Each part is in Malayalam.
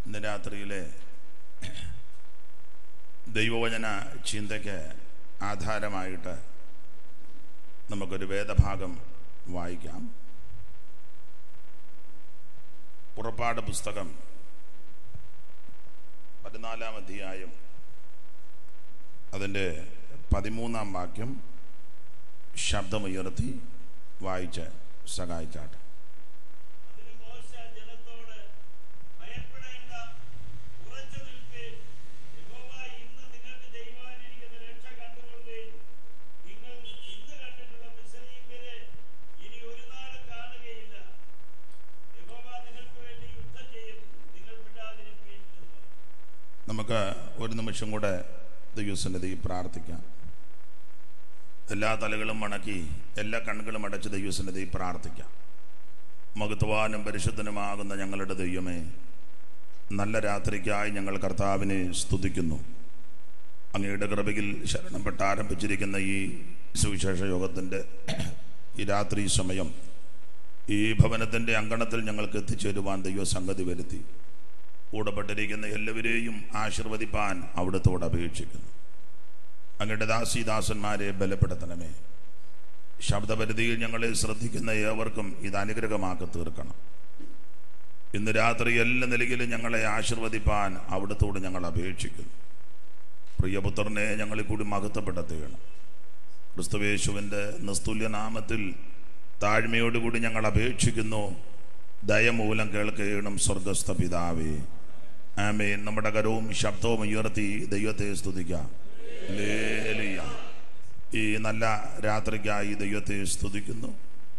ഇന്ന് രാത്രിയിലെ ദൈവവചന ചിന്തയ്ക്ക് ആധാരമായിട്ട് നമുക്കൊരു വേദഭാഗം വായിക്കാം പുറപ്പാട് പുസ്തകം പതിനാലാം അധ്യായം അതിൻ്റെ പതിമൂന്നാം വാക്യം ശബ്ദമുയർത്തി വായിച്ച് സഹായിച്ചാട്ടെ അതിന് മോശ ജനത്തോട് ഭയപ്പെടേണ്ട ഉറച്ചു നിൽപ്പീൻ യഹോവ ഇന്ന് നിങ്ങൾക്ക് ചെയ്യുവാനിരിക്കുന്ന രക്ഷ കണ്ടുകൊള്ളുകയും നിങ്ങൾ ഇന്ന് കണ്ടിട്ടുള്ള മിസ്രയീമ്യരെ ഇനി ഒരു നാളും കാണുകയില്ല യഹോവ നിങ്ങൾക്ക് വേണ്ടി യുദ്ധം ചെയ്യും നിങ്ങൾ വിടാതിരിപ്പീൻ എന്ന് പറഞ്ഞു. നമുക്ക് ഒരു നിമിഷം കൂടെ ദൈവസന്നിധി പ്രാർത്ഥിക്കാം എല്ലാ തലകളും മണക്കി എല്ലാ കണ്ണുകളും അടച്ച് ദൈവസന്നിധി പ്രാർത്ഥിക്കാം മഹത്വാനും പരിശുദ്ധനുമാകുന്ന ഞങ്ങളുടെ ദൈവമേ നല്ല രാത്രിക്കായി ഞങ്ങൾ കർത്താവിനെ സ്തുതിക്കുന്നു അങ്ങയുടെ കൃപയിൽ ശരണപ്പെട്ട് ആരംഭിച്ചിരിക്കുന്ന ഈ സുവിശേഷ യോഗത്തിൻ്റെ ഈ രാത്രി സമയം ഈ ഭവനത്തിൻ്റെ അങ്കണത്തിൽ ഞങ്ങൾക്ക് എത്തിച്ചേരുവാൻ ദൈവ സംഗതി വരുത്തി കൂടപ്പെട്ടിരിക്കുന്ന എല്ലാവരെയും ആശീർവദിപ്പാൻ അവിടുത്തോട് അപേക്ഷിക്കുന്നു അങ്ങയുടെ ദാസിദാസന്മാരെ ബലപ്പെടുത്തണമേ ശബ്ദപരിധിയിൽ ഞങ്ങളെ ശ്രദ്ധിക്കുന്ന ഏവർക്കും ഇത് അനുഗ്രഹമാക്കി തീർക്കണം ഇന്ന് രാത്രി എല്ലാ നിലയിലും ഞങ്ങളെ ആശീർവദിപ്പാൻ അവിടുത്തോട് ഞങ്ങൾ അപേക്ഷിക്കുന്നു പ്രിയപുത്രനെ ഞങ്ങളെ കൂടി മഹത്വപ്പെടുത്തുകയാണ് ക്രിസ്തുവേശുവിൻ്റെ നിസ്തുല്യ നാമത്തിൽ താഴ്മയോടുകൂടി ഞങ്ങൾ അപേക്ഷിക്കുന്നു ദയമൂലം കേൾക്കുകയും സ്വർഗസ്ഥ പിതാവേ ആമേൻ നമ്മുടെ കരവും ശബ്ദവും ഉയർത്തി ദൈവത്തെ സ്തുതിക്കാം ഹല്ലേലൂയ. ഈ നല്ല രാത്രിക്കായി ദൈവത്തെ സ്തുതിക്കുന്നു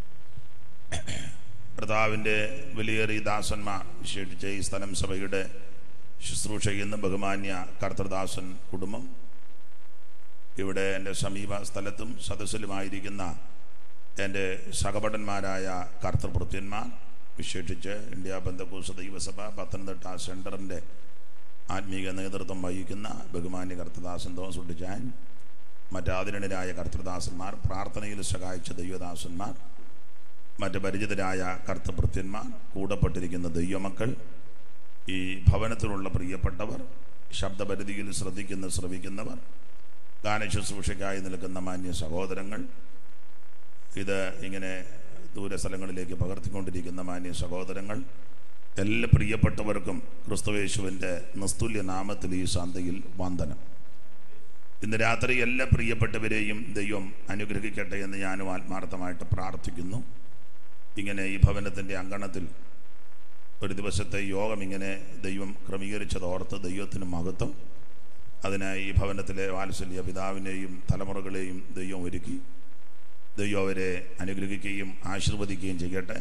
കർത്താവിൻ്റെ വലിയേറിയ ദാസന്മാർ വിശേഷിച്ച് ഈ സ്ഥലം സഭയുടെ ശുശ്രൂഷ ചെയ്യുന്ന ബഹുമാന്യ കർത്തൃദാസൻ കുടുംബം ഇവിടെ എൻ്റെ സമീപ സ്ഥലത്തും സദസ്സിലുമായിരിക്കുന്ന എൻ്റെ സഹപടന്മാരായ കർത്തൃഭൃത്യന്മാർ വിശേഷിച്ച് ഇന്ത്യ ബന്ധക്കോസ് ദൈവസഭ പത്തനംതിട്ട സെൻറ്ററിൻ്റെ ആത്മീക നേതൃത്വം വഹിക്കുന്ന ബഹുമാന്യ കർത്തദാസൻ തോമസ് ഉണ്ടിച്ചാൻ മറ്റാതിരണരായ കർത്തൃദാസന്മാർ പ്രാർത്ഥനയിൽ സഹായിച്ച ദൈവദാസന്മാർ മറ്റ് പരിചിതരായ കർത്തഭൃത്യന്മാർ കൂടപ്പെട്ടിരിക്കുന്ന ദൈവമക്കൾ ഈ ഭവനത്തിലുള്ള പ്രിയപ്പെട്ടവർ ശബ്ദപരിധിയിൽ ശ്രദ്ധിക്കുന്ന ശ്രവിക്കുന്നവർ ഗാനശുശ്രൂഷയ്ക്കായി നിൽക്കുന്ന മാന്യ സഹോദരങ്ങൾ ഇത് ഇങ്ങനെ ദൂരസ്ഥലങ്ങളിലേക്ക് പകർത്തിക്കൊണ്ടിരിക്കുന്ന മാന്യ സഹോദരങ്ങൾ എല്ലാ പ്രിയപ്പെട്ടവർക്കും ക്രിസ്തുവേശുവിൻ്റെ നിസ്തുല്യ നാമത്തിൽ ഈ ശാന്തയിൽ വന്ദനം ഇന്ന് രാത്രി എല്ലാ പ്രിയപ്പെട്ടവരെയും ദൈവം അനുഗ്രഹിക്കട്ടെ എന്ന് ഞാനും ആത്മാർത്ഥമായിട്ട് പ്രാർത്ഥിക്കുന്നു ഇങ്ങനെ ഈ ഭവനത്തിൻ്റെ അങ്കണത്തിൽ ഒരു ദിവസത്തെ യോഗം ഇങ്ങനെ ദൈവം ക്രമീകരിച്ചതോർത്ത് ദൈവത്തിന് മഹത്വം അതിനായി ഈ ഭവനത്തിലെ വാത്സല്യ പിതാവിനെയും തലമുറകളെയും ദൈവം ഒരുക്കി ദൈവം അവരെ അനുഗ്രഹിക്കുകയും ആശീർവദിക്കുകയും ചെയ്യട്ടെ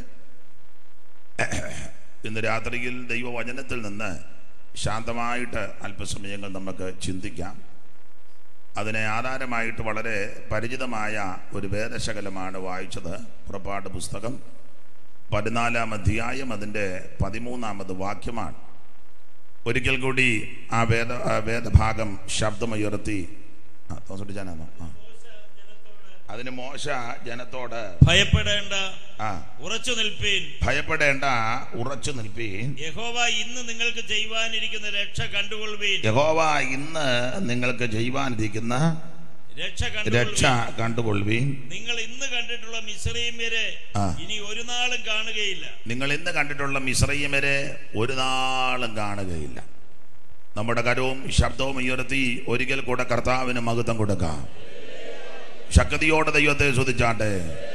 ഇന്ന് രാത്രിയിൽ ദൈവവചനത്തിൽ നിന്ന് ശാന്തമായിട്ട് അല്പസമയങ്ങൾ നമുക്ക് ചിന്തിക്കാം അതിനെ ആധാരമായിട്ട് വളരെ പരിചിതമായ ഒരു വേദശകലമാണ് വായിച്ചത് പുറപ്പാട് പുസ്തകം പതിനാലാം അധ്യായം അതിൻ്റെ പതിമൂന്നാമത് വാക്യമാണ് ഒരിക്കൽ കൂടി ആ വേദ ആ വേദഭാഗം ശബ്ദമുയർത്തി ആ തോസട്ടിച്ചാനാണോ ആ അതിന് മോശ ജനത്തോട് ഭയപ്പെടേണ്ട ആ ഉറച്ചു നിൽപ്പീൻ ഭയപ്പെടേണ്ട ഉറച്ചു നിൽപ്പീൻ യഹോവ ഇന്ന് നിങ്ങൾക്ക് ചെയ്യുവാനിരിക്കുന്ന രക്ഷ കണ്ടുകൊള്ളുവീൻ യഹോവ ഇന്ന് നിങ്ങൾക്ക് ചെയ്യുവാനിരിക്കുന്ന രക്ഷ രക്ഷ കണ്ടുകൊള്ളുവീൻ കണ്ടുകൊള്ളുവീൻ നിങ്ങൾ ഇന്ന് കണ്ടിട്ടുള്ള മിസ്രൈമ്യരെ ആ. ഇനി ഒരു നാളും കാണുകയില്ല നിങ്ങൾ ഇന്ന് കണ്ടിട്ടുള്ള മിശ്രയമരെ ഒരു നാളും കാണുകയില്ല നമ്മുടെ കരവും ശബ്ദവും ഉയർത്തി ഒരിക്കൽ കൂടെ കർത്താവിന് മഹത്വം കൊടുക്കാം ശക്തിയോടെ ദൈവത്തെ ശ്രദ്ധിച്ചാട്ടെ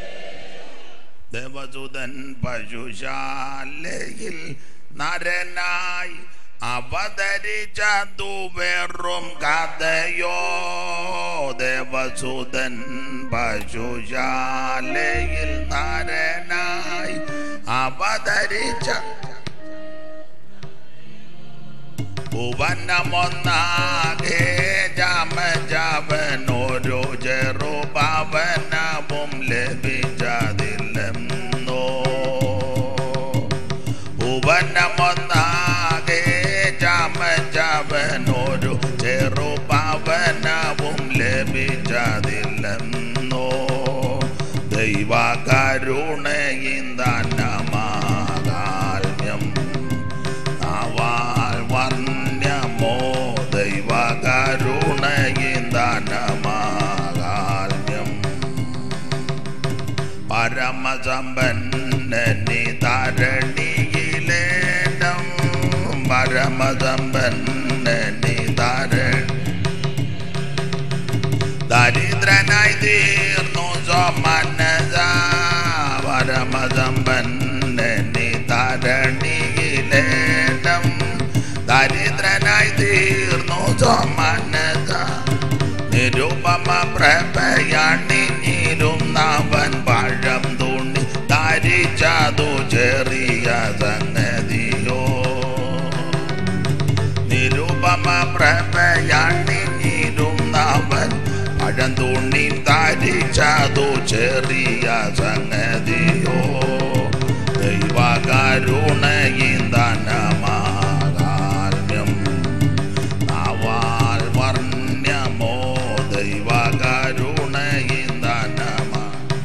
ദേവസുതൻ പശുശാലയിൽ നരനായി അവതരിച്ചതു വെറും കഥയോ ദേവസുതൻ പശുശാലയിൽ നരനായി അവതരിച്ച ഭുവനമൊന്നാകെ ജാമജാവനോരോ ചെറുപവനവും ലഭിച്ചതില്ലെന്നോ ഭുവനമൊന്നാകെ ജാമജാവനോരോ ചെറുപവനവും ലഭിച്ചതില്ലെന്നോ ദൈവകരുണയിന്ദനമാകാൽമ്യം നാവാൽ പരമതമ്പന്നെ നീ ധാരണ ദരിദ്രനായി തീർന്നു സോമനസ പരമസമ്പന്നെ നീ ധരണിയിലേറ്റം ദരിദ്രനായി തീർന്നു സോമനസ നിരുപമ പ്രഭയണിഞ്ഞിരുന്നവൻ പഴം തുണി ധരിച്ചതു ചെറിയ സംഗതിയോ നിരുപമ പ്രഭയണിഞ്ഞിരുന്നവൻ പഴന്തുണ്ണി ധരിച്ചതു ചെറിയ സംഗതിയോ ദൈവകരുണയിന്ദനമാകാമ്യം നാവാൽ വർണ്യമോ ദൈവകരുണയിന്ദനമാ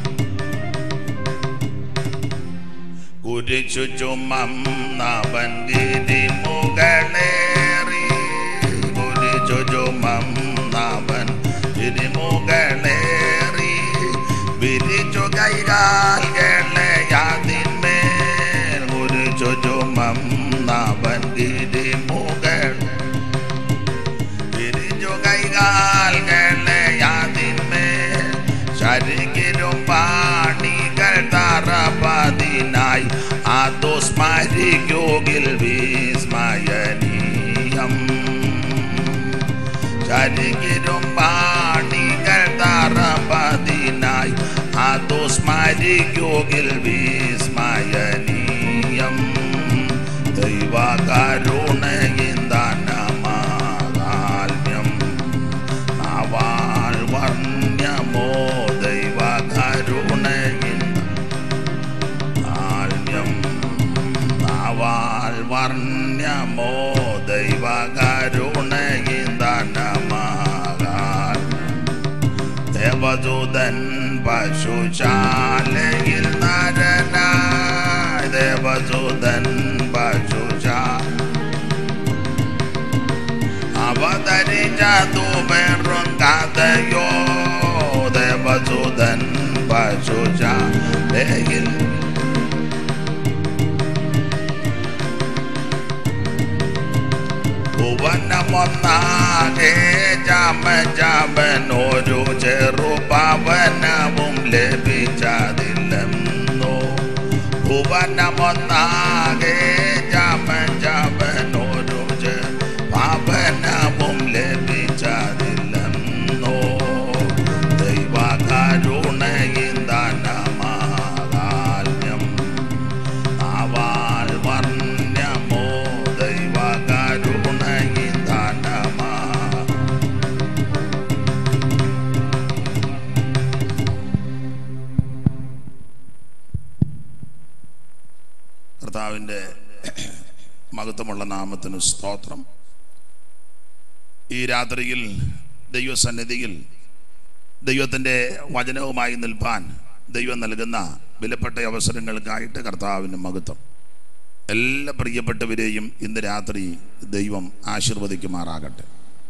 കുരിശു ചുമം നവൻ ഗിരി മുകളേറി കുരിശു ചുമം നവൻ ഗിരി മുകളേറി വിരിച്ചു കൈകാൽകളെ യാതിന്മേൽ കുരിശു ചുമം നവൻ ഗിരി മുകൾ വിരിച്ചു കൈകാൽകളെ യാതിന്മേൽ ശരിക്കിലും പാണികൾ തറപതിനായി അതു സ്മരിക്കുകിൽ വിസ്മയനീയം ശരിക്കിലും പാണികൾ തറപതിനായി അതു സ്മരിക്കുകിൽ വിസ്മയനീയം ദൈവകരുണയിന്ദനമാകാൽമ്യം നാവാൽ വർണ്യമോ ദൈവകരുണയിന്ദാൽമ്യം നാവാൽ വർണ്യമോ ദൈവകരുണയിന്ദനമാകാൽ ദേവദൂതൻ പശുശാലയിൽ നരനായി ദേവദൂതൻ പശുശാല അവതരിച്ചതു വെറും കഥയോ ദേവസുതൻ പശുശാലയിൽ ഭുവനമൊന്നാകെ ജാമ ജാമനൊരു ചെറുപവനവും ലഭിച്ചതില്ലെന്നോ ഭുവനമൊന്നാകെ ജാമ ജാമനൊരു പാപനവും ലഭിച്ചതില്ലെന്നോ ദൈവകരുണയിന്ദനമാകാല്യം ആവാൽ വർണ്യമോ ദൈവകരുണയിന്ദനമാ കർത്താവിൻ്റെ മഹത്വമുള്ള നാമത്തിന് സ്തോത്രം ഈ രാത്രിയിൽ ദൈവസന്നിധിയിൽ ദൈവത്തിൻ്റെ വചനവുമായി നിൽപ്പാൻ ദൈവം നൽകുന്ന വിലപ്പെട്ട അവസരങ്ങൾക്കായിട്ട് കർത്താവിന് മഹത്വം എല്ലാ പ്രിയപ്പെട്ടവരെയും ഇന്ന് രാത്രി ദൈവം ആശീർവദിക്കുമാറാകട്ടെ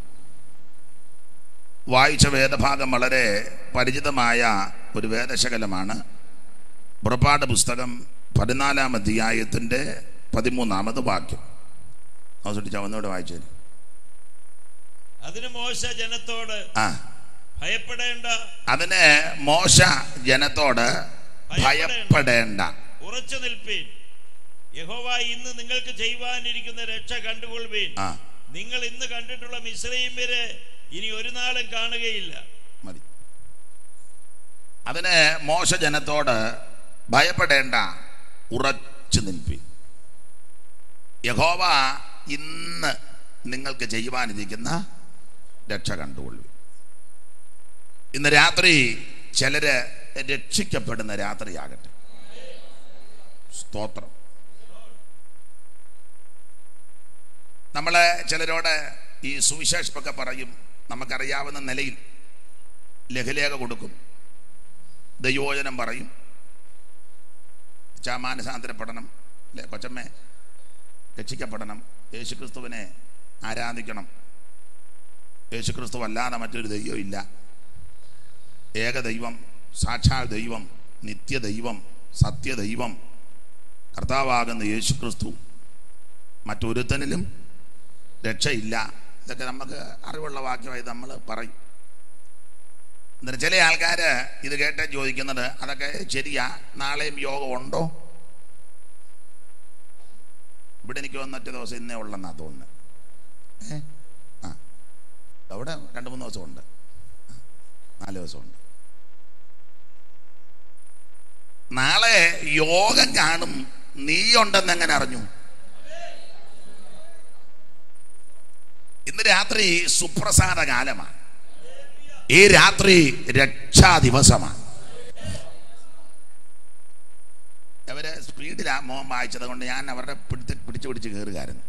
വായിച്ച വേദഭാഗം വളരെ പരിചിതമായ ഒരു വേദശകലമാണ് പുറപ്പാട് പുസ്തകം പതിനാലാം അധ്യായത്തിൻ്റെ പതിമൂന്നാമത് വാക്യം അവസരിച്ച ഒന്നുകൂടെ വായിച്ചു തരും. അതിന് മോശ ജനത്തോട് ആ ഭയപ്പെടേണ്ട അതിന് മോശ ജനത്തോട് ഭയപ്പെടേണ്ട ഉറച്ചു നിൽപ്പീൻ യഹോവ ഇന്ന് നിങ്ങൾക്ക് ചെയ്യുവാനിരിക്കുന്ന രക്ഷ കണ്ടുകൊള്ളുവീൻ ആ നിങ്ങൾ ഇന്ന് കണ്ടിട്ടുള്ള മിശ്രൈമ്യരെ ഇനി ഒരു നാളും കാണുകയില്ല മതി അതിന് മോശ ജനത്തോട് ഭയപ്പെടേണ്ട ഉറച്ചു നിൽപ്പി യഹോവ ഇന്ന് നിങ്ങൾക്ക് ചെയ്യുവാനിരിക്കുന്ന രക്ഷ കണ്ടുകൊള്ളു ഇന്ന് രാത്രി ചിലര് രക്ഷിക്കപ്പെടുന്ന രാത്രിയാകട്ടെ സ്തോത്രം നമ്മളെ ചിലരോട് ഈ സുവിശേഷമൊക്കെ പറയും നമുക്കറിയാവുന്ന നിലയിൽ ലഘുലേഖ കൊടുക്കും ദൈവോചനം പറയും ചാമാനസാന്തരപ്പെടണം അല്ലേ കൊച്ചമ്മേ രക്ഷിക്കപ്പെടണം യേശുക്രിസ്തുവിനെ ആരാധിക്കണം യേശുക്രിസ്തു അല്ലാതെ മറ്റൊരു ദൈവം ഇല്ല ഏകദൈവം സാക്ഷാൽ ദൈവം നിത്യദൈവം സത്യദൈവം കർത്താവാകുന്ന യേശുക്രിസ്തു മറ്റൊരുത്തനിലും രക്ഷയില്ല ഇതൊക്കെ നമുക്ക് അറിവുള്ള വാക്യമായി നമ്മൾ പറയും എന്നിട്ട് ചില ആൾക്കാർ ഇത് കേട്ട് ചോദിക്കുന്നത് അതൊക്കെ ശരിയാ നാളെയും യോഗം ഉണ്ടോ ഇവിടെ എനിക്ക് വന്നിട്ട് ദിവസം ഇന്നേ ഉള്ളെന്നാ തോന്നുന്നത് ഏ ആ അവിടെ രണ്ട് മൂന്ന് ദിവസമുണ്ട് ആ, നാല് ദിവസമുണ്ട് നാളെ യോഗം കാണും നീ ഉണ്ടെന്ന് എങ്ങനെ അറിഞ്ഞു ഇന്ന് രാത്രി സുപ്രസാദ കാലമാണ് ഈ രാത്രി രക്ഷാ ദിവസമാണ് അവര് സ്പീഡിലാ മോൻ വായിച്ചത് കൊണ്ട് ഞാൻ അവരുടെ പിടിച്ച് പിടിച്ചു പിടിച്ച് കയറുകയായിരുന്നു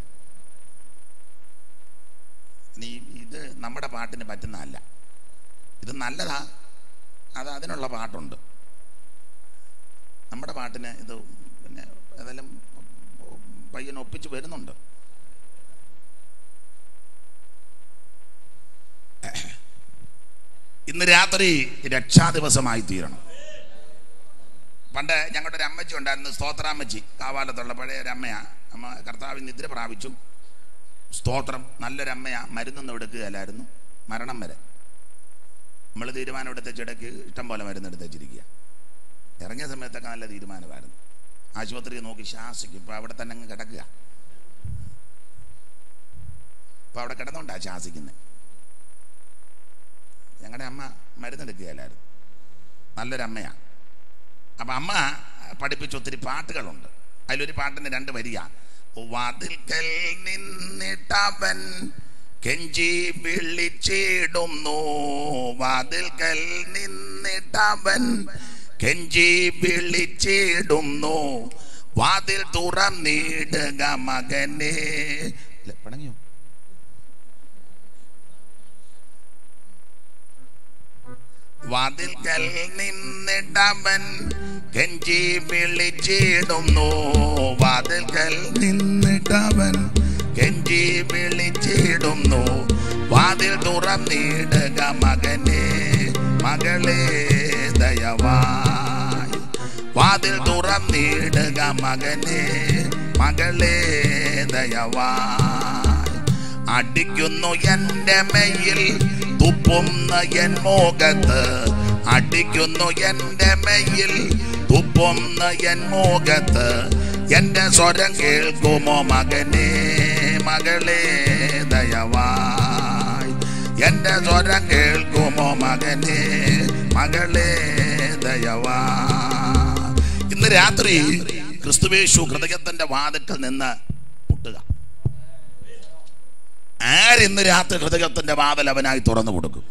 നീ ഇത് നമ്മുടെ പാട്ടിന് പറ്റുന്നതല്ല ഇത് നല്ലതാ അത് അതിനുള്ള പാട്ടുണ്ട് നമ്മുടെ പാട്ടിന് ഇത് പിന്നെ ഏതായാലും പയ്യൻ ഒപ്പിച്ച് വരുന്നുണ്ട് ഇന്ന് രാത്രി രക്ഷാ ദിവസമായി തീരണം പണ്ട് ഞങ്ങളുടെ ഒരു അമ്മച്ചി ഉണ്ടായിരുന്നു സ്തോത്രാമ്മച്ചി കാവാലത്തുള്ള പഴയ ഒരു അമ്മയാ അമ്മ കർത്താവിന് നിദ്ര പ്രാപിച്ചു സ്തോത്രം നല്ലൊരമ്മയാ മരുന്നൊന്നും എടുക്കുകയല്ലായിരുന്നു മരണം വരെ നമ്മൾ തീരുമാനം എടുത്തേച്ചിടയ്ക്ക് ഇഷ്ടം പോലെ മരുന്ന് എടുത്തേച്ചിരിക്കുക ഇറങ്ങിയ സമയത്തൊക്കെ നല്ല തീരുമാനമായിരുന്നു ആശുപത്രിയിൽ നോക്കി ശ്വാസിക്കും ഇപ്പം അവിടെ തന്നെ അങ്ങ് കിടക്കുക ഇപ്പം അവിടെ കിടന്നുകൊണ്ടാ ശ്വാസിക്കുന്നത് ഞങ്ങളുടെ അമ്മ മരുന്നെടുക്കുകയല്ലായിരുന്നു നല്ലൊരമ്മയാണ് അപ്പം അമ്മ പഠിപ്പിച്ച ഒത്തിരി പാട്ടുകളുണ്ട് അതിലൊരു പാട്ടിന് രണ്ട് വരിക വാതിൽക്കൽ നിന്നിട്ടവൻ കെഞ്ചി വിളിച്ചിടുന്നു വാതിൽക്കൽ നിന്നിട്ടവൻ കെഞ്ചി വിളിച്ചിടുന്നു വാതിൽ തുറന്നിടുക മകനെ ഇല്ല, പണങ്ങിയോ വാതിൽക്കൽ നിന്നിട്ടവൻ കെഞ്ചി വിളിച്ചിടുന്നു വാതിൽക്കൽ നിന്നിട്ടവൻ കെഞ്ചി വിളിച്ചിടുന്നു വാതിൽ തുറന്നിടുക മകനെ മകളെ ദയവായി വാതിൽ തുറന്നിടുക മകനെ മകളെ ദയവായി അടിക്കുന്നു എന്റെ മെയിൽ തുപ്പുന്ന എൻ മോകത്ത് അടിക്കുന്നു എന്റെ മെയിൽ തുപ്പുന്ന എൻ മോകത്ത് എന്റെ സ്വരം കേൾക്കുമോ മകനെ മകളെ ദയവായി എന്റെ സ്വരം കേൾക്കുമോ മകനെ മകളെ ദയവായി ഇന്ന് രാത്രി ക്രിസ്തുവേശു ഹൃദയത്തിന്റെ വാതിക്കൽ നിന്ന് മുട്ടുക ആരിന്ന് രാത്രി ഹൃദയത്തിന്റെ വാതിൽ അവനായി തുറന്നു കൊടുക്കും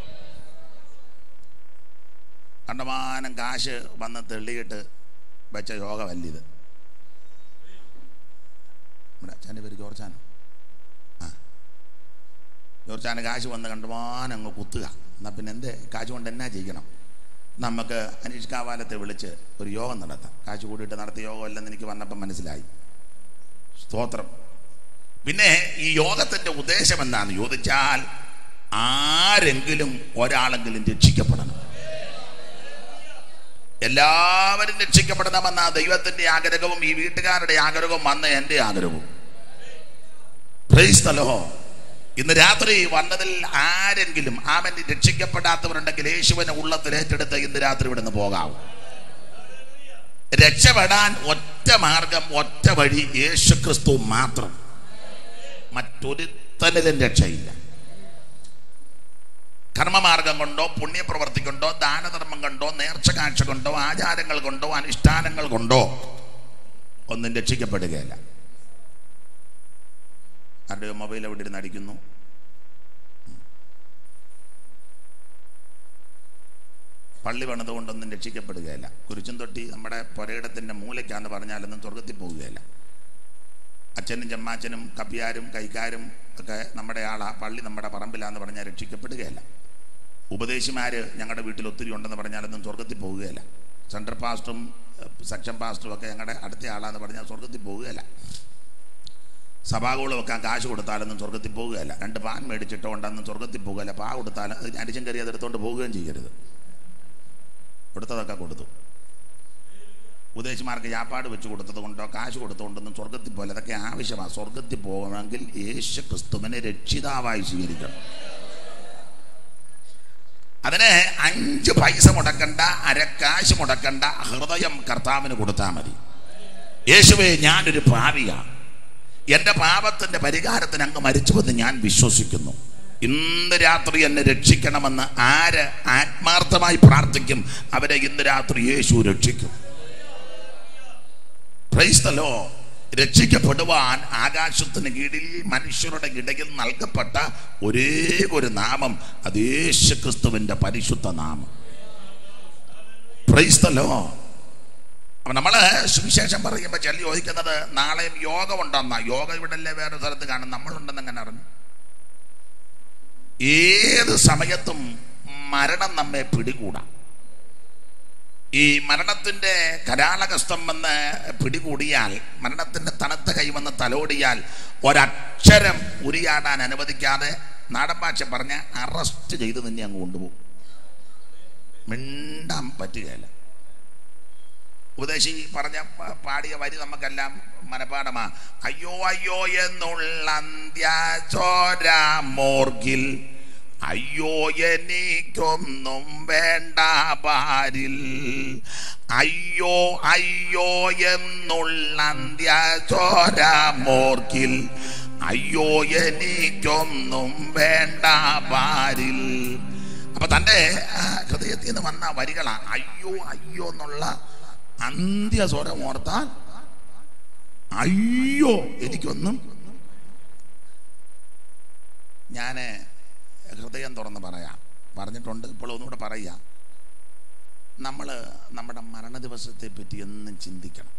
കണ്ടമാനം കാശ് വന്ന് തെള്ളിയിട്ട് വെച്ച യോഗമല്ലിത് നമ്മുടെ അച്ഛൻ്റെ പേര് ജോർജാനോ ആ ജോർജാന് കാശ് വന്ന് കണ്ടമാനം അങ്ങ് കുത്തുക എന്നാൽ പിന്നെ എന്ത് കാശ് കൊണ്ട് എന്നാ ചെയ്യണം നമുക്ക് അനീഷ് കാവാലത്തെ വിളിച്ച് ഒരു യോഗം നടത്താം കാശ് കൂടിയിട്ട് നടത്തിയ യോഗമല്ലെന്ന് എനിക്ക് വന്നപ്പം മനസ്സിലായി സ്തോത്രം പിന്നെ ഈ യോഗത്തിന്റെ ഉദ്ദേശം എന്താണെന്ന് ചോദിച്ചാൽ ആരെങ്കിലും ഒരാളെങ്കിലും രക്ഷിക്കപ്പെടണം എല്ലാവരും രക്ഷിക്കപ്പെടണമെന്ന ദൈവത്തിന്റെ ആഗ്രഹവും ഈ വീട്ടുകാരുടെ ആഗ്രഹവും വന്ന എൻ്റെ ആഗ്രഹവും പ്രൈസ്തലോ ഇന്ന് രാത്രി വന്നതിൽ ആരെങ്കിലും ആമൻ രക്ഷിക്കപ്പെടാത്തവരുണ്ടെങ്കിൽ യേശുവിനെ ഉള്ളത്തിൽ ഏറ്റെടുത്ത് ഇന്ന് രാത്രി ഇവിടുന്ന് പോകാവും രക്ഷപ്പെടാൻ ഒറ്റ മാർഗം ഒറ്റ വഴി യേശു ക്രിസ്തു മാത്രം മറ്റൊരുത്തനിലും രക്ഷയില്ല കർമ്മമാർഗം കൊണ്ടോ പുണ്യപ്രവർത്തി കൊണ്ടോ ദാനധർമ്മം കൊണ്ടോ നേർച്ച കാഴ്ച കൊണ്ടോ ആചാരങ്ങൾ കൊണ്ടോ അനുഷ്ഠാനങ്ങൾ കൊണ്ടോ ഒന്നും രക്ഷിക്കപ്പെടുകയില്ല ആരുടെയോ മൊബൈൽ എവിടെ ഇരുന്ന് അടിക്കുന്നു പള്ളി പണിതുകൊണ്ടൊന്നും രക്ഷിക്കപ്പെടുകയില്ല കുരിച്ചും തൊട്ടി നമ്മുടെ പുരയിടത്തിൻ്റെ മൂലയ്ക്കാന്ന് പറഞ്ഞാലൊന്നും സ്വർഗത്തിൽ പോവുകയില്ല അച്ഛനും ചെമ്മാച്ചനും കപ്പിയാരും കൈക്കാരും ഒക്കെ നമ്മുടെ ആളാ പള്ളി നമ്മുടെ പറമ്പിലാന്ന് പറഞ്ഞാൽ രക്ഷിക്കപ്പെടുകയില്ല ഉപദേശിമാർ ഞങ്ങളുടെ വീട്ടിൽ ഒത്തിരി ഉണ്ടെന്ന് പറഞ്ഞാലൊന്നും സ്വർഗത്തിൽ പോവുകയില്ല സെൻട്രൽ പാസ്റ്ററും സെക്ഷൻ പാസ്റ്ററും ഒക്കെ ഞങ്ങളുടെ അടുത്ത ആളാന്ന് പറഞ്ഞാൽ സ്വർഗത്തിൽ പോവുകയില്ല സഭാഗോളം വെക്കാൻ കാശ് കൊടുത്താലൊന്നും സ്വർഗത്തിൽ പോവുകയില്ല രണ്ട് പാൻ മേടിച്ചിട്ടുണ്ടെന്നും സ്വർഗത്തിൽ പോകുകയില്ല പാ കൊടുത്താൽ അത് അരിച്ചും കയറി അതെടുത്തോണ്ട് പോവുകയും ചെയ്യരുത് കൊടുത്തതൊക്കെ കൊടുത്തു ഉപദേശിമാർക്ക് ചാപ്പാട് വെച്ച് കൊടുത്തത് കൊണ്ടോ കാശ് കൊടുത്തുകൊണ്ടൊന്നും സ്വർഗത്തിൽ പോലെ അതൊക്കെ ആവശ്യമാണ് സ്വർഗത്തിൽ പോകണമെങ്കിൽ യേശു ക്രിസ്തുവിനെ രക്ഷിതാവായി സ്വീകരിക്കണം അതിന് അഞ്ച് പൈസ മുടക്കണ്ട അരക്കാശ് മുടക്കണ്ട ഹൃദയം കർത്താവിന് കൊടുത്താൽ മതി യേശുവെ ഞാനൊരു പാവിയാണ് എൻ്റെ പാപത്തിൻ്റെ പരിഹാരത്തിന് അങ്ങ് മരിച്ചുവെന്ന് ഞാൻ വിശ്വസിക്കുന്നു ഇന്ന് രാത്രി എന്നെ രക്ഷിക്കണമെന്ന് ആര് ആത്മാർത്ഥമായി പ്രാർത്ഥിക്കും അവരെ ഇന്ന് രാത്രി യേശു രക്ഷിക്കും ക്രൈസ്തലോ രക്ഷിക്കപ്പെടുവാൻ ആകാശത്തിന് കീഴിൽ മനുഷ്യരുടെ ഇടയിൽ നൽകപ്പെട്ട ഒരേ ഒരു നാമം അത് യേശു ക്രിസ്തുവിന്റെ പരിശുദ്ധ നാമം ക്രൈസ്തലോ അപ്പൊ നമ്മള് സുവിശേഷം പറയുമ്പോൾ ചെല്ലി ചോദിക്കുന്നത് നാളെയും യോഗ ഉണ്ടെന്നാ യോഗ ഇവിടെ അല്ലേ വേറെ സ്ഥലത്ത് കാണും നമ്മളുണ്ടെന്ന് എങ്ങനെ അറിഞ്ഞു ഏത് സമയത്തും മരണം നമ്മെ പിടികൂടാം ഈ മരണത്തിന്റെ കരാളകസ്തം വന്ന് പിടികൂടിയാൽ മരണത്തിന്റെ തണുത്ത കൈ വന്ന് തലോടിയാൽ ഒരക്ഷരം ഉരിയാടാൻ അനുവദിക്കാതെ നാടൻ ഭാഷ പറഞ്ഞ് അറസ്റ്റ് ചെയ്ത് നിന്നെ അങ്ങ് കൊണ്ടുപോകും മിണ്ടാൻ പറ്റുകയില്ല ഉപദേശി പറഞ്ഞ പ- പാടിയ വരി നമുക്കെല്ലാം മനപാഠമാ അയ്യോ അയ്യോ എന്നുള്ള അന്ത്യോരാമോർഗിൽ അയ്യോ എനിക്കൊന്നും വേണ്ട പാരിൽ അയ്യോ അയ്യോ എന്നുള്ള അന്ത്യോരാമോർഗിൽ അയ്യോ എനിക്കൊന്നും വേണ്ട പാരിൽ അപ്പൊ തന്റെ ആ, ഹൃദയത്തിൽ നിന്ന് വന്ന വരികളാ അയ്യോ അയ്യോ എന്നുള്ള അന്ത്യസ്വരം ഓർത്താൽ അയ്യോ എനിക്കൊന്നും ഞാൻ ഹൃദയം തുറന്ന് പറയാം പറഞ്ഞിട്ടുണ്ട് ഇപ്പോൾ ഒന്നുകൂടെ പറയാം നമ്മൾ നമ്മുടെ മരണ ദിവസത്തെ പറ്റി എന്നും ചിന്തിക്കണം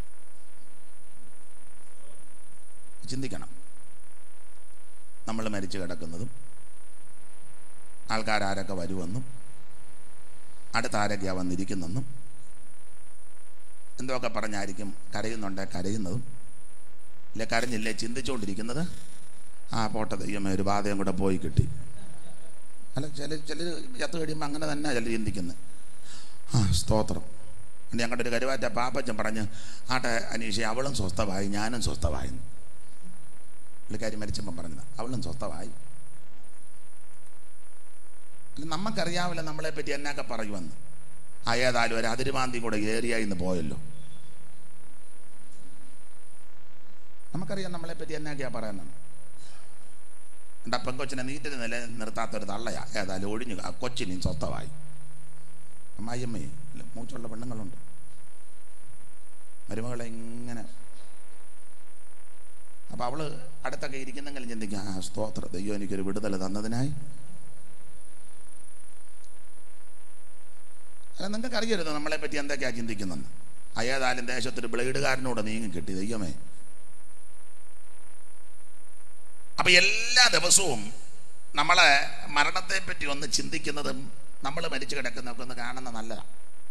ചിന്തിക്കണം നമ്മൾ മരിച്ചു കിടക്കുന്നതും ആൾക്കാരാരൊക്കെ വരുമെന്നും അടുത്ത ആരൊക്കെയാ വന്നിരിക്കുന്നെന്നും എന്തൊക്കെ പറഞ്ഞായിരിക്കും കരയുന്നുണ്ട് കരയുന്നതും ഇല്ല കരഞ്ഞില്ലേ ചിന്തിച്ചുകൊണ്ടിരിക്കുന്നത് ആ പോട്ടെ ദൈവമേ ഒരു ബാധയും കൂടെ പോയി കിട്ടി അല്ല ചില ചിലർ ചത്ത് കഴിയുമ്പോൾ അങ്ങനെ തന്നെ ചിലർ ചിന്തിക്കുന്നത് ആ സ്തോത്രം പിന്നെ ഞങ്ങളുടെ ഒരു കരുവാറ്റ പാപ്പച്ചൻ പറഞ്ഞ് ആട്ടെ അനീഷ അവളും സ്വസ്ഥമായി ഞാനും സ്വസ്ഥമായി പുള്ളിക്കാരി മരിച്ചപ്പം പറഞ്ഞത് അവളും സ്വസ്ഥമായി അല്ല നമുക്കറിയാവില്ല നമ്മളെ പറ്റി എന്നൊക്കെ പറയുമെന്ന് ആ ഏതായാലും ഒരു അതിരുമാന്തി കൂടെ ഏറിയായി എന്ന് പോയല്ലോ നമുക്കറിയാം നമ്മളെ പറ്റി എന്നൊക്കെയാ പറയാനാണ് എൻ്റെ പെങ്കൊച്ചിനെ നീറ്റിന് നില നിർത്താത്തൊരു തള്ളയാ ഏതായാലും ഒഴിഞ്ഞു ആ കൊച്ചിനെയും സ്വസ്ഥമായി അമ്മായിയമ്മയെ ഇല്ല, മൂച്ചുള്ള പെണ്ണുങ്ങളുണ്ട് മരുമകളെ ഇങ്ങനെ അപ്പൊ അവള് അടുത്തൊക്കെ ഇരിക്കുന്നെങ്കിലും ചിന്തിക്കാം ആ സ്തോത്ര ദൈവം എനിക്കൊരു വിടുതൽ തന്നതിനായി അല്ല നിങ്ങൾക്ക് അറിയരുത് നമ്മളെ പറ്റി എന്തൊക്കെയാ ചിന്തിക്കുന്നെന്ന് അയേതായാലും ദേശത്തൊരു ബ്ലേഡുകാരനോട് നീങ്ങി കിട്ടി ദൈവമേ അപ്പൊ എല്ലാ ദിവസവും നമ്മളെ മരണത്തെ പറ്റി ഒന്ന് ചിന്തിക്കുന്നതും നമ്മൾ മരിച്ചു കിടക്കുന്നതൊക്കെ ഒന്ന് കാണുന്ന നല്ലതാണ്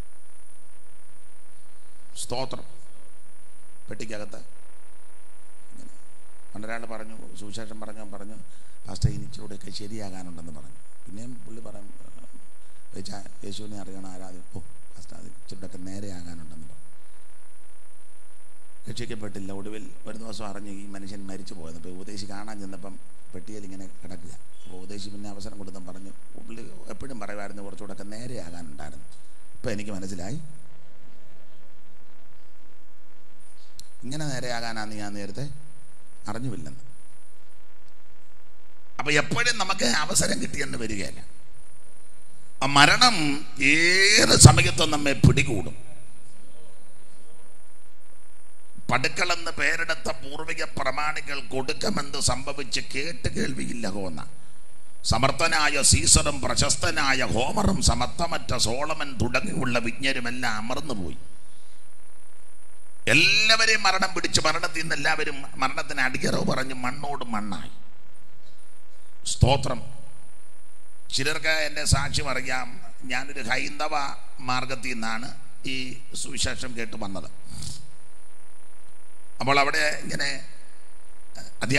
സ്തോത്രം പെട്ടിക്കകത്ത് ഇങ്ങനെ പണ്ടൊരാൾ പറഞ്ഞു സുവിശേഷം പറഞ്ഞു പറഞ്ഞു ഫാസ്റ്റ് ഇനിച്ചിലൂടെയൊക്കെ ശരിയാകാനുണ്ടെന്ന് പറഞ്ഞു പിന്നെയും പുള്ളി പറയും വെച്ചാ യേശുവിനെ അറിയണം ആരാധന ഓ ഫാസ്റ്റ് അത് ഇച്ചിലൂടെയൊക്കെ നേരെയാകാനുണ്ടെന്ന് പറഞ്ഞു രക്ഷിക്കപ്പെട്ടില്ല ഒടുവിൽ ഒരു ദിവസം അറിഞ്ഞു ഈ മനുഷ്യൻ മരിച്ചു പോയത് അപ്പോൾ ഉപദേശി കാണാൻ ചെന്നപ്പം പെട്ടിയിൽ ഇങ്ങനെ കിടക്കുക അപ്പോൾ ഉപദേശി പിന്നെ അവസരം കൊടുത്തും പറഞ്ഞു പുള്ളി എപ്പോഴും പറയുമായിരുന്നു കുറച്ചുകൂടെയൊക്കെ നേരെയാകാനുണ്ടായിരുന്നു ഇപ്പം എനിക്ക് മനസ്സിലായി ഇങ്ങനെ നേരെയാകാനാന്ന് ഞാൻ നേരത്തെ അറിഞ്ഞുമില്ലെന്ന് അപ്പൊ എപ്പോഴും നമുക്ക് അവസരം കിട്ടിയെന്ന് വരികയല്ല ആ മരണം ഏത് സമയത്തും നമ്മെ പിടികൂടും പടുക്കളെന്ന് പേരെടുത്ത പൂർവിക പ്രമാണികൾ കൊടുക്കമെന്ന് സംഭവിച്ച് കേട്ട് കേൾവിയില്ല ഹോന്ന സമർത്ഥനായ സീസറും പ്രശസ്തനായ ഹോമറും സമത്വമറ്റ സോളമൻ തുടങ്ങിയുള്ള വിജ്ഞരുമെല്ലാം അമർന്നുപോയി എല്ലാവരെയും മരണം പിടിച്ച് മരണത്തിൽ നിന്ന് എല്ലാവരും മരണത്തിന് അടിയറവ് പറഞ്ഞ് മണ്ണോട് മണ്ണായി സ്തോത്രം ചിലർക്ക് എൻ്റെ സാക്ഷ്യം അറിയാം ഞാനൊരു ഹൈന്ദവ മാർഗത്തിൽ നിന്നാണ് ഈ സുവിശേഷം കേട്ട് വന്നത് അപ്പോൾ അവിടെ ഇങ്ങനെ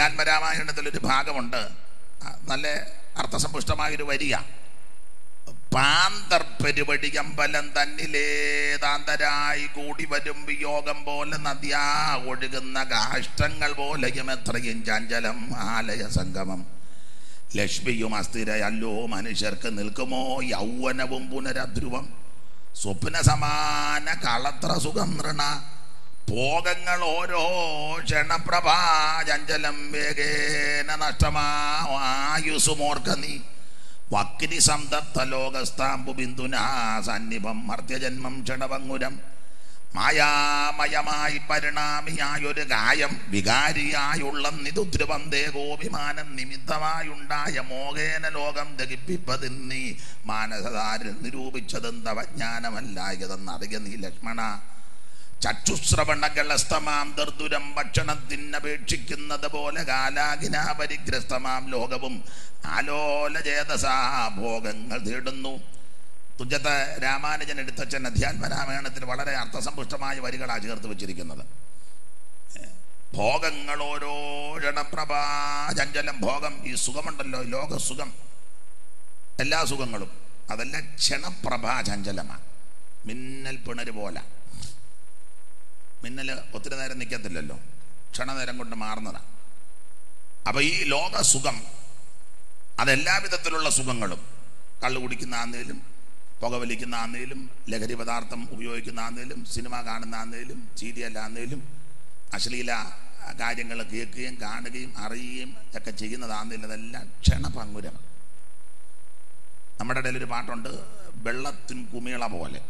അധ്യാത്മരാമായണത്തിലൊരു ഭാഗമുണ്ട് ആ, നല്ല അർത്ഥസമ്പുഷ്ടമായൊരു വരിക പാന്തർ പെരുവഴിയമ്പലം തന്നിലേതാന്തരായി കൂടി വരും വിയോഗം പോലെ നദ്യാ ഒഴുകുന്ന കാഷ്ടങ്ങൾ പോലെയും എത്രയും ചഞ്ചലം ആലയ സംഗമം ലക്ഷ്മിയും അസ്ഥിരയല്ലോ മനുഷ്യർക്ക് നിൽക്കുമോ യൗവനവും പുനരധ്രുവം സ്വപ്ന സമാന കളത്ര സുഖം നൃണ ഭോഗങ്ങൾ ഓരോ ക്ഷണപ്രഭാ ചഞ്ചലം വേഗേന നഷ്ടമായുസുമോർക്ക നീ വക്കിനി സംതപ്ത ലോകസ്ഥാമ്പു ബിന്ദുനാ സന്നിഭം മർത്യജന്മം ക്ഷണഭങ്ങുരം മായാമയമായി പരിണാമിയായൊരു കായം വികാരിയായുള്ള നിതുദ്രുവന്തേ ഗോപിമാനം നിമിത്തമായുണ്ടായ മോഹേന ലോകം ദഹിപ്പിപ്പതിൽ നീ മാനസതാരിൽ നിരൂപിച്ചതെന്തവ ജ്ഞാനമല്ലായതെന്നറിയ നീ ലക്ഷ്മണ ചക്ഷുശ്രവണകളസ്തമാം ദർദുരം ഭക്ഷണത്തിനപേക്ഷിക്കുന്നത് പോലെ കാലാകിനാ പരിഗ്രസ്തമാം ലോകവും ആലോല ചേതസാ ഭോഗങ്ങൾ തേടുന്നു തുഞ്ചത്ത് രാമാനുജൻ എടുത്തച്ഛൻ അധ്യാത്മരാമായണത്തിൽ വളരെ അർത്ഥസമ്പുഷ്ടമായ വരികളാണ് ചേർത്ത് വെച്ചിരിക്കുന്നത് ഭോഗങ്ങൾ ഓരോ ക്ഷണപ്രഭാ ചഞ്ചലം ഭോഗം ഈ സുഖമുണ്ടല്ലോ ലോക സുഖം എല്ലാ സുഖങ്ങളും അതെല്ലാം ക്ഷണപ്രഭാ ചഞ്ചലമാണ് മിന്നൽ പിണര് പോലെ മിന്നൽ ഒത്തിരി നേരം നിൽക്കത്തില്ലല്ലോ ക്ഷണനേരം കൊണ്ട് മാറുന്നതാണ് അപ്പൊ ഈ ലോക സുഖം അതെല്ലാ വിധത്തിലുള്ള സുഖങ്ങളും കള്ളു കുടിക്കുന്ന ആന്നേലും പുകവലിക്കുന്ന ആന്നേലും ലഹരി പദാർത്ഥം ഉപയോഗിക്കുന്ന ആന്നേലും സിനിമ കാണുന്ന ആന്നേലും സീരിയൽ ആന്നേലും അശ്ലീല കാര്യങ്ങൾ കേൾക്കുകയും കാണുകയും അറിയുകയും ഒക്കെ ചെയ്യുന്നതാന്നേലും അതെല്ലാം ക്ഷണഭങ്കുരമാണ് നമ്മുടെ ഇടയിൽ ഒരു പാട്ടുണ്ട് വെള്ളത്തിൻ കുമിള പോലെ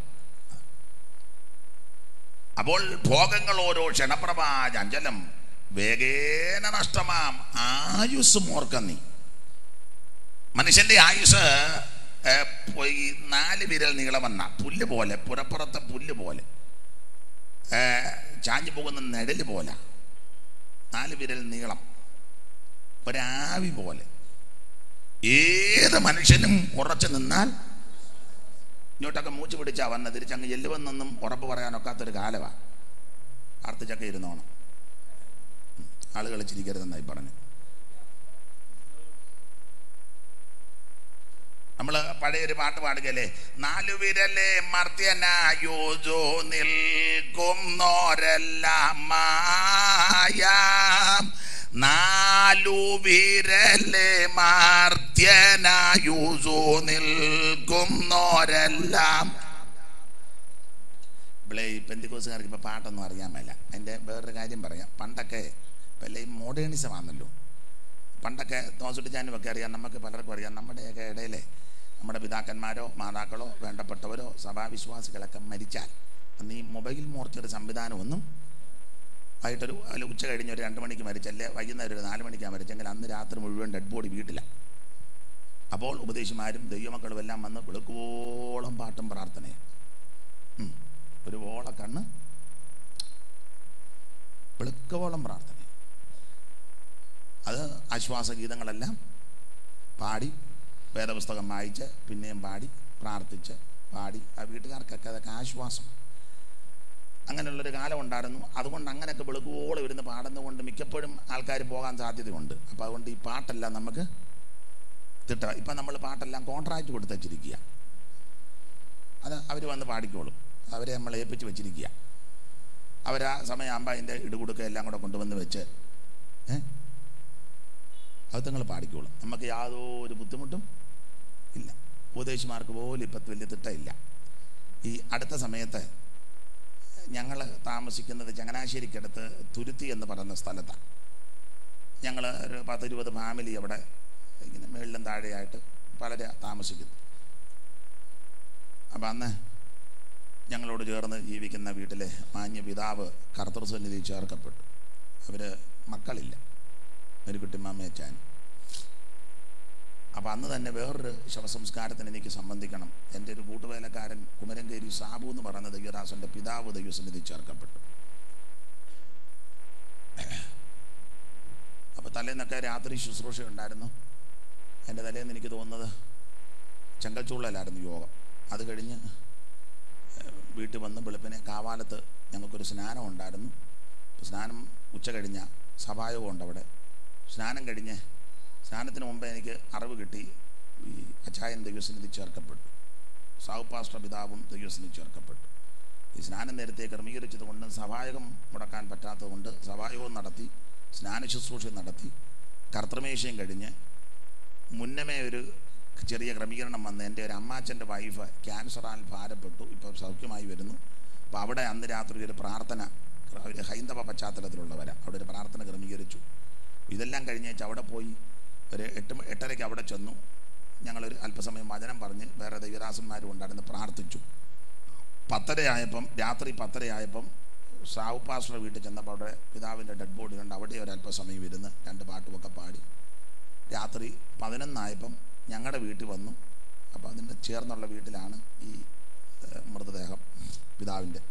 അപ്പോൾ ഭോഗങ്ങൾ ഓരോ ക്ഷണപ്രഭാ ചഞ്ചലം വേഗേന നഷ്ടമാം ആയുസ് മോർക്ക നീ മനുഷ്യന്റെ ആയുസ് ഏ, പോയി നാല് വിരൽ നീളമെന്ന പുല്ല് പോലെ പുറപ്പുറത്തെ പുല്ല് പോലെ ഏ, ചാഞ്ഞു പോകുന്ന നിഴല് പോലെ നാല് വിരൽ നീളം ഒരാവി പോലെ ഏത് മനുഷ്യനും ഉറച്ചു നിന്നാൽ ഇങ്ങോട്ടൊക്കെ മൂച്ച് പിടിച്ചാ വന്ന തിരിച്ചങ്ങ് ചെല്ലുവെന്നൊന്നും ഉറപ്പ് പറയാനൊക്കാത്തൊരു കാലമാണ് പ്രാർത്ഥിച്ചൊക്കെ ഇരുന്നോണം ആളുകൾ ചിരിക്കരുതെന്നായി പറഞ്ഞു നമ്മൾ പഴയ ഒരു പാട്ട് പാടുകയല്ലേ നാലു വിരലെ മർത്യനായോജോ നിൽക്കുന്നോരെല്ലാം മായാം നാലു വിരലെ മർത്യനായൂസോ നിൽക്കുന്നോരെല്ലാം ഇവിടെ ഈ പെന്തിക്കോസുകാർക്ക് ഇപ്പം പാട്ടൊന്നും അറിയാൻ മേല അതിൻ്റെ വേറൊരു കാര്യം പറയാം പണ്ടൊക്കെ ഇപ്പം എല്ലാം ഈ മോഡേണിസം ആണല്ലോ പണ്ടൊക്കെ തോമസുട്ടിച്ചാനും ഒക്കെ അറിയാം നമുക്ക് പലർക്കും അറിയാം നമ്മുടെയൊക്കെ ഇടയിലെ നമ്മുടെ പിതാക്കന്മാരോ മാതാക്കളോ വേണ്ടപ്പെട്ടവരോ സഭാവിശ്വാസികളൊക്കെ മരിച്ചാൽ അന്ന് ഈ മൊബൈൽ മോർച്ചറി സംവിധാനമൊന്നും വൈകിട്ടൊരു അല്ല ഉച്ച കഴിഞ്ഞ് ഒരു രണ്ട് മണിക്ക് മരിച്ചല്ലേ വൈകുന്നേരം ഒരു നാല് മണിക്കാണ് മരിച്ചെങ്കിൽ അന്ന് രാത്രി മുഴുവൻ ഡെഡ് ബോഡി വീട്ടിലാണ് അപ്പോൾ ഉപദേശിമാരും ദൈവമക്കളും എല്ലാം വന്ന് വെളുക്കുവോളം പാട്ടും പ്രാർത്ഥനയും ഉം. ഒരു ഓള കണ്ണ് വെളുക്കവോളം പ്രാർത്ഥന അത് ആശ്വാസഗീതങ്ങളെല്ലാം പാടി വേദപുസ്തകം വായിച്ച് പിന്നെയും പാടി പ്രാർത്ഥിച്ച് പാടി ആ വീട്ടുകാർക്കൊക്കെ അതൊക്കെ ആശ്വാസം അങ്ങനെയുള്ളൊരു കാലം ഉണ്ടായിരുന്നു അതുകൊണ്ട് അങ്ങനെയൊക്കെ വെളുക്കുവോളം ഇരുന്ന് പാടുന്നതുകൊണ്ട് മിക്കപ്പോഴും ആൾക്കാർ പോകാൻ സാധ്യതയുണ്ട് അപ്പോൾ അതുകൊണ്ട് ഈ പാട്ടെല്ലാം നമുക്ക് തിട്ട ഇപ്പം നമ്മൾ പാട്ടെല്ലാം കോൺട്രാക്റ്റ് കൊടുത്ത് വെച്ചിരിക്കുക അത് അവർ വന്ന് പാടിക്കോളും അവരെ നമ്മൾ ഏൽപ്പിച്ച് വെച്ചിരിക്കുക അവരാ സമയമാകുമ്പോൾ അതിൻ്റെ ഇടുകൊടുക്ക എല്ലാം കൂടെ കൊണ്ടുവന്ന് വെച്ച് ഏ അത് നിങ്ങൾ പാടിക്കോളും നമുക്ക് യാതൊരു ബുദ്ധിമുട്ടും ഇല്ല ഉപദേശിമാർക്ക് പോലും ഇപ്പം വലിയ തിട്ടമില്ല ഈ അടുത്ത സമയത്ത് ഞങ്ങൾ താമസിക്കുന്നത് ചങ്ങനാശ്ശേരിക്കടുത്ത് തുരുത്തി എന്ന് പറയുന്ന സ്ഥലത്താണ് ഞങ്ങൾ ഒരു പത്തിരുപത് ഫാമിലി അവിടെ ഇങ്ങനെ മേളിലും താഴെയായിട്ട് പലരെ താമസിക്കുന്നു അപ്പം അന്ന് ഞങ്ങളോട് ചേർന്ന് ജീവിക്കുന്ന വീട്ടിലെ മാന്യ പിതാവ് കർത്തൃസന്നിധി ചേർക്കപ്പെട്ടു അവർ മക്കളില്ല ഒരു കുട്ടിമാമയച്ചാൻ അപ്പം അന്ന് തന്നെ വേറൊരു ശവസംസ്കാരത്തിന് എനിക്ക് സംബന്ധിക്കണം എൻ്റെ ഒരു കൂട്ടുവേലക്കാരൻ കുമരങ്കേരി സാബു എന്ന് പറയുന്ന ദൈവദാസൻ്റെ പിതാവ് ദൈവസന്നിധി ചേർക്കപ്പെട്ടു അപ്പോൾ തലേന്നൊക്കെ രാത്രി ശുശ്രൂഷ ഉണ്ടായിരുന്നു എൻ്റെ തലേന്ന് എനിക്ക് തോന്നുന്നത് ചെങ്കൽച്ചൂളലായിരുന്നു യോഗം അത് കഴിഞ്ഞ് ഏഹ്, വീട്ടിൽ വന്ന് വെളുപ്പിനെ കാവാലത്ത് ഞങ്ങൾക്കൊരു സ്നാനം ഉണ്ടായിരുന്നു അപ്പോൾ സ്നാനം ഉച്ച കഴിഞ്ഞ സഭായോഗം ഉണ്ട് അവിടെ സ്നാനം കഴിഞ്ഞ് സ്നാനത്തിന് മുമ്പേ എനിക്ക് അറിവ് കിട്ടി ഈ അച്ചായൻ ദൈവസന്നിധി ചേർക്കപ്പെട്ടു സാഹുപാസ്റ്റർ പിതാവും ദൈവസ്നി ചേർക്കപ്പെട്ടു ഈ സ്നാനം നേരത്തെ ക്രമീകരിച്ചത് കൊണ്ട് സഭായകം മുടക്കാൻ പറ്റാത്തത് കൊണ്ട് സഭായകവും നടത്തി സ്നാന ശുശ്രൂഷയും നടത്തി കർത്തൃമേശയും കഴിഞ്ഞ് മുന്നമേ ഒരു ചെറിയ ക്രമീകരണം വന്ന് എൻ്റെ ഒരു അമ്മാച്ചൻ്റെ വൈഫ് ക്യാൻസറാൽ ഭാരപ്പെട്ടു ഇപ്പോൾ സൗഖ്യമായി വരുന്നു അപ്പോൾ അവിടെ അന്ന് രാത്രി ഒരു പ്രാർത്ഥന ഒരു ഹൈന്ദവ പശ്ചാത്തലത്തിലുള്ളവരാണ് അവിടെ ഒരു പ്രാർത്ഥന ക്രമീകരിച്ചു ഇതെല്ലാം കഴിഞ്ഞേച്ച് അവിടെ പോയി ഒരു എട്ട് മ- എട്ടരയ്ക്ക് അവിടെ ചെന്നു ഞങ്ങളൊരു അല്പസമയം വചനം പറഞ്ഞ് വേറെ ദൈവദാസന്മാരും ഉണ്ടായിരുന്നു പ്രാർത്ഥിച്ചു പത്തരയായപ്പം രാത്രി പത്തരയായപ്പം സാവു പാസ്റ്റർ വീട്ടിൽ ചെന്നപ്പോൾ അവിടെ പിതാവിൻ്റെ ഡെഡ് ബോഡി കണ്ട് അവിടെ ഒരു അല്പസമയം ഇരുന്ന് രണ്ട് പാട്ടുമൊക്കെ പാടി രാത്രി പതിനൊന്നായപ്പം ഞങ്ങളുടെ വീട്ടിൽ വന്നു അപ്പോൾ അതിൻ്റെ ചേർന്നുള്ള വീട്ടിലാണ് ഈ ഏഹ്, മൃതദേഹം പിതാവിൻ്റെ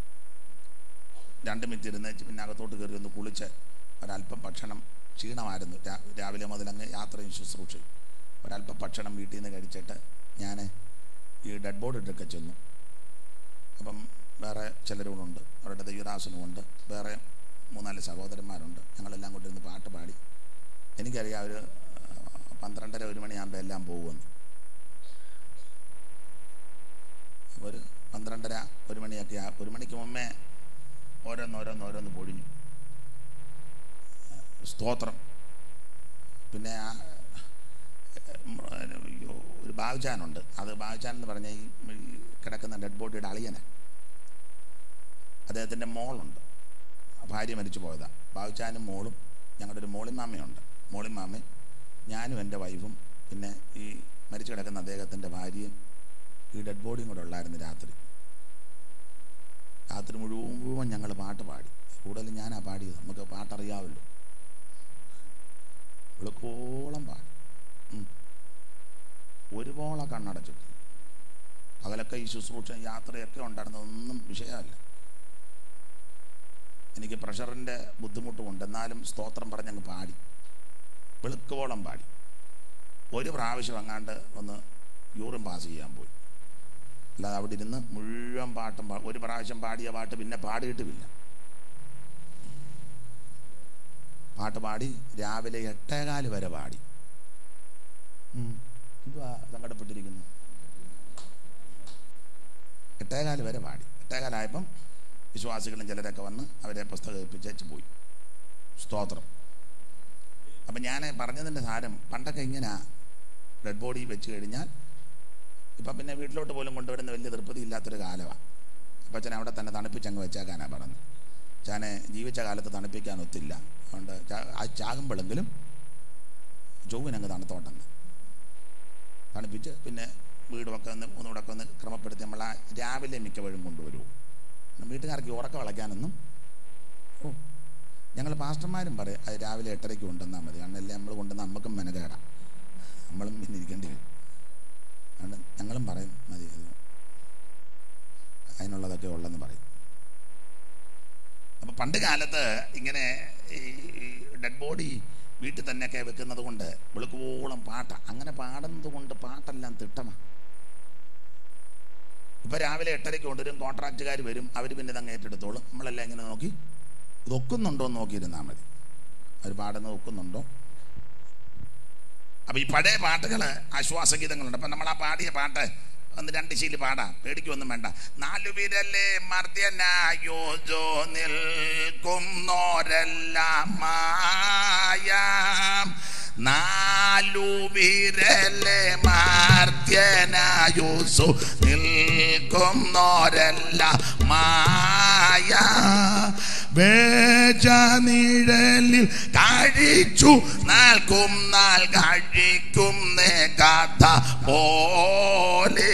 രണ്ട് മിനിറ്റ് ഇരുന്ന് പിന്നെ അകത്തോട്ട് കയറി ഒന്ന് കുളിച്ച് ഒരല്പം ഭക്ഷണം ക്ഷീണമായിരുന്നു രാ- രാവിലെ മുതൽ അങ്ങ് യാത്രയും ശുശ്രൂഷയും ഒരല്പം ഭക്ഷണം വീട്ടിൽ നിന്ന് കഴിച്ചിട്ട് ഞാൻ ഈ ഡെഡ് ബോഡി ഇട്ടൊക്കെ ചെന്നു അപ്പം വേറെ ചിലരുമുണ്ട് അവരുടെ ദൈവദാസനുമുണ്ട് വേറെ മൂന്നാല് സഹോദരന്മാരുണ്ട് ഞങ്ങളെല്ലാം കൂടി ഇരുന്ന് പാട്ട് പാടി എനിക്കറിയാം ഒരു ആ, പന്ത്രണ്ടര ഒരു മണിയാകുമ്പോൾ എല്ലാം പോകുമെന്ന് ഒരു പന്ത്രണ്ടര ഒരു മണിയൊക്കെ ആ ഒരു മണിക്ക് മുമ്പേ ഓരോന്നോരോന്ന് ഓരോന്ന് പൊഴിഞ്ഞു സ്തോത്രം പിന്നെ ആ ഉം, അയ്യോ, ഒരു ബാഗ്ചാനുണ്ട് അത് ബാഗ്ചാൻ എന്ന് പറഞ്ഞ ഈ ഈ കിടക്കുന്ന ഡെഡ് ബോഡിയുടെ അളിയനെ അദ്ദേഹത്തിൻ്റെ മോളുണ്ട് ഭാര്യ മരിച്ചു പോയതാണ് ബാഗ്ചാനും മോളും ഞങ്ങളുടെ ഒരു മോളിമാമയുണ്ട് മോളിമാമയും ഞാനും എൻ്റെ വൈഫും പിന്നെ ഈ മരിച്ചു കിടക്കുന്ന അദ്ദേഹത്തിൻ്റെ ഭാര്യയും ഈ ഡെഡ് ബോഡിയും കൂടെ ഉള്ളായിരുന്നു രാത്രി രാത്രി മുഴുവൻ മുഴുവൻ ഞങ്ങൾ പാട്ട് പാടി കൂടുതലും ഞാനാ പാടിയത് നമുക്ക് പാട്ടറിയാമല്ലോ വെളുക്കോളം പാടി ഉം. ഒരുപോലെ കണ്ണടച്ചിട്ട് പകലൊക്കെ ഈ ശുശ്രൂഷ യാത്രയൊക്കെ ഉണ്ടായിരുന്നതൊന്നും വിഷയമല്ല എനിക്ക് പ്രഷറിൻ്റെ ബുദ്ധിമുട്ടുമുണ്ട് എന്നാലും സ്തോത്രം പറഞ്ഞങ്ങ് പാടി വെളുക്കോളം പാടി ഒരു പ്രാവശ്യം അങ്ങാണ്ട് ഒന്ന് യൂറിൻ പാസ് ചെയ്യാൻ പോയി അല്ലാതെ അവിടെ ഇരുന്ന് മുഴുവൻ പാട്ടും പാ ഒരു പ്രാവശ്യം പാടിയ പാട്ട് പിന്നെ പാടിയിട്ടുമില്ല പാട്ട് പാടി രാവിലെ എട്ടേകാല് വരെ പാടി ഉം. എന്തുവാ സങ്കടപ്പെട്ടിരിക്കുന്നു എട്ടേകാല് വരെ പാടി എട്ടേകാലായപ്പം വിശ്വാസികളും ചിലരൊക്കെ വന്ന് അവരെ പുസ്തകം ഏൽപ്പിച്ചേച്ച് പോയി സ്തോത്രം അപ്പം ഞാൻ പറഞ്ഞതിൻ്റെ സാരം പണ്ടൊക്കെ ഇങ്ങനെ ഡെഡ് ബോഡി വെച്ച് കഴിഞ്ഞാൽ ഇപ്പം പിന്നെ വീട്ടിലോട്ട് പോലും കൊണ്ടുവരുന്ന വലിയ തൃപ്തി ഇല്ലാത്തൊരു കാലമാണ് അപ്പം അച്ഛൻ അവിടെ തന്നെ തണുപ്പിച്ചങ്ങ് വെച്ചേക്കാനാണ് പറഞ്ഞത് ചാനെ ജീവിച്ച കാലത്ത് തണുപ്പിക്കാൻ ഒത്തില്ല അതുകൊണ്ട് ചാ- ആ ചാകുമ്പോഴെങ്കിലും ചൊവ്വിനങ്ങ് തണുത്തോട്ടെന്ന് തണുപ്പിച്ച് പിന്നെ വീടുമൊക്കെ ഒന്ന് ഒന്നുകൂടെ ഒന്ന് ക്രമപ്പെടുത്തി നമ്മൾ ആ രാവിലെ മിക്കവഴും കൊണ്ടുവരുമോ വീട്ടുകാർക്ക് ഈ ഉറക്കം വളയ്ക്കാനൊന്നും ഓ ഞങ്ങൾ പാസ്റ്റർമാരും പറയും അത് രാവിലെ എട്ടരയ്ക്ക് കൊണ്ടുവന്നാൽ മതി കാരണം എല്ലാം നമ്മൾ കൊണ്ടുവന്നാൽ നമുക്കും മെനകേടാം നമ്മളും പിന്നെ ഇരിക്കേണ്ടി വരും അതുകൊണ്ട് ഞങ്ങളും പറയും മതി അത് അതിനുള്ളതൊക്കെ ഉള്ളെന്ന് പറയും അപ്പം പണ്ട് കാലത്ത് ഇങ്ങനെ ഈ ഡെഡ് ബോഡി വീട്ടിൽ തന്നെയൊക്കെ വെക്കുന്നത് കൊണ്ട് വെളുക്കുവോളം പാട്ട അങ്ങനെ പാടുന്നത് കൊണ്ട് പാട്ടെല്ലാം തിട്ടമാണ് ഇപ്പം രാവിലെ എട്ടരയ്ക്ക് കൊണ്ടുവരും കോൺട്രാക്റ്റുകാർ വരും അവർ പിന്നെ ഇതങ്ങ് ഏറ്റെടുത്തോളും നമ്മളെല്ലാം ഇങ്ങനെ നോക്കി ഇത് ഒക്കുന്നുണ്ടോ എന്ന് നോക്കിയിരുന്നാൽ മതി അവർ പാടുന്നത് ഒക്കുന്നുണ്ടോ അപ്പം ഈ പഴയ പാട്ടുകൾ ആശ്വാസഗീതങ്ങളുണ്ട് അപ്പം നമ്മൾ ആ പാടിയ പാട്ട് ഒന്ന് രണ്ട് ശീലി പാടാം പേടിക്കൊന്നും വേണ്ട നാലു വിരലെ മർദ്ദനായോ ജോ നിൽക്കുന്നോരെല്ലാം മായാം നാലു വിരലെ മാർദ്യനായുസു നിൽക്കുന്നോരെല്ലാം മായ വേജനിഴലിൽ കഴിച്ചു നാൾക്കും നാൾ കഴിക്കും കഥ പോലെ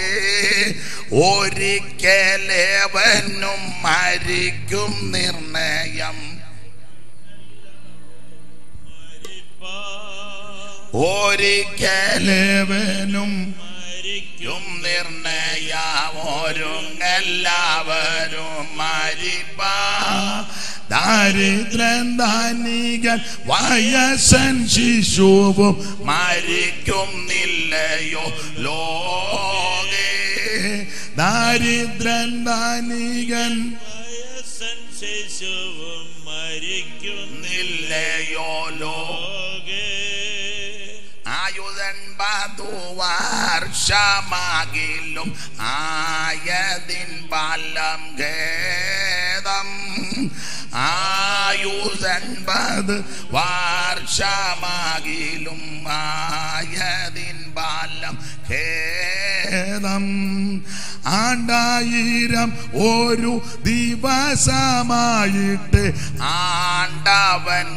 ഒരിക്കലേവനും മരിക്കും നിർണയം ഒരിക്കലേവനും യും നിർണയമൊരുങ്ങെല്ലാവരും മരിപ്പ ദാരിദ്രൻ ധാനികൻ വയസ്സൻ ശിശുവും മരിക്കും നില്ലയോ ലോകേ ദാരിദ്രൻ ധാനികൻ വയസ്സൻ ശിശുവും മരിക്കും നില്ലയോ ലോ ലോകേ ആയുധ ആയുസൻപതു വർഷമാകിലും ആയതിൻ ബലം ഖേദം ആയുസൻപത് വർഷമാകിലും ആയതിൻ ബലം ഖേദം ആണ്ടായിരം ഒരു ദിവസമായിട്ട് ആണ്ടവൻ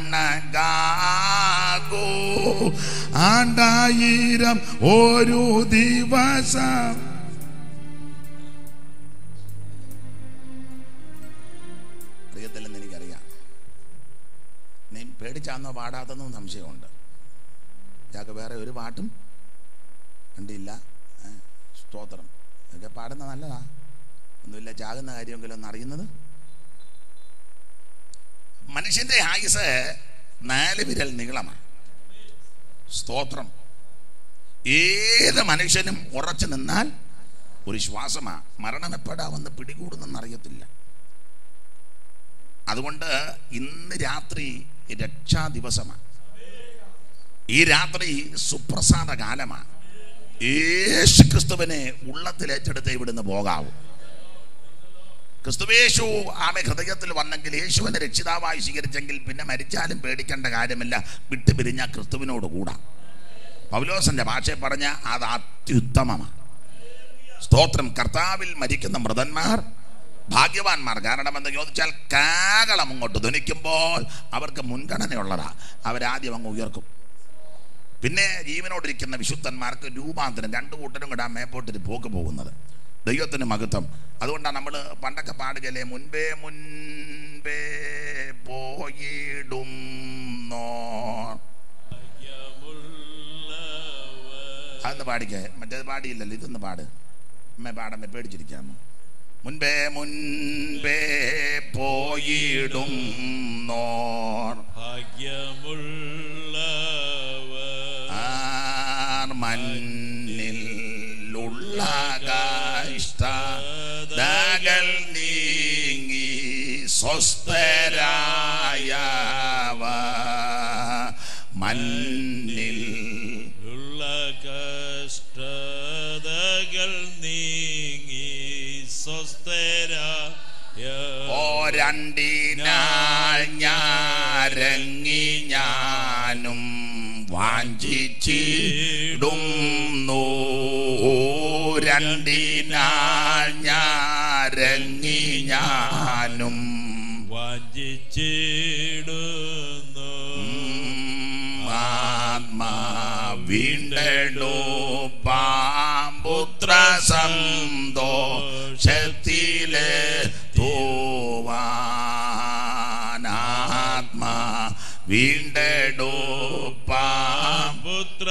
കണ്ണകാകൂ ആണ്ടായിരം ഒരു ദിവസം അറിയത്തില്ലെന്ന് എനിക്കറിയാം നീ പേടിച്ചാന്നോ പാടാത്തെന്നും സംശയമുണ്ട് ഇയാൾക്ക് വേറെ ഒരു പാട്ടും കണ്ടില്ല ഏ, സ്തോത്രം ഇതൊക്കെ പാടുന്ന നല്ലതാ ഒന്നുമില്ല ചാകുന്ന കാര്യമെങ്കിലും ഒന്ന് അറിയുന്നത് മനുഷ്യന്റെ ആയുസ് നാല് വിരൽ നീളമാണ് സ്തോത്രം ഏത് മനുഷ്യനും ഉറച്ചു നിന്നാൽ ഒരു ശ്വാസമാ മരണം എപ്പോഴാവെന്ന് പിടികൂടുന്നെന്നറിയത്തില്ല അതുകൊണ്ട് ഇന്ന് രാത്രി രക്ഷാ ദിവസമാണ് ഈ രാത്രി സുപ്രസാദ കാലമാണ് യേശു ക്രിസ്തുവിനെ ഉള്ളത്തിൽ ഏറ്റെടുത്ത് ഇവിടുന്ന് പോകാവൂ ക്രിസ്തുവേശു ആമെ ഹൃദയത്തിൽ വന്നെങ്കിൽ യേശുവിനെ രക്ഷിതാവായി സ്വീകരിച്ചെങ്കിൽ പിന്നെ മരിച്ചാലും പേടിക്കേണ്ട കാര്യമില്ല വിട്ടുപിരിഞ്ഞ ക്രിസ്തുവിനോട് കൂടാ പൗലോസന്റെ ഭാഷയിൽ പറഞ്ഞ അത് അത്യുത്തമമാണ് സ്തോത്രം കർത്താവിൽ മരിക്കുന്ന മൃതന്മാർ ഭാഗ്യവാന്മാർ കാരണം എന്ന് ചോദിച്ചാൽ കാകളം അങ്ങോട്ട് ധ്വനിക്കുമ്പോൾ അവർക്ക് മുൻഗണനയുള്ളതാ അവരാദ്യം അങ്ങ് ഉയർക്കും പിന്നെ ജീവനോടിരിക്കുന്ന വിശുദ്ധന്മാർക്ക് രൂപാന്തരം രണ്ടു കൂട്ടരും കൂടെ ആ മേപ്പോട്ടൊരു പോക്ക് പോകുന്നത് ദൈവത്തിന് മഹത്വം അതുകൊണ്ടാണ് നമ്മൾ പണ്ടൊക്കെ പാടുകയല്ലേ മുൻപേ മുൻപേ പോയിടും അതൊന്ന് പാടിക്കേ മറ്റേത് പാടിയില്ലല്ലോ ഇതൊന്ന് പാട് അമ്മ പാടമ്മ പേടിച്ചിരിക്കാമോ മുൻപേ മുൻപേ പോയിടും നോർ ഭാഗ്യമുള്ളവർ ആർ മണ്ണിൽ ഉള്ള കഷ്ടതകൾ നീങ്ങി സ്വസ്ഥരായവ മണ്ണിൽ ഉള്ള കഷ്ടതകൾ നീങ്ങി സ്വസ്ഥരായ ഓരണ്ടിനാൾ ഞാരങ്ങി ഞാനും വാഞ്ചിച്ചിടുന്നു രണ്ടിനാൾ ഞാരങ്ങി ഞാനും വാഞ്ചിച്ചിടുന്നു ആത്മാ വീണ്ടു പാമ്പുത്ര സന്തോഷത്തിലെ തോവാനാത്മാ വീണ്ടു പാം പുത്ര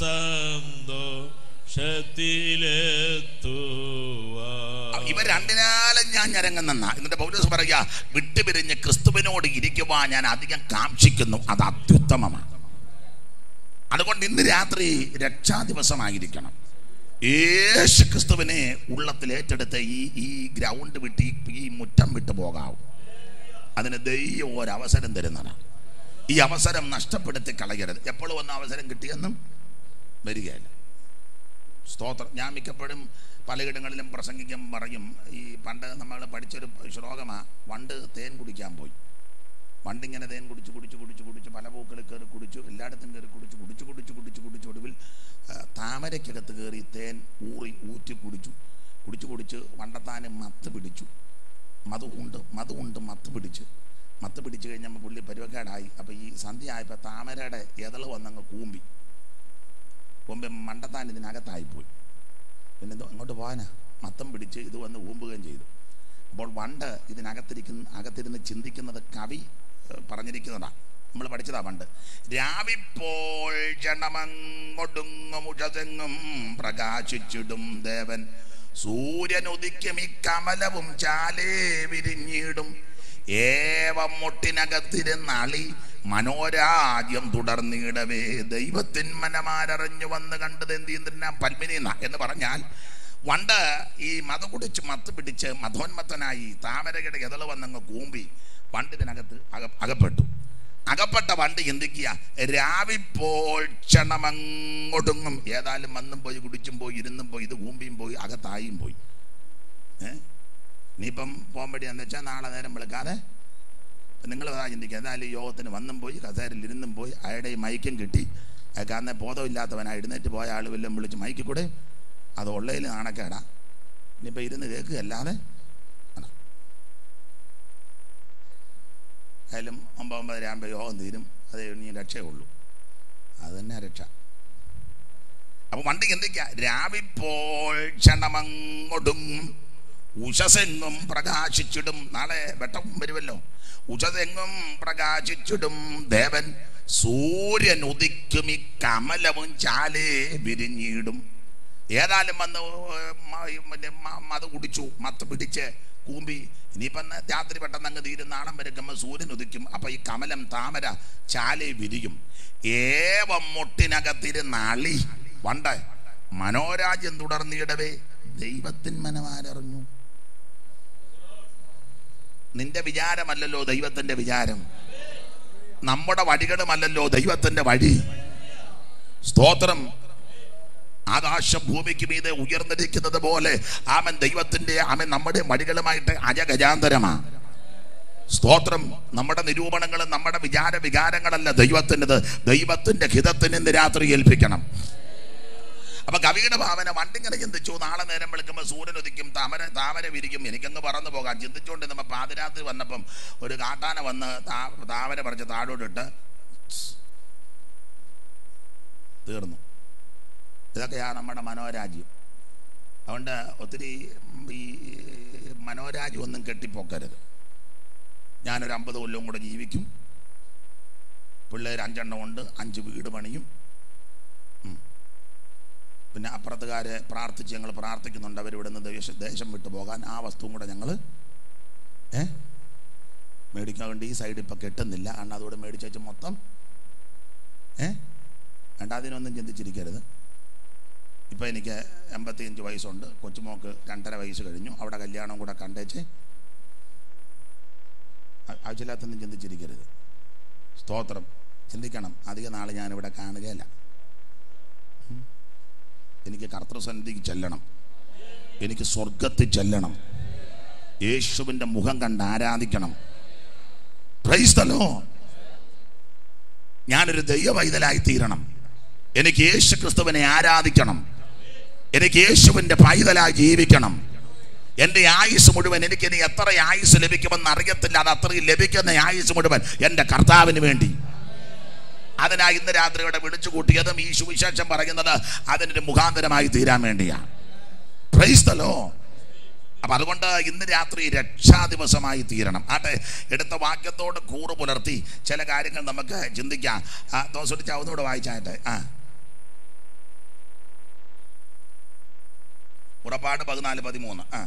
സന്തോഷത്തിലെത്തുവാൻ ഇവ രണ്ടിനാലും ഞാൻ ഞരങ്ങുന്ന എന്നിട്ട് പൗലോസ് പറയുക വിട്ടുപിരിഞ്ഞ് ക്രിസ്തുവിനോട് ഇരിക്കുവാൻ ഞാൻ അധികം കാക്ഷിക്കുന്നു അത് അത്യുത്തമമാണ് അതുകൊണ്ട് ഇന്ന് രാത്രി രക്ഷാ ദിവസമായിരിക്കണം യേശു ക്രിസ്തുവിനെ ഉള്ളത്തിൽ ഏറ്റെടുത്ത് ഈ ഈ ഗ്രൗണ്ട് വിട്ട് ഈ ഈ മുറ്റം വിട്ട് പോകാവും അതിന് ദൈവം ഒരവസരം തരുന്നതാണ് ഈ അവസരം നഷ്ടപ്പെടുത്തി കളയരുത് എപ്പോഴും ഒന്ന് അവസരം കിട്ടിയെന്നും വരികയില്ല സ്തോത്രം ഞാൻ മിക്കപ്പോഴും പലയിടങ്ങളിലും പ്രസംഗിക്കാൻ പറയും ഈ പണ്ട് നമ്മൾ പഠിച്ചൊരു ശ്ലോകമാണ് വണ്ട് തേൻ കുടിക്കാൻ പോയി വണ്ടിങ്ങനെ തേൻ കുടിച്ച് കുടിച്ച് കുടിച്ച് കുടിച്ച് പല പൂക്കളിൽ കയറി കുടിച്ചു എല്ലായിടത്തും കയറി കുടിച്ച് കുടിച്ച് കുടിച്ച് കുടിച്ച് കുടിച്ച് ഒടുവിൽ ആ, താമരയ്ക്കകത്ത് കയറി തേൻ ഊറി ഊറ്റി കുടിച്ചു കുടിച്ച് കുടിച്ച് വണ്ടത്താന് മത്ത് പിടിച്ചു മധു ഉണ്ട് മധു ഉണ്ട് മത്ത് പിടിച്ച് മത്ത് പിടിച്ച് കഴിഞ്ഞപ്പോൾ പുള്ളി പരുവക്കേടായി അപ്പോൾ ഈ സന്ധ്യ ആയപ്പോൾ താമരയുടെ എതള് വന്നങ്ങ് കൂമ്പി കൂമ്പി മണ്ടത്താൻ ഇതിനകത്തായിപ്പോയി പിന്നെ എന്തോ അങ്ങോട്ട് പോകാനാ മത്തം പിടിച്ച് ഇത് വന്ന് ഊമ്പുകയും ചെയ്തു അപ്പോൾ പണ്ട് ഇതിനകത്തിരിക്കുന്ന അകത്തിരുന്ന് ചിന്തിക്കുന്നത് കവി ഏഹ്, പറഞ്ഞിരിക്കുന്നതാ നമ്മൾ പഠിച്ചതാ പണ്ട് രാവിപ്പോൾ ജണമങ്ങൊടുങ്ങുമുഴതെങ്ങും പ്രകാശിച്ചിടും ദേവൻ സൂര്യൻ ഉദിക്കും ഈ കമലവും ചാലേ വിരിഞ്ഞിടും ഏവം മുട്ടിനകത്തിരുന്നളി മനോരാജ്യം തുടർന്നിടവേ ദൈവത്തിൻ മനമാരറിഞ്ഞു വന്ന് കണ്ടത് എന്തിനാ പൽമിനിന്ന എന്ന് പറഞ്ഞാൽ വണ്ട് ഈ മത കുടിച്ച് മത്ത് പിടിച്ച് മധോന്മത്തനായി താമരയുടെ എതള് വന്നങ്ങ് കൂമ്പി വണ്ടിനകത്ത് അക അകപ്പെട്ടു അകപ്പെട്ട വണ്ടി ചിന്തിക്കുക രാവിപ്പോൾ ക്ഷണമങ്ങൊടുങ്ങും ഏതായാലും വന്നും പോയി കുടിച്ചും പോയി ഇരുന്നും പോയി ഇത് കൂമ്പിയും പോയി അകത്തായും പോയി ഏ ഇനിയിപ്പം പോകുമ്പോഴേ എന്ന് വെച്ചാൽ നാളെ നേരം വിളിക്കാതെ നിങ്ങൾ അതാ ചിന്തിക്കുക എന്തായാലും ഈ യോഗത്തിന് വന്നും പോയി കസേരയിൽ ഇരുന്നും പോയി അയാളുടെ ഈ മൈക്കും കിട്ടി അയാൾക്ക് അന്നേ ബോധമില്ലാത്തവനാ എഴുന്നേറ്റ് പോയ ആൾ വല്ലതും വിളിച്ച് മൈക്കിൽ കൂടെ അത് ഉള്ളതിൽ നാണക്കേടാ ഇനിയിപ്പോൾ ഇരുന്ന് കേൾക്കുകയല്ലാതെ ആണ്. ആയാലും ഒമ്പത് ഒമ്പതര ആകുമ്പോൾ യോഗം തീരും അത് ഇനി രക്ഷയുള്ളൂ അത് തന്നെ രക്ഷ അപ്പൊ വണ്ടി എന്തൊക്കെയാ രാവിപ്പോൾ ക്ഷണമങ്ങൊടുങ്ങും ഉഷസെങ്ങും പ്രകാശിച്ചിടും നാളെ വെട്ടം വരുമല്ലോ ഉഷസെങ്ങും പ്രകാശിച്ചിടും ദേവൻ സൂര്യൻ ഉദിക്കും ഈ കമലവും ചാലേ വിരിഞ്ഞിടും ഏതായാലും വന്ന് മ- മറ്റേ മ- മത് കുടിച്ചു മത്ത് പിടിച്ച് കൂമ്പി ഇനിയിപ്പം ന- രാത്രി പെട്ടെന്ന് അങ്ങ് തീരും നാളം വരക്കുമ്പോൾ സൂര്യൻ ഉദിക്കും അപ്പൊ ഈ കമലം താമര ചാലേ വിരിയും ഏവം മുട്ടിനകത്തിരുന്നാളി വണ്ട് മനോരാജ്യം തുടർന്നിടവേ ദൈവത്തിൻ മനമാരറിഞ്ഞു നിന്റെ വിചാരമല്ലല്ലോ ദൈവത്തിന്റെ വിചാരം നമ്മുടെ വഴികളുമല്ലല്ലോ ദൈവത്തിന്റെ വഴി സ്തോത്രം ആകാശം ഭൂമിക്ക് മീതെ ഉയർന്നിരിക്കുന്നത് പോലെ ആമൻ ദൈവത്തിന്റെ ആമൻ നമ്മുടെ വഴികളുമായിട്ട് അജഗജാന്തരമാ സ്തോത്രം നമ്മുടെ നിരൂപണങ്ങളും നമ്മുടെ വിചാര വികാരങ്ങളല്ല ദൈവത്തിൻ്റെത് ദൈവത്തിന്റെ ഹിതത്തിന് ഇന്ന് രാത്രി ഏൽപ്പിക്കണം അപ്പൊ കവിയുടെ ഭാവന വണ്ടിങ്ങനെ ചിന്തിച്ചു നാളെ നേരം വിളിക്കുമ്പോൾ സൂര്യൻ ഉദിക്കും താമര താമര വിരിക്കും എനിക്കങ്ങ് പറന്നു പോകാം ചിന്തിച്ചുകൊണ്ട് നമ്മൾ പാതിരാത്രി വന്നപ്പം ഒരു കാട്ടാന വന്ന് താ- താമര പറിച്ച് താഴോട്ടിട്ട് തീർന്നു ഇതൊക്കെയാണ് നമ്മുടെ മനോരാജ്യം അതുകൊണ്ട് ഒത്തിരി ഈ മനോരാജ്യം ഒന്നും കെട്ടിപ്പൊക്കരുത് ഞാനൊരു അമ്പത് കൊല്ലവും കൂടെ ജീവിക്കും പിള്ളേർ അഞ്ചെണ്ണം ഉണ്ട് അഞ്ച് വീട് പണിയും ഉം. പിന്നെ അപ്പുറത്തുകാരെ പ്രാർത്ഥിച്ച് ഞങ്ങൾ പ്രാർത്ഥിക്കുന്നുണ്ട് അവരിവിടുന്ന് ദേശം ദേശം വിട്ടു പോകാൻ ആ വസ്തുവും കൂടെ ഞങ്ങൾ ഏ മേടിക്കാൻ വേണ്ടി ഈ സൈഡ് ഇപ്പം കെട്ടുന്നില്ല കാരണം അതോടെ മേടിച്ചു മൊത്തം ഏ വേണ്ട അതിനൊന്നും ചിന്തിച്ചിരിക്കരുത് ഇപ്പം എനിക്ക് എൺപത്തിയഞ്ച് വയസ്സുണ്ട് കൊച്ചുമോക്ക് രണ്ടര വയസ്സ് കഴിഞ്ഞു അവിടെ കല്യാണം കൂടെ കണ്ടേച്ച് ആ- ആവശ്യമില്ലാത്തൊന്നും ചിന്തിച്ചിരിക്കരുത് സ്തോത്രം ചിന്തിക്കണം അധിക നാൾ ഞാനിവിടെ കാണുകയില്ല ഉം. എനിക്ക് കർത്തൃസന്നിധിക്ക് ചെല്ലണം എനിക്ക് സ്വർഗത്തിൽ ചെല്ലണം യേശുവിൻ്റെ മുഖം കണ്ട് ആരാധിക്കണം പ്രൈസ് ദ ലോർഡ്. ഞാനൊരു ദൈവവൈതലായി തീരണം എനിക്ക് യേശു ക്രിസ്തുവിനെ ആരാധിക്കണം എനിക്ക് യേശുവിൻ്റെ പൈതലായി ജീവിക്കണം എൻ്റെ ആയുസ് മുഴുവൻ എനിക്ക് ഇനി എത്ര ആയുസ് ലഭിക്കുമെന്ന് അറിയത്തില്ല അത് അത്രയും ലഭിക്കുന്ന ആയുസ് മുഴുവൻ എൻ്റെ കർത്താവിന് വേണ്ടി അതിനായി ഇന്ന് രാത്രി ഇവിടെ വിളിച്ചു കൂട്ടിയതും ഈ സുവിശേഷം പറയുന്നത് അതിനൊരു മുഖാന്തരമായി തീരാൻ വേണ്ടിയാണ് പ്രൈസ് ദ ലോ അപ്പൊ അതുകൊണ്ട് ഇന്ന് രാത്രി രക്ഷാ ദിവസമായി തീരണം ആട്ടെ എടുത്ത വാക്യത്തോട് കൂറ് പുലർത്തി ചില കാര്യങ്ങൾ നമുക്ക് ചിന്തിക്കാം ആ തോസടിച്ച ഒന്നുകൂടെ വായിച്ചാട്ടെ ആ പുറപ്പാട് പതിനാല് പതിമൂന്ന് ആ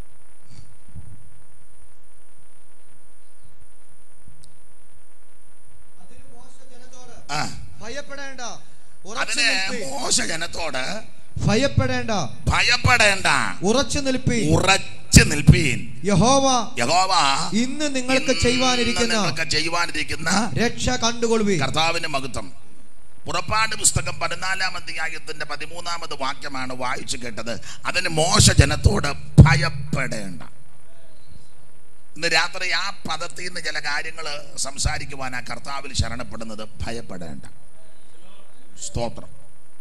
അതിന് മോശ ജനത്തോട് ആ ഭയപ്പെടേണ്ട ഉറച്ചു അതിന് നിൽപ്പീൻ മോശ ജനത്തോട് ഭയപ്പെടേണ്ട ഭയപ്പെടേണ്ട ഉറച്ചു നിൽപ്പീൻ ഉറച്ചു നിൽപ്പീൻ യഹോവ യഹോവ ഇന്ന് നിങ്ങൾക്ക് ഇന്ന് ചെയ്യുവാനിരിക്കുന്ന നിങ്ങൾക്ക് ചെയ്യുവാനിരിക്കുന്ന രക്ഷ കണ്ടുകൊള്ളുവീൻ കർത്താവിന്റെ മഹത്വം പുറപ്പാട് പുസ്തകം പതിനാലാം അധ്യായത്തിന്റെ പതിമൂന്നാമത് വാക്യമാണ് വായിച്ചു കേട്ടത് അതിന് മോശ ജനത്തോട് ഭയപ്പെടേണ്ട ഇന്ന് രാത്രി ആ പദത്തിൽ നിന്ന് ചില കാര്യങ്ങൾ സംസാരിക്കുവാൻ ആ കർത്താവിൽ ശരണപ്പെടുന്നത് ഭയപ്പെടേണ്ട സ്തോത്രം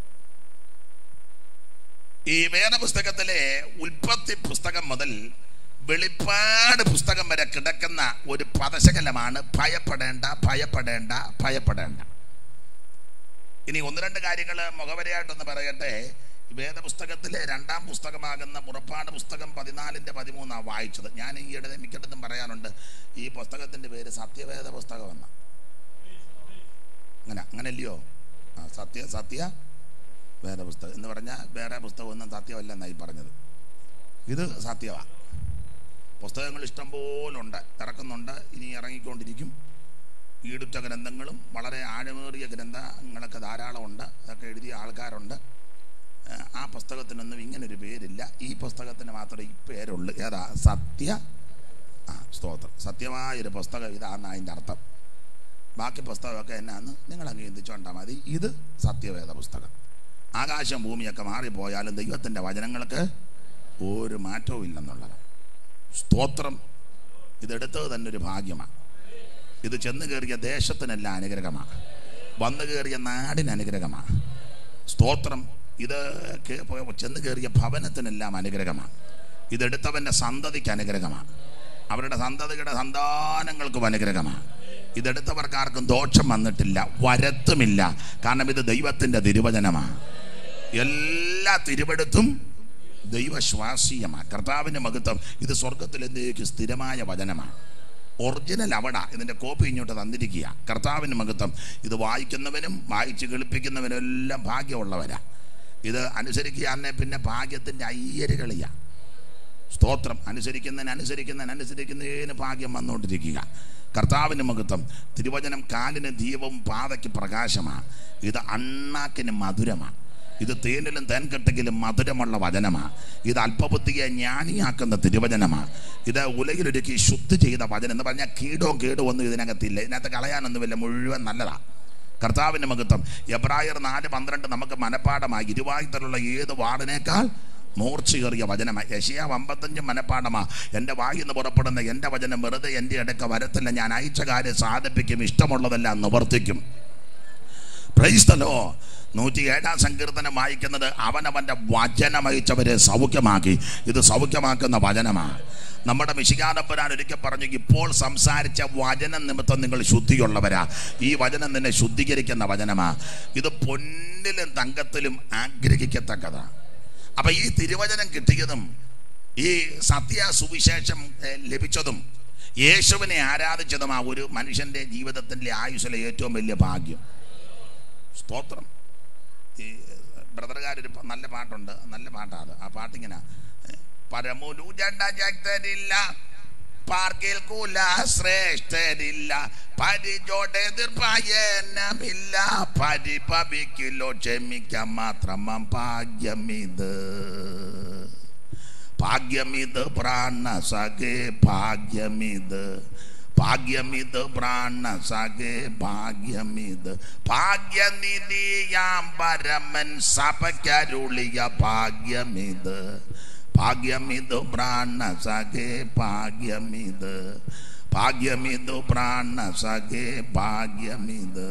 ഈ വേദപുസ്തകത്തിലെ ഉൽപ്പത്തി പുസ്തകം മുതൽ വെളിപ്പാട് പുസ്തകം വരെ കിടക്കുന്ന ഒരു പദശകലമാണ് ഭയപ്പെടേണ്ട ഭയപ്പെടേണ്ട ഭയപ്പെടേണ്ട ഇനി ഒന്ന് രണ്ട് കാര്യങ്ങൾ മുഖവരയായിട്ടൊന്ന് പറയട്ടെ ഈ വേദപുസ്തകത്തിലെ രണ്ടാം പുസ്തകമാകുന്ന പുറപ്പാട് പുസ്തകം പതിനാലിൻ്റെ പതിമൂന്നാണ് വായിച്ചത് ഞാൻ ഈയിടെ മിക്കയിടത്തും പറയാനുണ്ട് ഈ പുസ്തകത്തിൻ്റെ പേര് സത്യവേദ പുസ്തകമെന്ന അങ്ങനെ അങ്ങനല്ലയോ ആ സത്യ സത്യ വേദപുസ്തകം എന്ന് പറഞ്ഞാൽ വേറെ പുസ്തകമൊന്നും സത്യമല്ലെന്നായി പറഞ്ഞത് ഇത് സത്യമാണ് പുസ്തകങ്ങൾ ഇഷ്ടം പോലുണ്ട് ഇറക്കുന്നുണ്ട് ഇനി ഇറങ്ങിക്കൊണ്ടിരിക്കും ഈടുറ്റ ഗ്രന്ഥങ്ങളും വളരെ ആഴമേറിയ ഗ്രന്ഥങ്ങളൊക്കെ ധാരാളമുണ്ട് അതൊക്കെ എഴുതിയ ആൾക്കാരുണ്ട് ഏഹ് ആ പുസ്തകത്തിനൊന്നും ഇങ്ങനൊരു പേരില്ല ഈ പുസ്തകത്തിന് മാത്രമേ ഈ പേരുള്ളൂ ഏതാ സത്യ ആ സ്തോത്രം സത്യമായൊരു പുസ്തകം ഇതാന്ന് അതിൻ്റെ അർത്ഥം ബാക്കി പുസ്തകമൊക്കെ എന്നാന്ന് നിങ്ങൾ അങ്ങ് ചിന്തിച്ചോണ്ടാൽ മതി ഇത് സത്യവേദ പുസ്തകം ആകാശം ഭൂമിയൊക്കെ മാറിപ്പോയാലും ദൈവത്തിൻ്റെ വചനങ്ങൾക്ക് ഒരു മാറ്റവും ഇല്ലെന്നുള്ളത് സ്തോത്രം ഇതെടുത്തത് തന്നെ ഒരു ഭാഗ്യമാണ് ഇത് ചെന്ന് കയറിയ ദേശത്തിനെല്ലാം അനുഗ്രഹമാണ് വന്നു കയറിയ നാടിന് അനുഗ്രഹമാണ് സ്തോത്രം ഇത് കേ- ചെന്ന് കയറിയ ഭവനത്തിനെല്ലാം അനുഗ്രഹമാണ് ഇതെടുത്തവൻ്റെ സന്തതിക്ക് അനുഗ്രഹമാണ് അവരുടെ സന്തതിയുടെ സന്താനങ്ങൾക്കും അനുഗ്രഹമാണ് ഇതെടുത്തവർക്കാർക്കും ദോഷം വന്നിട്ടില്ല വരത്തുമില്ല കാരണം ഇത് ദൈവത്തിൻ്റെ തിരുവചനമാണ് എല്ലാ തിരുവെടുത്തും ദൈവശ്വാസീയമാണ് കർത്താവിൻ്റെ മഹത്വം ഇത് സ്വർഗത്തിൽ എന്നേക്ക് സ്ഥിരമായ വചനമാണ് ഒറിജിനൽ അവിടെ ഇതിൻ്റെ കോപ്പി ഇങ്ങോട്ട് തന്നിരിക്കുക കർത്താവിൻ്റെ മഹത്വം ഇത് വായിക്കുന്നവനും വായിച്ച് കേൾപ്പിക്കുന്നവനും എല്ലാം ഭാഗ്യമുള്ളവരാ ഇത് അനുസരിക്കുകയാന്നെ പിന്നെ ഭാഗ്യത്തിൻ്റെ അയ്യരുകളിയാണ് സ്തോത്രം അനുസരിക്കുന്നതിന് അനുസരിക്കുന്നതിന് അനുസരിക്കുന്നതിന് ഭാഗ്യം വന്നുകൊണ്ടിരിക്കുക കർത്താവിന് മഹത്വം തിരുവചനം കാലിന് ദീപവും പാതയ്ക്ക് പ്രകാശമാണ് ഇത് അണ്ണാക്കിന് മധുരമാണ് ഇത് തേനിലും തേൻകെട്ടെങ്കിലും മധുരമുള്ള വചനമാണ് ഇത് അല്പബുദ്ധിയെ ജ്ഞാനിയാക്കുന്ന തിരുവചനമാണ് ഇത് ഉലകിലൊരുക്കി ശുദ്ധി ചെയ്ത വചനം എന്ന് പറഞ്ഞാൽ കീടവും കേടും ഒന്നും ഇതിനകത്തില്ല ഇതിനകത്ത് കളയാനൊന്നുമില്ല മുഴുവൻ നല്ലതാണ് കർത്താവിൻ്റെ മഹത്വം എബ്രായർ നാല് പന്ത്രണ്ട് നമുക്ക് മനപ്പാടമായി ഇരുവായുത്തലുള്ള ഏത് വാർഡിനേക്കാൾ മൂർച്ചയേറിയ വചനമായി യശയാവ് അമ്പത്തഞ്ച് മനപ്പാടമാ എൻ്റെ വായിൽ നിന്ന് പുറപ്പെടുന്ന എൻ്റെ വചനം വെറുതെ എൻ്റെ അടുക്ക വരത്തില്ല ഞാൻ അയച്ച കാര്യം സാധിപ്പിക്കും ഇഷ്ടമുള്ളതെല്ലാം നിവർത്തിക്കും പ്രൈസ്തലോ നൂറ്റി ഏഴാം സങ്കീർത്തനം വായിക്കുന്നത് അവനവൻ്റെ വചനമയച്ചവരെ സൗഖ്യമാക്കി ഇത് സൗഖ്യമാക്കുന്ന വചനമാണ് നമ്മുടെ മിശികാനപ്പനാൻ ഒരിക്കൽ പറഞ്ഞു ഇപ്പോൾ സംസാരിച്ച വചനം നിമിത്തം നിങ്ങൾ ശുദ്ധിയുള്ളവരാ ഈ വചനം നിന്നെ ശുദ്ധീകരിക്കുന്ന വചനമാ ഇത് പൊന്നിലും തങ്കത്തിലും ആഗ്രഹിക്കത്തക്കതാണ് അപ്പൊ ഈ തിരുവചനം കിട്ടിയതും ഈ സത്യ സുവിശേഷം ഏ, ലഭിച്ചതും യേശുവിനെ ആരാധിച്ചതും ആ ഒരു മനുഷ്യന്റെ ജീവിതത്തിന്റെ ആയുസ്സിലെ ഏറ്റവും വലിയ ഭാഗ്യം സ്തോത്രം ഈ ബ്രദറുകാരൊരു പ- നല്ല പാട്ടുണ്ട് നല്ല പാട്ടാ അത് ആ പാട്ടിങ്ങനെ പരമുലു ജണ്ടജക്തരില്ല പാർക്കിൽ കുല ശ്രേഷ്ഠരില്ല പരിചോടെ എതിർപ്പായനമില്ല പരിഭവിക്കില്ലോ ക്ഷമിക്കാൻ മാത്രം ഭാഗ്യമിത് ഭാഗ്യമിത് പ്രാണസഖേ ഭാഗ്യമിത് ഭാഗ്യമിത് പ്രാണസഖേ ഭാഗ്യമിത് ഭാഗ്യനിധിയാം പരമൻ സഭയ്ക്കരുളിയ ഭാഗ്യമിത് ഭാഗ്യമിത് പ്രാണസഖേ ഭാഗ്യമിത് ഭാഗ്യമിത് പ്രാണസഖേ ഭാഗ്യമിത്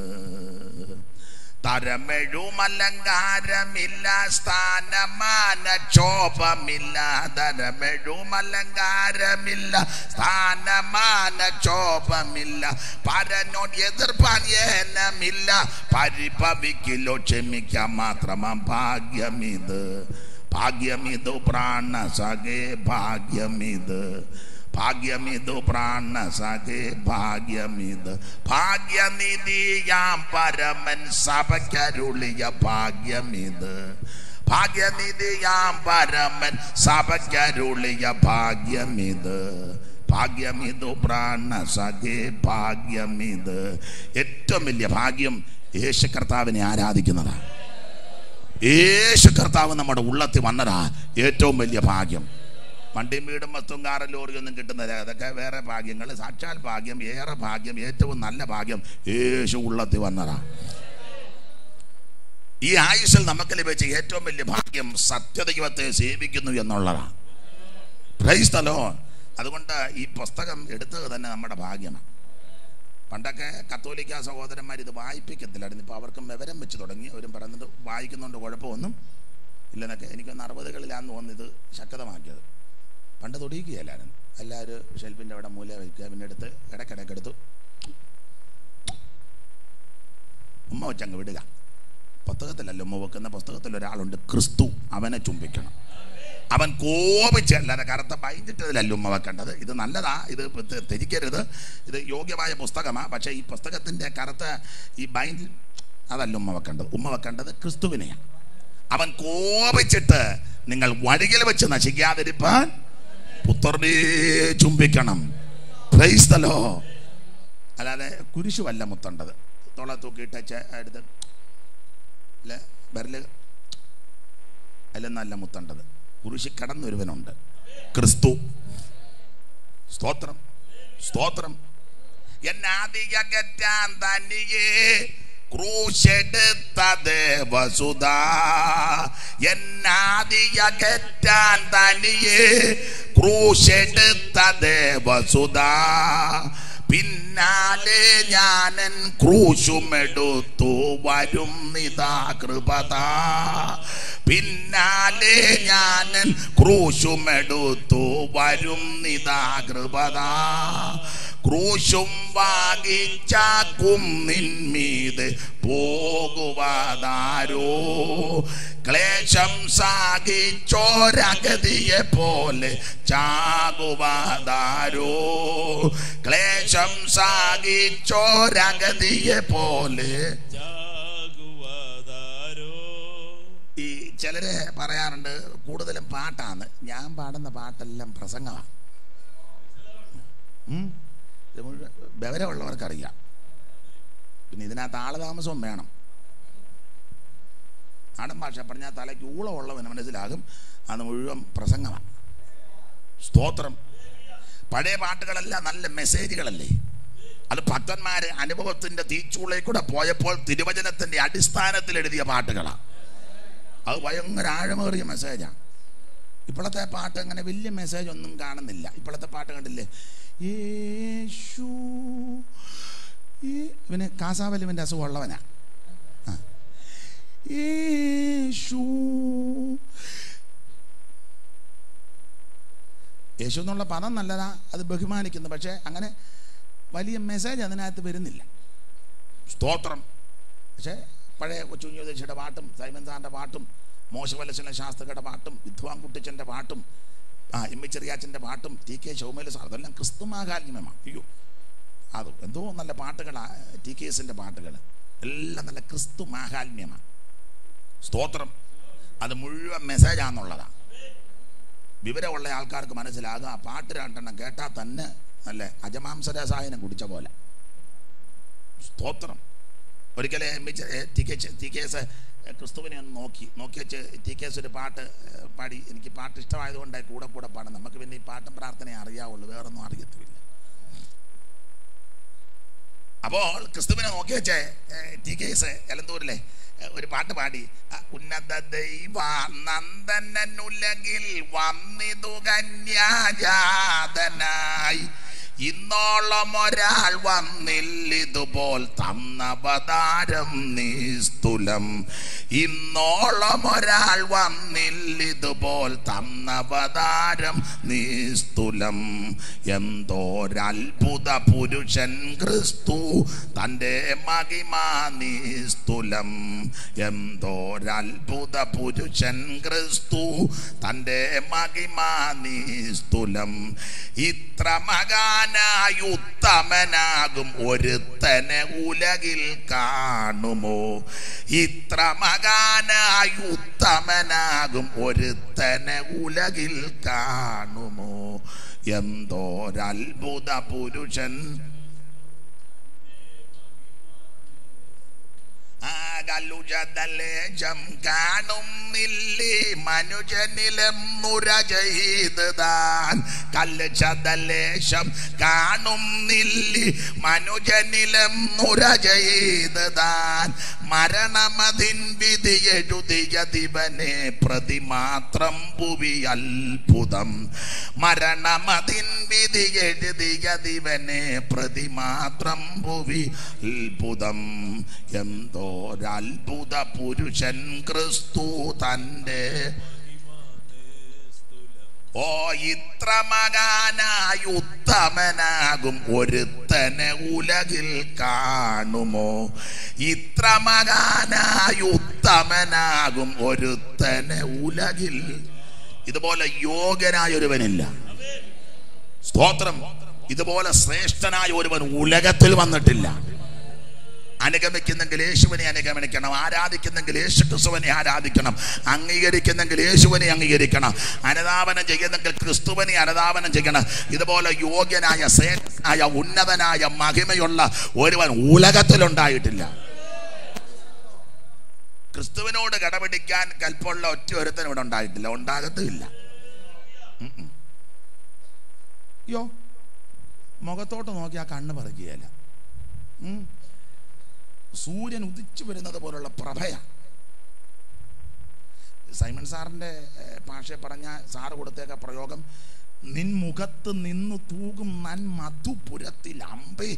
തരമെഴുമലങ്കാരമില്ല സ്ഥാനമാന ക്ഷോഭമില്ല തരമെഴുമലങ്കാരമില്ല സ്ഥാനമാന ക്ഷോഭമില്ല പരനോട് എതിർപ്പാൻ ഏനമില്ല പരിഭവിക്കില്ലോ ക്ഷമിക്കാൻ മാത്രമാം ഭാഗ്യമിത് ഭാഗ്യമിതു പ്രാണസഖേ ഭാഗ്യമിത് ഭാഗ്യമിതു പ്രാണസഖേ ഭാഗ്യമിത് ഭാഗ്യനിധിയാം പരമൻ സഭയ്ക്കരുളിയ ഭാഗ്യമിത് ഭാഗ്യനിധിയാം പരമൻ സഭയ്ക്കരുളിയ ഭാഗ്യമിത് ഭാഗ്യമിതു പ്രാണസഖേ ഭാഗ്യമിത് ഏറ്റവും വലിയ ഭാഗ്യം യേശു കർത്താവിനെ ആരാധിക്കുന്നതാണ് യേശു കർത്താവ് നമ്മുടെ ഉള്ളത്തിൽ വന്നതാ ഏറ്റവും വലിയ ഭാഗ്യം വണ്ടിയും വീടും വസ്തുവും കാറും ലോറിയൊന്നും കിട്ടുന്നില്ല അതൊക്കെ വേറെ ഭാഗ്യങ്ങൾ സാക്ഷാൽ ഭാഗ്യം ഏറെ ഭാഗ്യം ഏറ്റവും നല്ല ഭാഗ്യം യേശു ഉള്ളത്തിൽ വന്നതാ ഈ ആയുസ്സിൽ നമുക്ക് ലഭിച്ച ഏറ്റവും വലിയ ഭാഗ്യം സത്യദൈവത്തെ സേവിക്കുന്നു എന്നുള്ളതാണ് പ്രൈസ്തലോ അതുകൊണ്ട് ഈ പുസ്തകം എടുത്തത് തന്നെ നമ്മുടെ ഭാഗ്യമാണ് പണ്ടൊക്കെ കത്തോലിക്ക സഹോദരന്മാർ ഇത് വായിപ്പിക്കത്തില്ലായിരുന്നു ഇപ്പോൾ അവർക്കും വിവരം വെച്ച് തുടങ്ങി അവരും പറയുന്നത് വായിക്കുന്നുണ്ട് കുഴപ്പമൊന്നും ഇല്ലെന്നൊക്കെ എനിക്കൊന്ന് അറുപതുകളിലാന്ന് തോന്നുന്നു ഇത് ശക്തമാക്കിയത് പണ്ട് തൊടിയിക്കുകയല്ലായിരുന്നു എല്ലാവരും ഷെൽഫിൻ്റെ അവിടെ മൂല വയ്ക്കുക പിന്നെ എടുത്ത് ഇടയ്ക്കിടയ്ക്ക് എടുത്തു ഉമ്മ വെച്ചങ്ങ് വിടുക പുസ്തകത്തിലല്ല ഉമ്മ വെക്കുന്ന പുസ്തകത്തിൽ ഒരാളുണ്ട് ക്രിസ്തു അവനെ ചുംബിക്കണം അവൻ കോപിച്ച് അല്ലാതെ കറുത്ത ബൈൻഡിട്ടതിലല്ല ഉമ്മ വെക്കേണ്ടത് ഇത് നല്ലതാ ഇത് തെ- ധരിക്കരുത് ഇത് യോഗ്യമായ പുസ്തകമാണ് പക്ഷേ ഈ പുസ്തകത്തിൻ്റെ കറുത്ത ഈ ബൈൻഡിൽ അതല്ല ഉമ്മ വെക്കേണ്ടത് ഉമ്മ വെക്കേണ്ടത് ക്രിസ്തുവിനെയാണ് അവൻ കോപിച്ചിട്ട് നിങ്ങൾ വഴിയിൽ വെച്ച് നശിക്കാതിരിപ്പാൻ പുത്രനെ ചുംബിക്കണം പ്രൈസ്തലോ അല്ലാതെ കുരിശുമല്ല മുത്തേണ്ടത് തോള തൂക്കിയിട്ട് ചെ- എടുത്ത് അല്ലെ വിരല് അതിലൊന്നല്ല മുത്തേണ്ടത് കുരിശി കടന്നൊരുവനുണ്ട് ക്രിസ്തു സ്തോത്രം സ്തോത്രം എന്നാദിയകറ്റാൻ തനിയെ ക്രൂശെടുത്ത ദേവസുത എന്നാദിയകറ്റാൻ തനിയെ ക്രൂശെടുത്ത ദേവസുത പിന്നാലെ ഞാനൻ ക്രൂശുമെടുത്തു വരും നിതാ കൃപത പിന്നാലെ ഞാനൻ ക്രൂശുമെടുത്തു വരും നിതാ കൃപത ക്രൂശും വാങ്ങിച്ച കുന്നിന്മീത് പോകുവതാരോ ക്ലേശം സാഗിച്ചോരഗതിയെ പോലെ ചാകുവതാരോ ക്ലേശം സാഗിച്ചോരഗതിയെ പോലെ ചാകുവതാരോ ഈ ചിലര് പറയാറുണ്ട് കൂടുതലും പാട്ടാണ് ഞാൻ പാടുന്ന പാട്ടെല്ലാം പ്രസംഗമാണ് ഉം. ഇത് മുഴുവൻ വിവരമുള്ളവർക്കറിയാം പിന്നെ ഇതിനകത്ത് ആളതാമസവും വേണം നാടൻ ഭാഷ പറഞ്ഞാൽ തലയ്ക്ക് ഊളമുള്ളവന് മനസ്സിലാകും അത് മുഴുവൻ പ്രസംഗമാണ് സ്തോത്രം പഴയ പാട്ടുകളെല്ലാം നല്ല മെസ്സേജുകളല്ലേ അത് ഭക്തന്മാര് അനുഭവത്തിന്റെ തീച്ചൂളയിൽ കൂടെ പോയപ്പോൾ തിരുവചനത്തിന്റെ അടിസ്ഥാനത്തിൽ എഴുതിയ പാട്ടുകളാണ് അത് ഭയങ്കര ആഴമേറിയ മെസ്സേജാണ് ഇപ്പോഴത്തെ പാട്ട് അങ്ങനെ വലിയ മെസ്സേജ് ഒന്നും കാണുന്നില്ല ഇപ്പോഴത്തെ പാട്ട് കണ്ടില്ലേ യേശു ഈ- ഇവന് കാസാവലുവിൻ്റെ അസുഖമുള്ളവനാ ആ. യേശു യേശു എന്നുള്ള പദം നല്ലതാ അത് ബഹുമാനിക്കുന്നു പക്ഷേ അങ്ങനെ വലിയ മെസ്സേജ് അതിനകത്ത് വരുന്നില്ല സ്തോത്രം പക്ഷേ പഴയ കൊച്ചുഞ്ഞുദേശിയുടെ പാട്ടും സൈമൻ സാറിൻ്റെ പാട്ടും മോശവലശന ശാസ്ത്രയുടെ പാട്ടും വിദ്വാൻ കുട്ടിച്ചൻ്റെ പാട്ടും ആ എം വി ചെറിയാച്ചൻ്റെ പാട്ടും ടി കെ ശൗമേല സാർ അതെല്ലാം ക്രിസ്തുമാകാത്മ്യമാണ് അയ്യോ അത് എന്തോ നല്ല പാട്ടുകളാണ് ടി കെ എസിൻ്റെ പാട്ടുകൾ എല്ലാം നല്ല ക്രിസ്തു മാഹാത്മ്യമാണ് സ്തോത്രം അത് മുഴുവൻ മെസ്സേജാന്നുള്ളതാണ് വിവരമുള്ള ആൾക്കാർക്ക് മനസ്സിലാകും ആ പാട്ട് രണ്ടെണ്ണം കേട്ടാൽ തന്നെ നല്ല അജമാംസ രസായനം കുടിച്ച പോലെ സ്തോത്രം ഒരിക്കലെ എം വി ചെ- ഏ, ടി കെ ചെ- ടി കെ എസ് ഏ, ക്രിസ്തുവിനെ ഒന്ന് നോക്കി നോക്കി വെച്ച് ടി കെ എസ് ഒരു പാട്ട് ഏ, പാടി എനിക്ക് പാട്ട് ഇഷ്ടമായതുകൊണ്ട് കൂടെ കൂടെ പാടും നമുക്ക് പിന്നെ ഈ പാട്ടും പ്രാർത്ഥനയെ അറിയാവുള്ളൂ വേറൊന്നും അറിയത്തില്ല അപ്പോൾ ക്രിസ്തുവിനെ നോക്കി വെച്ചേ ഏ, ടി കെ എസ് എലന്തൂരിലെ ഏ, ഒരു പാട്ട് പാടി ആ, ഉന്നത ദൈവ നന്ദനുലകിൽ വന്നിതു കന്യാജാതനായി ഇന്നോളം ഒരാൾ വന്നില്ലിതുപോൽ തന്നവതാരം നിസ്തുലം ഇന്നോളം ഒരാൾ വന്നില്ലിതുപോൽ തന്നവതാരം നിസ്തുലം എന്തോരത്ഭുത പുരുഷൻ ക്രിസ്തു തൻ്റെ മഹിമ നിസ്തുലം എന്തോരത്ഭുത പുരുഷൻ ക്രിസ്തു തൻ്റെ മഹിമ നിസ്തുലം ഇത്ര മകാനായി ഉത്തമനാകും ഒരുത്തനെ ഉലകിൽ കാണുമോ ഇത്ര മകാനായി ഉത്തമനാകും ഒരുത്തനെ ഉലകിൽ കാണുമോ എന്തോരത്ഭുത പുരുഷൻ ആകലുജതലേജം കാണുന്നില്ലേ മനുജനിലെന്നുര ചെയ്ത് താൻ കല്ലുചതലേശം കാണുന്നില്ലേ മനുജനിലെന്നുര ചെയ്ത് താൻ മരണമതിൻ വിധി എഴുതിയ ദിവനെ പ്രതി മാത്രം ഭുവി അത്ഭുതം മരണമതിൻ വിധി എഴുതിയ ദിവനെ പ്രതി മാത്രം ഭുവി അത്ഭുതം എന്തോരത്ഭുത പുരുഷൻ ക്രിസ്തു തൻ്റെ ഓ ഇത്ര മകാനായി ഉത്തമനാകും ഒരുത്തനെ ഉലകിൽ കാണുമോ ഇത്ര മകാനായി ഉത്തമനാകും ഒരുത്തനെ ഉലകിൽ ഇതുപോലെ യോഗ്യനായ ഒരുവനില്ല സ്തോത്രം ഇതുപോലെ ശ്രേഷ്ഠനായ ഒരുവൻ ഉലകത്തിൽ വന്നിട്ടില്ല അനുഗമിക്കുന്നെങ്കിൽ യേശുവിനെ അനുഗമനിക്കണം ആരാധിക്കുന്നെങ്കിൽ യേശു ക്രിസ്തുവിനെ ആരാധിക്കണം അംഗീകരിക്കുന്നെങ്കിൽ യേശുവിനെ അംഗീകരിക്കണം അനുധാവനം ചെയ്യുന്നെങ്കിൽ ക്രിസ്തുവിനെ അനുധാവനം ചെയ്യണം ഇതുപോലെ യോഗ്യനായ ശ്രേഷ്ഠനായ ഉന്നതനായ മഹിമയുള്ള ഒരുവൻ ഉലകത്തിലുണ്ടായിട്ടില്ല ക്രിസ്തുവിനോട് കടപിടിക്കാൻ കൽപ്പുള്ള ഒറ്റ ഒരുത്തനും ഇവിടെ ഉണ്ടായിട്ടില്ല ഉണ്ടാകത്തുമില്ല ഉം ഉം. യോ മുഖത്തോട്ട് നോക്കി ആ കണ്ണ് പറിക്കുകയല്ല ഉം. സൂര്യൻ ഉദിച്ചു വരുന്നത് പോലുള്ള പ്രഭയാണ് സൈമൺ സാറിൻ്റെ ഭാഷയെ പറഞ്ഞ സാറ് കൊടുത്തേക്ക പ്രയോഗം നിൻ മുഖത്ത് നിന്നു തൂകും നൻ മധുപുരത്തിൽ അമ്പേ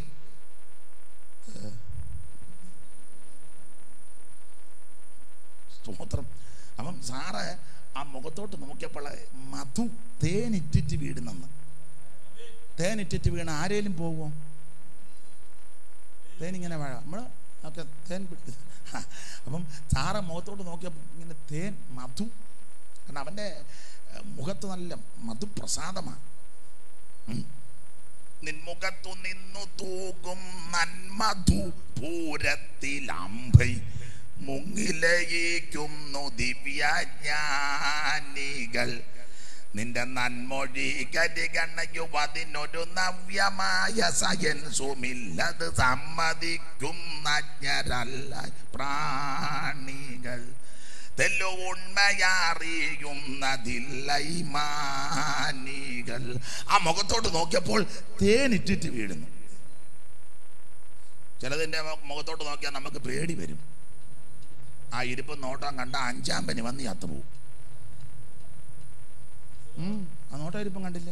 സ്തോത്രം അപ്പം സാറ് ആ മുഖത്തോട്ട് നോക്കിയപ്പോൾ മധു തേനിറ്റിറ്റ് വീടുന്നെന്ന് തേനിറ്റിറ്റ് വീണ് ആരേലും പോകുമോ തേനിങ്ങനെ വാഴ നമ്മൾ ഒക്കെ തേൻ പിടി അപ്പം സാറ മുഖത്തോട്ട് നോക്കിയപ്പോൾ ഇങ്ങനെ തേൻ മധു കാരണം അവൻ്റെ ഏഹ്, മുഖത്ത് നല്ല മധുപ്രസാദമാണ് ഉം. നിൻമുഖത്തു നിന്നു തൂകും നന്മധു പൂരത്തിലമ്പൈ മുങ്ങിലയിക്കുന്നു ദിവ്യജ്ഞാനികൾ നിന്റെ നന്മൊഴി കരികണയുവതിനൊരു നവ്യമായ സയൻസുമില്ലത് സമ്മതിക്കുന്ന അജ്ഞരല്ല പ്രാണികൾ തെല്ലു ഉണ്മയറിയുന്നതില്ലൈമാനികൾ ആ മുഖത്തോട്ട് നോക്കിയപ്പോൾ തേനിറ്റിട്ട് വീഴുന്നു ചിലതിൻ്റെ മുഖത്തോട്ട് നോക്കിയാൽ നമുക്ക് പേടി വരും ആ ഇരിപ്പ് നോട്ടം കണ്ട അഞ്ചാം പനി വന്ന് ചത്തുപോകും ഉം, ആ നോട്ടം ഇരിപ്പം കണ്ടില്ലേ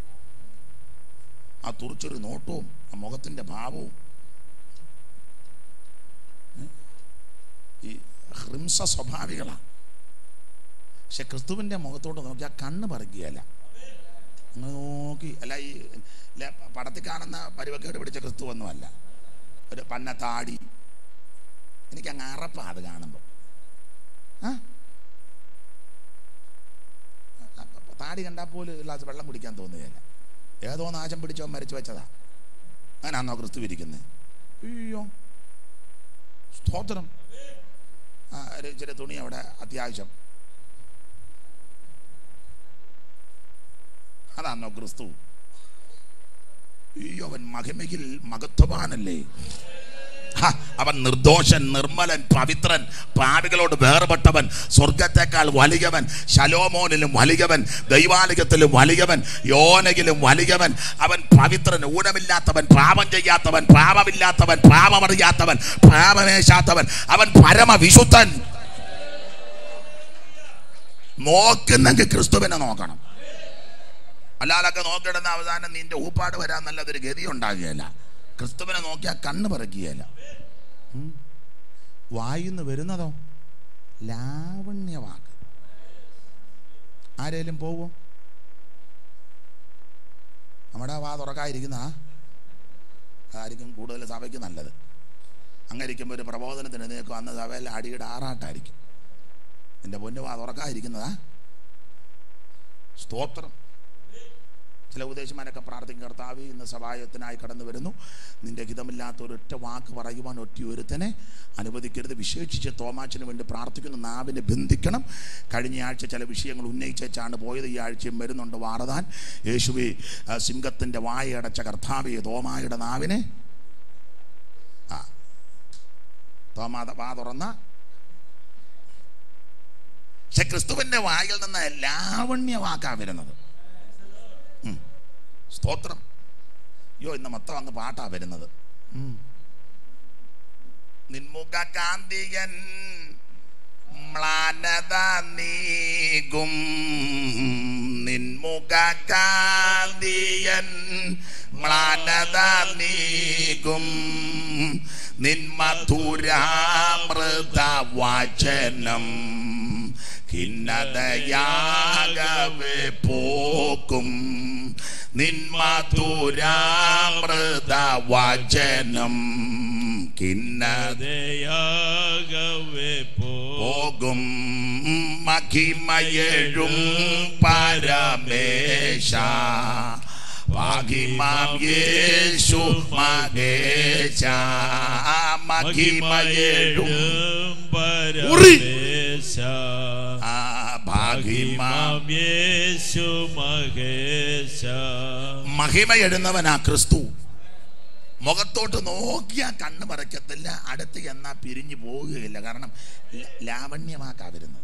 ആ തുറിച്ചൊരു നോട്ടവും ആ മുഖത്തിൻ്റെ ഭാവവും ഈ ഹ്രിംസ സ്വഭാവികളാണ് പക്ഷെ ക്രിസ്തുവിൻ്റെ മുഖത്തോട്ട് നോക്കി ആ കണ്ണ് പറിക്കുകയല്ല അങ്ങ് നോക്കി അല്ല ഈ ല- പടത്തിൽ കാണുന്ന പരിവക്കേട് പിടിച്ച ക്രിസ്തു ഒന്നുമല്ല ഒരു പന്ന താടി എനിക്ക് അങ്ങ് അറപ്പാ അത് കാണുമ്പോൾ ആ താടി കണ്ടാൽ പോലും ഒരു ഗ്ലാസ് വെള്ളം കുടിക്കാൻ തോന്നുകയില്ല ഏതോ നാശം പിടിച്ചോ മരിച്ചു വെച്ചതാ അങ്ങനാന്നോ ക്രിസ്തു ഇരിക്കുന്നത് അയ്യോ സ്തോത്രം ആ ഒരു ഇച്ചിരി തുണി അവിടെ അത്യാവശ്യം അതാണോ ക്രിസ്തു അയ്യോ അവൻ മഹിമയിൽ മകത്വവാനല്ലേ ഹ, അവൻ നിർദോഷൻ നിർമ്മലൻ പവിത്രൻ പാപികളോട് വേർപെട്ടവൻ സ്വർഗത്തെക്കാൾ വലിയവൻ ശലോമോനിലും വലിയവൻ ദൈവാലയത്തിലും വലിയവൻ യോനയിലും വലിയവൻ അവൻ പവിത്രൻ ഊനമില്ലാത്തവൻ പാപം ചെയ്യാത്തവൻ പാപമില്ലാത്തവൻ പാപമറിയാത്തവൻ പാപമേശാത്തവൻ അവൻ പരമവിശുദ്ധൻ നോക്കുന്നെങ്കിൽ ക്രിസ്തുവിനെ നോക്കണം അല്ലാതൊക്കെ നോക്കിയിടുന്ന അവസാനം നിന്റെ ഊപ്പാട് വരാൻ നല്ലതൊരു ഗതി ഉണ്ടാകുകയില്ല ക്രിസ്തുവിനെ നോക്കിയാൽ കണ്ണ് പറിക്കുകയില്ല ഉം. വായിന്ന് വരുന്നതോ ലാവണ്യവാക്ക് ആരേലും പോവോ നമ്മുടെ വാ തുറക്കാതിരിക്കുന്ന അതായിരിക്കും കൂടുതൽ സഭയ്ക്ക് നല്ലത് അങ്ങരിക്കുമ്പോൾ ഒരു പ്രബോധനത്തിന് നിൽക്കും അന്ന് സഭയിൽ അടിയുടെ ആറാട്ടായിരിക്കും എൻ്റെ പൊന്നു വാ തുറക്കാതിരിക്കുന്നതാ സ്തോത്രം ചില ഉപദേശമാരൊക്കെ പ്രാർത്ഥിക്കും കർത്താവ് ഇന്ന് സഹായത്തിനായി കടന്നു വരുന്നു നിന്റെ ഹിതമില്ലാത്ത ഒരൊറ്റ വാക്ക് പറയുവാൻ ഒറ്റ ഒരുത്തനെ അനുവദിക്കരുത് വിശേഷിച്ച് തോമാച്ചിന് വേണ്ടി പ്രാർത്ഥിക്കുന്ന നാവിനെ ബന്ധിക്കണം കഴിഞ്ഞ ആഴ്ച ചില വിഷയങ്ങൾ ഉന്നയിച്ചാണ് പോയത് ഈ ആഴ്ചയും വരുന്നുണ്ട് വാറതാൻ യേശുവെ ആ, സിംഹത്തിൻ്റെ വായടച്ച കർത്താവെ തോമായുടെ നാവിനെ ആ തോമാ വാ തുറന്ന പക്ഷെ ക്രിസ്തുവിൻ്റെ വായിൽ നിന്ന് ലാവണ്യ വാക്കാ വരുന്നത് ഉം. സ്തോത്രം അയ്യോ ഇന്ന് മൊത്തം അങ്ങ് പാട്ടാ വരുന്നത് ഉം. നിൻമുഖ കാന്തിയൻ മ്ലാനത നീകും നിൻമുഖ കാന്തിയൻ മ്ലാനത നീകും നിന്മധുരാമൃത വാചനം ഖിന്നതയാകവേ പോക്കും നിന്മധുരാമൃത വാചനം ഖിന്നത ദയാകവേ പോ പോകും മഹിമയഴും പരമേശ മഹിമാം യേശു മഹേശ മഹിമയഴും ഉറി. പരമേശ ആ ഭാഗിമാം മഹിമാം യേശു മഹേശ മഹിമയെഴുന്നവനാ ക്രിസ്തു മുഖത്തോട്ട് നോക്കിയാൽ കണ്ണ് മറയ്ക്കത്തില്ല അടുത്ത് എന്നാ പിരിഞ്ഞു പോവുകയില്ല കാരണം ല- ലാവണ്യമാക്കാ വരുന്നത്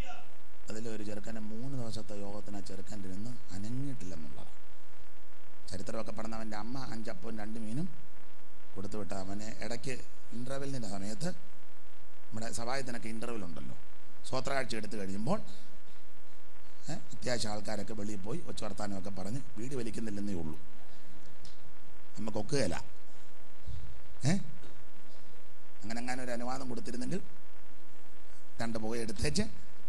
അതിലൊരു ചെറുക്കനെ മൂന്ന് ദിവസത്തെ യോഗത്തിന് ആ ചെറുക്കൻ്റെ നിന്ന് അനങ്ങിയിട്ടില്ലെന്നുള്ളതാണ് ചരിത്രമൊക്കെ പറഞ്ഞ അവൻ്റെ അമ്മ അഞ്ചപ്പവും രണ്ട് മീനും കൊടുത്തു വിട്ട അവന് ഇടയ്ക്ക് ഇൻ്റർവെല്ലിൻ്റെ സമയത്ത് നമ്മുടെ സഭായത്തിനൊക്കെ ഇൻ്റർവെൽ ഉണ്ടല്ലോ സ്വോത്രകാഴ്ച എടുത്തു കഴിയുമ്പോൾ ഏ, അത്യാവശ്യം ആൾക്കാരൊക്കെ വെളിയിൽ പോയി ഒച്ച വർത്താനമൊക്കെ പറഞ്ഞ് വീട് വലിക്കുന്നില്ലെന്നേ ഉള്ളൂ നമുക്ക് ഒക്കുകയില്ല ഏ അങ്ങനെ അങ്ങനെ ഒരു അനുവാദം കൊടുത്തിരുന്നെങ്കിൽ രണ്ട് പുക എടുത്തേച്ച്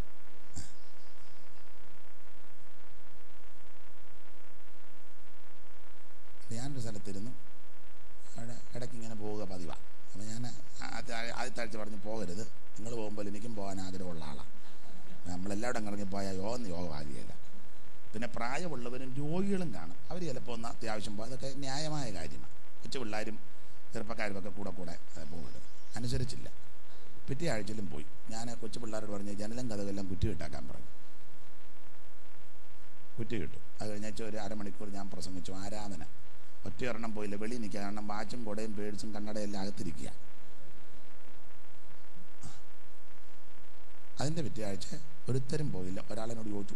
ഞാനൊരു സ്ഥലത്തിരുന്നു അവിടെ ഇടയ്ക്ക് ഇങ്ങനെ പോവുക പതിവാ അപ്പോൾ ഞാൻ ആദ്യ ആദ്യത്തെ ആഴ്ച പറഞ്ഞ് പോകരുത് നിങ്ങൾ പോകുമ്പോൾ എനിക്കും പോകാൻ ആഗ്രഹമുള്ള ആളാണ് നമ്മളെല്ലാവരും ഇറങ്ങി പോയാൽ യോഗ യോഗമാകുകയില്ല പിന്നെ പ്രായമുള്ളവരും രോഗികളും കാണും അവർ ചിലപ്പോൾ ഒന്ന് അത്യാവശ്യം പോകും അതൊക്കെ ന്യായമായ കാര്യമാണ് കൊച്ചു പിള്ളേരും ചെറുപ്പക്കാരും ഒക്കെ കൂടെ കൂടെ ഏ, പോകരുത് അനുസരിച്ചില്ല പിറ്റേ ആഴ്ചയിലും പോയി ഞാൻ കൊച്ചു പിള്ളേരോട് പറഞ്ഞ് ജനലും കഥകളെല്ലാം കുറ്റി കിട്ടാക്കാൻ പറഞ്ഞു കുറ്റി കിട്ടും അത് കഴിഞ്ഞാൽ ഒരു അരമണിക്കൂർ ഞാൻ പ്രസംഗിച്ചു ആരാധന ഒറ്റ ഒരെണ്ണം പോയില്ല വെളിയിൽ നിൽക്കുക കാരണം വാച്ചും കുടയും പേഴ്സും കണ്ണടയും എല്ലാം അകത്തിരിക്കുക അതിൻ്റെ പിറ്റേ ആഴ്ച ഒരുത്തരും പോയില്ല ഒരാളെന്നോട് ചോദിച്ചു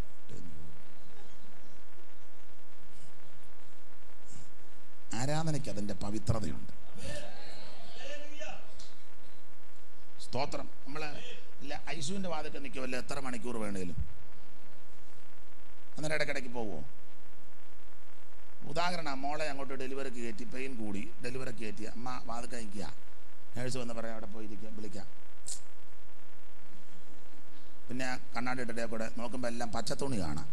ആരാധനയ്ക്ക് അതിൻ്റെ പവിത്രതയുണ്ട് സ്തോത്രം നമ്മൾ ഇല്ല ഐസുവിൻ്റെ വാതൊക്കെ നിൽക്കുമല്ലോ എത്ര മണിക്കൂർ വേണേലും അന്നേരം ഇടയ്ക്കിടയ്ക്ക് പോവുമോ ഉദാഹരണം മോളെ അങ്ങോട്ട് ഡെലിവറിക്ക് കയറ്റി പെയിൻ കൂടി ഡെലിവറിക്ക് കയറ്റി അമ്മ വാതൊക്കെ നിൽക്കുക നേഴ്സ് വന്ന് പറയാം അവിടെ പോയിരിക്കാം വിളിക്കാം പിന്നെ കണ്ണാടിയുടെ കൂടെ നോക്കുമ്പോൾ എല്ലാം പച്ചത്തുണി കാണാം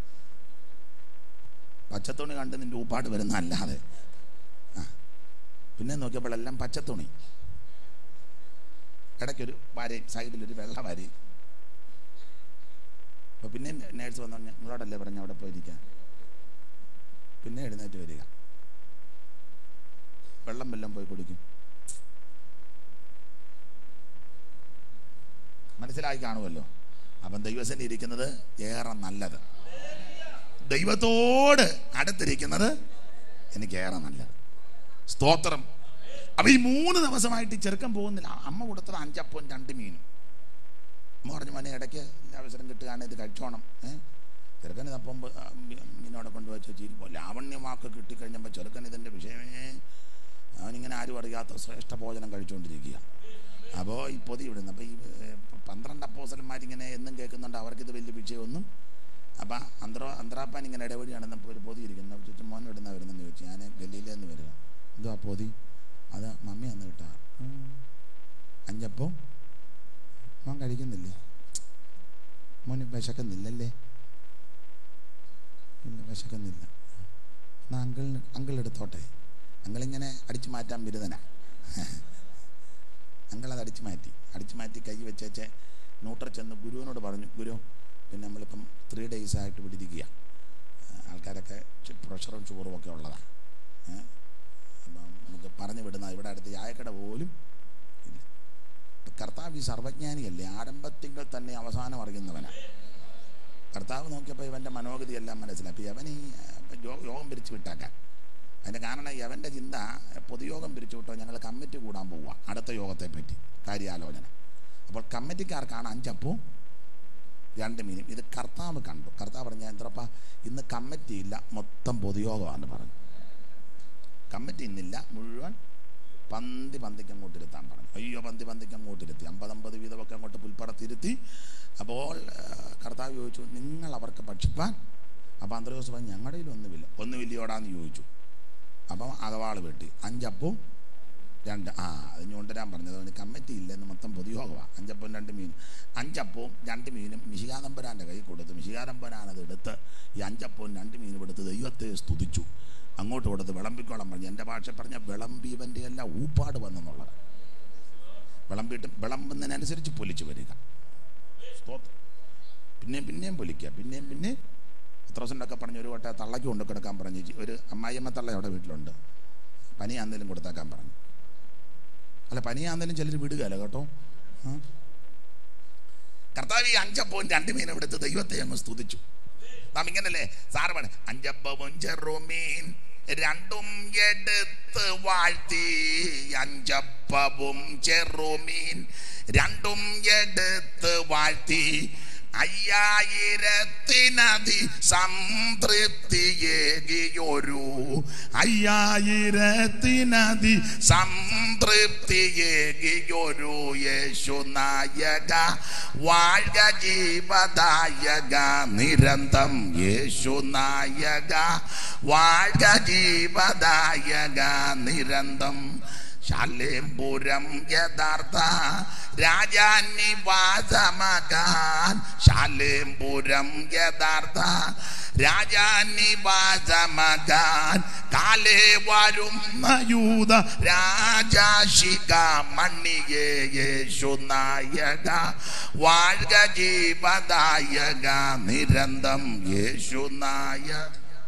പച്ചത്തുണി കണ്ട് നിന്റെ ഊപ്പാട് വരുന്ന അല്ലാതെ ആ പിന്നെ നോക്കിയപ്പോഴെല്ലാം പച്ചത്തുണി ഇടയ്ക്കൊരു വരയും സൈഡിലൊരു വെള്ള വരയും അപ്പോൾ പിന്നെ നേഴ്സ് വന്നു പറഞ്ഞാൽ നിങ്ങളോടല്ലേ പറഞ്ഞ അവിടെ പോയിരിക്കാൻ പിന്നെ എഴുന്നേറ്റ് വരിക വെള്ളം വെല്ലം പോയി കുടിക്കും മനസ്സിലായി കാണുമല്ലോ അപ്പം ദൈവസേന ഇരിക്കുന്നത് ഏറെ നല്ലത് ദൈവത്തോട് അടുത്തിരിക്കുന്നത് എനിക്ക് ഏറെ നല്ലത് സ്തോത്രം അപ്പൊ ഈ മൂന്ന് ദിവസമായിട്ട് ഈ ചെറുക്കൻ പോകുന്നില്ല അമ്മ കൊടുത്തത് അഞ്ചപ്പവും രണ്ട് മീനും അമ്മ പറഞ്ഞു മോനെ ഇടയ്ക്ക് അവസരം കിട്ടുകയാണ് ഇത് കഴിച്ചോണം ഏഹ് ചെറുക്കൻ ഇതപ്പം മീനോടെ കൊണ്ടുവച്ച് വെച്ചിരിപ്പോൾ ലാവണ്യമാക്ക് കിട്ടിക്കഴിഞ്ഞപ്പോൾ ചെറുക്കൻ ഇതിൻ്റെ വിഷയമേ അവനിങ്ങനെ ആരും അറിയാത്ത ശ്രേഷ്ഠ ഭോജനം കഴിച്ചുകൊണ്ടിരിക്കുക അപ്പോൾ ഈ പൊതി ഇവിടുന്ന് അപ്പോൾ ഈ ഏഹ്, പന്ത്രണ്ട് അപ്പോസലന്മാരിങ്ങനെ എന്നും കേൾക്കുന്നുണ്ട് അവർക്കിത് വലിയ വിഷയമൊന്നും അപ്പം അന്ത്രോ അന്ത്രാപ്പാൻ ഇങ്ങനെ ഇടവഴി നടന്നപ്പോൾ ഒരു പൊതി ഇരിക്കുന്നു ചുറ്റും മോൻ ഇടുന്ന വരുന്നെന്ന് ചോദിച്ചു ഞാൻ ഗല്ലിയിലെന്ന് വരിക എന്തോ ആ പൊതി അത് മമ്മി അന്ന് കിട്ടാ അഞ്ചപ്പം മോൻ കഴിക്കുന്നില്ലേ മോന് വിശക്കുന്നില്ലല്ലേ ഇല്ല വിശക്കുന്നില്ല എന്നാ അങ്കിളിന് അങ്കിൾ എടുത്തോട്ടെ അങ്കിളിങ്ങനെ അടിച്ചു മാറ്റാൻ ബിരുദനാ അങ്കിൾ അത് അടിച്ചു മാറ്റി അടിച്ചു മാറ്റി കൈ വെച്ചേച്ച് ന്യൂട്രൽ ചെന്ന് ഗുരുവിനോട് പറഞ്ഞു ഗുരു പിന്നെ നമ്മളിപ്പം ത്രീ ഡേയ്സ് ആയിട്ട് ഇവിടെ ഇരിക്കുക ആൾക്കാരൊക്കെ ചി- പ്രഷറും ഷുഗറും ഒക്കെ ഉള്ളതാണ് അപ്പം നമുക്ക് പറഞ്ഞു വിടുന്ന ഇവിടെ അടുത്ത് ചായക്കട പോലും ഇല്ല ഇപ്പം കർത്താവ് ഈ സർവജ്ഞാനിയല്ലേ ആരംഭത്തിങ്കൽ തന്നെ അവസാനം അറിയുന്നവനാണ് കർത്താവ് നോക്കിയപ്പോൾ ഇവൻ്റെ മനോഗതിയെല്ലാം മനസ്സിലാക്കി അവൻ ഈ ആ, യോ- യോഗം പിരിച്ചു വിട്ടാക്കാൻ അതിൻ്റെ കാരണം യവൻ്റെ ചിന്ത പൊതുയോഗം പിരിച്ചു വിട്ടോ ഞങ്ങൾ കമ്മിറ്റി കൂടാൻ പോവുക അടുത്ത യോഗത്തെ പറ്റി കാര്യാലോചന അപ്പോൾ കമ്മിറ്റിക്കാർക്കാണ് അഞ്ചപ്പവും രണ്ട് മീനും ഇത് കർത്താവ് കണ്ടു കർത്താവ് പറഞ്ഞ എന്തറപ്പ ഇന്ന് കമ്മിറ്റി ഇല്ല മൊത്തം പൊതുയോഗമാണെന്ന് പറഞ്ഞു കമ്മിറ്റി ഇന്നില്ല മുഴുവൻ പന്തി പന്തിക്ക് അങ്ങോട്ട് ഇരുത്താൻ പറഞ്ഞു അയ്യോ പന്തി പന്തിക്ക് അങ്ങോട്ട് ഇരുത്തി അമ്പത് അമ്പത് വീതമൊക്കെ അങ്ങോട്ട് പുൽപ്പറത്തിരുത്തി അപ്പോൾ ആ, കർത്താവ് ചോദിച്ചു നിങ്ങൾ അവർക്ക് ഭക്ഷിപ്പാൻ അപ്പോൾ അന്തർദോസ് പറഞ്ഞു ഞങ്ങളുടെ കയ്യിൽ ഒന്നുമില്ല ഒന്നുമില്ലയോടാന്ന് ചോദിച്ചു അപ്പം അകവാള് വെട്ടി അഞ്ചപ്പവും രണ്ട് ആ അത് ഞുകൊണ്ടുവരാൻ പറഞ്ഞത് അവന് കമ്മിറ്റി ഇല്ലെന്ന് മൊത്തം പൊതുയോഗമാണ് അഞ്ചപ്പവും രണ്ട് മീനും അഞ്ചപ്പവും രണ്ട് മീനും മിശികാതമ്പരാൻ്റെ കൈ കൊടുത്ത് മിശികാതമ്പരാൻ അത് എടുത്ത് ഈ അഞ്ചപ്പവും രണ്ട് മീനും എടുത്ത് ദൈവത്തെ സ്തുതിച്ചു അങ്ങോട്ട് കൊടുത്ത് വിളമ്പിക്കോളം പറഞ്ഞു എൻ്റെ ഭാഷ പറഞ്ഞ വിളമ്പിയവൻ്റെ എല്ലാം ഊപ്പാട് വന്നെന്നുള്ളത് വിളമ്പിയിട്ട് വിളമ്പുന്നതിനനുസരിച്ച് പൊലിച്ചു വരിക സ്തോത്രം പിന്നെയും പിന്നെയും പൊലിക്കുക പിന്നെയും പിന്നെയും പത്രോസിൻ്റെ പറഞ്ഞ് ഒരു വട്ടം തള്ളയ്ക്ക് കൊണ്ട് കിടക്കാൻ പറഞ്ഞു ഒരു അമ്മായിയമ്മ തള്ള അവിടെ വീട്ടിലുണ്ട് പനിയാന്നേലും കൊടുത്തേക്കാൻ പറഞ്ഞു അല്ല പനിയാന്നേലും ചിലർ വിടുകയല്ല കേട്ടോ ആ. കർത്താവ് ഈ അഞ്ചപ്പവും രണ്ട് മീനും എടുത്ത് ദൈവത്തെ അങ്ങ് സ്തുതിച്ചു നാം ഇങ്ങനല്ലേ സാറ് പറ അഞ്ചപ്പവും ചെറുമീൻ രണ്ടും എടുത്ത് വാഴ്ത്തി അഞ്ചപ്പവും ചെറുമീൻ രണ്ടും എടുത്ത് വാഴ്ത്തി അയ്യായിരത്തിനതി സംതൃപ്തിയേകിയൊരു അയ്യായിരത്തിനതി സംതൃപ്തിയേകിയൊരു യേശു നായക വാഴ്ക ജീവദായക നിരന്തം യേശു നായക വാഴ്ക ജീവദായക നിരന്തം ശാലേംപുരം യഥാർത്ഥ രാജാനിവാസമകാൻ ശാലേംപുരം യഥാർത്ഥ രാജാനിവാസമകാൻ കാലേ വരുന്ന യൂത രാജാശിക മണ്ണിയേ യേശു നായക വാഴ്ക ജീവദായക നിരന്തം യേശു നായക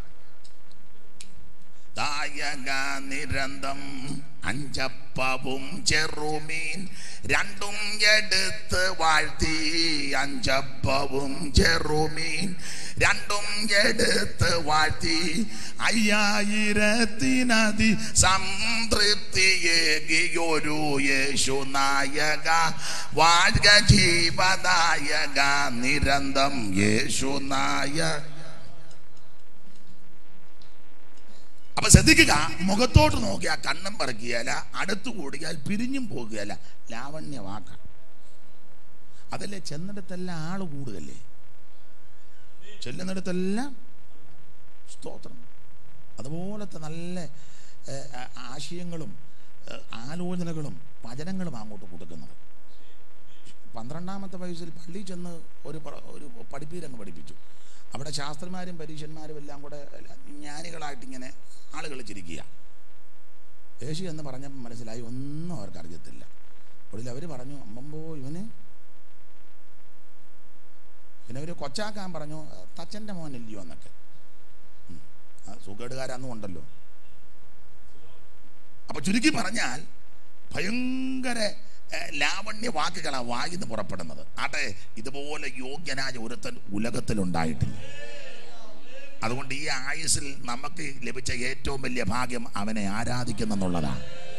ദായക നിരന്തം അഞ്ചപ്പവും ചെറുമീൻ രണ്ടും എടുത്ത് വാഴ്ത്തി അഞ്ചപ്പവും ചെറുമീൻ രണ്ടും എടുത്ത് വാഴ്ത്തി അയ്യായിരത്തിനതി സംതൃപ്തിയേകിയൊരു യേശു നായക വാഴ്ക ജീവദായക നിരന്തം യേശു നായക അപ്പൊ ശ്രദ്ധിക്കുക മുഖത്തോട്ട് നോക്കിയാൽ കണ്ണും പറക്കുകയല്ല അടുത്തു കൂടിയാൽ പിരിഞ്ഞും പോകുകയല്ല ലാവണ്യ വാക്ക അതല്ലേ ചെന്നിടത്തെല്ലാം ആള് കൂടുകയല്ലേ ചെല്ലുന്നിടത്തെല്ലാം സ്തോത്രം അതുപോലത്തെ നല്ല ഏ, ആ- ആശയങ്ങളും ഏ, ആലോചനകളും വചനങ്ങളും അങ്ങോട്ട് കൊടുക്കുന്നത് പന്ത്രണ്ടാമത്തെ വയസ്സിൽ പള്ളിയിൽ ചെന്ന് ഒരു പ്ര- ഒരു പഠിപ്പീരങ്ങ് പഠിപ്പിച്ചു അവിടെ ശാസ്ത്രന്മാരും പരീക്ഷന്മാരും എല്ലാം കൂടെ ജ്ഞാനികളായിട്ട് ഇങ്ങനെ ആളുകൾ ചിരിക്കുക യേശു എന്ന് പറഞ്ഞപ്പോൾ മനസ്സിലായി ഒന്നും അവർക്ക് അറിയത്തില്ല ഒടുവിൽ അവർ പറഞ്ഞു അമ്മമ്പോ ഇവന് പിന്നെ അവർ കൊച്ചാക്കാൻ പറഞ്ഞു തച്ചൻ്റെ മോനില്ലയോ എന്നൊക്കെ ഉം. ആ സുഖേടുകാരന്നും ഉണ്ടല്ലോ അപ്പൊ ചുരുക്കി പറഞ്ഞാൽ ഭയങ്കര ഏഹ്, ലാവണ്യ വാക്കുകളാണ് വായിന്ന് പുറപ്പെടുന്നത് ആട്ടെ ഇതുപോലെ യോഗ്യനായ ഒരുത്തൻ ഉലകത്തിലുണ്ടായിട്ടില്ല അതുകൊണ്ട് ഈ ആയുസ്സിൽ നമുക്ക് ലഭിച്ച ഏറ്റവും വലിയ ഭാഗ്യം അവനെ ആരാധിക്കുന്നെന്നുള്ളതാണ്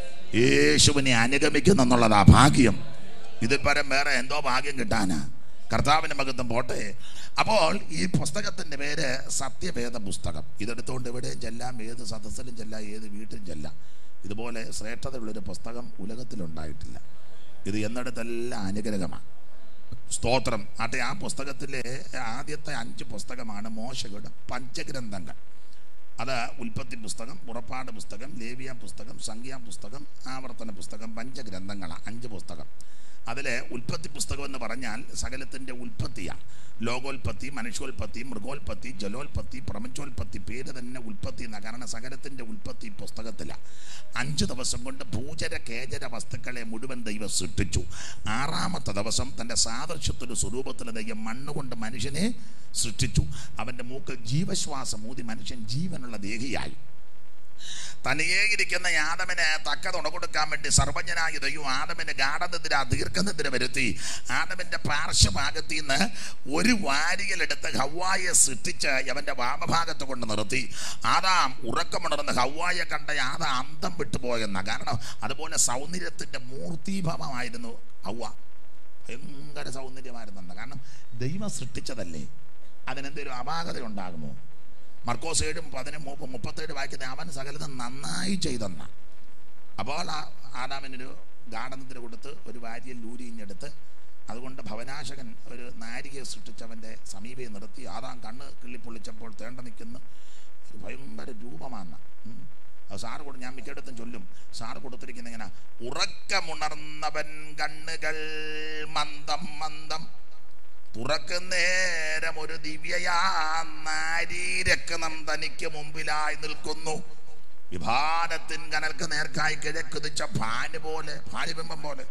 യേശുവിനെ അനുഗമിക്കുന്നെന്നുള്ളതാ ഭാഗ്യം ഇതിൽ പരം വേറെ എന്തോ ഭാഗ്യം കിട്ടാനാ കർത്താവിൻ്റെ മകത്വം പോട്ടെ അപ്പോൾ ഈ പുസ്തകത്തിൻ്റെ പേര് സത്യവേദ പുസ്തകം ഇതെടുത്തുകൊണ്ട് എവിടെയും ചെല്ലാം ഏത് സദസ്സിലും ചെല്ലാം ഏത് വീട്ടിലും ചെല്ലാം ഇതുപോലെ ശ്രേഷ്ഠതയുള്ളൊരു പുസ്തകം ഉലകത്തിലുണ്ടായിട്ടില്ല ഇത് എന്നിടത്തെല്ലാം അനുഗ്രഹമാണ് സ്തോത്രം ആട്ടെ ആ പുസ്തകത്തിലെ ആദ്യത്തെ അഞ്ച് പുസ്തകമാണ് മോശയുടെ പഞ്ചഗ്രന്ഥങ്ങൾ അത് ഉൽപ്പത്തി പുസ്തകം പുറപ്പാട് പുസ്തകം ലേവിയ പുസ്തകം സംഖ്യാ പുസ്തകം ആവർത്തന പുസ്തകം പഞ്ചഗ്രന്ഥങ്ങളാണ് അഞ്ച് പുസ്തകം അതിൽ ഉൽപ്പത്തി പുസ്തകം എന്ന് പറഞ്ഞാൽ സകലത്തിൻ്റെ ഉൽപ്പത്തിയാണ് ലോകോൽപ്പത്തി മനുഷ്യോൽപ്പത്തി മൃഗോൽപ്പത്തി ജലോൽപ്പത്തി പ്രപഞ്ചോൽപ്പത്തി പേര് തന്നെ ഉൽപ്പത്തി എന്ന കാരണം സകലത്തിൻ്റെ ഉൽപ്പത്തി പുസ്തകത്തിലാണ് അഞ്ച് ദിവസം കൊണ്ട് ഭൂചര കേചര വസ്തുക്കളെ മുഴുവൻ ദൈവം സൃഷ്ടിച്ചു ആറാമത്തെ ദിവസം തൻ്റെ സാദൃശ്യത്തിൻ്റെ സ്വരൂപത്തിൽ ദൈവം മണ്ണുകൊണ്ട് മനുഷ്യനെ സൃഷ്ടിച്ചു അവൻ്റെ മൂക്കിൽ ജീവശ്വാസം ഊതി മനുഷ്യൻ ജീവനുള്ള ദേഹിയായി തനിയേയിരിക്കുന്ന ആദമിന് തക്ക തുണ കൊടുക്കാൻ വേണ്ടി സർവജ്ഞനായ ദൈവം ആദമിന് ഗാഠനിദ്ര ദീർഘനിദ്ര വരുത്തി ആദമിന്റെ പാർശ്വഭാഗത്തിൽ നിന്ന് ഒരു വാരിയലെടുത്ത് ഹവായെ സൃഷ്ടിച്ച് അവന്റെ വാമഭാഗത്ത് കൊണ്ട് നിർത്തി ആദാം ഉറക്കമുണർന്ന് ഹവായെ കണ്ട ആദാ അന്തം വിട്ടുപോയെന്ന കാരണം അതുപോലെ സൗന്ദര്യത്തിന്റെ മൂർത്തീഭാവമായിരുന്നു ഹവ്വ ഭയങ്കര സൗന്ദര്യമായിരുന്നെന്ന് കാരണം ദൈവം സൃഷ്ടിച്ചതല്ലേ അതിനെന്തെങ്കിലും അപാകത ഉണ്ടാകുമോ മർക്കോസ് ഏഴും പതിനും മുപ്പ മുപ്പത്തേഴ് വായിക്കുന്ന അവൻ സകലതും നന്നായി ചെയ്തെന്ന അപ്പോൾ ആ ആദാമിനൊരു ഗാഠനത്തിന് കൊടുത്ത് ഒരു വാരിയൽ ലൂരിഞ്ഞെടുത്ത് അതുകൊണ്ട് ഭവനാശകൻ ഒരു നാരികയെ സൃഷ്ടിച്ചവൻ്റെ സമീപയെ നിർത്തി ആദാം കണ്ണ് കിള്ളിപ്പൊള്ളിച്ചപ്പോൾ തേണ്ട നിൽക്കുന്ന ഒരു ഭയങ്കര രൂപമാണ് ഉം. അത് സാറ് കൊടു ഞാൻ മിക്കയിടത്തും ചൊല്ലും സാറ് കൊടുത്തിരിക്കുന്ന ഇങ്ങനെ ഉറക്കമുണർന്നവൻ കണ്ണുകൾ മന്ദം മന്ദം തുറക്കുന്നേരം ഒരു ദിവ്യയാ നാരീരക്തം തനിക്ക് മുമ്പിലായി നിൽക്കുന്നു വിഭാനത്തിൻ കനൽക്ക് നേർക്കായി കിഴക്കുതിച്ച ഭാന് പോലെ ഭാനുബിംബം പോലെ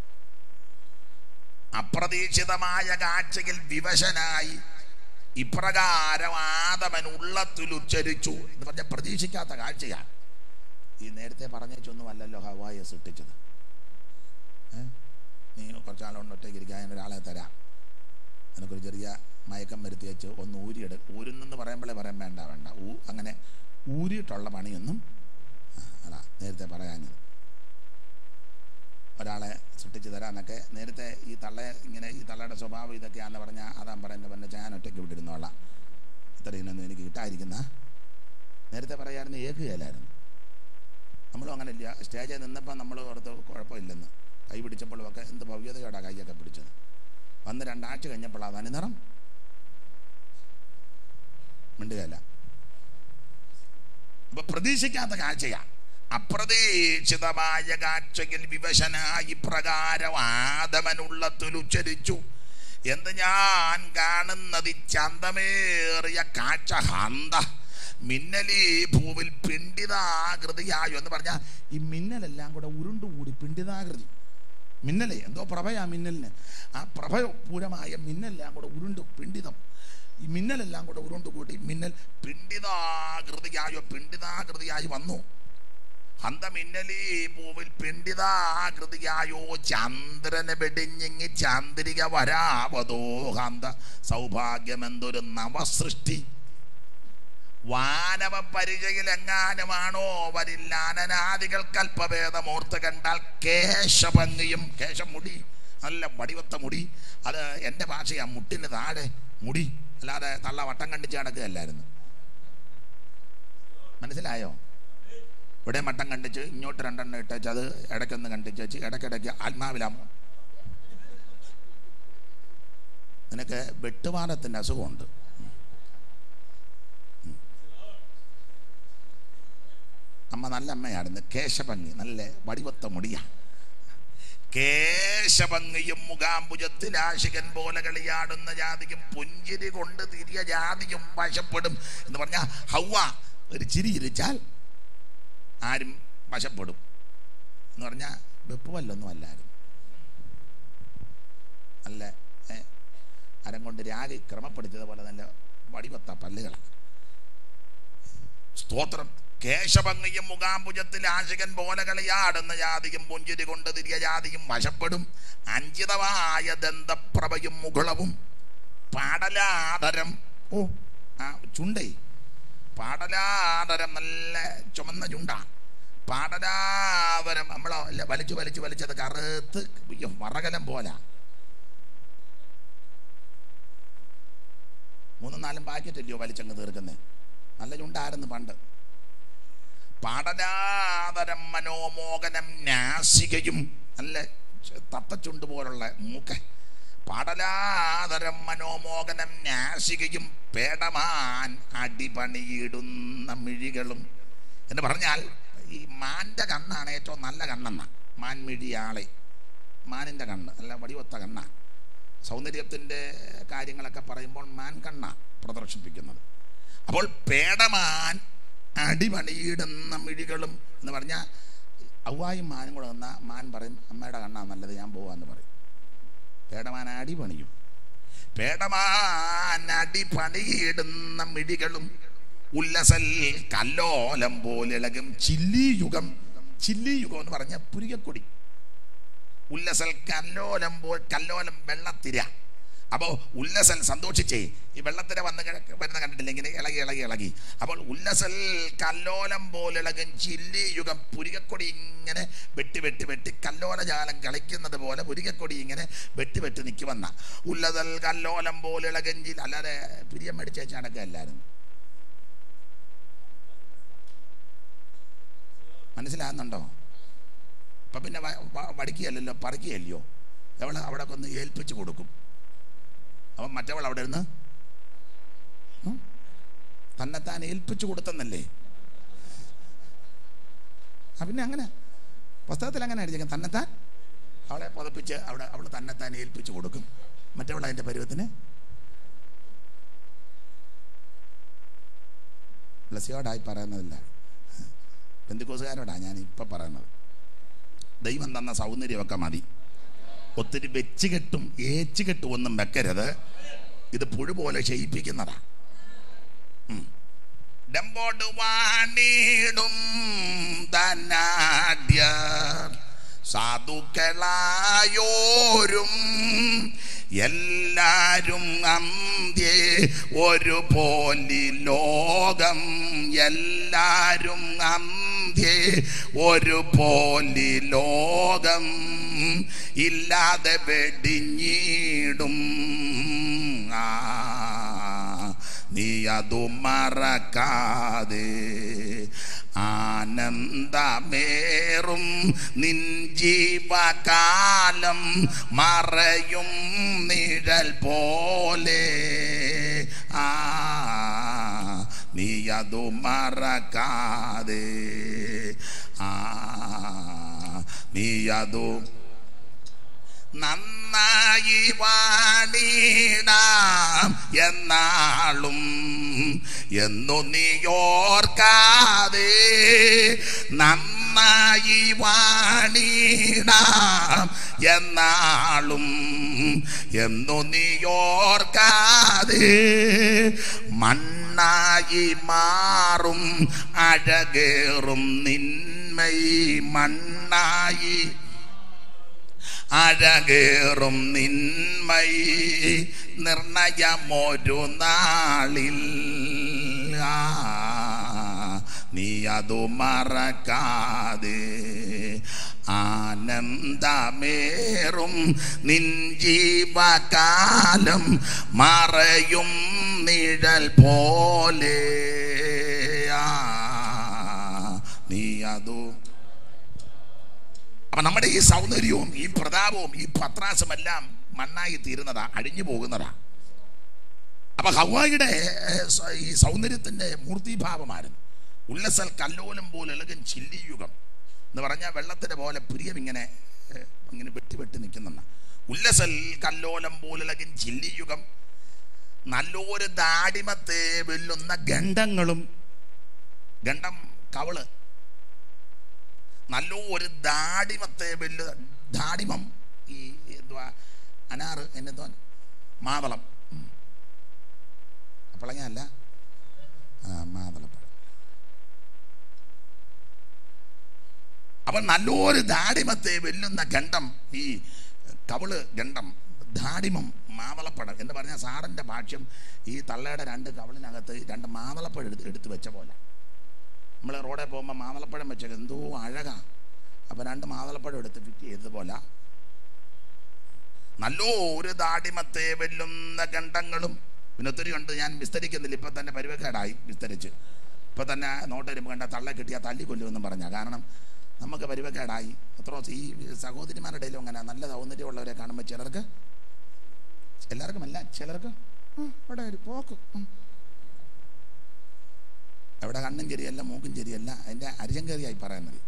അപ്രതീക്ഷിതമായ കാഴ്ചയിൽ വിവശനായി ഇപ്രകാരം ആദമൻ ഉള്ളത്തിൽ ഉച്ചരിച്ചു എന്ന് പറഞ്ഞ പ്രതീക്ഷിക്കാത്ത കാഴ്ചയാണ് ഈ നേരത്തെ പറഞ്ഞേച്ചൊന്നുമല്ലല്ലോ ഹവായെ സൃഷ്ടിച്ചത് ഏ? നീ കുറച്ചാളുകൊണ്ട് ഒറ്റയ്ക്ക് ഇരിക്കാൻ ഞാൻ ഒരാളെ തരാം എനിക്കൊരു ചെറിയ മയക്കം വരുത്തി വെച്ച് ഒന്ന് ഊരിയെടു ഊരുന്നെന്ന് പറയുമ്പോഴേ പറയാൻ വേണ്ട വേണ്ട ഊ അങ്ങനെ ഊരിയിട്ടുള്ള പണിയൊന്നും ആ, അതാ നേരത്തെ പറയാഞ്ഞത് ഒരാളെ സൃഷ്ടിച്ച് തരാന്നൊക്കെ നേരത്തെ ഈ തള്ള ഇങ്ങനെ ഈ തള്ളയുടെ സ്വഭാവം ഇതൊക്കെയാണെന്ന് പറഞ്ഞാൽ അതാൻ പറയുന്നത് പിന്നെ ഞാൻ ഒറ്റയ്ക്ക് വിട്ടിരുന്നോളാം ഇത്രയൊന്നും എനിക്ക് കിട്ടാതിരിക്കുന്ന നേരത്തെ പറയായിരുന്നു ഏക്കുകയില്ലായിരുന്നു നമ്മളും അങ്ങനെ ഇല്ല സ്റ്റേജിൽ നിന്നപ്പോൾ നമ്മൾ ഓർത്ത് കുഴപ്പമില്ലെന്ന് കൈ പിടിച്ചപ്പോഴുമൊക്കെ എന്ത് ഭവ്യതയോടാ കൈയൊക്കെ പിടിച്ചത് വന്ന് രണ്ടാഴ്ച കഴിഞ്ഞപ്പോഴാണ് തനിനിറം മിണ്ടുകയല്ല അപ്പൊ പ്രതീക്ഷിക്കാത്ത കാഴ്ചയാ അപ്രതീക്ഷിതമായ കാഴ്ചയിൽ വിവശനായി പ്രകാരം ആദമനുള്ളത്തിൽ ഉച്ചരിച്ചു എന്ത് ഞാൻ കാണുന്നത് ഈ ചന്തമേറിയ കാഴ്ച ഹന്ത മിന്നലീ ഭൂവിൽ പിണ്ടിതാകൃതിയായോ എന്ന് പറഞ്ഞാൽ ഈ മിന്നലെല്ലാം കൂടെ ഉരുണ്ടുകൂടി പിണ്ടിതാകൃതി മിന്നലേ എന്തോ പ്രഭയാ മിന്നലിന് ആ പ്രഭപൂരമായ മിന്നലെല്ലാം കൂടെ ഉരുണ്ടു പിണ്ടിതം ഈ മിന്നലെല്ലാം കൂടെ ഉരുണ്ടു കൂട്ടി മിന്നൽ പിണ്ടിതാകൃതിയായോ പിണ്ടിതാകൃതിയായി വന്നു ഹന്ത മിന്നലീ പൂവിൽ പിണ്ടിതാകൃതിയായോ ചന്ദ്രനെ വെടിഞ്ഞിങ്ങി ചന്ദ്രിക വരാവതോ ഹന്ത സൗഭാഗ്യമെന്തൊരു നവസൃഷ്ടി വാനവ പരിചയിൽ എങ്ങാനുമാണോ വരില്ലാനനാദികൾ കൽപ്പഭേദമോർത്ത് കണ്ടാൽ കേശഭംഗിയും കേശമുടി നല്ല വടിവത്ത മുടി അത് എൻ്റെ ഭാഷയാ മുട്ടിന് താഴെ മുടി അല്ലാതെ തള്ള വട്ടം കണ്ടിച്ച് നടക്കുകയല്ലായിരുന്നു മനസ്സിലായോ ഇവിടെ മട്ടം കണ്ടിച്ച് ഇങ്ങോട്ട് രണ്ടെണ്ണം ഇട്ടേച്ച് അത് ഇടയ്ക്കൊന്ന് കണ്ടിച്ച് വെച്ച് ഇടയ്ക്കിടയ്ക്ക് ആത്മാവിലാമോ നിനക്ക് വെട്ടുപാടത്തിൻ്റെ അസുഖമുണ്ട് അമ്മ നല്ല അമ്മയായിരുന്നു കേശഭംഗി നല്ല വടിവത്ത മുടിയാ കേശഭംഗിയും മുഖാംബുജത്തിൽ ആശികൻ പോലെ കളിയാടുന്ന ജാതിയും പുഞ്ചിരി കൊണ്ട് തിരിയ ജാതിയും വശപ്പെടും എന്ന് പറഞ്ഞാൽ ഹൗവ ഒരു ചിരി ചിരിച്ചാൽ ആരും വശപ്പെടും എന്ന് പറഞ്ഞാൽ വെപ്പുവല്ലൊന്നും അല്ലായിരുന്നു നല്ല ഏ, അരം കൊണ്ട് രാഗി ക്രമപ്പെടുത്തിയതുപോലെ നല്ല വടിവത്ത പല്ലുകളാണ് സ്തോത്രം കേശഭംഗിയും മുഖാംബുജത്തിൽ ആശികൻ പോലെ കളിയാടുന്ന ജാതിയും പുഞ്ചിരി കൊണ്ട് തിരിയ ജാതിയും വശപ്പെടും അഞ്ചിതമായ ദന്തപ്രഭയും മുകുളവും പാടലാതരം ഓ ആ ചുണ്ടേ പാടലാതരം നല്ല ചുമന്ന ചുണ്ട പാടലാതരം നമ്മളോ അല്ല വലിച്ചു വലിച്ചു വലിച്ചത് കറുത്ത് അയ്യോ, വറകലം പോലാ മൂന്നും നാലും പാക്കറ്റ് അല്ലയോ വലിച്ചങ്ങ് തീർക്കുന്നത് നല്ല ചുണ്ടായിരുന്നു പണ്ട് പാടലാതരം മനോമോഹനം നാസികയും നല്ല ച- തത്തച്ചുണ്ട് പോലുള്ള മൂക്ക് പാടലാതരം മനോമോഹനം നാസികയും പേടമാൻ അടിപണിയിടുന്ന മിഴികളും എന്ന് പറഞ്ഞാൽ ഈ മാൻ്റെ കണ്ണാണ് ഏറ്റവും നല്ല കണ്ണെന്ന മാൻമിഴിയാളെ മാനിൻ്റെ കണ്ണ് നല്ല വടിവത്ത കണ്ണാണ് സൗന്ദര്യത്തിൻ്റെ കാര്യങ്ങളൊക്കെ പറയുമ്പോൾ മാൻ കണ്ണ പ്രദർശിപ്പിക്കുന്നത് അപ്പോൾ പേടമാൻ അടിപണിയിടുന്ന മിഴികളും എന്ന് പറഞ്ഞാൽ ഔവായും മാനും കൂടെ വന്നാൽ മാൻ പറയും അമ്മയുടെ കണ്ണാ നല്ലത് ഞാൻ പോവാന്ന് പറയും പേടമാൻ അടിപണിയും പേടമാൻ അടിപണിയിടുന്ന മിഴികളും ഉല്ലസൽ കല്ലോലം പോലിളകും ചില്ലിയുഗം ചില്ലിയുഗം എന്ന് പറഞ്ഞാൽ പുരികക്കൊടി ഉല്ലസൽ കല്ലോലം പോൽ കല്ലോലം വെള്ളത്തിര അപ്പോൾ ഉല്ലസൽ സന്തോഷിച്ചേ ഈ വെള്ളത്തിര വന്ന് കിഴക്ക് വരുന്ന കണ്ടിട്ടില്ല ഇങ്ങനെ ഇളകി ഇളകി ഇളകി അപ്പോൾ ഉല്ലസൽ കല്ലോലം പോലിളകും ചില്ലി യുഗം പുരികക്കൊടി ഇങ്ങനെ വെട്ടി വെട്ടി വെട്ടി കല്ലോലജാലം കളിക്കുന്നത് പോലെ പുരികക്കൊടി ഇങ്ങനെ വെട്ടി വെട്ടി നിൽക്കുവന്ന ഉല്ലസൽ കല്ലോലം പോലിളകും ചില്ല അല്ലാതെ പിരിയം മേടിച്ചേച്ച് നടക്കുകയല്ലായിരുന്നു മനസ്സിലാകുന്നുണ്ടോ അപ്പം പിന്നെ വ- വ- വടിക്കുകയല്ലല്ലോ പറിക്കുകയല്ലയോ അവളെ അവിടെ ഒന്ന് ഏൽപ്പിച്ച് കൊടുക്കും അപ്പം മറ്റവൾ അവിടെ ഇരുന്ന് ഉം, തന്നെത്താൻ ഏൽപ്പിച്ചു കൊടുത്തെന്നല്ലേ ആ പിന്നെ അങ്ങനെ പുസ്തകത്തിൽ അങ്ങനെ അടിച്ചേക്കും തന്നെത്താൻ അവളെ പുതപ്പിച്ച് അവിടെ അവൾ തന്നെത്താൻ ഏൽപ്പിച്ചു കൊടുക്കും മറ്റവൾ അതിൻ്റെ പരുവത്തിന് ബ്ലസ്സിയോടായി പറയുന്നതില്ല ബന്ധുക്കോസുകാരോടാ ഞാൻ ഇപ്പം പറയുന്നത് ദൈവം തന്ന സൗന്ദര്യമൊക്കെ മതി ഒത്തിരി വെച്ച് കെട്ടും ഏച്ച് കെട്ടും ഒന്നും വെക്കരുത് ഇത് പുഴു പോലെ ക്ഷയിപ്പിക്കുന്നതാ ഉം. ഡമ്പോട് വാണിടും ധനാഢ്യർ സാധുക്കളായോരും എല്ലാരും അന്ത്യേ ഒരു പോലി ലോകം എല്ലാരും അന്ത്യേ ഒരു പോലി ലോകം ഇല്ലാതെ വെടിഞ്ഞിടും ആ നീ അതു മറക്കാതെ ആനന്ദമേറും നിൻ ജീവകാലം മറയും നിഴൽ പോലെ ആ നീ അതു മറക്കാതെ ആ നീ അതു നന്നായി വാണിടാം എന്നാളും എന്നു നീയോർക്കാതെ നന്നായി വാണിടാം എന്നാളും എന്നു നീയോർക്കാതെ മണ്ണായി മാറും അഴകേറും നിന്മൈ മണ്ണായി അഴകേറും നിന്മൈ നിർണയമൊരു നാളിൽ ആ, നീ അതു മറക്കാതെ ആനന്ദമേറും നിൻ ജീവകാലം മറയും നിഴൽ പോലെ ആ, നീ അതു അപ്പൊ നമ്മുടെ ഈ സൗന്ദര്യവും ഈ പ്രതാപവും ഈ പത്രാസും എല്ലാം മണ്ണായി തീരുന്നതാ അഴിഞ്ഞു പോകുന്നതാ അപ്പൊ ഹവായിയുടെ ഏഹ്, സ- ഈ സൗന്ദര്യത്തിന്റെ മൂർത്തിഭാവമായിരുന്നു ഉല്ലസൽ കല്ലോലം പോലെ ഇളകൻ ചില്ലിയുഗം എന്ന് പറഞ്ഞാൽ വെള്ളത്തിന്റെ പോലെ പ്രിയം ഇങ്ങനെ ഏഹ്, ഇങ്ങനെ വെട്ടി വെട്ടി നിൽക്കുന്ന ഉല്ലസൽ കല്ലോലം പോലിളകൻ ചില്ലിയുഗം നല്ലൊരു ദാടിമത്തെ വെല്ലുന്ന ഗണ്ഡങ്ങളും ഗണ്ഡം കവള് നല്ല ഒരു ദാടിമത്തെ വെല്ലു ദാടിമം ഈ എന്തുവാ അനാറ് എന്നെന്തോ മാതളം ഉം. അപ്പളങ്ങല്ല ആ മാതളപ്പഴം അപ്പൊ നല്ലൊരു ദാടിമത്തെ വെല്ലുന്ന ഗണ്ഡം ഈ കവിള് ഗണ്ഡം ദാടിമം മാതളപ്പഴം എന്ന് പറഞ്ഞാൽ സാറിൻ്റെ ഭാഷ്യം ഈ തള്ളയുടെ രണ്ട് കവിളിനകത്ത് രണ്ട് മാതളപ്പഴം എടുത്ത് എടുത്ത് വെച്ച പോലെ നമ്മൾ റോഡിൽ പോകുമ്പോൾ മാതളപ്പഴം വെച്ചേക്ക് എന്തോ അഴകാ അപ്പം രണ്ട് മാതളപ്പഴം എടുത്ത് ഫിറ്റ് ചെയ്തതുപോലെ നല്ലോ ഒരു ദാടിമത്തെ വെല്ലുന്ന ഗണ്ഡങ്ങളും പിന്നെ ഒത്തിരി ഉണ്ട് ഞാൻ വിസ്തരിക്കുന്നില്ല ഇപ്പം തന്നെ പരിവക്കേടായി വിസ്തരിച്ച് ഇപ്പം തന്നെ നോട്ട് വരുമ്പോൾ കണ്ട തള്ള കിട്ടിയാൽ തല്ലിക്കൊല്ലുമെന്നും പറഞ്ഞ കാരണം നമുക്ക് പരിവക്കേടായി എത്ര ദിവസം ഈ സഹോദരിമാരുടെ ഇടയിലും അങ്ങനെ നല്ല സൗന്ദര്യമുള്ളവരെ കാണുമ്പോൾ ചിലർക്ക് എല്ലാവർക്കും അല്ല ചിലർക്ക് ഉം, ഇവിടെ ഒരു പോക്ക് ഉം. എവിടെ കണ്ണും ശരിയല്ല മൂക്കും ശരിയല്ല അതിൻ്റെ അരിശം കയറിയായി പറയാൻ മതി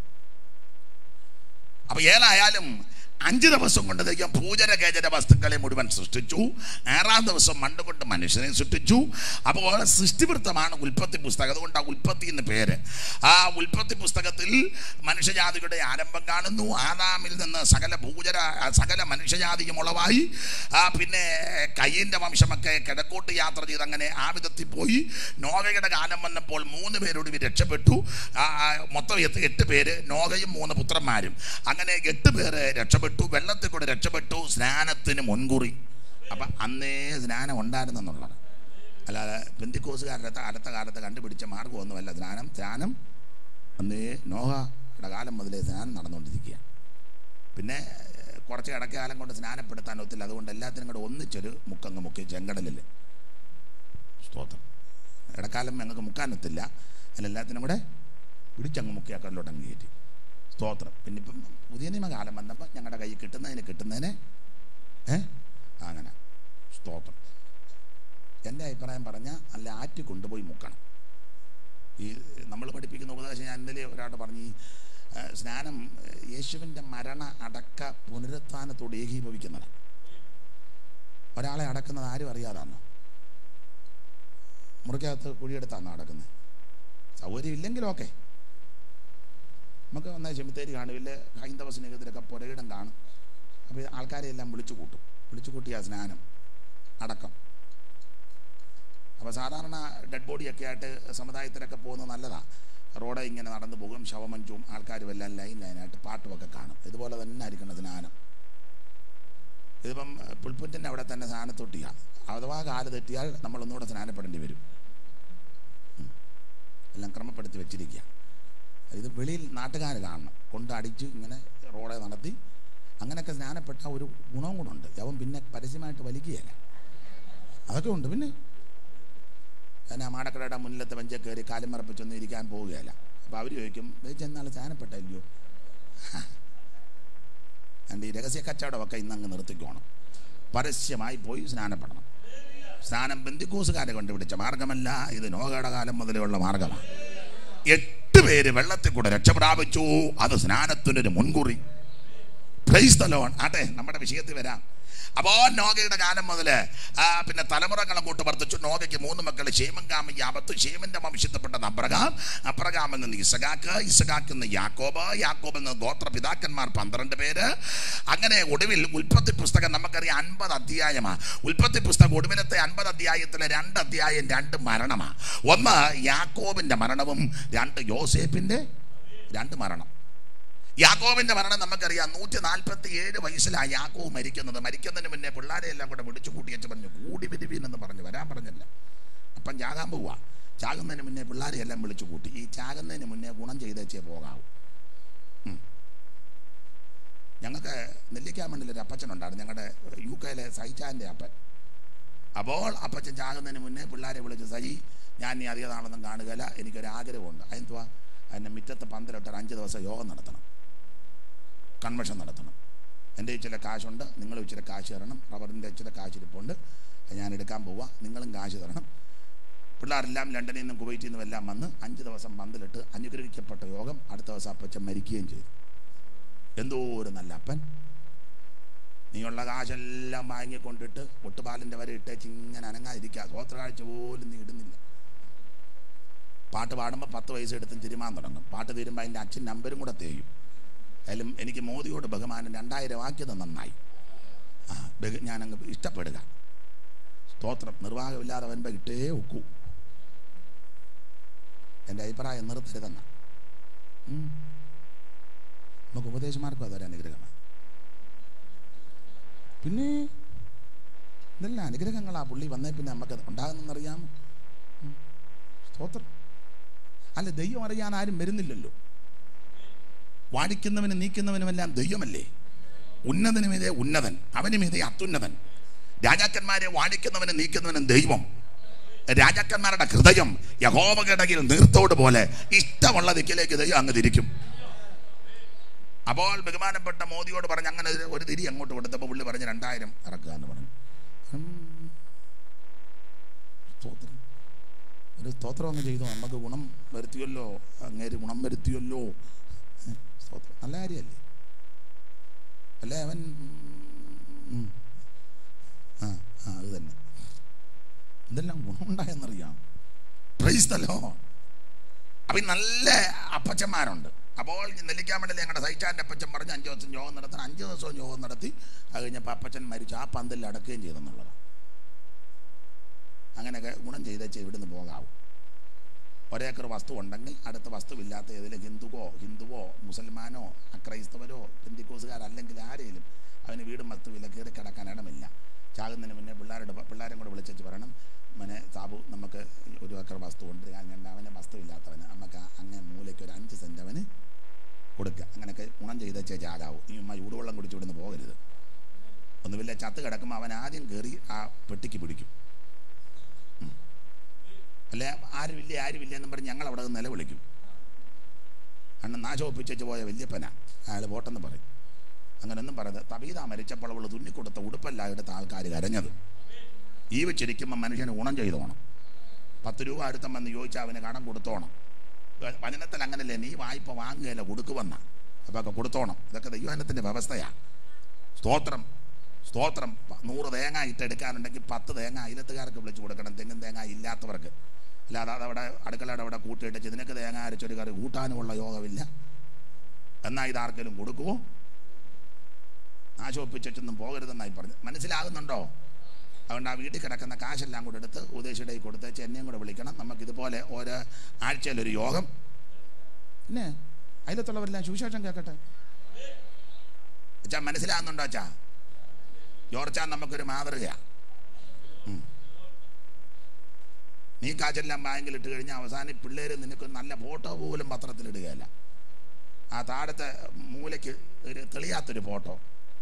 അപ്പൊ ഏതായാലും അഞ്ച് ദിവസം കൊണ്ട് ദൈവം പൂജനകേചര വസ്തുക്കളെ മുഴുവൻ സൃഷ്ടിച്ചു ആറാം ദിവസം മണ്ണ് കൊണ്ട് മനുഷ്യനെ സൃഷ്ടിച്ചു അപ്പോൾ സൃഷ്ടിവൃത്തമാണ് ഉൽപ്പത്തി പുസ്തകം അതുകൊണ്ട് ആ ഉൽപ്പത്തി എന്ന് പേര് ആ ഉൽപ്പത്തി പുസ്തകത്തിൽ മനുഷ്യജാതിയുടെ ആരംഭം കാണുന്നു ആദാമിൽ നിന്ന് സകല ഭൂചര സകല മനുഷ്യജാതിയും ഉളവായി ആ പിന്നെ കയ്യിൻ്റെ വംശമൊക്കെ കിഴക്കോട്ട് യാത്ര ചെയ്ത് അങ്ങനെ ആ വിധത്തിൽ പോയി നോഗയുടെ കാലം വന്നപ്പോൾ മൂന്ന് പേരോട് ഇവർ രക്ഷപ്പെട്ടു ആ, ആ, മൊത്തം എട്ട് എട്ട് പേര് നോഗയും മൂന്ന് പുത്രന്മാരും അങ്ങനെ എട്ട് പേര് രക്ഷപ്പെട്ടു വെള്ളത്തിൽ കൂടെ രക്ഷപ്പെട്ടു സ്നാനത്തിന് മുൻകുറി അപ്പം അന്നേ സ്നാനം ഉണ്ടായിരുന്നെന്നുള്ളത് അല്ലാതെ പെന്തിക്കോസുകാരുടെ അടുത്ത കാലത്ത് കണ്ടുപിടിച്ച മാർഗമൊന്നുമല്ല സ്നാനം സ്നാനം അന്നേ നോഹയുടെ കാലം മുതലേ സ്നാനം നടന്നുകൊണ്ടിരിക്കുക പിന്നെ ഏഹ്, കുറച്ച് ഇടക്കാലം കൊണ്ട് സ്നാനപ്പെടുത്താൻ ഒത്തില്ല അതുകൊണ്ട് എല്ലാത്തിനും കൂടെ ഒന്നിച്ചൊരു മുക്കങ്ങ് മുക്കി ചെങ്കടലിൽ സ്തോത്രം ഇടക്കാലം ഞങ്ങൾക്ക് മുക്കാനൊത്തില്ല അതിൽ എല്ലാത്തിനും കൂടെ പിടിച്ചങ്ങ് മുക്കി ആ കല്ലോട്ടങ്ങ് കയറ്റി സ്തോത്രം പിന്നെ ഇപ്പം പുതിയ നിയമകാലം വന്നപ്പോൾ ഞങ്ങളുടെ കയ്യിൽ കിട്ടുന്നതിന് കിട്ടുന്നതിന് ഏ അങ്ങനെ സ്തോത്രം എൻ്റെ അഭിപ്രായം പറഞ്ഞാൽ അല്ല ആറ്റി കൊണ്ടുപോയി മുക്കണം ഈ നമ്മൾ പഠിപ്പിക്കുന്ന ഉപദേശം ഞാൻ ഇന്നലെ ഒരാൾ പറഞ്ഞു ഈ ഏ, സ്നാനം ഏ, യേശുവിൻ്റെ മരണ അടക്ക പുനരുത്ഥാനത്തോട് ഏകീഭവിക്കുന്നതാണ് ഒരാളെ അടക്കുന്നത് ആരും അറിയാതാണോ മുറിക്കകത്ത് കുഴിയെടുത്താണോ അടക്കുന്നത് സൗകര്യം ഇല്ലെങ്കിലും ഓക്കെ നമുക്ക് വന്ന ചെമിത്തേരി കാണും ഇല്ല ഹൈന്ദവ സ്നേഹത്തിലൊക്കെ പുരയിടം കാണും അപ്പോൾ ആൾക്കാരെ എല്ലാം വിളിച്ചു കൂട്ടും വിളിച്ചു കൂട്ടിയ സ്നാനം അടക്കം അപ്പോൾ സാധാരണ ഡെഡ് ബോഡിയൊക്കെ ആയിട്ട് സമുദായത്തിലൊക്കെ പോകുന്നത് നല്ലതാണ് റോഡ് ഇങ്ങനെ നടന്നു പോകും ശവമഞ്ചും ആൾക്കാരും എല്ലാം ലൈൻ ലൈനായിട്ട് പാട്ടുമൊക്കെ കാണും ഇതുപോലെ തന്നെ ആയിരിക്കണം സ്നാനം ഇതിപ്പം പുൽപ്പുറ്റിൻ്റെ അവിടെ തന്നെ സ്നാനത്തൊട്ടിയാണ് അഥവാ കാല് തെറ്റിയാൽ നമ്മൾ ഒന്നുകൂടെ സ്നാനപ്പെടേണ്ടി വരും ഉം. എല്ലാം ക്രമപ്പെടുത്തി വെച്ചിരിക്കുക ഇത് വെളിയിൽ നാട്ടുകാർ കാണണം കൊണ്ട് അടിച്ച് ഇങ്ങനെ റോഡെ നടത്തി അങ്ങനെയൊക്കെ സ്നാനപ്പെട്ട ഒരു ഗുണവും കൂടെ ഉണ്ട് അവൻ പിന്നെ പരസ്യമായിട്ട് വലിക്കുകയില്ല അതൊക്കെ ഉണ്ട് പിന്നെ ഞാൻ ആ മാടക്കടയുടെ മുന്നിലത്തെ ബെഞ്ചിൽ കയറി കാലും മറപ്പിച്ചൊന്നും ഇരിക്കാൻ പോവുകയില്ല അപ്പോൾ അവർ ചോദിക്കും "ദേ ചെന്നാൾ സ്നാനപ്പെട്ടല്ലയോ എൻ്റെ ഈ രഹസ്യ കച്ചവടമൊക്കെ ഇന്നങ്ങ് നിർത്തിക്കോണം പരസ്യമായി പോയി സ്നാനപ്പെടണം സ്നാനം ബന്ധിക്കൂസുകാരെ കണ്ടുപിടിച്ച മാർഗമല്ല ഇത് നോകയുടെ കാലം മുതലുള്ള മാർഗമാണ് എട്ട് പേര് വെള്ളത്തിൽ കൂടെ രക്ഷപ്രാപിച്ചു അത് സ്നാനത്തിനൊരു മുൻകുറി പ്രൈസ് the Lord. ആട്ടെ നമ്മുടെ വിഷയത്തിൽ വരാം അപ്പോ നോഗയുടെ കാലം മുതല് ആ, പിന്നെ തലമുറകൾ അങ്ങോട്ട് വർദ്ധിച്ചു നോഗയ്ക്ക് മൂന്ന് മക്കൾ ഷേമൻ കാമ യാപത്ത് ഷേമിന്റെ വംശത്തിൽപ്പെട്ടത് അബ്രഹാം അബ്രഹാമിൽ നിന്ന് ഇസഖാക്ക് ഇസഖാക്കിൽ നിന്ന് യാക്കോബ് യാക്കോബിൽ നിന്ന് ഗോത്ര പിതാക്കന്മാർ പന്ത്രണ്ട് പേര് അങ്ങനെ ഒടുവിൽ ഉൽപ്പത്തി പുസ്തകം നമുക്കറിയാം അൻപത് അധ്യായമാണ് ഉൽപ്പത്തി പുസ്തകം ഒടുവിലത്തെ അൻപത് അധ്യായത്തിലെ രണ്ട് അധ്യായം രണ്ട് മരണമാണ് ഒന്ന് യാക്കോബിന്റെ മരണവും രണ്ട് യോസേപ്പിന്റെ രണ്ട് മരണം യാക്കോബിന്റെ മരണം നമുക്കറിയാം നൂറ്റി നാൽപ്പത്തി ഏഴ് വയസ്സിലാണ് യാക്കോവ് മരിക്കുന്നത് മരിക്കുന്നതിന് മുന്നേ പിള്ളേരെ എല്ലാം കൂടെ വിളിച്ചു കൂട്ടിയച്ച് പറഞ്ഞു കൂടി വരുവീൻ എന്ന് പറഞ്ഞു വരാൻ പറഞ്ഞില്ല അപ്പം ചാകാൻ പോവുക ചാകുന്നതിന് മുന്നേ പിള്ളേരെ എല്ലാം വിളിച്ചു കൂട്ടി ഈ ചാകുന്നതിന് മുന്നേ ഗുണം ചെയ്തേച്ചേ പോകാവൂ ഉം. ഞങ്ങൾക്ക് നെല്ലിക്കാമണ്ണിൽ ഒരു അപ്പച്ചനുണ്ടായിരുന്നു ഞങ്ങളുടെ യു കെയിലെ സൈച്ചാൻ്റെ അപ്പൻ അപ്പോൾ അപ്പച്ചൻ ചാകുന്നതിന് മുന്നേ പിള്ളേരെ വിളിച്ച് സജി ഞാൻ ഇനി അധിക നാളൊന്നും കാണുകയില്ല എനിക്കൊരു ആഗ്രഹമുണ്ട് അതെന്തുവാ അതിൻ്റെ മുറ്റത്ത് പന്തലിട്ട് ഒരു അഞ്ച് ദിവസം യോഗം നടത്തണം കൺവെൻഷൻ നടത്തണം എൻ്റെ ചില കാശുണ്ട് നിങ്ങൾ ഇച്ചിരി കാശ് തരണം റബ്ബറിൻ്റെ ചില കാശ് ഇരിപ്പുണ്ട് അത് ഞാൻ എടുക്കാൻ പോവാ നിങ്ങളും കാശ് തരണം പിള്ളേരെല്ലാം ലണ്ടനിൽ നിന്നും കുവൈറ്റിൽ നിന്നും എല്ലാം വന്ന് അഞ്ച് ദിവസം പന്തലിട്ട് അനുഗ്രഹിക്കപ്പെട്ട യോഗം അടുത്ത ദിവസം അപ്പച്ചൻ മരിക്കുകയും ചെയ്തു എന്തോ ഒരു നല്ല അപ്പൻ നീയുള്ള കാശെല്ലാം വാങ്ങിക്കൊണ്ടിട്ട് ഒട്ടുപാലിൻ്റെ വരെ ഇട്ടേച്ച് ഇങ്ങനെ അനങ്ങാതിരിക്കുക സ്വോത്രകാഴ്ച പോലും നീ ഇടുന്നില്ല പാട്ട് പാടുമ്പോൾ പത്ത് വയസ്സ് എടുത്തും തിരുമാൻ തുടങ്ങും പാട്ട് തീരുമ്പോൾ അതിൻ്റെ അച്ഛൻ നമ്പരും കൂടെ തേയും അതിലും എനിക്ക് മോദിയോട് ബഹുമാനം രണ്ടായിരം ആക്കിയത് നന്നായി ആ ബഹു- ഞാനങ്ങ് ഇഷ്ടപ്പെടുക സ്തോത്രം നിർവാഹമില്ലാതെ വരുമ്പോൾ ഇട്ടേ ഒക്കൂ എൻ്റെ അഭിപ്രായം നിർത്തരുതെന്ന ഉം. നമുക്ക് ഉപദേശമാർക്കും അതൊരു അനുഗ്രഹമാണ് പിന്നെ ഇതെല്ലാം അനുഗ്രഹങ്ങളാ പുള്ളി വന്നേ പിന്നെ നമുക്ക് ഉണ്ടാകുന്നെന്നറിയാമോ ഉം. സ്തോത്രം അല്ല ദൈവം അറിയാൻ ആരും വരുന്നില്ലല്ലോ വാഴിക്കുന്നവനും നീക്കുന്നവനുമെല്ലാം ദൈവമല്ലേ ഉന്നതനുമീതെ ഉന്നതൻ അവനുമീതെ അത്യുന്നതൻ രാജാക്കന്മാരെ വാഴിക്കുന്നവനും നീക്കുന്നവനും ദൈവം രാജാക്കന്മാരുടെ ഹൃദയം യഹോവകടകിൽ നീർത്തോട് പോലെ ഇഷ്ടമുള്ള ദിക്കിലേക്ക് ദൈവം അങ്ങ് തിരിക്കും അപ്പോൾ ബഹുമാനപ്പെട്ട മോദിയോട് പറഞ്ഞ് അങ്ങനെ ഒരു- ഒരു തിരി അങ്ങോട്ട് കൊടുത്തപ്പോൾ പുള്ളി പറഞ്ഞ് രണ്ടായിരം ഇറക്കുക എന്ന് പറഞ്ഞു ഉം. സ്തോത്രം ഒരു സ്തോത്രം അങ്ങ് ചെയ്തു നമുക്ക് ഗുണം വരുത്തിയല്ലോ അങ്ങേര് ഗുണം വരുത്തിയല്ലോ ഏ, സ്തോത്രം നല്ല കാര്യമല്ലേ അല്ലേ അവൻ ഉം. ആ ആ അത് തന്നെ ഇതെല്ലാം ഗുണമുണ്ടായെന്നറിയാം പ്രൈസ് തല്ലോ അപ്പൊ ഈ നല്ല അപ്പച്ചന്മാരുണ്ട് അപ്പോൾ നെല്ലിക്കാമണ്ഡലം ഞങ്ങളുടെ സൈറ്റാൻ്റെ അപ്പച്ചൻ പറഞ്ഞ് അഞ്ച് ദിവസം യോഗം നടത്തണം അഞ്ച് ദിവസവും യോഗം നടത്തി അത് കഴിഞ്ഞപ്പോൾ അപ്പച്ചൻ മരിച്ചു ആ പന്തലിൽ അടക്കുകയും ചെയ്തെന്നുള്ളതാണ് അങ്ങനെയൊക്കെ ഗുണം ചെയ്തേച്ച് ഇവിടുന്ന് പോകാവും ഒരേക്കർ വസ്തു ഉണ്ടെങ്കിൽ അടുത്ത വസ്തുവില്ലാത്ത ഏതെങ്കിലും ഹിന്ദുവോ ഹിന്ദുവോ മുസൽമാനോ അക്രൈസ്തവരോ പെന്തിക്കോസുകാരല്ലെങ്കിൽ ആരെയും അവന് വീടും വസ്തുവില്ല കയറി കിടക്കാൻ ഇടമില്ല ചാകുന്നതിന് മുന്നേ പിള്ളേരുടെ പിള്ളേരെ കൂടെ വിളിച്ചു പറയണം മനെ സാബു നമുക്ക് ഒരു ഏക്കർ വസ്തു ഉണ്ട് ഞാൻ അവന് വസ്തുവില്ലാത്തവന് നമുക്ക് അങ്ങേ മൂലയ്ക്ക് ഒരു അഞ്ച് സെൻറ്റ് അവന് കൊടുക്കുക അങ്ങനെയൊക്കെ ഗുണം ചെയ്തേച്ചേ ചാകാവൂ ഈ ഉമ്മ ചൂടുവെള്ളം കുടിച്ചു വിടുന്ന് പോകരുത് ഒന്നുമില്ല ചത്ത് കിടക്കുമ്പോൾ അവൻ ആദ്യം കയറി ആ പെട്ടിക്ക് പിടിക്കും അല്ലെ ആരുമില്ല ആരുമില്ല എന്നും പറഞ്ഞ് ഞങ്ങൾ അവിടെ നിന്ന് നിലവിളിക്കും അന്ന് നാശം ഒപ്പിച്ചു പോയ വല്യപ്പന അയാൾ പോട്ടെന്ന് പറയും അങ്ങനെയൊന്നും പറയുന്നത് തബീത മരിച്ചപ്പോൾ അവൾ തുന്നിക്കൊടുത്ത ഉടുപ്പല്ല എടുത്ത ആൾക്കാർ കരഞ്ഞത് ഈ വെച്ചിരിക്കുമ്പോൾ മനുഷ്യന് ഗുണം ചെയ്തോണം പത്ത് രൂപ അടുത്തം വന്ന് ചോദിച്ചാൽ അവന് കടം കൊടുത്തോണം വചനത്തിൽ അങ്ങനല്ലേ നീ വായ്പ വാങ്ങുകയല്ല കൊടുക്കുവന്ന അപ്പോൾ ഒക്കെ കൊടുത്തോണം ഇതൊക്കെ ദൈവജനത്തിൻ്റെ വ്യവസ്ഥയാണ് സ്തോത്രം സ്തോത്രം പ- നൂറ് തേങ്ങ ഇട്ടെടുക്കാനുണ്ടെങ്കിൽ പത്ത് തേങ്ങ അയിലത്തുകാർക്ക് വിളിച്ചു കൊടുക്കണം തെങ്ങും തേങ്ങ ഇല്ലാത്തവർക്ക് അല്ലാതെ അതവിടെ അടുക്കളയുടെ അവിടെ കൂട്ടിയിട്ട് ഇതിനൊക്കെ തേങ്ങ അരച്ചൊരു കറി കൂട്ടാനുമുള്ള യോഗമില്ല എന്നാൽ ഇതാർക്കെങ്കിലും കൊടുക്കുമോ നാശമൊപ്പിച്ചൊന്നും പോകരുതെന്നായി പറഞ്ഞു മനസ്സിലാകുന്നുണ്ടോ അതുകൊണ്ട് ആ വീട്ടിൽ കിടക്കുന്ന കാശെല്ലാം കൂടെ എടുത്ത് ഉദ്ദേശിയുടെ കൊടുത്തേച്ച് എന്നെയും കൂടെ വിളിക്കണം നമുക്കിതുപോലെ ഓരോ ആഴ്ചയിലൊരു യോഗം പിന്നെ അതിലത്തുള്ളവരെല്ലാം സുവിശേഷം കേൾക്കട്ടെ അച്ഛാ മനസ്സിലാകുന്നുണ്ടോ അച്ഛാ ജോർച്ചാൻ നമുക്കൊരു മാതൃകയാ ഉം. നീ കാശെല്ലാം ബാങ്കിൽ ഇട്ട് കഴിഞ്ഞാൽ അവസാനം പിള്ളേർ നിനക്ക് നല്ല ഫോട്ടോ പോലും പത്രത്തിൽ ഇടുകയല്ല ആ താഴത്തെ മൂലയ്ക്ക് ഒരു തെളിയാത്തൊരു ഫോട്ടോ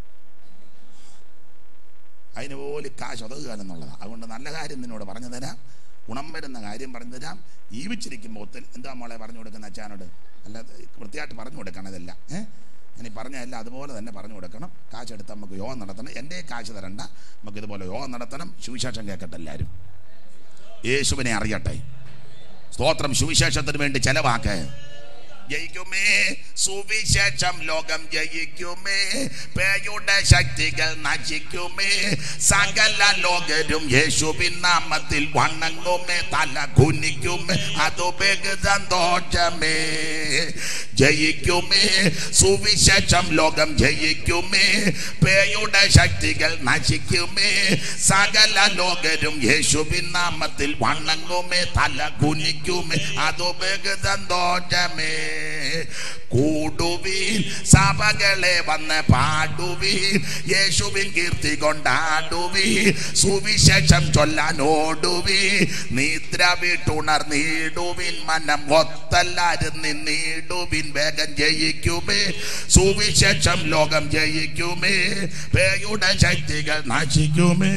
അതിന് പോലും കാശ് ഒതുകുക എന്നുള്ളതാണ് അതുകൊണ്ട് നല്ല കാര്യം നിന്നോട് പറഞ്ഞു തരാം ഗുണം വരുന്ന കാര്യം പറഞ്ഞു തരാം ജീവിച്ചിരിക്കുമ്പോൾ ഒത്തിരി എന്താ മോളെ പറഞ്ഞു കൊടുക്കുന്ന അച്ഛനോട് അല്ലാതെ വൃത്തിയായിട്ട് പറഞ്ഞു കൊടുക്കണം ഇതെല്ലാം ഏഹ് ഇനി പറഞ്ഞല്ല അതുപോലെ തന്നെ പറഞ്ഞു കൊടുക്കണം കാശ് എടുത്ത് നമുക്ക് യോഗം നടത്തണം എൻ്റെ കാശ് തരണ്ട നമുക്ക് ഇതുപോലെ യോഗം നടത്തണം സുവിശേഷം കേൾക്കട്ടെ എല്ലാവരും യേശുവിനെ അറിയട്ടെ സ്തോത്രം സുവിശേഷത്തിന് വേണ്ടി ചെലവാക്ക് ജയിക്കുമേ സുവിശേഷം ലോകം ജയിക്കുമേ പേയുടെ ശക്തികൾ നശിക്കുമേ സകല ലോകരും യേശുവിൻ നാമത്തിൽ വണങ്ങുമേ തല കുനിക്കുമേ അത് ബഹു സന്തോഷമേ ജയിക്കുമേ സുവിശേഷം ലോകം ജയിക്കുമേ പേയുടെ ശക്തികൾ നശിക്കുമേ സകല ലോകരും യേശുവിൻ നാമത്തിൽ വണങ്ങുമേ തല കുനിക്കുമേ അത് ബഹു സന്തോഷമേ കൂടുവീൻ സഭകളെ വന്ന് പാടുവീൻ യേശുവിൻ കീർത്തി കൊണ്ടാടുവീൻ സുവിശേഷം ചൊല്ലാൻ ഓടുവീൻ നിദ്ര വിട്ടുണർന്നീടുവിൻ മനം ഒത്തല്ലാരും നിന്നീടുവിൻ വേഗം ജയിക്കുമേ സുവിശേഷം ലോകം ജയിക്കുമേ പേയുടെ ശക്തികൾ നശിക്കുമേ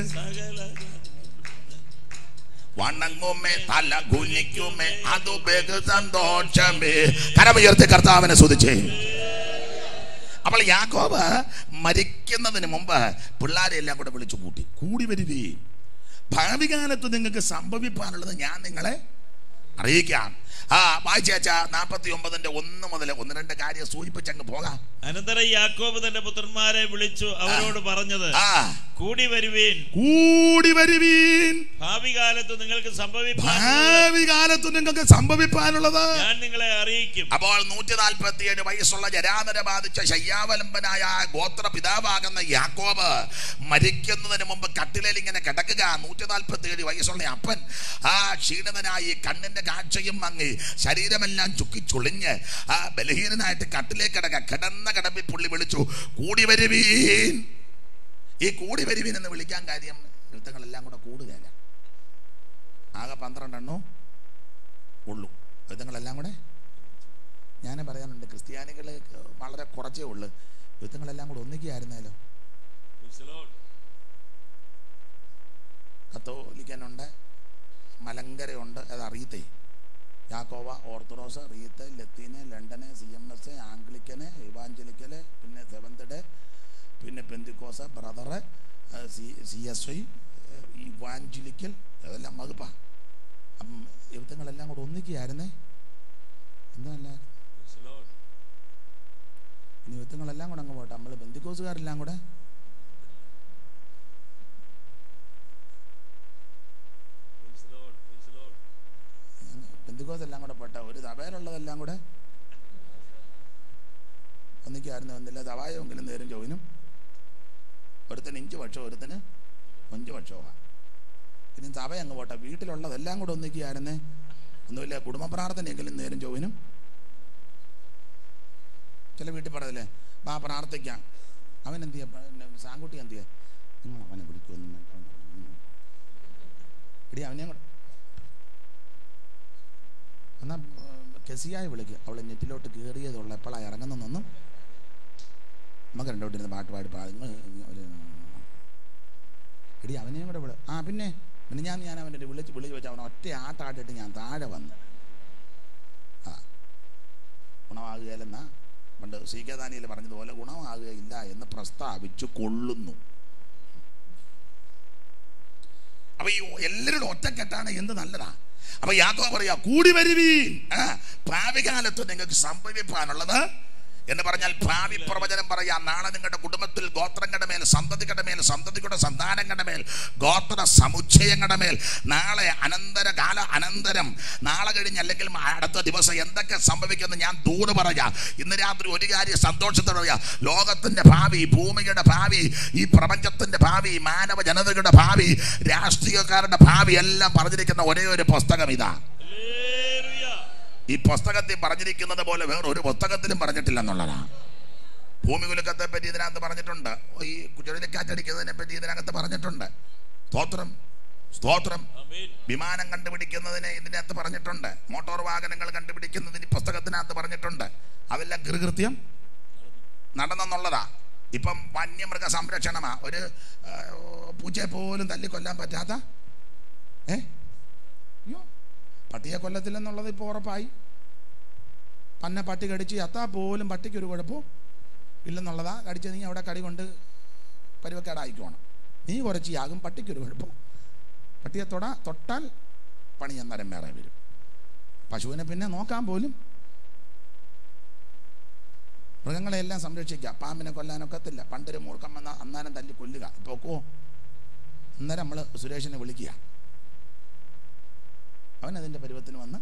വണങ്ങുമേ തല കുനിക്കുമേ അത് ബഹു സന്തോഷമേ കരമുയർത്തി കർത്താവിനെ സ്തുതിച്ചേ അപ്പോൾ യാക്കോബ് മരിക്കുന്നതിന് മുമ്പ് പിള്ളേരെ എല്ലാം കൂടെ വിളിച്ചു കൂട്ടി കൂടി വരുവീ ഭാവി കാലത്ത് നിങ്ങൾക്ക് സംഭവിക്കാനുള്ളത് ഞാൻ നിങ്ങളെ അറിയിക്കാം ആ വായിച്ചാ നാൽപ്പത്തി ഒമ്പതിന്റെ ഒന്ന് മുതൽ ഒന്ന് രണ്ട് കാര്യം സൂചിപ്പിച്ചങ്ങ് പോകാം അനന്തരം യാക്കോബ് തന്റെ പുത്രന്മാരെ വിളിച്ചു അവരോട് പറഞ്ഞത് ആ കൂടി വരുവീൻ കൂടി വരുവീൻ ഭാവി കാലത്ത് നിങ്ങൾക്ക് സംഭവിപ്പാൻ ഭാവി കാലത്ത് നിങ്ങൾക്ക് സംഭവിക്കാനുള്ളത് ഞാൻ നിങ്ങളെ അറിയിക്കും അപ്പോൾ നൂറ്റി നാൽപ്പത്തി ഏഴ് വയസ്സുള്ള ജരാതര ബാധിച്ച ശയ്യാവലംബനായ ഗോത്ര പിതാവാകുന്ന യാക്കോബ് മരിക്കുന്നതിന് മുമ്പ് കട്ടിലേൽ ഇങ്ങനെ കിടക്കുക നൂറ്റി നാൽപ്പത്തി ഏഴ് വയസ്സുള്ള അപ്പൻ ആ ക്ഷീണിതനായി കണ്ണിന്റെ കാഴ്ചയും മങ്ങി ശരീരമെല്ലാം ചുക്കി ചുളിഞ്ഞ് ആ ബലഹീനനായിട്ട് കട്ടിലേക്ക് കിടക്ക കിടന്ന കിടപ്പിൽ പുള്ളി വിളിച്ചു കൂടി വരുവീൻ ഈ കൂടി വരുവീൻ എന്ന് വിളിക്കാൻ കാര്യം എഴുത്തങ്ങളെല്ലാം കൂടെ കൂടുകയല്ല ആകെ പന്ത്രണ്ടെണ്ണോ ഉള്ളൂ യുദ്ധങ്ങളെല്ലാം കൂടെ ഞാൻ പറയാനുണ്ട് ക്രിസ്ത്യാനികൾ വളരെ കുറച്ചേ ഉള്ളൂ യുദ്ധങ്ങളെല്ലാം കൂടെ ഒന്നിക്കുകയായിരുന്നാലോ കത്തോലിക്കനുണ്ട് മലങ്കരയുണ്ട് അത് അറിയത്തേ യാക്കോവ ഓർത്തഡോക്സ് റീത്ത് ലത്തീന് London C M S Anglican evangelical പിന്നെ സെവന്തഡ് പിന്നെ പെന്തിക്കോസ brother C C S I evangelical അതെല്ലാം വകുപ്പാണ് അപ്പം യുദ്ധങ്ങളെല്ലാം കൂടെ ഒന്നിക്കുകയായിരുന്നേ എന്തല്ല ഇനി യുദ്ധങ്ങളെല്ലാം കൂടെ അങ്ങ് പോട്ടെ നമ്മൾ ബന്ധിക്കോസുകാരെല്ലാം കൂടെ ബന്ധിക്കോസ് എല്ലാം കൂടെ പോട്ടെ ഒരു സഭയിലുള്ളതെല്ലാം കൂടെ ഒന്നിക്കായിരുന്നു എന്തില്ല സവായെങ്കിലും നേരും ചോവിനും ഒരുത്തന് ഇഞ്ച് പക്ഷോ ഒരുത്തന് അഞ്ച് പക്ഷോവാ ഇനി സഭ അങ്ങ് പോട്ടെ വീട്ടിലുള്ളതെല്ലാം കൂടെ ഒന്നിക്കുകയായിരുന്നേ ഒന്നുമില്ല കുടുംബ പ്രാർത്ഥനയെങ്കിലും നേരും ചോവിനും ചില വീട്ടിൽ പറയല്ലേ ബാ പ്രാർത്ഥിക്കാം അവൻ എന്ത് ചെയ്യാം സാങ്കുട്ടി എന്ത് ചെയ്യാം നിങ്ങൾ അവനെ വിളിക്കുമെന്നും വേണ്ട എടി അവനെ കൂടെ എന്നാ കെസിയായി വിളിക്കുക അവൾ നെറ്റിലോട്ട് കയറിയതുള്ള എപ്പോഴാണ് ഇറങ്ങുന്നതെന്നും നമുക്ക് രണ്ടോട്ടിരുന്ന് പാട്ട് പാടി പാടി ഒരു എടി അവനെയും കൂടെ വിളി ആ പിന്നെ പിന്നെ ഞാൻ ഞാൻ അവൻ്റെ വിളിച്ച് വിളിച്ച് വെച്ച് അവനെ ഒറ്റ ആട്ടാട്ടിട്ട് ഞാൻ താഴെ വന്നു ആ ഗുണമാകുകയില്ലെന്നാ പണ്ട് സി കെ ദാനിയിൽ പറഞ്ഞതുപോലെ ഗുണമാകുകയില്ല എന്ന് പ്രസ്താവിച്ചു കൊള്ളുന്നു അപ്പൊ ഈ എല്ലാവരുടെ ഒറ്റക്കെട്ടാണ് എന്ത് നല്ലതാ അപ്പൊ യാക്കോ പറയാ കൂടി വരുവീൻ ആ, ഭാവി കാലത്ത് നിങ്ങൾക്ക് സംഭവിക്കാനുള്ളത് എന്ന് പറഞ്ഞാൽ ഭാവി പ്രവചനം പറയാം നാളെ നിങ്ങളുടെ കുടുംബത്തിൽ ഗോത്രങ്ങളുടെ മേൽ സന്തതികളുടെ മേൽ സന്തതികളുടെ സന്താനങ്ങളുടെ മേൽ ഗോത്ര സമുച്ചയങ്ങളുടെ മേൽ നാളെ അനന്തര കാല അനന്തരം നാളെ കഴിഞ്ഞ് അല്ലെങ്കിൽ അടുത്ത ദിവസം എന്തൊക്കെ സംഭവിക്കുമെന്ന് ഞാൻ ദൂത് പറയാം ഇന്ന് രാത്രി ഒരു കാര്യം സന്തോഷത്തോടെ പറയാം ലോകത്തിന്റെ ഭാവി ഭൂമിയുടെ ഭാവി ഈ പ്രപഞ്ചത്തിന്റെ ഭാവി മാനവ ജനതയുടെ ഭാവി രാഷ്ട്രീയക്കാരുടെ ഭാവി എല്ലാം പറഞ്ഞിരിക്കുന്ന ഒരേ ഒരു പുസ്തകം ഇതാ ഹല്ലേലൂയ. ഈ പുസ്തകത്തിൽ പറഞ്ഞിരിക്കുന്നത് പോലെ വേറെ ഒരു പുസ്തകത്തിലും പറഞ്ഞിട്ടില്ല എന്നുള്ളതാണ് ഭൂമി കുലുക്കത്തെ പറ്റി ഇതിനകത്ത് പറഞ്ഞിട്ടുണ്ട് ഈ ചുഴലിക്കാറ്റടിക്കുന്നതിനെ പറ്റി ഇതിനകത്ത് പറഞ്ഞിട്ടുണ്ട് സ്തോത്രം സ്തോത്രം ആമേൻ. വിമാനം കണ്ടുപിടിക്കുന്നതിനെ ഇതിനകത്ത് പറഞ്ഞിട്ടുണ്ട് മോട്ടോർ വാഹനങ്ങൾ കണ്ടുപിടിക്കുന്നതിന് ഈ പുസ്തകത്തിനകത്ത് പറഞ്ഞിട്ടുണ്ട് അതെല്ലാം കൃകൃത്യം നടന്നെന്നുള്ളതാ ഇപ്പം വന്യമൃഗ സംരക്ഷണമാ ഒരു ആ, പൂച്ചയെ പോലും തല്ലിക്കൊല്ലാൻ പറ്റാത്ത ഏ അയ്യോ പട്ടിയെ കൊല്ലത്തില്ലെന്നുള്ളത് ഇപ്പോൾ ഉറപ്പായി പന്നെ പട്ടി കടിച്ച് ചത്താ പോലും പട്ടിക്ക് ഒരു കുഴപ്പവും ഇല്ലെന്നുള്ളതാ കടിച്ച് നീ അവിടെ കടി കൊണ്ട് പരുവക്കേടായിക്കോണം നീ കുറച്ചിയാകും പട്ടിക്കൊരു കുഴപ്പം പട്ടിയെ തൊടാ തൊട്ടാൽ പണി അന്നേരം വേറെ വരും പശുവിനെ പിന്നെ നോക്കാൻ പോലും മൃഗങ്ങളെയെല്ലാം സംരക്ഷിക്കുക പാമ്പിനെ കൊല്ലാനൊക്കത്തില്ല പണ്ടൊരു മൂർഖം വന്ന അന്നേരം തല്ലി കൊല്ലുക ഇപ്പോൾ ഒക്കുവോ അന്നേരം നമ്മൾ സുരേഷിനെ വിളിക്കുക അവൻ അതിൻ്റെ പരുവത്തിന് വന്ന്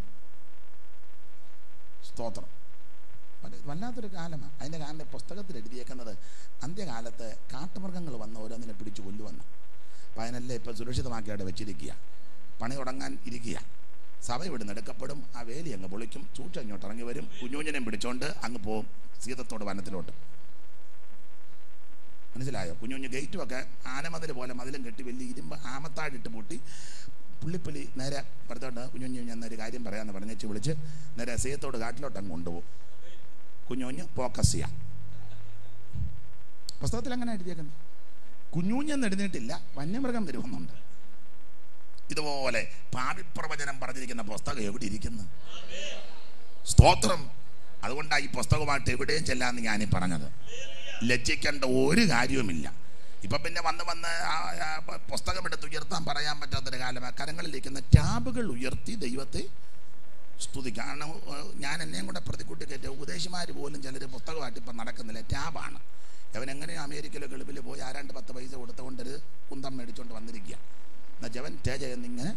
സ്തോത്രം വല്ല- വല്ലാത്തൊരു കാലമാണ് അതിൻ്റെ കാരണം പുസ്തകത്തിൽ എഴുതിയേക്കുന്നത് അന്ത്യകാലത്ത് കാട്ടുമൃഗങ്ങൾ വന്ന് ഓരോന്നിനെ പിടിച്ചു കൊല്ലുവന്ന് അപ്പം അതിനെല്ലാം ഇപ്പം സുരക്ഷിതമാക്കി അവിടെ വെച്ചിരിക്കുക പണി തുടങ്ങാൻ ഇരിക്കുക സഭ ഇവിടെ എടുക്കപ്പെടും ആ വേലി അങ്ങ് പൊളിക്കും ചൂച്ച ഇങ്ങോട്ട് ഇറങ്ങി വരും കുഞ്ഞുഞ്ഞിനെയും പിടിച്ചോണ്ട് അങ്ങ് പോവും സീതത്തോട് വനത്തിലോട്ട് മനസ്സിലായോ കുഞ്ഞുഞ്ഞ് ഗേറ്റും ഒക്കെ ആനമതിൽ പോലെ മതിലും കെട്ടി വലിയ ഇരുമ്പ് ആമത്താടിട്ട് പൂട്ടി പുള്ളിപ്പുലി നേരെ പുറത്തോട്ട് കുഞ്ഞുഞ്ഞു എന്നൊരു കാര്യം പറയാമെന്ന് പറഞ്ഞേച്ച് വിളിച്ച് നേരെ സീയത്തോട് കാട്ടിലോട്ട് അങ്ങ് കൊണ്ടുപോകും കുഞ്ഞുഞ്ഞ് ഫോക്കസ് ചെയ്യാം പുസ്തകത്തിൽ അങ്ങനെ എഴുതിയേക്കുന്നത് കുഞ്ഞുഞ്ഞെന്ന് എഴുതിയിട്ടില്ല വന്യമൃഗം വരുമെന്നുണ്ട് ഇതുപോലെ പാപിപ്രവചനം പറഞ്ഞിരിക്കുന്ന പുസ്തകം എവിടെ ഇരിക്കുന്നു സ്തോത്രം അതുകൊണ്ടാണ് ഈ പുസ്തകമായിട്ട് എവിടെയും ചെല്ലാന്ന് ഞാനീ പറഞ്ഞത് ലജ്ജിക്കേണ്ട ഒരു കാര്യവുമില്ല ഇപ്പൊ പിന്നെ വന്ന് വന്ന് ആ, ആ, പ- പുസ്തകം എടുത്ത് ഉയർത്താൻ പറയാൻ പറ്റാത്തൊരു കാലമാണ് കരങ്ങളിലിരിക്കുന്ന ടാബുകൾ ഉയർത്തി ദൈവത്തെ സ്തുതിക്കുക കാരണം ഏഹ്, ഞാൻ എന്നെയും കൂടെ പ്രതിക്കൂട്ടി കയറ്റിയ ഉപദേശിമാർ പോലും ചിലർ പുസ്തകമായിട്ട് ഇപ്പം നടക്കുന്നില്ല ടാബാണ് അവൻ എങ്ങനെയോ അമേരിക്കയിലോ ഗൾഫിൽ പോയി ആരാണ്ട് പത്ത് പൈസ കൊടുത്തുകൊണ്ടൊരു കുന്തം മേടിച്ചുകൊണ്ട് വന്നിരിക്കുക എന്നാൽ ജവൻ തേജ എന്നിങ്ങനെ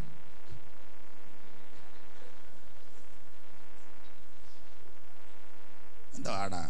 എന്താ ആടാ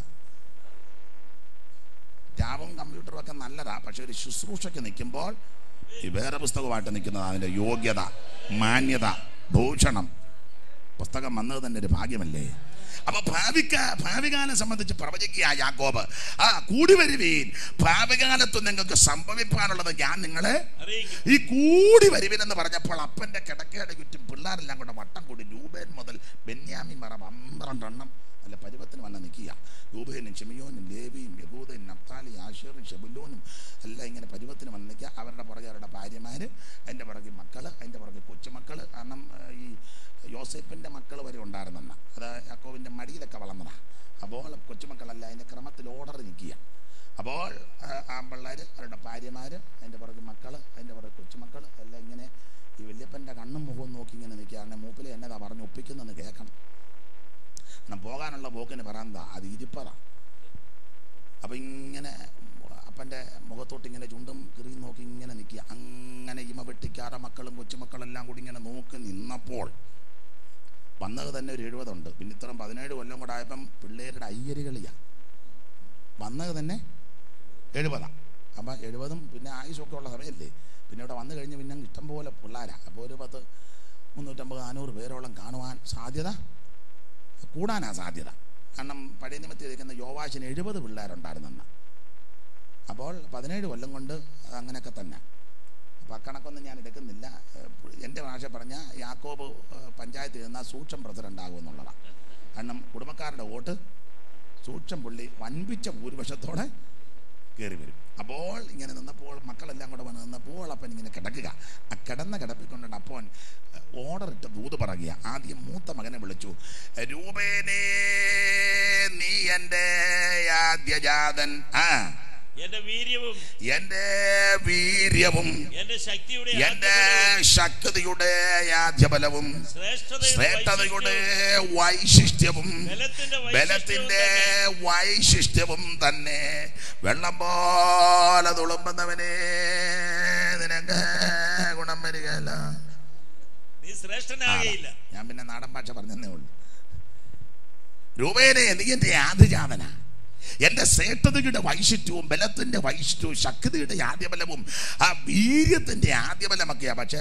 ടാബും കമ്പ്യൂട്ടറും ഒക്കെ നല്ലതാ പക്ഷെ ഒരു ശുശ്രൂഷയ്ക്ക് നിൽക്കുമ്പോൾ ഈ വേറെ പുസ്തകമായിട്ട് നിൽക്കുന്നത് അതിൻ്റെ യോഗ്യത മാന്യത ഭൂഷണം പുസ്തകം വന്നത് തന്നെ ഒരു ഭാഗ്യമല്ലേ അപ്പൊ ഭാവിക്ക ഭാവികാലം സംബന്ധിച്ച് പ്രവചിക്കുക യാക്കോബ് ആ കൂടി വരുവീൻ ഭാവികാലത്ത് നിങ്ങൾക്ക് സംഭവിക്കാനുള്ളത് ഞാൻ നിങ്ങളെ അറിയിക്കും ഈ കൂടി വരുവിനെന്ന് പറഞ്ഞപ്പോൾ അപ്പന്റെ കിടക്കയുടെ ചുറ്റും പിള്ളേരെല്ലാം കൂടെ വട്ടം കൂടി രൂപേൻ മുതൽ ബെന്യാമി മറ പന്ത്രണ്ടെണ്ണം നല്ല പരുവത്തിന് വന്ന് നിൽക്കുക രൂപേനും ഷെമിയോനും ലേവിയും യഹൂദനും നപ്താലി ആഷേറും ഷെബുലോനും എല്ലാം ഇങ്ങനെ പരുവത്തിന് വന്ന് നിൽക്കുക അവരുടെ പുറകെ അവരുടെ ഭാര്യമാര് അതിൻ്റെ പുറകെ മക്കള് അതിൻ്റെ പുറകെ കൊച്ചുമക്കള് കാരണം ആ, ഈ യോസേപ്പിൻ്റെ മക്കൾ വരെ ഉണ്ടായിരുന്നെന്ന അത് യാക്കോവിൻ്റെ മടിയിലൊക്കെ വളർന്നതാണ് അപ്പോൾ കൊച്ചുമക്കളല്ല അതിൻ്റെ ക്രമത്തിൽ ഓർഡർ നിൽക്കുക അപ്പോൾ ആമ്പിള്ളേർ അവരുടെ ഭാര്യമാർ അതിൻ്റെ പുറകെ മക്കൾ അതിൻ്റെ പുറകെ കൊച്ചുമക്കൾ എല്ലാം ഇങ്ങനെ ഈ വല്യപ്പൻ്റെ കണ്ണും മുഖവും നോക്കി ഇങ്ങനെ നിൽക്കുകയാണ് മൂപ്പിൽ എന്നതാ പറഞ്ഞ് ഒപ്പിക്കുന്നെന്ന് കേൾക്കണം എന്നാൽ പോകാനുള്ള പോക്കിന് പറയാന്താ അത് ഇരിപ്പതാ അപ്പം ഇങ്ങനെ അപ്പൻ്റെ മുഖത്തോട്ട് ഇങ്ങനെ ചുണ്ടും കിറിയും നോക്കി ഇങ്ങനെ നിൽക്കുക അങ്ങനെ ഇമ വെട്ടിക്കാറ മക്കളും കൊച്ചുമക്കളെല്ലാം കൂടി ഇങ്ങനെ നോക്കി നിന്നപ്പോൾ വന്നത് തന്നെ ഒരു എഴുപതുണ്ട് പിന്നെ ഇത്രയും പതിനേഴ് കൊല്ലം കൂടെ ആയപ്പം പിള്ളേരുടെ അയ്യരുകളിയാണ് വന്നത് തന്നെ എഴുപതാണ് അപ്പം എഴുപതും പിന്നെ ആയുസൊക്കെ ഉള്ള സമയമല്ലേ പിന്നെ ഇവിടെ വന്നു കഴിഞ്ഞ് പിന്നെ ഇഷ്ടം പോലെ പിള്ളേരാണ് അപ്പോൾ ഒരു പത്ത് മുന്നൂറ്റമ്പത് നാനൂറ് പേരോളം കാണുവാൻ സാധ്യത കൂടാനാ സാധ്യത കാരണം പഴയ നിയമത്തിൽ ഇരിക്കുന്ന യോവാശിന് എഴുപത് പിള്ളേരുണ്ടായിരുന്നെന്ന് അപ്പോൾ പതിനേഴ് കൊല്ലം കൊണ്ട് അങ്ങനെയൊക്കെ തന്നെ അപ്പോൾ അക്കണക്കൊന്നും ഞാൻ എടുക്കുന്നില്ല ഏഹ് എൻ്റെ ഭാഷ പറഞ്ഞ യാക്കോബ് ഏഹ് പഞ്ചായത്തിൽ നിന്നാൽ സൂക്ഷം പ്രസിഡന്റ് ആകുമെന്നുള്ളതാണ് കാരണം കുടുംബക്കാരുടെ വോട്ട് സൂക്ഷം പുള്ളി വൻപിച്ച ഭൂരിപക്ഷത്തോടെ കയറി വരും അപ്പോൾ ഇങ്ങനെ നിന്നപ്പോൾ മക്കളെല്ലാം കൂടെ വന്ന് നിന്നപ്പോൾ അപ്പൻ ഇങ്ങനെ കിടക്കുക ആ കിടന്ന കിടപ്പിക്കൊണ്ടാണ് അപ്പോൻ ഓർഡർ ഇട്ട് ദൂത് പറയുക ആദ്യം മൂത്ത മകനെ വിളിച്ചു രൂപേനേ നീ എൻ്റെ ആദ്യജാതൻ ആ എന്റെ വീര്യവും എൻ്റെ വീര്യവും എന്റെ ശക്തിയുടെ എൻ്റെ ആത്മബലവും, ശക്തിയുടെ ആദ്യബലവും ശ്രേഷ്ഠതയുടെ ശ്രേഷ്ഠതയുടെ വൈശിഷ്ട്യവും, വൈശിഷ്ട്യവും ബലത്തിന്റെ വൈശിഷ്ട്യവും ബലത്തിന്റെ തന്നെ. വൈശിഷ്ട്യവും തന്നെ വെള്ളം പോലെ തുളുമ്പുന്നവനെ നിനക്ക് ഗുണം വരികയല്ല നീ ശ്രേഷ്ഠനാകയില്ല ഞാൻ പിന്നെ നാടൻ ഭാഷ പറഞ്ഞതേ ഉള്ളൂ രൂപേനെ നീ എന്റെ ആദ്യജാതന എന്റെ ശ്രേഷ്ഠതയുടെ വൈശിഷ്ട്യവും ബലത്തിന്റെ വൈശിഷ്ട്യവും ശക്തിയുടെ ആദ്യബലവും ആ വീര്യത്തിന്റെ ആദ്യബലമൊക്കെയാ പക്ഷേ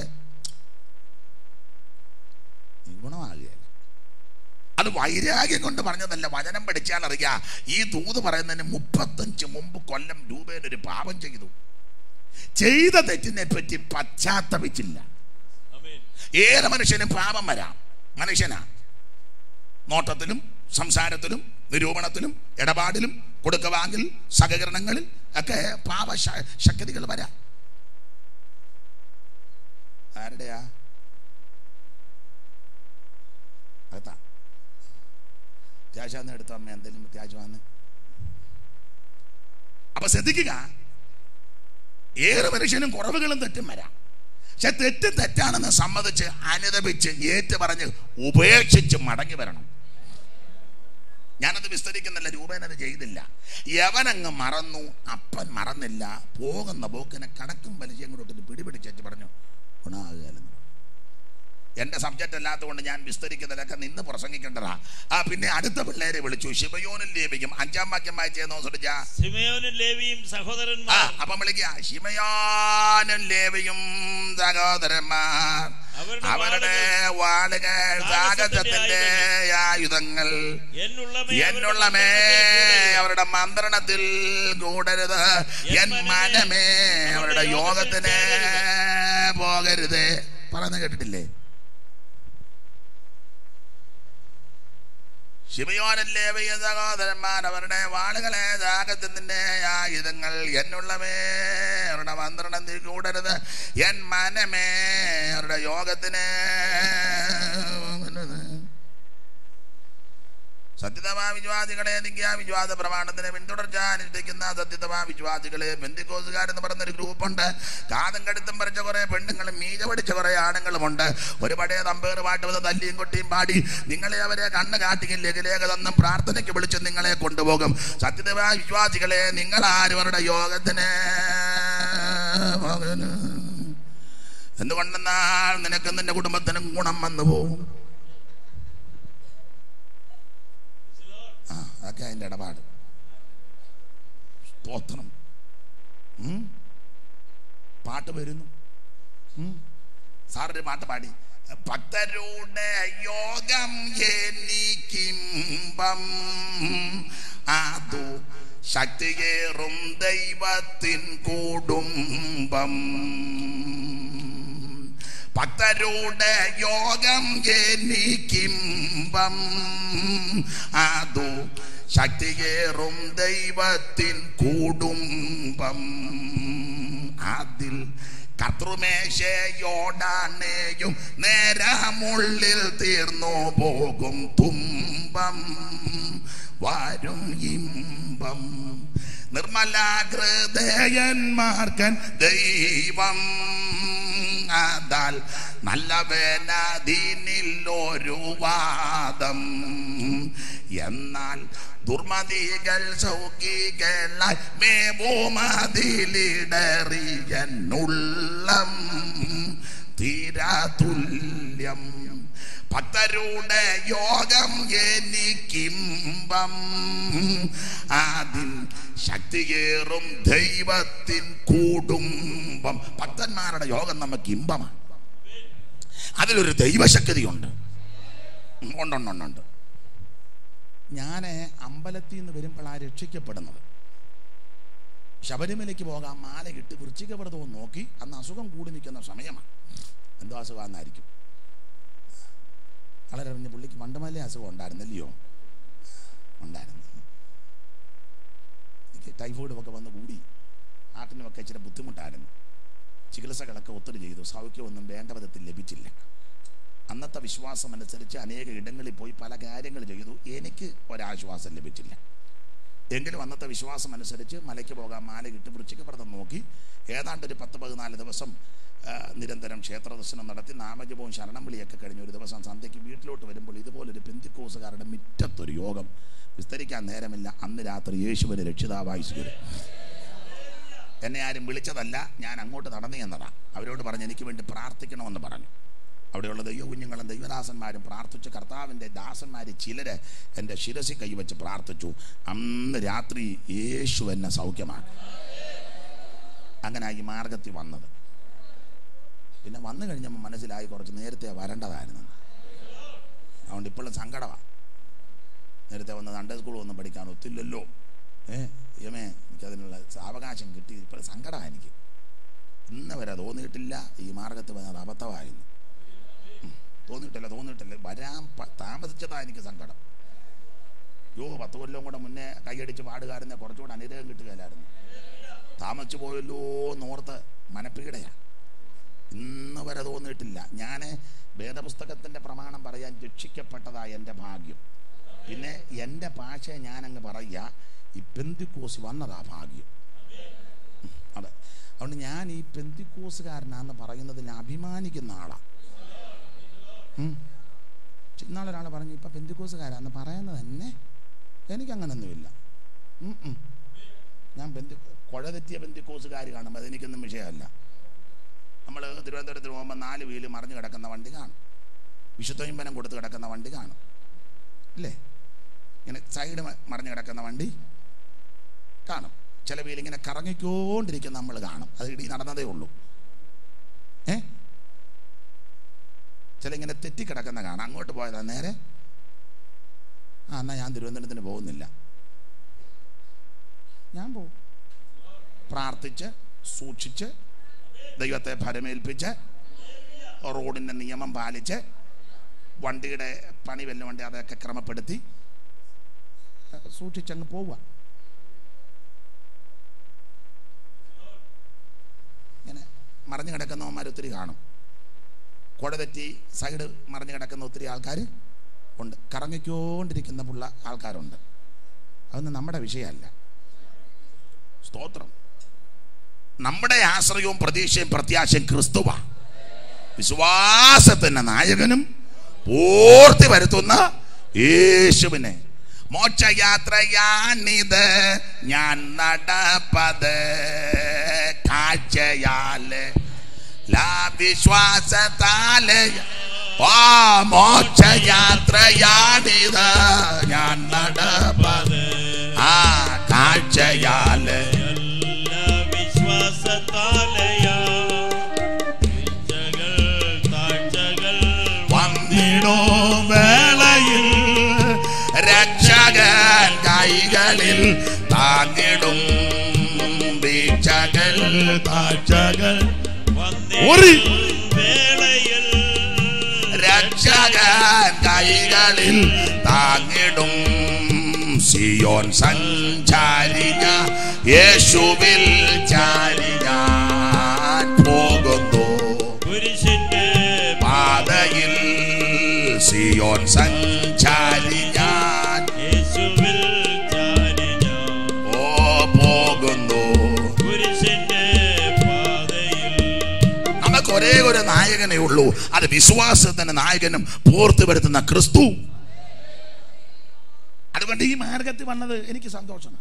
നീ ഗുണമാകുകയല്ല അത് വൈരാഗ്യം കൊണ്ട് പറഞ്ഞതല്ല വചനം പഠിച്ചാൽ അറിയാ ഈ ദൂത് പറയുന്നതിന് മുപ്പത്തഞ്ച് മുമ്പ് കൊല്ലം രൂപേന ഒരു പാപം ചെയ്തു ചെയ്ത തെറ്റിനെ പറ്റി പശ്ചാത്തപിച്ചില്ല ആമേൻ ഏത് മനുഷ്യനും പാപം വരാം മനുഷ്യനാ നോട്ടത്തിലും സംസാരത്തിലും നിരൂപണത്തിലും ഇടപാടിലും കൊടുക്കവാങ്ങിൽ സഹകരണങ്ങളിൽ ഒക്കെ പാപ ശ- ശക്തികൾ വരാം ആരുടെയാ അകത്താ ത്യാശാന്ന് എടുത്തോ അമ്മ എന്തെങ്കിലും ത്യാശമാന്ന് അപ്പൊ ശ്രദ്ധിക്കുക ഏറെ മനുഷ്യനും കുറവുകളും തെറ്റും വരാം പക്ഷെ തെറ്റും തെറ്റാണെന്ന് സമ്മതിച്ച് അനുദപിച്ച് ഏറ്റു പറഞ്ഞ് ഉപേക്ഷിച്ച് മടങ്ങി വരണം ഞാനത് വിസ്തരിക്കുന്നില്ല രൂപേണ അത് ചെയ്തില്ല യവനങ്ങ് മറന്നു അപ്പൻ മറന്നില്ല പോകുന്ന പോക്കിനെ കണക്കും വലിച്ചും കൂടെ ഇട്ടിട്ട് പിടിപിടിച്ചു പറഞ്ഞു ഗുണമാകുകയല്ലെന്ന് എന്റെ സബ്ജക്റ്റ് അല്ലാത്തതുകൊണ്ട് ഞാൻ വിസ്തരിക്കുന്നതിലൊക്കെ നിന്ന് പ്രസംഗിക്കേണ്ടതാ ആ പിന്നെ അടുത്ത പിള്ളേരെ വിളിച്ചു ശിവയോനും ലേപിക്കും അഞ്ചാം വാക്യം വായിച്ചേന്നോ ശ്രദ്ധിച്ചാ സിമയോനും ലേവിയും ആ സഹോദരന്മാർ അപ്പം വിളിക്കുക ശിമയോനും ലേവിയും സഹോദരന്മാർ അവരുടെ അവരുടെ വാളുകൾ സാഗസത്തിന്റെ ആയുധങ്ങൾ എന്നുള്ളമേ എന്നുള്ളമേ അവരുടെ മന്ത്രണത്തിൽ കൂടരുത് എൻ മനമേ അവരുടെ യോഗത്തിന് പോകരുത് പറയുന്ന കേട്ടിട്ടില്ലേ ശിവയോനല്ലേ വയ്യ സഹോദരന്മാർ അവരുടെ വാളുകളെ ജാഗത്തിന്റെ ആയുധങ്ങൾ എന്നുള്ളമേ അവരുടെ മന്ത്രണത്തിൽ കൂടരുത് എൻ മനമേ അവരുടെ യോഗത്തിന് സത്യതമാ വിശ്വാസികളെ നിത്യ വിശ്വാസ പ്രമാണത്തിന് പിന്തുടർച്ച അനുഷ്ഠിക്കുന്ന സത്യതമാ വിശ്വാസികളെ ബന്ധിക്കോസുകാരെന്ന് പറഞ്ഞൊരു ഗ്രൂപ്പുണ്ട് കാതും കടുത്തും പറിച്ച കുറെ പെണ്ണുങ്ങളും മീജ പഠിച്ച കുറെ ആണുങ്ങളുമുണ്ട് ഒരു പടയ തമ്പേർ പാട്ട് വന്ന് തല്ലിയും കൊട്ടിയും പാടി നിങ്ങളെ അവരെ കണ്ണ് കാട്ടിയും ലഘുലേഖ തന്നും പ്രാർത്ഥനയ്ക്ക് വിളിച്ച് നിങ്ങളെ കൊണ്ടുപോകും സത്യതമാ വിശ്വാസികളെ നിങ്ങൾ ആരും അവരുടെ യോഗത്തിന് പോകരുത്. എന്തുകൊണ്ടെന്നാൽ നിനക്കും നിന്റെ കുടുംബത്തിനും ഗുണം വന്നു പോകും ആ അതൊക്കെ അതിൻ്റെ ഇടപാട് സ്തോത്രം ഉം. പാട്ട് വരുന്നു ഉം. സാറൊരു പാട്ട് പാടി ഭക്തരുടെ യോഗം എനിക്കിമ്പം അതു ശക്തിയേറും ദൈവത്തിൻ കൂടുംബം ഭക്തരുടെ യോഗം എനിക്കിമ്പം അതു ശക്തിയേറും ദൈവത്തിൻ കൂടുംബം അതിൽ കർത്തൃമേശയോടാണേയും നേരമുള്ളിൽ തീർന്നു പോകും തുമ്പം വരും ഇമ്പം നിർമ്മല ഹൃദയന്മാർക്കൻ ദൈവം അതാൽ നല്ലവേനദീനില്ലൊരു വാദം എന്നാൽ ദുർമതികൾ സൗഖികളായി മേവുമതിലിടറിയനുള്ളം തീരാതുല്യം ഭക്തരുടെ യോഗം എനിക്കിമ്പം അതിൽ ശക്തിയേറും ദൈവത്തിൻ കൂടുംബം ഭക്തന്മാരുടെ യോഗം നമുക്ക് ഇമ്പമാണ് അതിലൊരു ദൈവശക്തിയുണ്ട് ഉം, ഉണ്ട് ഉണ്ട് ഉണ്ട് ഉണ്ട് ഞാൻ അമ്പലത്തിൽ നിന്ന് വരുമ്പോഴാണ് രക്ഷിക്കപ്പെടുന്നത് ശബരിമലയ്ക്ക് പോകാൻ മാല കിട്ടി വൃശ്ചികവ്രതവും നോക്കി അന്ന് അസുഖം കൂടി നിൽക്കുന്ന സമയമാണ് എന്തോ അസുഖമാണെന്നായിരിക്കും വളരെ പറഞ്ഞ പുള്ളിക്ക് മണ്ടമല്ലേ അസുഖം ഉണ്ടായിരുന്നല്ലയോ ഉണ്ടായിരുന്നു എനിക്ക് ടൈഫോയിഡും ഒക്കെ വന്ന് കൂടി ആട്ടിനുമൊക്കെ ഇച്ചിരി ബുദ്ധിമുട്ടായിരുന്നു ചികിത്സകളൊക്കെ ഒത്തിരി ചെയ്തു സൗഖ്യമൊന്നും വേണ്ട വിധത്തിൽ ലഭിച്ചില്ല അന്നത്തെ വിശ്വാസം അനുസരിച്ച് അനേക ഇടങ്ങളിൽ പോയി പല കാര്യങ്ങൾ ചെയ്തു എനിക്ക് ഒരാശ്വാസം ലഭിച്ചില്ല എങ്കിലും അന്നത്തെ വിശ്വാസം അനുസരിച്ച് മലയ്ക്ക് പോകാൻ മാല കിട്ടി വൃശ്ചികപ്രദം നോക്കി ഏതാണ്ട് ഒരു പത്ത് പതിനാല് ദിവസം ആ, നിരന്തരം ക്ഷേത്ര ദർശനം നടത്തി നാമജപവും ശരണം വിളിയൊക്കെ കഴിഞ്ഞ് ഒരു ദിവസം സന്ധ്യയ്ക്ക് വീട്ടിലോട്ട് വരുമ്പോൾ ഇതുപോലൊരു പെന്തിക്കോസുകാരുടെ മിറ്റത്തൊരു യോഗം വിസ്തരിക്കാൻ നേരമില്ല അന്ന് രാത്രി യേശുവിന് രക്ഷിതാവായി സ്വീകരിച്ചു എന്നെ ആരും വിളിച്ചതല്ല ഞാൻ അങ്ങോട്ട് നടന്നു എന്നതാ അവരോട് പറഞ്ഞ് എനിക്ക് വേണ്ടി പ്രാർത്ഥിക്കണമെന്ന് പറഞ്ഞു അവിടെയുള്ള ദൈവകുഞ്ഞുങ്ങളും ദൈവദാസന്മാരും പ്രാർത്ഥിച്ചു കർത്താവിൻ്റെ ദാസന്മാർ ചിലര് എൻ്റെ ശിരസി കൈവച്ച് പ്രാർത്ഥിച്ചു അന്ന് രാത്രി യേശു എന്നെ സൗഖ്യമാക്കി അങ്ങനെ ഈ മാർഗത്തിൽ വന്നത് പിന്നെ വന്നു കഴിഞ്ഞപ്പോൾ മനസ്സിലായി കുറച്ച് നേരത്തെ വരേണ്ടതായിരുന്നു അതുകൊണ്ട് ഇപ്പോഴും സങ്കടമാണ് നേരത്തെ വന്ന് സൺഡേ സ്കൂൾ ഒന്നും പഠിക്കാൻ ഒത്തില്ലല്ലോ ഏ യമേ എനിക്കതിനുള്ള സാവകാശം കിട്ടി ഇപ്പോഴും സങ്കടമാണ് എനിക്ക് ഇന്ന് വരെ തോന്നിയിട്ടില്ല ഈ മാർഗത്തിൽ വന്നത് അബദ്ധമായിരുന്നു ഉം, തോന്നിയിട്ടില്ല തോന്നിയിട്ടില്ല വരാൻ പ- താമസിച്ചതാ എനിക്ക് സങ്കടം യോ പത്ത് കൊല്ലം കൂടെ മുന്നേ കൈയടിച്ച് പാടുകാരനെ കുറച്ചുകൂടെ അനുഗ്രഹം കിട്ടുകയില്ലായിരുന്നു താമസിച്ചു പോയല്ലോ എന്നോർത്ത് മനപ്പീടയാ ഇന്ന് വരെ തോന്നിയിട്ടില്ല ഞാൻ വേദപുസ്തകത്തിൻ്റെ പ്രമാണം പറയാൻ രക്ഷിക്കപ്പെട്ടതായ എൻ്റെ ഭാഗ്യം പിന്നെ എൻ്റെ ഭാഷ ഞാനങ്ങ് പറയുക ഈ പെന്തിക്കോസ് വന്നതാ ഭാഗ്യം ഉം, അതെ അതുകൊണ്ട് ഞാൻ ഈ പെന്തിക്കോസുകാരനാന്ന് പറയുന്നതിൽ അഭിമാനിക്കുന്ന ആളാണ് ഇന്നാളൊരാൾ പറഞ്ഞു ഇപ്പം പെന്തിക്കോസുകാരാന്ന് പറയുന്നത് തന്നെ എനിക്കങ്ങനൊന്നുമില്ല ഉം, ഉം. ഞാൻ ബന്ധു കുഴ തെറ്റിയ ബന്ധുക്കോസുകാർ കാണുമ്പോൾ അതെനിക്കൊന്നും വിഷയമല്ല നമ്മൾ തിരുവനന്തപുരത്തിന് പോകുമ്പോൾ നാല് വീല് മറിഞ്ഞ് കിടക്കുന്ന വണ്ടി കാണും വിശുദ്ധയിമ്പനം കൊടുത്ത് കിടക്കുന്ന വണ്ടി കാണും ഇല്ലേ ഇങ്ങനെ സൈഡ് മ- മറിഞ്ഞ് കിടക്കുന്ന വണ്ടി കാണും ചില വീല് ഇങ്ങനെ കറങ്ങിക്കൊണ്ടിരിക്കുന്ന നമ്മൾ കാണും അത് ഇടി നടന്നതേ ഉള്ളൂ ഏ ചില ഇങ്ങനെ തെറ്റിക്കിടക്കുന്ന കാണാം അങ്ങോട്ട് പോയതാ നേരെ ആ എന്നാൽ ഞാൻ തിരുവനന്തപുരത്തിന് പോകുന്നില്ല ഞാൻ പോകും പ്രാർത്ഥിച്ച് സൂക്ഷിച്ച് ദൈവത്തെ ഭരമേൽപ്പിച്ച് റോഡിൻ്റെ നിയമം പാലിച്ച് വണ്ടിയുടെ പണി വല്ല വണ്ടി അതൊക്കെ ക്രമപ്പെടുത്തി അഹ് സൂക്ഷിച്ചങ്ങ് പോവുക ഇങ്ങനെ മറിഞ്ഞു കിടക്കുന്നവന്മാർ ഒത്തിരി കാണും കുട തെറ്റി സൈഡ് മറിഞ്ഞു കിടക്കുന്ന ഒത്തിരി ആൾക്കാർ ഉണ്ട് കറങ്ങിക്കൊണ്ടിരിക്കുന്ന പുള്ള ആൾക്കാരുണ്ട് അതൊന്നും നമ്മുടെ വിഷയമല്ല സ്തോത്രം നമ്മുടെ ആശ്രയവും പ്രതീക്ഷയും പ്രത്യാശയും ക്രിസ്തുവാ വിശ്വാസത്തിന്റെ നായകനും പൂർത്തി വരുത്തുന്ന യേശുവിനെ മോക്ഷയാത്രയാണിത് ഞാൻ നടപ്പത് കാഴ്ചയാല് ലാ വിശ്വാസത്താല് ആ മോക്ഷയാത്രയാണിത് ഞാൻ നടപ്പത് ആ കാഴ്ചയാല് എല്ലാ വിശ്വാസത്താലയാ വീഴ്ചകൾ, താഴ്ചകൾ വന്നിടോ വേളയിൽ രക്ഷകൻ കൈകളിൽ താങ്ങിടും വീഴ്ചകൾ താഴ്ചകൾ ഓറി. വന്നിടും വേളയിൽ രക്ഷകൻ കൈകളിൽ താങ്ങിടും സിയോൻ സഞ്ചാരിക യേശുവിൽ ചാരിക പോകുന്നു കുരിശിന്റെ പാതയിൽ സിയോൻ സഞ്ചാരി ഞാൻ യേശുവിൽ ചാരി ഞാൻ ഓ പോകുന്നു കുരിശിന്റെ പാതയിൽ നമുക്ക് ഒരേ ഒരു നായകനേ ഉള്ളൂ അത് വിശ്വാസത്തിന്റെ നായകനും പൂർത്തി വരുത്തുന്ന ക്രിസ്തു അതുകൊണ്ട് ഈ മാർഗത്തിൽ വന്നത് എനിക്ക് സന്തോഷമാണ്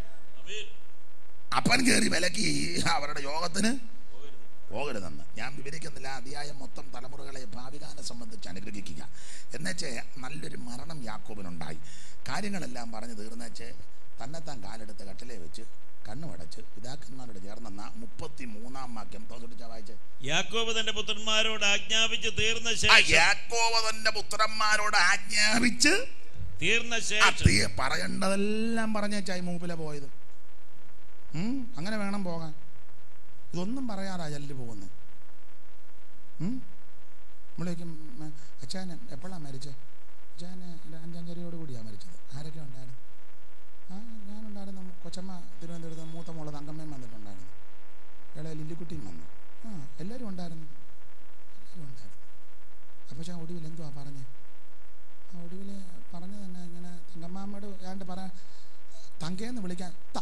അപ്പൻ കയറി വിലക്കി അവരുടെ യോഗത്തിന് പോകരുതെന്ന് ഞാൻ വിവരിക്കുന്നില്ല അധ്യായം മൊത്തം തലമുറകളെ ഭാവികാലം സംബന്ധിച്ച് അനുഗ്രഹിക്കുക എന്നുവെച്ച് നല്ലൊരു മരണം യാക്കോബിനുണ്ടായി കാര്യങ്ങളെല്ലാം പറഞ്ഞു തീർന്നുവെച്ച് തന്നെത്താൻ കാലെടുത്ത് കട്ടിലെ വെച്ച് കണ്ണുമടച്ച് പിതാക്കന്മാരോട് ചേർന്നെന്ന മുപ്പത്തി മൂന്നാം വാക്യം തോന്നിട്ട് വായിച്ച് യാക്കോബ് തന്റെ പുത്രന്മാരോട് ആജ്ഞാപിച്ച് തീർന്ന ആ ശേഷം യാക്കോബ് തന്റെ പുത്രന്മാരോട് ആജ്ഞാപിച്ച് തീർന്ന ആ ശേഷം തീ- പറയേണ്ടതെല്ലാം പറഞ്ഞേച്ചായി മൂപ്പിലെ പോയത് ഉം, അങ്ങനെ വേണം പോകാൻ ഇതൊന്നും പറയാറാ ചെല്ലു പോകുന്നത് നമ്മളേക്കും അച്ഛാന് എപ്പോഴാണ് മരിച്ചത് അച്ഛാന് എൻ്റെ അഞ്ചഞ്ചരയോട് കൂടിയാണ് മരിച്ചത് ആരൊക്കെ ഉണ്ടായിരുന്നു ആ ഞാനുണ്ടായിരുന്നു കൊച്ചമ്മ തിരുവനന്തപുരത്ത് മൂത്ത മോള് തങ്കമ്മയും വന്നിട്ടുണ്ടായിരുന്നു ഇളയ ലില്ലിക്കുട്ടിയും വന്നു ആ എല്ലാവരും ഉണ്ടായിരുന്നു എല്ലാവരും ഉണ്ടായിരുന്നു അപ്പോൾ ഞാൻ ഒടുവിൽ എന്തുവാ പറഞ്ഞേ ആ ഒടുവിൽ പറഞ്ഞു തന്നെ ഇങ്ങനെ തങ്കമ്മാമ്മയോട് ഏതാണ്ട് പറയാൻ തങ്കേന്ന് വിളിക്കാൻ ത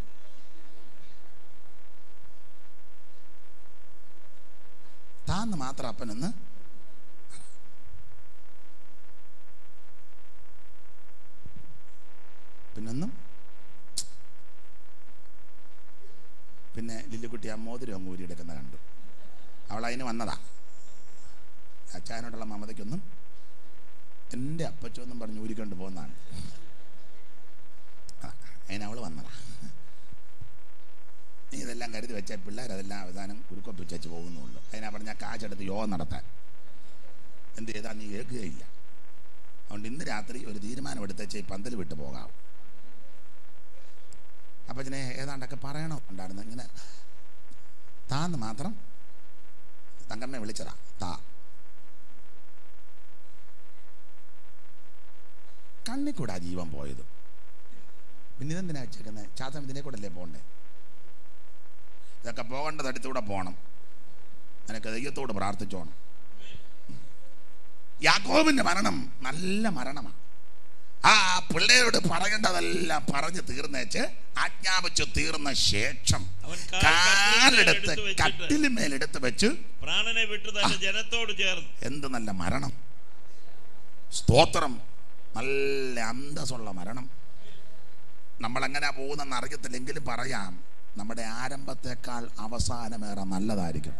താന്ന് മാത്രം അപ്പനെന്ന് പിന്നൊന്നും പിന്നെ ലില്ലിക്കുട്ടി ആ മോതിരം അങ്ങ് ഊരിയെടുക്കുന്ന കണ്ടു അവൾ അതിന് വന്നതാ അച്ചായനോടുള്ള മമതയ്ക്കൊന്നും എൻ്റെ അപ്പച്ചൊന്നും പറഞ്ഞ് ഊരിക്കൊണ്ട് പോകുന്നതാണ് ആ, അതിന് അവൾ വന്നതാ നീ ഇതെല്ലാം കരുതി വെച്ച പിള്ളേർ അതെല്ലാം അവസാനം കുരുക്കൊപ്പിച്ച് വെച്ച് പോകുന്നുള്ളൂ അതിനാ പറഞ്ഞ കാശെടുത്ത് യോഗം നടത്താൻ എന്ത് ചെയ്താൽ നീ കേൾക്കുകയില്ല അതുകൊണ്ട് ഇന്ന് രാത്രി ഒരു തീരുമാനം എടുത്തേച്ച് ഈ പന്തൽ വിട്ട് പോകാം അപ്പം ഇതിനെ ഏതാണ്ടൊക്കെ പറയണോ ഉണ്ടായിരുന്നു ഇങ്ങനെ താന്ന് മാത്രം തങ്കമ്മയെ വിളിച്ചതാ താ കണ്ണിൽ കൂടെ ജീവൻ പോയത് പിന്നെ ഇതെന്തിനാ വെച്ചേക്കുന്നത് ചാത്തം ഇതിനെ കൂടെ അല്ലേ പോണ്ടേ ഇതൊക്കെ പോകേണ്ട തടുത്തൂടെ പോകണം നിനക്ക് ദൈവത്തോട് പ്രാർത്ഥിച്ചോണം യാക്കോബിന്റെ മരണം നല്ല മരണമാണ് ആ പിള്ളേരോട് പറയേണ്ടതെല്ലാം പറഞ്ഞു തീർന്നേച്ച് ആജ്ഞാപിച്ചു തീർന്ന ശേഷം അവൻ കാൽ കാലെടുത്ത് കട്ടിലിന്മേലെടുത്ത് വെച്ചിട്ട് കട്ടിലിന്മേലെടുത്ത് വെച്ച് പ്രാണനെ വിട്ടു തന്റെ ജനത്തോട് ചേർന്ന് എന്ത് നല്ല മരണം സ്തോത്രം നല്ല അന്തസ്സുള്ള മരണം നമ്മളെങ്ങനെ പോകുന്നെന്ന് അറിയത്തില്ലെങ്കിലും പറയാം നമ്മുടെ ആരംഭത്തെക്കാൾ അവസാനമേറെ നല്ലതായിരിക്കും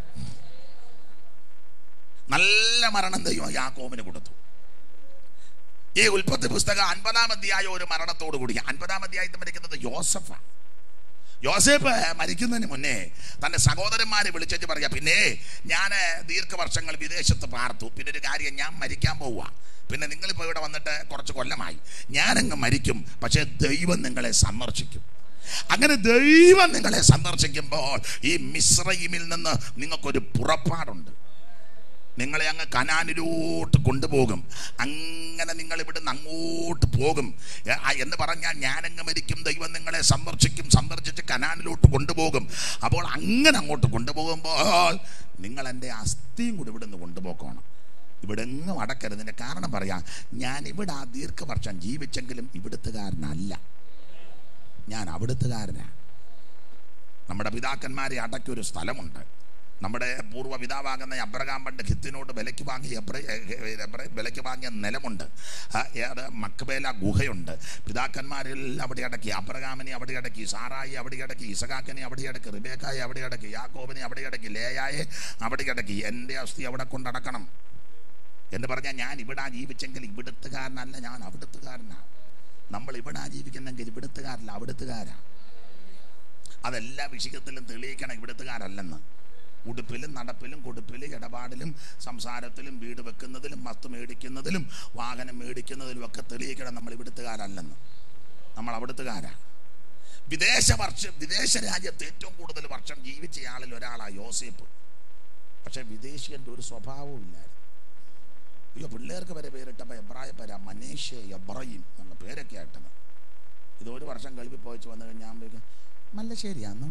നല്ല മരണം ദൈവം യാക്കോമിന് കൊടുത്തു ഈ ഉൽപ്പത്തി പുസ്തകം അൻപതാം അധ്യായം ഒരു മരണത്തോടു കൂടി അൻപതാം അധ്യായത്തിൽ മരിക്കുന്നത് യോസഫാണ് യോസേഫ് മരിക്കുന്നതിന് മുന്നേ തന്റെ സഹോദരന്മാരെ വിളിച്ചു പറയാ പിന്നെ ഞാൻ ദീർഘവർഷങ്ങൾ വിദേശത്ത് പാർത്തു പിന്നെ ഒരു കാര്യം ഞാൻ മരിക്കാൻ പോവുക പിന്നെ നിങ്ങളിപ്പോൾ ഇവിടെ വന്നിട്ട് കുറച്ച് കൊല്ലമായി ഞാനങ്ങ് മരിക്കും പക്ഷേ ദൈവം നിങ്ങളെ സന്ദർശിക്കും അങ്ങനെ ദൈവം നിങ്ങളെ സന്ദർശിക്കുമ്പോൾ ഈ മിശ്രയിമിൽ നിന്ന് നിങ്ങൾക്കൊരു പുറപ്പാടുണ്ട് നിങ്ങളെ അങ്ങ് കനാനിലോട്ട് കൊണ്ടുപോകും അങ്ങനെ നിങ്ങൾ ഇവിടുന്ന് അങ്ങോട്ട് പോകും എ- ആ എന്ന് പറഞ്ഞാൽ ഞാനങ്ങ് മരിക്കും ദൈവം നിങ്ങളെ സന്ദർശിക്കും സന്ദർശിച്ച് കനാനിലോട്ട് കൊണ്ടുപോകും അപ്പോൾ അങ്ങനെ അങ്ങോട്ട് കൊണ്ടുപോകുമ്പോൾ നിങ്ങൾ എൻ്റെ അസ്ഥിയും കൂടി ഇവിടുന്ന് കൊണ്ടുപോക്കണം ഇവിടെ എങ്ങും അടക്കരുതിൻ്റെ കാരണം പറയാം ഞാൻ ഇവിടെ ആ ദീർഘവർഷം ജീവിച്ചെങ്കിലും ഇവിടുത്തുകാരനല്ല ഞാൻ അവിടുത്തുകാരനാണ് നമ്മുടെ പിതാക്കന്മാരെ അടക്കിയൊരു സ്ഥലമുണ്ട് നമ്മുടെ പൂർവ്വ പിതാവാകുന്ന അബ്രഹാം പണ്ട് ഹിത്തിനോട് വിലയ്ക്ക് വാങ്ങിയ എബ്ര- എ- എബ്ര- വിലയ്ക്ക് വാങ്ങിയ നിലമുണ്ട് ആ, അത് മക്ബേല ഗുഹയുണ്ട് പിതാക്കന്മാരെല്ലാം അവിടെ അടക്കി അബ്രഹാമിനെ അവിടെ അടക്കി സാറായി അവിടെ അടക്കി ഇസഹാക്കിനെ അവിടെ അടക്കി റിബേക്കായെ അവിടെ അടക്കി യാക്കോബിനെ അവിടെ അടക്കി ലേയായെ അവിടെ അടക്കി എൻ്റെ അസ്ഥി അവിടെ കൊണ്ടടക്കണം എന്ന് പറഞ്ഞാൽ ഞാൻ ഇവിടെ ജീവിച്ചെങ്കിൽ ഇവിടുത്തുകാരനല്ല ഞാൻ അവിടുത്തുകാരനാണ് നമ്മൾ ഇവിടെ ജീവിക്കുന്നെങ്കിൽ ഇവിടുത്തുകാരല്ല അവിടുത്തുകാരാ അതെല്ലാ വിഷയത്തിലും തെളിയിക്കണം ഇവിടുത്തുകാരല്ലെന്ന് ഉടുപ്പിലും നടപ്പിലും കൊടുപ്പിലും ഇടപാടിലും സംസാരത്തിലും വീട് വെക്കുന്നതിലും വസ്തു മേടിക്കുന്നതിലും വാഹനം മേടിക്കുന്നതിലും ഒക്കെ തെളിയിക്കണം നമ്മൾ ഇവിടുത്തുകാരല്ലെന്ന് നമ്മൾ അവിടുത്തുകാരാ വിദേശ വർഷം വിദേശ രാജ്യത്ത് ഏറ്റവും കൂടുതൽ വർഷം ജീവിച്ച ആളിൽ ഒരാളാണ് യോസേപ്പ് പക്ഷെ വിദേശിയൻ്റെ ഒരു സ്വഭാവവും ഇല്ലായിരുന്നു അയ്യോ പിള്ളേർക്ക് വരെ പേരിട്ടപ്പോൾ എബ്രായ പേരാ മനേഷെ എബ്രഹിം എന്നുള്ള പേരൊക്കെ ആയിട്ടത് ഇത് ഒരു വർഷം കഴിവ് പോയിച്ച് വന്നു കഴിഞ്ഞാൽ ഞാൻ വിളിക്കും മല്ലശ്ശേരിയാന്നോ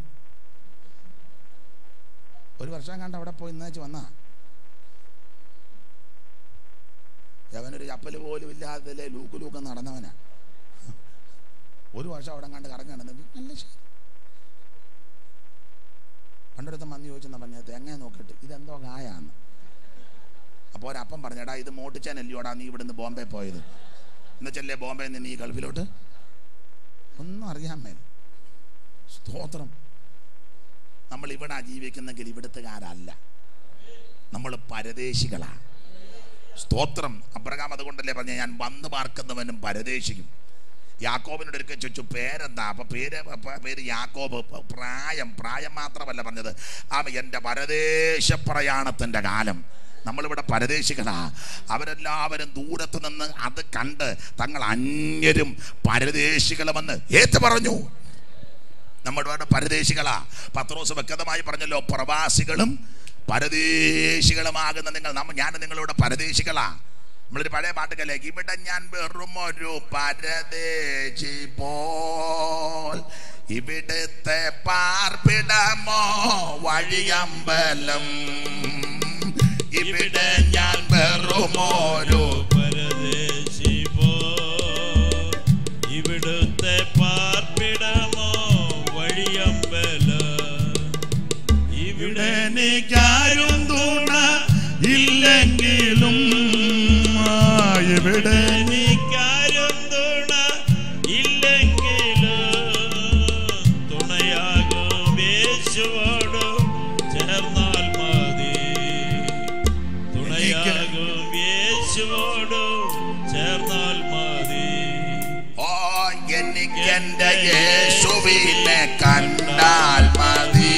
ഒരു വർഷം കണ്ട് അവിടെ പോയി ഇന്നേച്ച് വന്നാ അവനൊരു ചപ്പൽ പോലും ഇല്ലാതെ ലൂക്ക് ലൂക്ക് നടന്നവനാ ഒരു വർഷം അവിടെ കണ്ട് കറങ്ങി നടന്നെങ്കിൽ മല്ലശ്ശേരി പണ്ടടുത്ത മന്തി ചോദിച്ചെന്നാ പറഞ്ഞത് തേങ്ങ നോക്കിയിട്ട് ഇതെന്തോ കായാന്ന് അപ്പോൾ ഒരപ്പം പറഞ്ഞടാ ഇത് മോട്ടിച്ചാനല്ലയോടാ നീ ഇവിടുന്ന് ബോംബെ പോയത് എന്നുവെച്ചല്ലേ ബോംബെ നിന്ന് ഈ ഗൾഫിലോട്ട് ഒന്നും അറിയാൻ മേൽ സ്തോത്രം നമ്മൾ ഇവിടെ ജീവിക്കുന്നെങ്കിൽ ഇവിടുത്തുകാരല്ല നമ്മൾ പരദേശികളാ സ്തോത്രം അബ്രഹാം അതുകൊണ്ടല്ലേ പറഞ്ഞ ഞാൻ വന്ന് പാർക്കുന്നവനും പരദേശിക്കും യാക്കോബിനോട് ഒരിക്കൽ ചോദിച്ചു പേരെന്താ അപ്പൊ പേര് അപ്പൊ പേര് യാക്കോബ് ഇപ്പൊ പ്രായം പ്രായം മാത്രമല്ല പറഞ്ഞത് ആ എൻ്റെ പരദേശ പ്രയാണത്തിൻ്റെ കാലം നമ്മളിവിടെ പരദേശികളാ അവരെല്ലാവരും ദൂരത്ത് നിന്ന് അത് കണ്ട് തങ്ങൾ അന്യരും പരദേശികളുമെന്ന് ഏറ്റു പറഞ്ഞു നമ്മുടെ പരദേശികളാ പത്രോസ് വ്യക്തമായി പറഞ്ഞല്ലോ പ്രവാസികളും പരദേശികളുമാകുന്ന നിങ്ങൾ നമ്മ ഞാൻ നിങ്ങളുടെ പരദേശികളാ നമ്മളൊരു പഴയ പാട്ടുകല്ലേ ഇവിടെ ഞാൻ വെറും ഒരു പരദേശി പോൽ ഇവിടുത്തെ പാർപ്പിടമോ വഴിയമ്പലം ഇവിടെ ഞാൻ വെറുമോരു പരദേശി പോ ഇവിടുത്തെ പാർപ്പിടമോ വഴിയമ്പല ഇവിടെ എനിക്കാരും തുണ ഇല്ലെങ്കിലും ആ, ഇവിടെ എനിക്കാരും തുണ ഇല്ലെങ്കിലും തുണയാകും യേശുവോട് ചേർന്നാൽ മതി തുണയാകും യേശുവോട് ചേർന്നാൽ മതി ഓ എനിക്കെന്റെ യേശുവിനെ കണ്ടാൽ മതി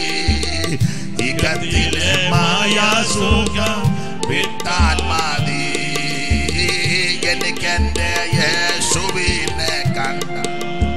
ഇകത്തിലെ മായാസുഖം വിട്ടാൽ മതി എനിക്കെന്റെ യേശുവിനെ കണ്ടാൽ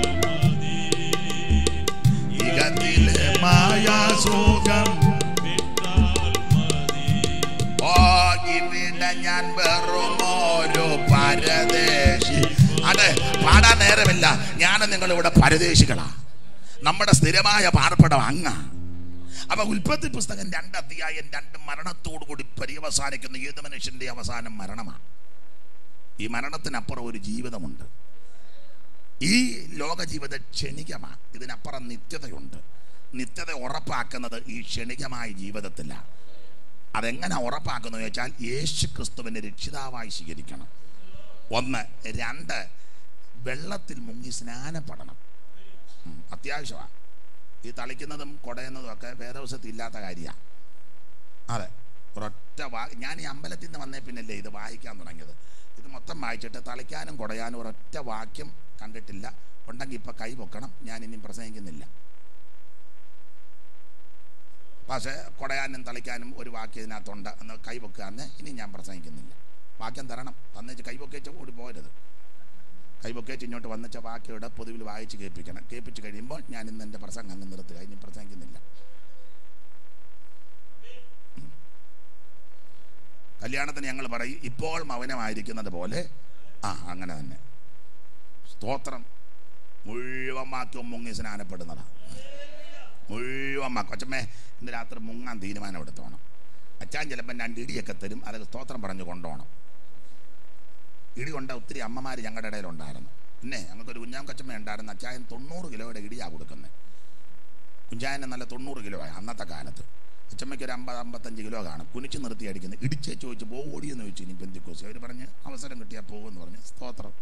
ഇകത്തിലെ മായാസുഖം വിട്ടാൽ മതി ഓ ഇവിടെ ഞാൻ വെറും ഒരു പരദേശി അതെ പാടാൻ നേരമില്ല ഞാൻ നിങ്ങൾ ഇവിടെ പരദേശികളാ നമ്മുടെ സ്ഥിരമായ പാർപ്പിടം അങ്ങ അപ്പൊ ഉൽപ്പത്തി പുസ്തകം രണ്ട് അധ്യായം രണ്ട് മരണത്തോടു കൂടി പര്യവസാനിക്കുന്ന ഏത് മനുഷ്യന്റെ അവസാനം മരണമാണ് ഈ മരണത്തിനപ്പുറം ഒരു ജീവിതമുണ്ട് ഈ ലോക ജീവിതം ക്ഷണികമാണ് ഇതിനപ്പുറം നിത്യതയുണ്ട് നിത്യത ഉറപ്പാക്കുന്നത് ഈ ക്ഷണികമായ ജീവിതത്തിലാണ് അതെങ്ങനെ ഉറപ്പാക്കുന്നു ചോദിച്ചാൽ യേശു ക്രിസ്തുവിനെ രക്ഷിതാവായി സ്വീകരിക്കണം ഒന്ന് രണ്ട് വെള്ളത്തിൽ മുങ്ങി സ്നാനപ്പെടണം ഉം, അത്യാവശ്യമാണ് ഈ തളിക്കുന്നതും കുടയുന്നതും ഒക്കെ വേദവശത്ത് ഇല്ലാത്ത കാര്യമാണ് അതെ ഒരൊറ്റ വാ ഞാൻ ഈ അമ്പലത്തിൽ നിന്ന് വന്നേ പിന്നല്ലേ ഇത് വായിക്കാൻ തുടങ്ങിയത് ഇത് മൊത്തം വായിച്ചിട്ട് തളിക്കാനും കുടയാനും ഒരൊറ്റ വാക്യം കണ്ടിട്ടില്ല ഉണ്ടെങ്കിൽ ഇപ്പം കൈ പൊക്കണം ഞാൻ ഇനി പ്രസംഗിക്കുന്നില്ല പക്ഷേ കുടയാനും തളിക്കാനും ഒരു വാക്യം ഇതിനകത്തുണ്ട് എന്ന് കൈ പൊക്കാന്ന് ഇനി ഞാൻ പ്രസംഗിക്കുന്നില്ല വാക്യം തരണം തന്നേച്ച് കൈ പൊക്കേച്ച് ഓടി പോരുത് കൈ പൊക്കേച്ച് ഇങ്ങോട്ട് വന്നച്ച വാക്യോടെ പൊതുവിൽ വായിച്ച് കേൾപ്പിക്കണം കേൾപ്പിച്ച് കഴിയുമ്പോൾ ഞാൻ ഇന്ന് എൻ്റെ പ്രസംഗം അങ്ങ് നിർത്തുക ഇനി പ്രസംഗിക്കുന്നില്ല കല്യാണത്തിന് ഞങ്ങൾ പറയും ഇപ്പോൾ മൗനമായിരിക്കുന്നത് പോലെ ആ അങ്ങനെ തന്നെ സ്തോത്രം മുഴുവൻ വാക്യവും മുങ്ങി സ്നാനപ്പെടുന്നതാണ് മുഴുവൻ വാക്യം അച്ഛമ്മേ ഇന്ന് രാത്രി മുങ്ങാൻ തീരുമാനം എടുത്തോണം അച്ഛൻ ചിലപ്പോൾ രണ്ട് ഇടിയൊക്കെ തരും അത് സ്തോത്രം പറഞ്ഞു കൊണ്ടുപോകണം ഇടി കൊണ്ട ഒത്തിരി അമ്മമാർ ഞങ്ങളുടെ ഇടയിലുണ്ടായിരുന്നു പിന്നെ ഞങ്ങൾക്കൊരു കുഞ്ഞാം കച്ചമ്മ ഉണ്ടായിരുന്നു അച്ചായൻ തൊണ്ണൂറ് കിലോയുടെ ഇടിയാണ് കൊടുക്കുന്നത് കുഞ്ചായന് നല്ല തൊണ്ണൂറ് കിലോ ആയി അന്നത്തെ കാലത്ത് അച്ചമ്മയ്ക്ക് ഒരു അമ്പത് അമ്പത്തഞ്ച് കിലോ കാണും കുനിച്ച് നിർത്തി അടിക്കുന്നത് ഇടിച്ചേ ചോദിച്ചു പോ ഓടിയെന്ന് ചോദിച്ചു ഇനി പെന്തിക്കോസ് അവർ പറഞ്ഞ് അവസരം കിട്ടിയാൽ പോകുമെന്ന് പറഞ്ഞ് സ്തോത്രം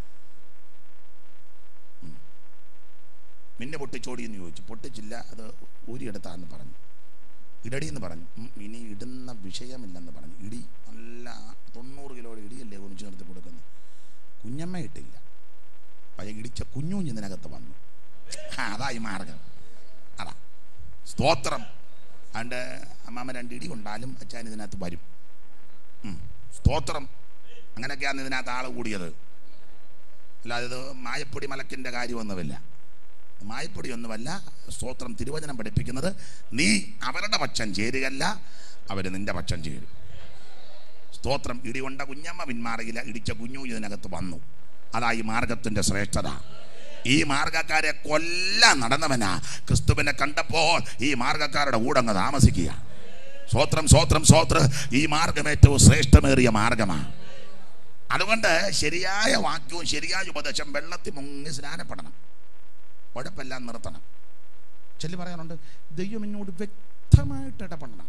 ഉം. മിന്നെ പൊട്ടിച്ചോടിയെന്ന് ചോദിച്ചു പൊട്ടിച്ചില്ല അത് ഊരിയെടുത്താന്ന് പറഞ്ഞു ഇടടി എന്ന് പറഞ്ഞു ഉം, ഇനി ഇടുന്ന വിഷയമില്ലെന്ന് പറഞ്ഞു ഇടി നല്ല തൊണ്ണൂറ് കിലോയുടെ ഇടിയല്ലേ കുനിച്ച് നിർത്തി കൊടുക്കുന്നത് കുഞ്ഞമ്മ ഇട്ടില്ല പഴയ ഇടിച്ച കുഞ്ഞുഞ്ഞ് ഇതിനകത്ത് വന്നു ആ അതായി മാർഗം അതാ സ്തോത്രം അതുകൊണ്ട് അമ്മാമ്മ രണ്ട് ഇടി കൊണ്ടാലും അച്ഛൻ ഇതിനകത്ത് വരും ഉം. സ്തോത്രം അങ്ങനെയൊക്കെയാണ് ഇതിനകത്ത് ആൾ കൂടിയത് അല്ലാതെ ഇത് മായപ്പൊടി മലക്കിൻ്റെ കാര്യമൊന്നുമില്ല മായപ്പൊടി ഒന്നുമല്ല സ്തോത്രം തിരുവചനം പഠിപ്പിക്കുന്നത് നീ അവരുടെ പക്ഷം ചേരുകയല്ല അവർ നിന്റെ പക്ഷം ചേരും സ്തോത്രം ഇടികൊണ്ട കുഞ്ഞമ്മ പിന്മാറുകില്ല ഇടിച്ച കുഞ്ഞു ഇതിനകത്ത് വന്നു അതാ ഈ മാർഗത്തിന്റെ ശ്രേഷ്ഠത ഈ മാർഗക്കാരെ കൊല്ലാൻ നടന്നവനാ ക്രിസ്തുവിനെ കണ്ടപ്പോൾ ഈ മാർഗക്കാരുടെ കൂടെ അങ്ങ് താമസിക്കുക സ്വോത്രം സ്വോത്രം സ്വോത്ര ഈ മാർഗം ഏറ്റവും ശ്രേഷ്ഠമേറിയ മാർഗമാണ് അതുകൊണ്ട് ശരിയായ വാക്യവും ശരിയായ ഉപദേശം വെള്ളത്തിൽ മുങ്ങി സ്നാനപ്പെടണം ഉഴപ്പെല്ലാം നിർത്തണം ചെല്ലി പറയാനുണ്ട് ദൈവം എന്നോട് വ്യക്തമായിട്ട് ഇടപെടണം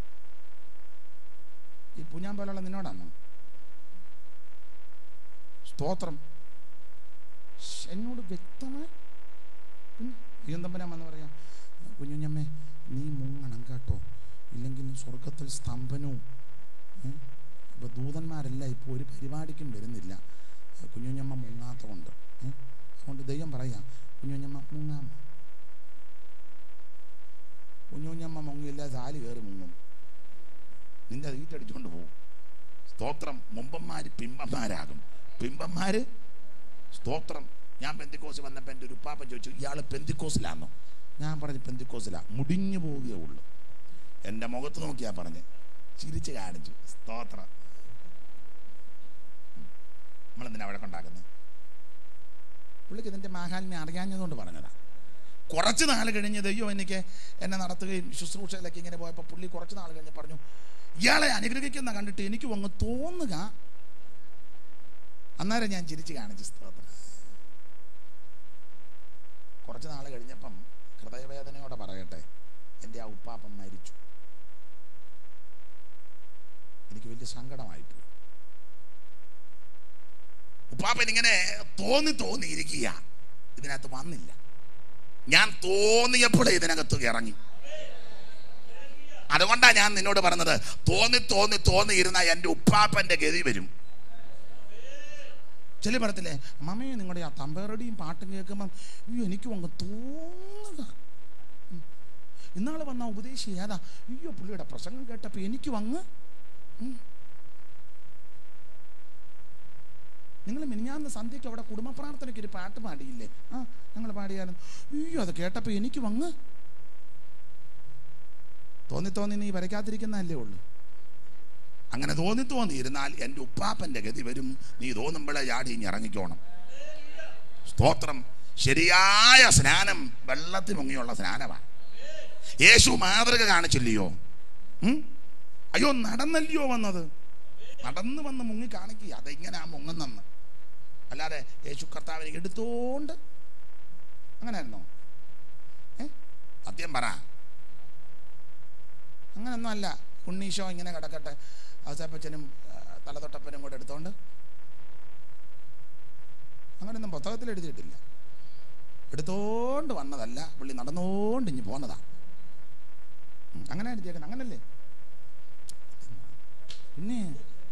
ഈ പുഞ്ഞാൻ പോലുള്ള നിന്നോടാണ് സ്തോത്രം ശ്ശ്, എന്നോട് വ്യക്തമായി ഈന്തമ്പനാമെന്ന് പറയാം കുഞ്ഞുഞ്ഞമ്മേ നീ മുങ്ങണം കേട്ടോ ഇല്ലെങ്കിൽ സ്വർഗത്തിൽ സ്തംഭനവും ഏ? ഇപ്പൊ ദൂതന്മാരെല്ലാം ഇപ്പോൾ ഒരു പരിപാടിക്കും വരുന്നില്ല കുഞ്ഞുഞ്ഞമ്മ മുങ്ങാത്തതുകൊണ്ട് ഏ? അതുകൊണ്ട് ദൈവം പറയാം കുഞ്ഞുഞ്ഞമ്മ മുങ്ങാമ കുഞ്ഞുഞ്ഞമ്മ മുങ്ങില്ല ചാല് കയറി മുങ്ങും നിന്റെ വീട്ടടിച്ചുകൊണ്ട് പോകും സ്തോത്രം മുമ്പന്മാര് പിമ്പന്മാരാകും പിമ്പന്മാര് സ്തോത്രം ഞാൻ പെന്തിക്കോസ് വന്നപ്പോൾ എൻ്റെ ഒരു ഉപ്പാപ്പൻ ചോദിച്ചു ഇയാൾ പെന്തിക്കോസിലാണോ ഞാൻ പറഞ്ഞു പെന്തിക്കോസിലാ മുടിഞ്ഞു പോവുകയേ ഉള്ളൂ എൻ്റെ മുഖത്ത് നോക്കിയാ പറഞ്ഞ് ചിരിച്ച് കാണിച്ചു സ്തോത്രം നമ്മളെന്തിനാ അവിടെ കൊണ്ടാക്കുന്നത് പുള്ളിക്ക് ഇതിൻ്റെ മാഹാത്മ്യം അറിയാഞ്ഞതുകൊണ്ട് പറഞ്ഞതാ കുറച്ച് നാൾ കഴിഞ്ഞ് ദൈവം എനിക്ക് എന്നെ നടത്തുകയും ശുശ്രൂഷയിലൊക്കെ ഇങ്ങനെ പോയപ്പോൾ പുള്ളി കുറച്ച് നാൾ കഴിഞ്ഞ് പറഞ്ഞു ഇയാളെ അനുഗ്രഹിക്കുന്ന കണ്ടിട്ട് എനിക്ക് അങ്ങ് തോന്നുക അന്നേരം ഞാൻ ചിരിച്ച് കാണിച്ചു സ്തോത്രം കുറച്ച് നാൾ കഴിഞ്ഞപ്പം ഹൃദയവേദനയോടെ പറയട്ടെ എൻ്റെ ആ ഉപ്പാപ്പൻ മരിച്ചു എനിക്ക് വലിയ സങ്കടമായിപ്പോയി ഉപ്പാപ്പൻ ഇങ്ങനെ തോന്നി തോന്നി ഇരിക്കുക ഇതിനകത്ത് വന്നില്ല ഞാൻ തോന്നിയപ്പോഴേ ഇതിനകത്ത് ഇറങ്ങി അതുകൊണ്ടാണ് ഞാൻ നിന്നോട് പറഞ്ഞത് തോന്നി തോന്നി തോന്നി ഇരുന്ന എൻ്റെ ഉപ്പാപ്പൻ്റെ ഗതി വരും ചില പറയത്തില്ലേ മമ്മയെ നിങ്ങളുടെ ആ തമ്പേറടിയും പാട്ടും കേൾക്കുമ്പം അയ്യോ എനിക്കും അങ്ങ് തോന്നുക ഉം. ഇന്നാള് വന്ന ഉപദേശി ഏതാ അയ്യോ പുള്ളിയുടെ പ്രസംഗം കേട്ടപ്പോൾ എനിക്കും അങ്ങ് ഉം. നിങ്ങൾ മിനിഞ്ഞാന്ന് സന്ധ്യയ്ക്ക് അവിടെ കുടുംബ പ്രാർത്ഥനയ്ക്ക് ഒരു പാട്ട് പാടിയില്ലേ ആ ഞങ്ങൾ പാടിയാലും അയ്യോ അത് കേട്ടപ്പോൾ എനിക്കും അങ്ങ് തോന്നി തോന്നി നീ വരയ്ക്കാതിരിക്കുന്നതല്ലേ ഉള്ളൂ അങ്ങനെ തോന്നി തോന്നി ഇരുന്നാൽ എൻ്റെ ഉപ്പാപ്പൻ്റെ ഗതി വരും നീ തോന്നുമ്പോഴേ ചാടി ഇനി ഇറങ്ങിക്കോണം സ്തോത്രം ശരിയായ സ്നാനം വെള്ളത്തിൽ മുങ്ങിയുള്ള സ്നാനമാണ് യേശു മാതൃക കാണിച്ചില്ലയോ ഉം? അയ്യോ നടന്നല്ലയോ വന്നത് നടന്ന് വന്ന് മുങ്ങി കാണിക്കുക അതെങ്ങനെ ആ മുങ്ങുന്നെന്ന് അല്ലാതെ യേശു കർത്താവിനെ എടുത്തോണ്ട് അങ്ങനെയായിരുന്നോ ഏ സത്യം പറ അങ്ങനൊന്നും അല്ല ഉണ്ണീശോ ഇങ്ങനെ കിടക്കട്ടെ ഔസേപ്പച്ചനും ആ, തലതൊട്ടപ്പനും കൂടെ എടുത്തോണ്ട് അങ്ങനെയൊന്നും പുസ്തകത്തിൽ എഴുതിയിട്ടില്ല എടുത്തോണ്ട് വന്നതല്ല പുള്ളി നടന്നോണ്ട് ഇഞ്ഞ് പോന്നതാ ഉം, അങ്ങനെ എഴുതിയേക്കണം അങ്ങനല്ലേ പിന്നെ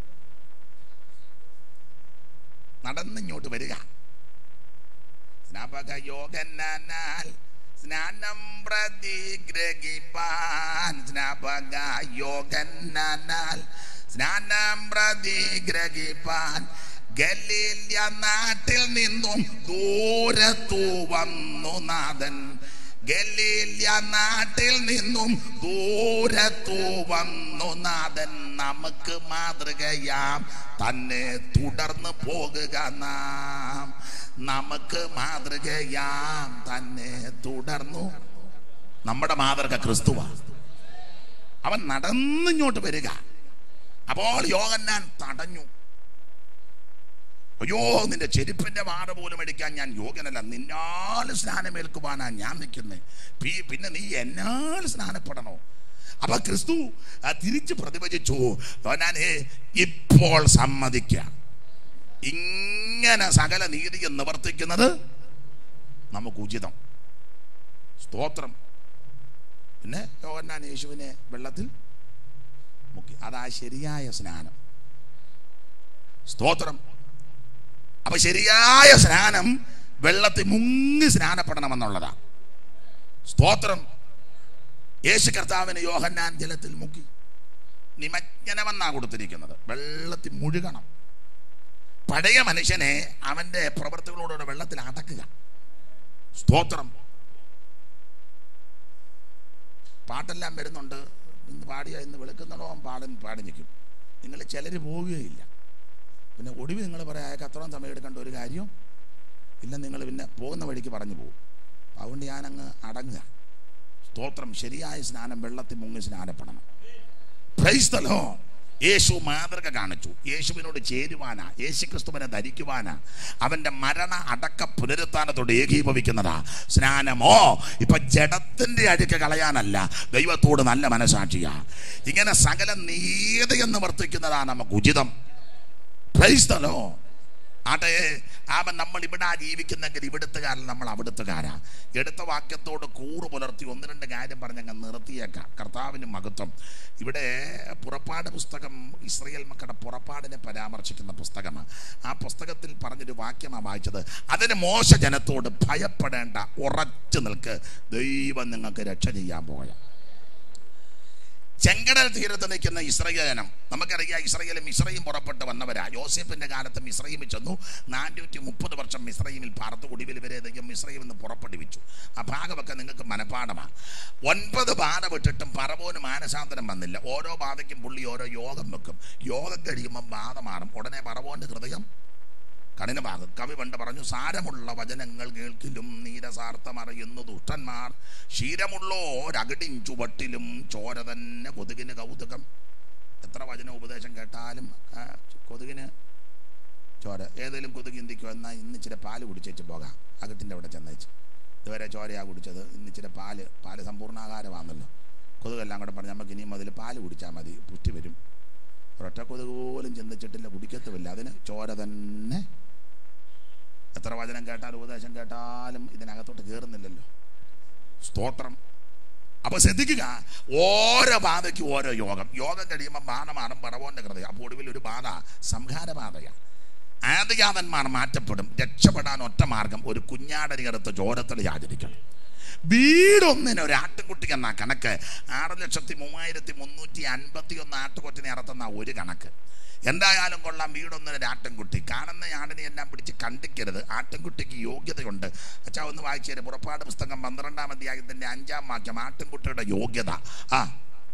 നടന്നിങ്ങോട്ട് വരിക സ്നാപക യോഗനാൽ സ്നാനം പ്രതിഗ്രഹിപ്പാൻ സ്നാപക യോഗനാൽ സ്നാനം പ്രതിഗ്രഹിപ്പാൻ ഗലീല്യ നാട്ടിൽ നിന്നും ദൂരത്തു വന്നു നാഥൻ ഗലീല്യ നാട്ടിൽ നിന്നും ദൂരത്തു വന്നു നാഥൻ നമുക്ക് മാതൃകയാം തന്നെ തുടർന്ന് പോകുക നാം നമുക്ക് മാതൃകയാം തന്നെ തുടർന്നു നമ്മുടെ മാതൃക ക്രിസ്തുവാ അവൻ നടന്നിങ്ങോട്ട് വരിക അപ്പോൾ യോഹന്നാൻ തടഞ്ഞു അയ്യോ നിന്റെ ചെരുപ്പിന്റെ വാട പോലും എടുക്കാൻ ഞാൻ യോഗ്യനല്ല നിന്നാൽ സ്നാനമേൽക്കുവാനാ ഞാൻ നിൽക്കുന്നേ പിന്നെ നീ എന്നാൽ സ്നാനപ്പെടണോ അപ്പൊ ക്രിസ്തു ആ, തിരിച്ച് പ്രതിഭജിച്ചു യോഹന്നാനേ ഇപ്പോൾ സമ്മതിക്കാം ഇങ്ങനെ സകല നീതിയും നിവർത്തിക്കുന്നത് നമുക്ക് ഉചിതം സ്തോത്രം പിന്നെ യോഹന്നാൻ യേശുവിനെ വെള്ളത്തിൽ മുക്കി അതാ ശരിയായ സ്നാനം സ്തോത്രം അപ്പൊ ശരിയായ സ്നാനം വെള്ളത്തിൽ മുങ്ങി സ്നാനപ്പെടണമെന്നുള്ളതാ സ്തോത്രം യേശു കർത്താവിന് യോഹന്നാൻ ജലത്തിൽ മുക്കി നിമജ്ജനമെന്നാ കൊടുത്തിരിക്കുന്നത് വെള്ളത്തിൽ മുഴുകണം പഴയ മനുഷ്യനെ അവന്റെ പ്രവർത്തികളോടുകൂടെ വെള്ളത്തിൽ അടക്കുക സ്തോത്രം പാട്ടെല്ലാം വരുന്നുണ്ട് ഇന്ന് പാടിയ ഇന്ന് വെളുക്കുന്നതോളം പാടും പാടി നിൽക്കും നിങ്ങൾ ചിലർ പോവുകയില്ല പിന്നെ ഒടുവിൽ നിങ്ങൾ പറയാം അയാൾക്ക് അത്രയും സമയം എടുക്കേണ്ട ഒരു കാര്യം ഇല്ല നിങ്ങൾ പിന്നെ പോകുന്ന വഴിക്ക് പറഞ്ഞു പോകും അതുകൊണ്ട് ഞാനങ്ങ് അടങ്ങുക സ്തോത്രം ശരിയായ സ്നാനം വെള്ളത്തിൽ മുങ്ങി സ്നാനപ്പെടണം Praise the Lord. യേശു മാതൃക കാണിച്ചു യേശുവിനോട് ചേരുവാനാ യേശു ക്രിസ്തുവിനെ ധരിക്കുവാനാ അവന്റെ മരണ അടക്ക പുനരുത്ഥാനത്തോട് ഏകീഭവിക്കുന്നതാ സ്നാനമോ ഇപ്പൊ ജഡത്തിന്റെ അഴുക്ക് കളയാനല്ല ദൈവത്തോട് നല്ല മനസാക്ഷിയാ ഇങ്ങനെ സകല നീതി എന്ന് വർത്തിക്കുന്നതാ നമുക്ക് ഉചിതം Praise the Lord. ആട്ടെ അവൻ നമ്മൾ ഇവിടെ ജീവിക്കുന്നെങ്കിൽ ഇവിടുത്തുകാരൻ നമ്മൾ അവിടുത്തുകാരാ എടുത്ത വാക്യത്തോട് കൂറ് പുലർത്തി ഒന്ന് രണ്ട് കാര്യം പറഞ്ഞങ്ങ് നിർത്തിയേക്കാം കർത്താവിന് മഹത്വം ഇവിടെ പുറപ്പാട് പുസ്തകം ഇസ്രയേൽ മക്കളുടെ പുറപ്പാടിനെ പരാമർശിക്കുന്ന പുസ്തകമാണ് ആ പുസ്തകത്തിൽ പറഞ്ഞൊരു വാക്യമാണ് വായിച്ചത് അതിന് മോശ ജനത്തോട് ഭയപ്പെടേണ്ട ഉറച്ചു നിൽക്ക് ദൈവം നിങ്ങൾക്ക് രക്ഷ ചെയ്യാൻ പോയ ചെങ്കടൽ തീരത്ത് നിൽക്കുന്ന ഇസ്രയേൽ ജനം നമുക്കറിയാം ഇസ്രയേലും ഇസ്രയും പുറപ്പെട്ട് വന്നവരാ യോസേഫിന്റെ കാലത്ത് മിശ്രയിമിൽ ചെന്നു നാനൂറ്റി മുപ്പത് വർഷം മിശ്രയിമിൽ പാർത്ത് ഒടുവിൽ വരെ ദൈവം മിശ്രയിൽ നിന്ന് പുറപ്പെടുവിച്ചു ആ ഭാഗമൊക്കെ നിങ്ങൾക്ക് മനഃപ്പാടമാണ് ഒൻപത് ബാധ വിട്ടിട്ടും പറവോന് മാനസാന്തരം വന്നില്ല ഓരോ ബാധയ്ക്കും പുള്ളി ഓരോ യോഗം വെക്കും യോഗം കഴിയുമ്പോൾ ബാധ മാറും ഉടനെ പറവോന്റെ ഹൃദയം കഠിനമാകും കവി പണ്ട് പറഞ്ഞു സാരമുള്ള വചനങ്ങൾ കേൾക്കിലും നീരസാർത്ഥമറിയുന്നു ദുഷ്ടന്മാർ ക്ഷീരമുള്ളോരകിടിൻ ചുവട്ടിലും ചോര തന്നെ കൊതുകിന് കൗതുകം എത്ര വചന ഉപദേശം കേട്ടാലും ആ, കൊതുകിന് ചോര ഏതെങ്കിലും കൊതുക് ചിന്തിക്കുക എന്നാൽ ഇന്ന് ഇച്ചിരി പാല് കുടിച്ചേച്ച് പോകാം അകട്ടിൻ്റെ അവിടെ ചെന്നേച്ച് ഇതുവരെ ചോരയാ കുടിച്ചത് ഇന്ന് ഇച്ചിരി പാല് പാല് സമ്പൂർണ്ണാകാരമാണല്ലോ കൊതുകെല്ലാം കൂടെ പറഞ്ഞ് നമുക്ക് ഇനിയും അതിൽ പാല് കുടിച്ചാൽ മതി പുഷ്ടി വരും ഒരൊറ്റ കൊതുക് പോലും ചിന്തിച്ചിട്ടില്ല കുടിക്കത്തുമില്ല അതിന് ചോര തന്നെ എത്ര വചനം കേട്ടാലും ഉപദേശം കേട്ടാലും ഇതിനകത്തോട്ട് കയറുന്നില്ലല്ലോ സ്തോത്രം അപ്പൊ ശ്രദ്ധിക്കുക ഓരോ ബാധയ്ക്ക് ഓരോ യോഗം യോഗം കഴിയുമ്പോൾ ബാധ മാറും പറവോന്റെ ഹൃദയം അപ്പോൾ ഒടുവിൽ ഒരു ബാധ സംഹാരബാധയാണ് ആദിജാതന്മാർ മാറ്റപ്പെടും രക്ഷപ്പെടാൻ ഒറ്റ മാർഗം ഒരു കുഞ്ഞാടനി എടുത്ത് ചോരത്തിൽ ആചരിക്കണം വീടൊന്നിന് ഒരു ആട്ടുകുട്ടിക്ക് എന്നാ കണക്ക് ആറ് ലക്ഷത്തി മൂവായിരത്തി മുന്നൂറ്റി അൻപത്തി ഒന്ന് ആട്ടുകൊറ്റിനെ അറത്തുന്ന ഒരു കണക്ക് എന്തായാലും കൊള്ളാം വീടൊന്നിന് ഒരു ആട്ടിൻകുട്ടി കാണുന്ന ആടിനെ എല്ലാം പിടിച്ച് കണ്ടിക്കരുത് ആട്ടിൻകുട്ടിക്ക് യോഗ്യതയുണ്ട് അച്ഛാ ഒന്ന് വായിച്ചു തരും പുറപ്പാട് പുസ്തകം പന്ത്രണ്ടാം അധ്യായത്തിന്റെ അഞ്ചാം വാക്യം ആട്ടിൻകുട്ടിയുടെ യോഗ്യത ആ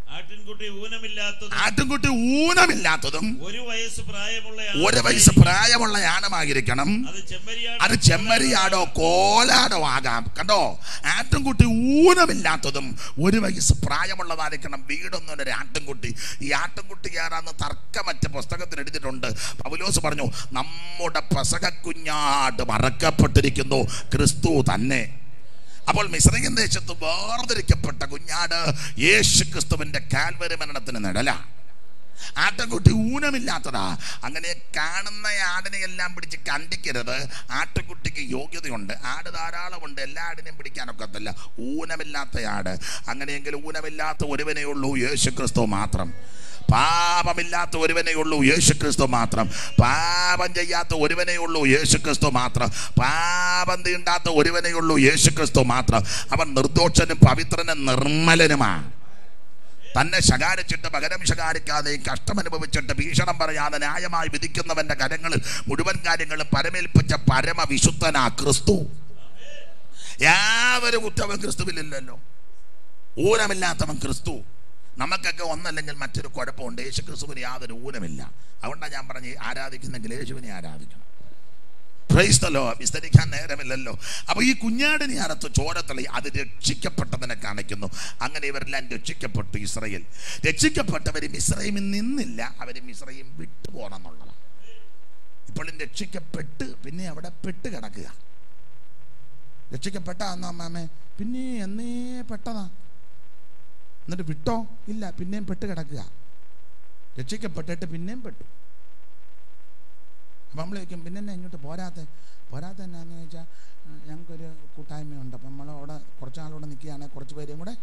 ആട്ടിൻകുട്ടി ഊനമില്ലാത്തതും ആട്ടുംകുട്ടി ഊനമില്ലാത്തതും ഒരു വയസ്സ് പ്രായമുള്ള ഒരു വയസ്സ് പ്രായമുള്ള യാനമായിരിക്കണം അത് ചെമ്മരിയാട് അത് ചെമ്മരിയാടോ കോലാടോ ആകാം കണ്ടോ ആട്ടുംകുട്ടി ഊനമില്ലാത്തതും ഒരു വയസ്സ് പ്രായമുള്ളതായിരിക്കണം വീടൊന്നും ഒരു ആട്ടുംകുട്ടി ഈ ആട്ടുംകുട്ടി ആരാന്ന് തർക്കമറ്റ പുസ്തകത്തിൽ എഴുതിയിട്ടുണ്ട് പൗലോസ് പറഞ്ഞു നമ്മുടെ പ്രസക കുഞ്ഞാട് മറക്കപ്പെട്ടിരിക്കുന്നു ക്രിസ്തു തന്നെ അപ്പോൾ മിശ്രയും ദേശത്ത് വേർതിരിക്കപ്പെട്ട കുഞ്ഞാട് യേശു ക്രിസ്തുവിന്റെ കാൽവരി മരണത്തിന് നിഴല ആട്ടുംകുട്ടി ഊനമില്ലാത്തതാ അങ്ങനെ കാണുന്ന ആടിനെ എല്ലാം പിടിച്ച് കണ്ടിക്കരുത് ആട്ടുകുട്ടിക്ക് യോഗ്യതയുണ്ട് ആട് ധാരാളമുണ്ട് എല്ലാ ആടിനെയും പിടിക്കാനൊക്കത്തില്ല ഊനമില്ലാത്ത ആട് അങ്ങനെയെങ്കിൽ ഊനമില്ലാത്ത ഒരുവനേ ഉള്ളൂ യേശു ക്രിസ്തു മാത്രം പാപമില്ലാത്ത ഒരുവനേ ഉള്ളൂ യേശു ക്രിസ്തു മാത്രം പാപം ചെയ്യാത്ത ഒരുവനേ ഉള്ളൂ യേശു ക്രിസ്തു മാത്രം പാപം തീണ്ടാത്ത ഒരുവനേ ഉള്ളൂ യേശു ക്രിസ്തു മാത്രം അവൻ നിർദോഷനും പവിത്രനും നിർമ്മലനുമാണ് തന്നെ ശകാരിച്ചിട്ട് പകരം ശകാരിക്കാതെയും കഷ്ടമനുഭവിച്ചിട്ട് ഭീഷണം പറയാതെ ന്യായമായി വിധിക്കുന്നവന്റെ കരങ്ങളിൽ മുഴുവൻ കാര്യങ്ങളും പരമേൽപ്പിച്ച പരമവിശുദ്ധനാ ക്രിസ്തു യാതൊരു കുറ്റവും ക്രിസ്തുവിലില്ലല്ലോ ഊനമില്ലാത്തവൻ ക്രിസ്തു നമുക്കൊക്കെ ഒന്നല്ലെങ്കിൽ മറ്റൊരു കുഴപ്പമുണ്ട് യേശു ക്രിസ്തുവിന് യാതൊരു ഊനമില്ല അതുകൊണ്ടാണ് ഞാൻ പറഞ്ഞ് ആരാധിക്കുന്നെങ്കിൽ യേശുവിനെ ആരാധിക്കണം പ്രൈസ്തലോ വിസ്തരിക്കാൻ നേരമില്ലല്ലോ അപ്പൊ ഈ കുഞ്ഞാടിനെ അറുത്ത് ചോരത്തളി അത് രക്ഷിക്കപ്പെട്ടതിനെ കാണിക്കുന്നു അങ്ങനെ ഇവരെല്ലാം രക്ഷിക്കപ്പെട്ടു ഇസ്രയേൽ രക്ഷിക്കപ്പെട്ടവർ മിശ്രൈമിൽ നിന്നില്ല അവർ മിശ്രയും വിട്ടു പോകണം എന്നുള്ളതാണ് ഇപ്പോഴും രക്ഷിക്കപ്പെട്ട് പിന്നെ അവിടെ പെട്ട് കിടക്കുക രക്ഷിക്കപ്പെട്ട അന്നോ അമ്മാമേ പിന്നെ എന്നേ പെട്ടതാ എന്നിട്ട് വിട്ടോ ഇല്ല പിന്നെയും പെട്ട് കിടക്കുക രക്ഷിക്കപ്പെട്ടിട്ട് പിന്നെയും പെട്ടു അപ്പം നമ്മൾ ചോദിക്കും പിന്നെ എന്നാ ഇങ്ങോട്ട് പോരാത്ത പോരാത്ത എന്നാന്ന് ചോദിച്ചാൽ ഞങ്ങൾക്കൊരു കൂട്ടായ്മയുണ്ട് അപ്പം നമ്മൾ അവിടെ കുറച്ച് നാളൂടെ നിൽക്കുകയാണെങ്കിൽ കുറച്ച് പേരെയും കൂടെ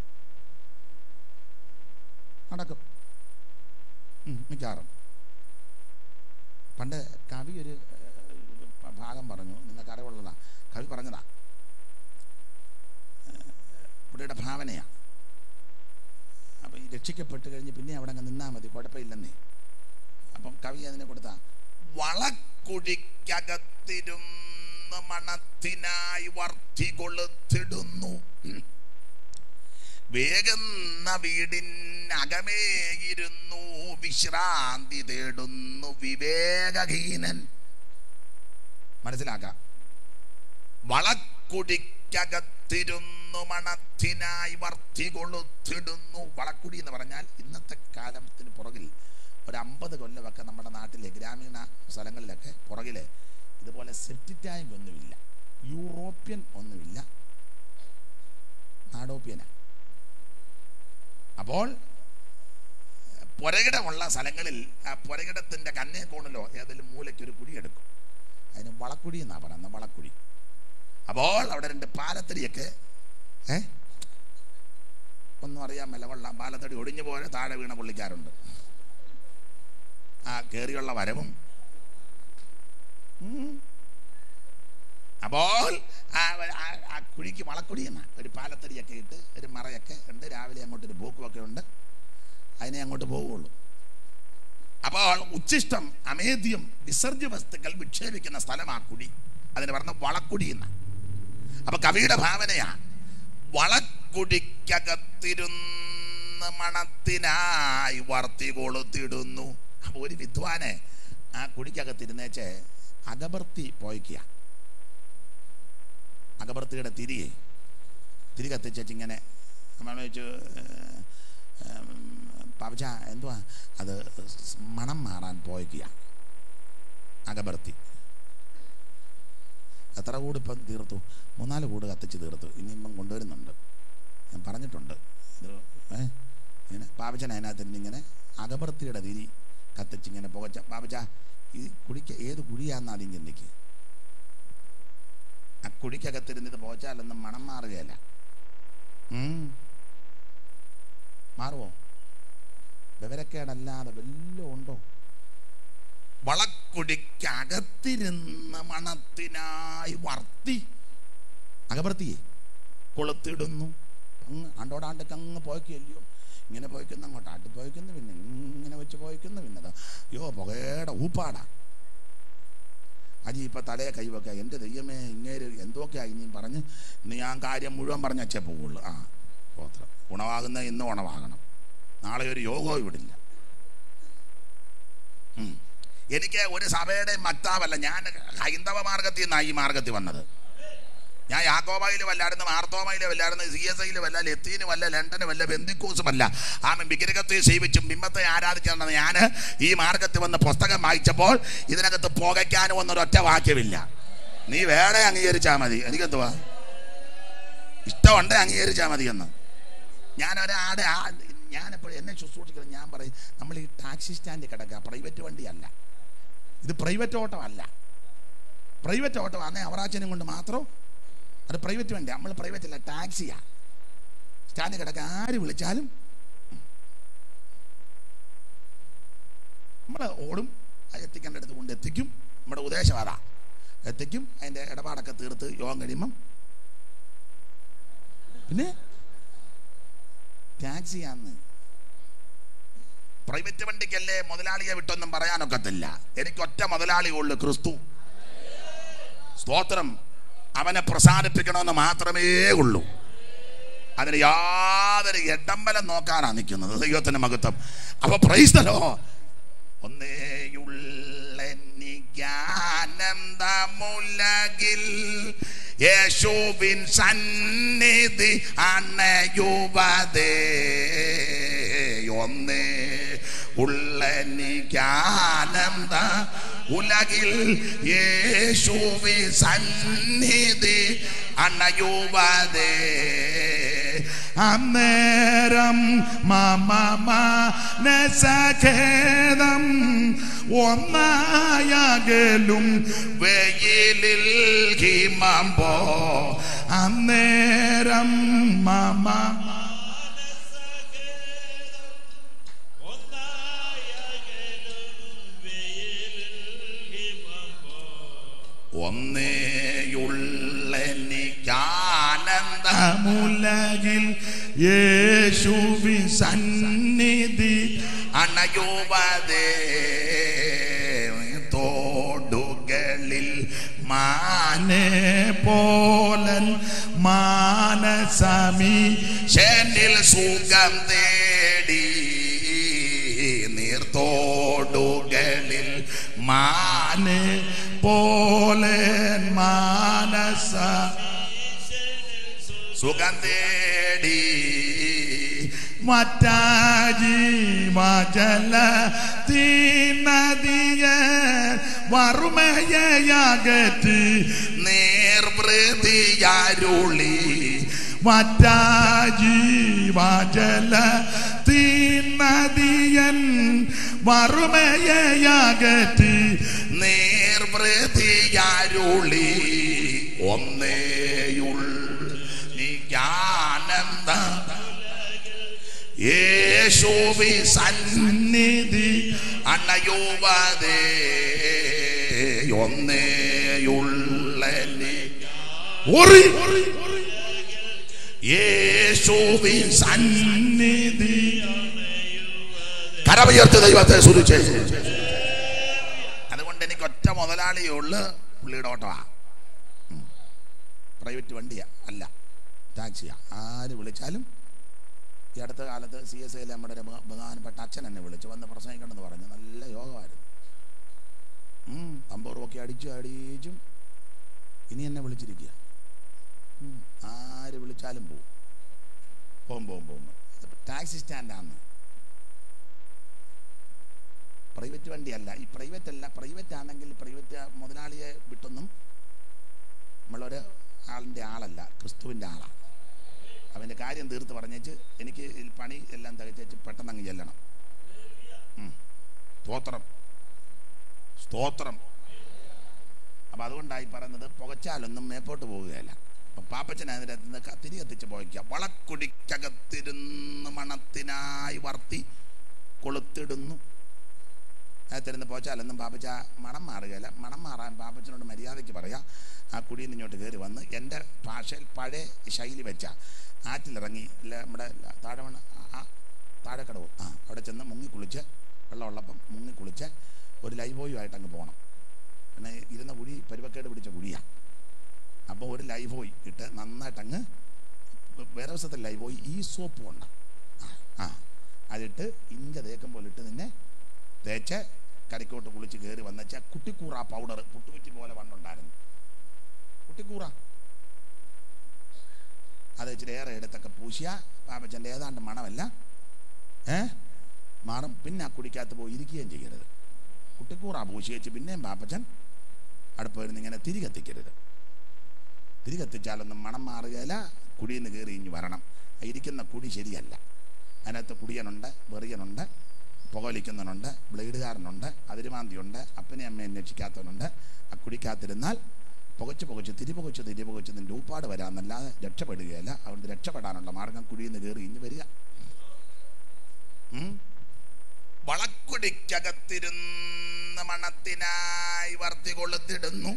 നടക്കും ഉം, മിക്കവാറും പണ്ട് കവി ഒരു ഏഹ്, ഭാഗം പറഞ്ഞു നിങ്ങൾക്ക് അറിവുള്ളതാ കവി പറഞ്ഞതാ ഏഹ്, പുള്ളിയുടെ ഭാവനയാണ് അപ്പം ഈ രക്ഷിക്കപ്പെട്ട് കഴിഞ്ഞ് പിന്നെ അവിടെ അങ്ങ് നിന്നാൽ മതി കുഴപ്പമില്ലെന്നേ അപ്പം കവി അതിനെ കൊടുത്ത വളക്കുഴിക്കകത്തിരുന്ന് മണത്തിനായി വർത്തി കൊളുത്തിടുന്നു ഉം. വേഗന്ന വീടിനകമേയിരുന്നു വിശ്രാന്തി തേടുന്നു വിവേകഹീനൻ മനസ്സിലാക്കാം വളക്കുടിക്കകത്തിരുന്നു മണത്തിനായി വർത്തി കൊളുത്തിടുന്നു വളക്കുടി എന്ന് പറഞ്ഞാൽ ഇന്നത്തെ കാലത്തിന് പുറകിൽ ഒരു അമ്പത് കൊല്ലമൊക്കെ നമ്മുടെ നാട്ടിലെ ഗ്രാമീണ സ്ഥലങ്ങളിലൊക്കെ പുറകില് ഇതുപോലെ സെപ്റ്റിക് ടാങ്ക് ഒന്നുമില്ല യൂറോപ്യൻ ഒന്നുമില്ല നാടോപ്യനാ അപ്പോൾ പുരകിടമുള്ള സ്ഥലങ്ങളിൽ ആ പുരകിടത്തിന്റെ കന്നേ കോണിലോ ഏതെങ്കിലും മൂലയ്ക്ക് ഒരു കുഴിയെടുക്കും അതിന് വളക്കുടി എന്നാ പറയുന്നത് വളക്കുടി അപ്പോൾ അവിടെ രണ്ട് പാലത്തടിയൊക്കെ ഏ ഒന്നും അറിയാൻ മേല വെള്ളം പാലത്തടി ഒടിഞ്ഞു പോലെ താഴെ വീണ പുള്ളിക്കാരുണ്ട് ആ കയറിയുള്ള വരവും ഉം. അപ്പോൾ ആ ആ- ആ കുഴിക്ക് വളക്കുടി എന്നാ ഒരു പാലത്തടിയൊക്കെ ഇട്ട് ഒരു മറയൊക്കെ ഉണ്ട് രാവിലെ അങ്ങോട്ട് ഒരു പോക്കുമൊക്കെ ഉണ്ട് അതിനെ അങ്ങോട്ട് പോവുള്ളൂ അപ്പോൾ ഉച്ചിഷ്ടം അമേദ്യം വിസർജ്യ വസ്തുക്കൾ വിക്ഷേപിക്കുന്ന സ്ഥലമാ കുടി അതിന് പറഞ്ഞ വളക്കുടി എന്ന അപ്പൊ കവിയുടെ ഭാവനയാ വളക്കുടിക്കകത്തിരുന്ന് മണത്തിനായി വർത്തി കൊളുത്തിടുന്നു അപ്പൊ ഒരു വിദ്വാനെ ആ കുടിക്കകത്തിരുന്നേച്ച് അകബർത്തി പോയിക്കുക അകബർത്തിയുടെ തിരിയെ തിരി കത്തിച്ചേച്ച് ഇങ്ങനെ നമ്മൾ ചോദിച്ചു പവച എന്തുവാ അത് സ് മണം മാറാൻ പോയിക്കുക അകബർത്തി എത്ര കൂട് ഇപ്പം തീർത്തു മൂന്നാല് കൂട് കത്തിച്ച് തീർത്തു ഇനിയിപ്പം കൊണ്ടുവരുന്നുണ്ട് ഞാൻ പറഞ്ഞിട്ടുണ്ട് ഇത് ഏ ഇങ്ങനെ പാവച്ചൻ അതിനകത്ത് ഇങ്ങനെ അകബർത്തിയുടെ തിരി കത്തിച്ച് ഇങ്ങനെ പുകച്ച പാവച്ച ഈ കുടിക്ക ഏത് കുഴിയാന്ന് ആദ്യം ചിന്തിക്ക് ആ കുഴിക്കകത്തിരുന്നിട്ട് പോച്ചാലൊന്നും മണം മാറുകയല്ല ഉം. മാറുമോ വിവരക്കേടല്ലാതെ വല്ലതും ഉണ്ടോ വളക്കുടിക്കകത്തിരുന്ന് മണത്തിനായി വർത്തി അകവർത്തിയെ കൊളുത്തിടുന്നു അങ്ങ് അണ്ടോടാണ്ടൊക്കെ അങ്ങ് പോയ്ക്കല്ലയോ ഇങ്ങനെ പോയിക്കുന്ന അങ്ങോട്ട് ആട്ടി പോയിക്കുന്നു പിന്നെ ഇങ്ങനെ വെച്ച് പോയിക്കുന്നു പിന്നെ ദാ, അയ്യോ പുകയുടെ ഊപ്പാടാ അജി ഇപ്പൊ തലയെ കൈവെക്ക എൻ്റെ ദൈവമേ ഇങ്ങേര് എന്തൊക്കെയാ ഇനിയും പറഞ്ഞ് ഇന്ന് ഞാൻ കാര്യം മുഴുവൻ പറഞ്ഞേ പോവുള്ളൂ ആ ഗോത്രം ഗുണമാകുന്ന ഇന്ന് ഉണവാകണം നാളെ ഒരു യോഗവും ഇവിടില്ല ഉം. എനിക്ക് ഒരു സഭയുടെ മക്താവല്ല ഞാൻ ഹൈന്ദവ മാർഗത്തിൽ നിന്നാണ് ഈ മാർഗത്തിൽ വന്നത് ഞാൻ യാക്കോബയിലും അല്ലായിരുന്നു മാർത്തോമയിലും അല്ലായിരുന്നു സി എസ് ഐയിലും അല്ല ലത്തീനും അല്ല ലണ്ടനും അല്ല ബന്ധിക്കോസും അല്ല ആ വിഗ്രഹത്തെ സേവിച്ചും ബിംബത്തെ ആരാധിച്ചു ഞാൻ ഈ മാർഗത്തിൽ വന്ന് പുസ്തകം വായിച്ചപ്പോൾ ഇതിനകത്ത് പുകയ്ക്കാനും ഒന്നൊരൊറ്റ വാക്യമില്ല നീ വേറെ അംഗീകരിച്ചാൽ മതി എനിക്കെന്തുവാ ഇഷ്ടമുണ്ടേ അംഗീകരിച്ചാൽ മതി എന്ന് ഞാൻ ഒരാടെ ആ ഞാനെപ്പോഴും എന്നെ ശുശ്രൂഷിക്കുന്നത് ഞാൻ പറയും നമ്മൾ ഈ ടാക്സി സ്റ്റാൻഡിൽ കിടക്കുക പ്രൈവറ്റ് വണ്ടിയല്ല ഇത് പ്രൈവറ്റ് ഓട്ടോ അല്ല പ്രൈവറ്റ് ഓട്ടോ അന്നേ അവറാച്ചനും കൊണ്ട് മാത്രം അത് പ്രൈവറ്റ് വണ്ടി നമ്മൾ പ്രൈവറ്റ് അല്ല ടാക്സിയാ സ്റ്റാൻഡിൽ കിടക്കുക ആര് വിളിച്ചാലും നമ്മൾ ഓടും അത് എത്തിക്കേണ്ട അടുത്ത് കൊണ്ട് എത്തിക്കും നമ്മുടെ ഉദ്ദേശം അതാ എത്തിക്കും അതിൻ്റെ ഇടപാടൊക്കെ തീർത്ത് യോഗം കഴിയുമ്പം പിന്നെ ടാക്സിയാന്ന് പ്രൈവറ്റ് വണ്ടിക്കല്ലേ മുതലാളിയെ വിട്ടൊന്നും പറയാനൊക്കത്തില്ല എനിക്ക് ഒറ്റ മുതലാളി ഉള്ളു ക്രിസ്തു സ്തോത്രം അവനെ പ്രസാദിപ്പിക്കണമെന്ന് മാത്രമേ ഉള്ളൂ അതിന് യാതൊരു എടമ്പലം നോക്കാനാണ് നിൽക്കുന്നത് ദൈവത്തിന്റെ മഹത്വം അപ്പൊ പ്രൈസ്തലോ ഒന്നേയുള്ളനിക്കാനന്ദമുലകിൽ യേശുവിൻ സന്നിധി അണയുവതേ ഒന്നേ ഉള്ളനിക്കാനന്ദ ഉലകിൽ യേശുവി സന്നിധി അണയുവതേ അന്നേരം മമ മനസഖേദം ഒന്നായകലും വെയിലിൽ ഹിമമ്പോ അന്നേരം മമ ഒന്നേയുള്ളനിക്കാനന്ദ മുലകിൽ യേശുവി സന്നിധി അണയുവതേ തോടുകളിൽ മാന മാനെ പോലൻ മാനസമീ ശനിൽ സുഖം തേടി നീർത്തോടുകളിൽ മാന മാനെ പോലൻ മാനസ സുഖം തേടി മറ്റാജീവജല തീനദിയ വറുമയകറ്റി നേർവൃതിയാരുളി മറ്റാജീവജല തീനദിയൻ വറുമയകറ്റി നേർവൃതിയാരുളി ഒന്നേയുൾ നീക്കാനന്ദ യേശുവി സന്നിധി അണയുവതേ ഒന്നേയുള്ളനി ഒരു യേശുവി സന്നിധി കരമുയർത്തി ദൈവത്തെ സുരിച്ചേ അതുകൊണ്ട് എനിക്ക് ഒറ്റ മുതലാളിയേ ഉള്ളു പുള്ളിയുടെ ഓട്ടമാ പ്രൈവറ്റ് വണ്ടിയാ അല്ല ടാക്സിയാ ആര് വിളിച്ചാലും ഈ അടുത്ത കാലത്ത് സി എസ് ഐയിലെ നമ്മുടെ ഒരു ബഹ- ബഹുമാനപ്പെട്ട അച്ഛൻ എന്നെ വിളിച്ചു വന്ന് പ്രസംഗിക്കണമെന്ന് പറഞ്ഞു നല്ല യോഗമായിരുന്നു ഉം, തമ്പൂറുമൊക്കെ അടിച്ചു അടിച്ചും ഇനി എന്നെ വിളിച്ചിരിക്കുക ഉം, ആര് വിളിച്ചാലും പോവും പോവും പോവും പോവും ഇതിപ്പോ ടാക്സി സ്റ്റാൻഡാന്ന് പ്രൈവറ്റ് വണ്ടിയല്ല ഈ പ്രൈവറ്റ് അല്ല പ്രൈവറ്റ് ആണെങ്കിൽ പ്രൈവറ്റ് മുതലാളിയെ വിട്ടൊന്നും നമ്മളൊരു ആളിൻ്റെ ആളല്ല ക്രിസ്തുവിൻ്റെ ആളാണ് അവൻ്റെ കാര്യം തീർത്ത് പറഞ്ഞേച്ച് എനിക്ക് ഈ പണി എല്ലാം തികച്ചേച്ച് പെട്ടെന്ന് അങ്ങ് ചെല്ലണം ഉം. സ്തോത്രം സ്തോത്രം അപ്പം അതുകൊണ്ടായി പറയുന്നത് പുകച്ചാലൊന്നും മേപ്പോട്ട് പോവുകയല്ല അപ്പം പാപ്പച്ചൻ അതിനകത്ത് നിന്ന് ക- തിരി കത്തിച്ച് പുകയ്ക്കുക വളക്കുടിക്കകത്തിരുന്ന് മണത്തിനായി വർത്തി കൊളുത്തിടുന്നു അതിരുന്ന് പോച്ചാലൊന്നും പാപ്പച്ച മണം മാറുകയില്ല മണം മാറാൻ പാപ്പച്ചനോട് മര്യാദയ്ക്ക് പറയാം ആ കുടിയിൽ നിന്ന് ഇങ്ങോട്ട് കയറി വന്ന് എൻ്റെ ഭാഷയിൽ പഴയ ശൈലി വെച്ച ആറ്റിലിറങ്ങി ഇല്ല നമ്മുടെ താഴെവണ്ണ ആ താഴെക്കടവ് ആ അവിടെ ചെന്ന് മുങ്ങി കുളിച്ച് വെള്ളമുള്ളപ്പം മുങ്ങി കുളിച്ച് ഒരു ലൈഫോയുമായിട്ട് അങ്ങ് പോകണം പിന്നെ ഇരുന്ന കുഴി പരുവക്കേട് പിടിച്ച കുഴിയാണ് അപ്പോൾ ഒരു ലൈഫോയി ഇട്ട് നന്നായിട്ട് അങ്ങ് വേറെ ദിവസത്തെ ലൈഫോയി ഈ സോപ്പ് ഉണ്ട് ആ ആ അതിട്ട് ഇഞ്ച തേക്കും പോലെ ഇട്ട് നിന്നെ തേച്ച് കറിക്കോട്ട് കുളിച്ച് കയറി വന്നച്ച കുട്ടിക്കൂറ പൗഡർ പുട്ടുകുറ്റി പോലെ വണ്ണുണ്ടായിരുന്നു കുട്ടിക്കൂറ അത് ഇച്ചിരി ഏറെ എടുത്തൊക്കെ പൂശിയ പാപ്പച്ചൻ്റെ ഏതാണ്ട് മണമല്ല ഏ മാറും പിന്നെ ആ കുടിക്കകത്ത് പോയി ഇരിക്കുകയും ചെയ്യരുത് കുട്ടിക്കൂറ പൂശി വെച്ച് പിന്നെയും പാപ്പച്ചൻ അടുപ്പ് വരുന്ന ഇങ്ങനെ തിരി കത്തിക്കരുത് തിരി കത്തിച്ചാലൊന്നും മണം മാറുകയില്ല കുടിയിൽ നിന്ന് കയറി ഇഞ്ഞ് വരണം ആ ഇരിക്കുന്ന കുടി ശരിയല്ല അതിനകത്ത് കുടിയനുണ്ട് വെറിയനുണ്ട് പുകവലിക്കുന്നവനുണ്ട് ബ്ലേഡുകാരനുണ്ട് അതിരുമാന്തിയുണ്ട് അപ്പനെയും അമ്മയെ അന്വേഷിക്കാത്തവനുണ്ട് ആ കുടിക്കാത്തിരുന്നാൽ പുകച്ച് പുകച്ച് തിരി പുകച്ച് തിരി പുകച്ച് നിന്റെ ഊപ്പാട് വരാമെന്നല്ലാതെ രക്ഷപ്പെടുകയല്ല അതുകൊണ്ട് രക്ഷപ്പെടാനുള്ള മാർഗം കുഴിയിൽ നിന്ന് കയറി ഇഞ്ഞ് വരിക ഉം? വളക്കുടിക്കകത്തിരുന്ന മണത്തിനായി വർത്തി കൊളുത്തിടുന്നു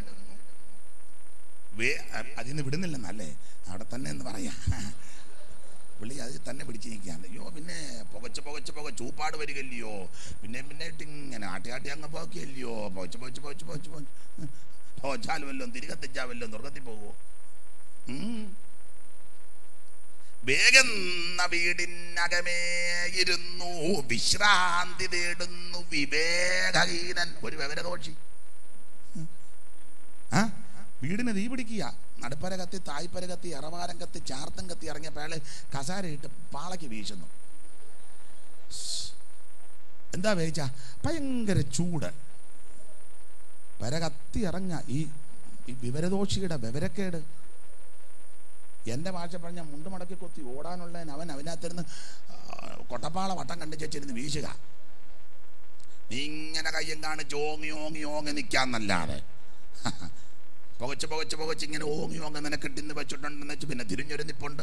വേ അതിന് വിടുന്നില്ലെന്നല്ലേ അവിടെ തന്നെ എന്ന് പറയാ പുള്ളി അതിൽ തന്നെ പിടിച്ച് നിൽക്കുകയാണ് അയ്യോ പിന്നെ പുകച്ച് പുകച്ച് പുക ചൂപ്പാട് വരികല്ലയോ പിന്നെ പിന്നെ ഇട്ട് ഇങ്ങനെ ആട്ടി ആട്ടി അങ്ങ് പോക്കിയല്ലയോ പുകച്ച് പുകച്ച് പുകച്ച് പുകച്ച് പുകച്ച് പോച്ചാൽ വല്ലതും തിരികത്തിച്ചാൽ വല്ലതും ദുർഗത്തിൽ പോകുമോ ഉം. വേഗന്ന വീടിനകമേ ഇരുന്നു വിശ്രാന്തി തേടുന്നു വിവേകഹീനൻ ഒരു വിവരദോഷി ആ വീടിന് തീ പിടിക്കുക നടുപ്പര കത്തി തായ്പര കത്തി ഇറവാരം കത്തി ചാർത്തം കത്തി ഇറങ്ങിയപ്പോൾ അയാള് കസാരയിട്ട് പാളയ്ക്ക് വീശുന്നു എന്താ വേച്ച ഭയങ്കര ചൂട് പര കത്തി ഇറങ്ങ ഈ ഈ വിവരദോഷിയുടെ വിവരക്കേട് എൻ്റെ ഭാഷ പറഞ്ഞ മുണ്ട് മടക്കി കൊത്തി ഓടാനുള്ളതിന് അവൻ അവനകത്തിരുന്ന് ആ, കൊട്ടപ്പാള വട്ടം കണ്ടിച്ചിരുന്ന് വീശുക നീ ഇങ്ങനെ കയ്യും കാണിച്ച് ഓങ്ങി ഓങ്ങി ഓങ്ങി നിൽക്കാന്നല്ലാതെ പുകച്ച് പുകച്ച് പുകച്ച് ഇങ്ങനെ ഓങ്ങി ഓങ്ങി നിനക്ക് ഇട്ടിന്ന് വെച്ചിട്ടുണ്ടെന്ന് വെച്ച് പിന്നെ തിരിഞ്ഞൊരു നിപ്പുണ്ട്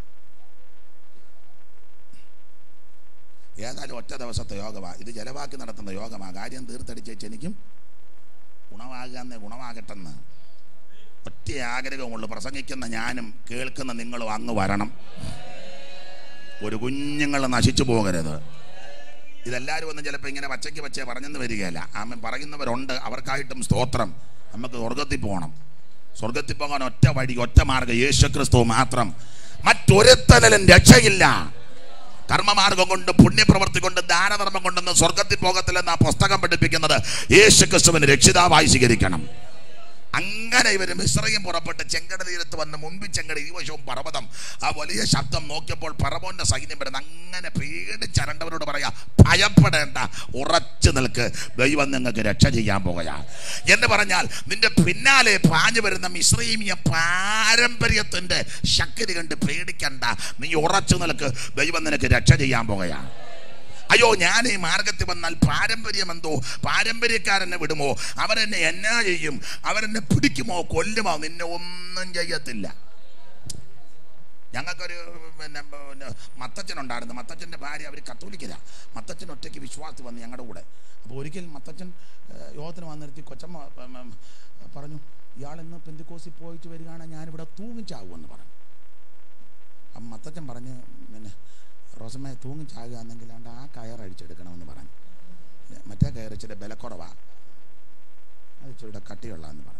ഏതായാലും ഒറ്റ ദിവസത്തെ യോഗമാ ഇത് ചെലവാക്കി നടത്തുന്ന യോഗമാ കാര്യം തീർത്തടിച്ചേച്ച് എനിക്കും ഗുണമാകാന്നേ ഗുണമാകട്ടെന്ന് ഒറ്റ ആഗ്രഹമുള്ളൂ പ്രസംഗിക്കുന്ന ഞാനും കേൾക്കുന്ന നിങ്ങളും അങ്ങ് വരണം ഒരു കുഞ്ഞുങ്ങൾ നശിച്ചു പോകരുത് ഇതെല്ലാവരും ഒന്നും ചിലപ്പോൾ ഇങ്ങനെ പച്ചയ്ക്ക് പച്ചേ പറഞ്ഞെന്ന് വരികയല്ല ആമൻ പറയുന്നവരുണ്ട് അവർക്കായിട്ടും സ്തോത്രം നമുക്ക് സ്വർഗത്തിൽ പോകണം സ്വർഗത്തിൽ പോകാൻ ഒറ്റ വഴി ഒറ്റ മാർഗം യേശു ക്രിസ്തു മാത്രം മറ്റൊരുത്തലും രക്ഷയില്ല കർമ്മമാർഗം കൊണ്ട് പുണ്യപ്രവർത്തി കൊണ്ട് ദാനധർമ്മം കൊണ്ടൊന്നും സ്വർഗത്തിൽ പോകത്തില്ലെന്ന് ആ പുസ്തകം പഠിപ്പിക്കുന്നത് യേശു ക്രിസ്തുവിന് രക്ഷിതാവായി സ്വീകരിക്കണം അങ്ങനെ ഇവർ മിശ്രയും പുറപ്പെട്ട് ചെങ്കട തീരത്ത് വന്ന് മുൻപിൽ ചെങ്കട ഈ വശവും പർവ്വതം ആ വലിയ ശബ്ദം നോക്കിയപ്പോൾ പറവോന്റെ സൈന്യം വരുന്ന അങ്ങനെ പേടിച്ചരണ്ടവരോട് പറയാ ഭയപ്പെടേണ്ട ഉറച്ചു നിൽക്ക് ദൈവം നിങ്ങൾക്ക് രക്ഷ ചെയ്യാൻ പോകുക എന്ന് പറഞ്ഞാൽ നിന്റെ പിന്നാലെ പാഞ്ഞു വരുന്ന മിശ്രീമിയ പാരമ്പര്യത്തിന്റെ ശക്തി കണ്ട് പേടിക്കണ്ട നീ ഉറച്ചു നിൽക്ക് ദൈവം നിനക്ക് രക്ഷ ചെയ്യാൻ പോകുകയാണ് അയ്യോ ഞാൻ ഈ മാർഗത്തിൽ വന്നാൽ പാരമ്പര്യം എന്തോ പാരമ്പര്യക്കാരനെ വിടുമോ അവരെന്നെ എന്നാ ചെയ്യും അവരെന്നെ പിടിക്കുമോ കൊല്ലുമോ നിന്നെ ഒന്നും ചെയ്യത്തില്ല ഞങ്ങൾക്കൊരു പിന്നെ പിന്നെ മത്തച്ഛനുണ്ടായിരുന്നു മത്തച്ഛൻ്റെ ഭാര്യ അവർ കത്തോലിക്കല മത്തച്ഛൻ ഒറ്റയ്ക്ക് വിശ്വാസത്തിൽ വന്ന് ഞങ്ങളുടെ കൂടെ അപ്പോൾ ഒരിക്കൽ മത്തച്ഛൻ ഏഹ്, യോഗത്തിന് വന്നിരുത്തി കൊച്ചമ്മ ഉം, ഉം, പറഞ്ഞു ഇയാൾ ഇന്ന് പെന്തിക്കോസിൽ പോയിട്ട് വരികയാണ് ഞാനിവിടെ തൂങ്ങിച്ചാവുമെന്ന് പറഞ്ഞു അപ്പം മത്തച്ഛൻ പറഞ്ഞ് പിന്നെ റോസമ്മ തൂങ്ങിച്ചാകുക എന്നെങ്കിൽ ആണ്ട് ആ കയർ അഴിച്ചെടുക്കണമെന്ന് പറഞ്ഞു മറ്റേ കയർ ഇച്ചിരി ബലക്കുറവാ അത് ഇച്ചിരി കട്ടിയുള്ളതെന്ന് പറഞ്ഞു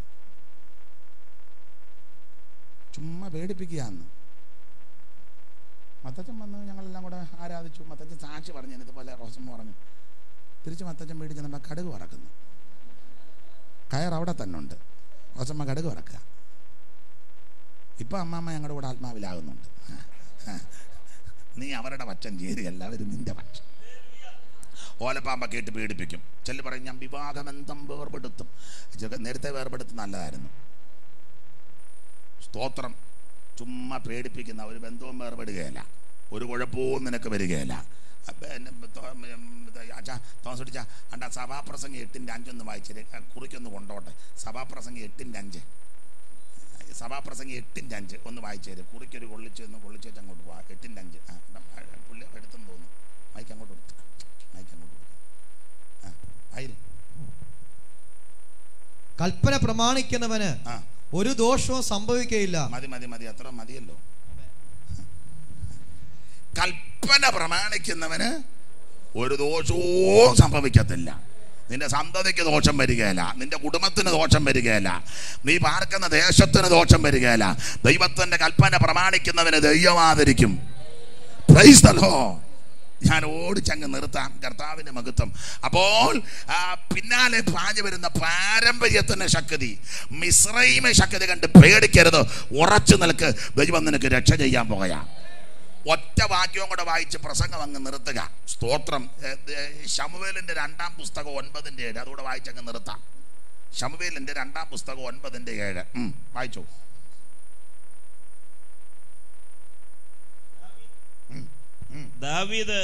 ചുമ്മാ പേടിപ്പിക്കുകയെന്ന് മത്തച്ഛൻ വന്ന് ഞങ്ങളെല്ലാം കൂടെ ആരാധിച്ചു മത്തച്ഛൻ സാക്ഷി പറഞ്ഞു ഇതുപോലെ റോസമ്മ പറഞ്ഞു തിരിച്ച് മത്തച്ഛൻ വീട്ടിൽ ചെന്നപ്പോൾ കടുക് വറക്കുന്നു കയർ അവിടെ തന്നെ ഉണ്ട് റോസമ്മ കടുക് വറക്കുക ഇപ്പം അമ്മാമ്മ ഞങ്ങളുടെ കൂടെ ആത്മാവിലാകുന്നുണ്ട് നീ അവരുടെ പക്ഷം ചേരി എല്ലാവരും നിന്റെ പക്ഷം ഓലപ്പാമ്പ കേട്ട് പീഡിപ്പിക്കും ചെല്ലു പറയും ഞാൻ വിവാഹബന്ധം വേർപെടുത്തും ഇതൊക്കെ നേരത്തെ വേർപെടുത്തും നല്ലതായിരുന്നു സ്തോത്രം ചുമ്മാ പേടിപ്പിക്കുന്ന ഒരു ബന്ധവും വേർപെടുകയില്ല ഒരു കുഴപ്പവും നിനക്ക് വരികയില്ല അപ്പൊ എന്നെ തോ- ഉം, ഇത് അച്ഛാ തോമസ് പിടിച്ച അണ്ട സഭാപ്രസംഗം എട്ടിൻ്റെ അഞ്ചൊന്ന് വായിച്ചേ കുറിക്കൊന്ന് കൊണ്ടോട്ടെ സഭാപ്രസംഗം എട്ടിൻ്റെ അഞ്ച് സഭാപ്രസംഗം എട്ടിൻ്റെ അഞ്ച് ഒന്ന് വായിച്ചു തരും കുറിക്കൊരു കൊള്ളിച്ച് ഒന്ന് കൊള്ളിച്ച് വെച്ച് അങ്ങോട്ട് പോവാ എട്ടിൻ്റെ അഞ്ച് ആ ഇപ്പം പുള്ളി എടുത്തെന്ന് തോന്നുന്നു മൈക്ക് അങ്ങോട്ട് കൊടുത്തു മൈക്ക് അങ്ങോട്ട് കൊടുത്തു ആ ആയിരം കൽപ്പന പ്രമാണിക്കുന്നവന് ആ ഒരു ദോഷവും സംഭവിക്കയില്ല മതി മതി മതി അത്ര മതിയല്ലോ കൽപ്പന പ്രമാണിക്കുന്നവന് ഒരു ദോഷവും സംഭവിക്കത്തില്ല നിന്റെ സന്തതിക്ക് ദോഷം വരികയില്ല നിന്റെ കുടുംബത്തിന് ദോഷം വരികയില്ല നീ പാർക്കുന്ന ദേശത്തിന് ദോഷം വരികയില്ല ദൈവത്തിന്റെ കൽപ്പന പ്രമാണിക്കുന്നവന് ദൈവമാതിരിക്കും Praise the Lord. ഞാൻ ഓടിച്ചങ്ങ് നിർത്താം കർത്താവിന്റെ മഹത്വം അപ്പോൾ ആ, പിന്നാലെ പാഞ്ഞു വരുന്ന പാരമ്പര്യത്തിന്റെ ശക്തി മിശ്രൈമ ശക്തി കണ്ട് പേടിക്കരുത് ഉറച്ചു നിൽക്ക് ദൈവം നിനക്ക് രക്ഷ ചെയ്യാൻ പോകയാ ഒറ്റ വാക്യവും കൂടെ വായിച്ച് പ്രസംഗം അങ്ങ് നിർത്തുക സ്തോത്രം ഏ, ഏ, ശമുവേലിന്റെ രണ്ടാം പുസ്തകം ഒൻപതിന്റെ ഏഴ് അതുകൂടെ വായിച്ചങ്ങ് നിർത്താം ശമുവേലിന്റെ രണ്ടാം പുസ്തകം ഒൻപതിന്റെ ഏഴ് ഉം, വായിച്ചോ ദാവീദ്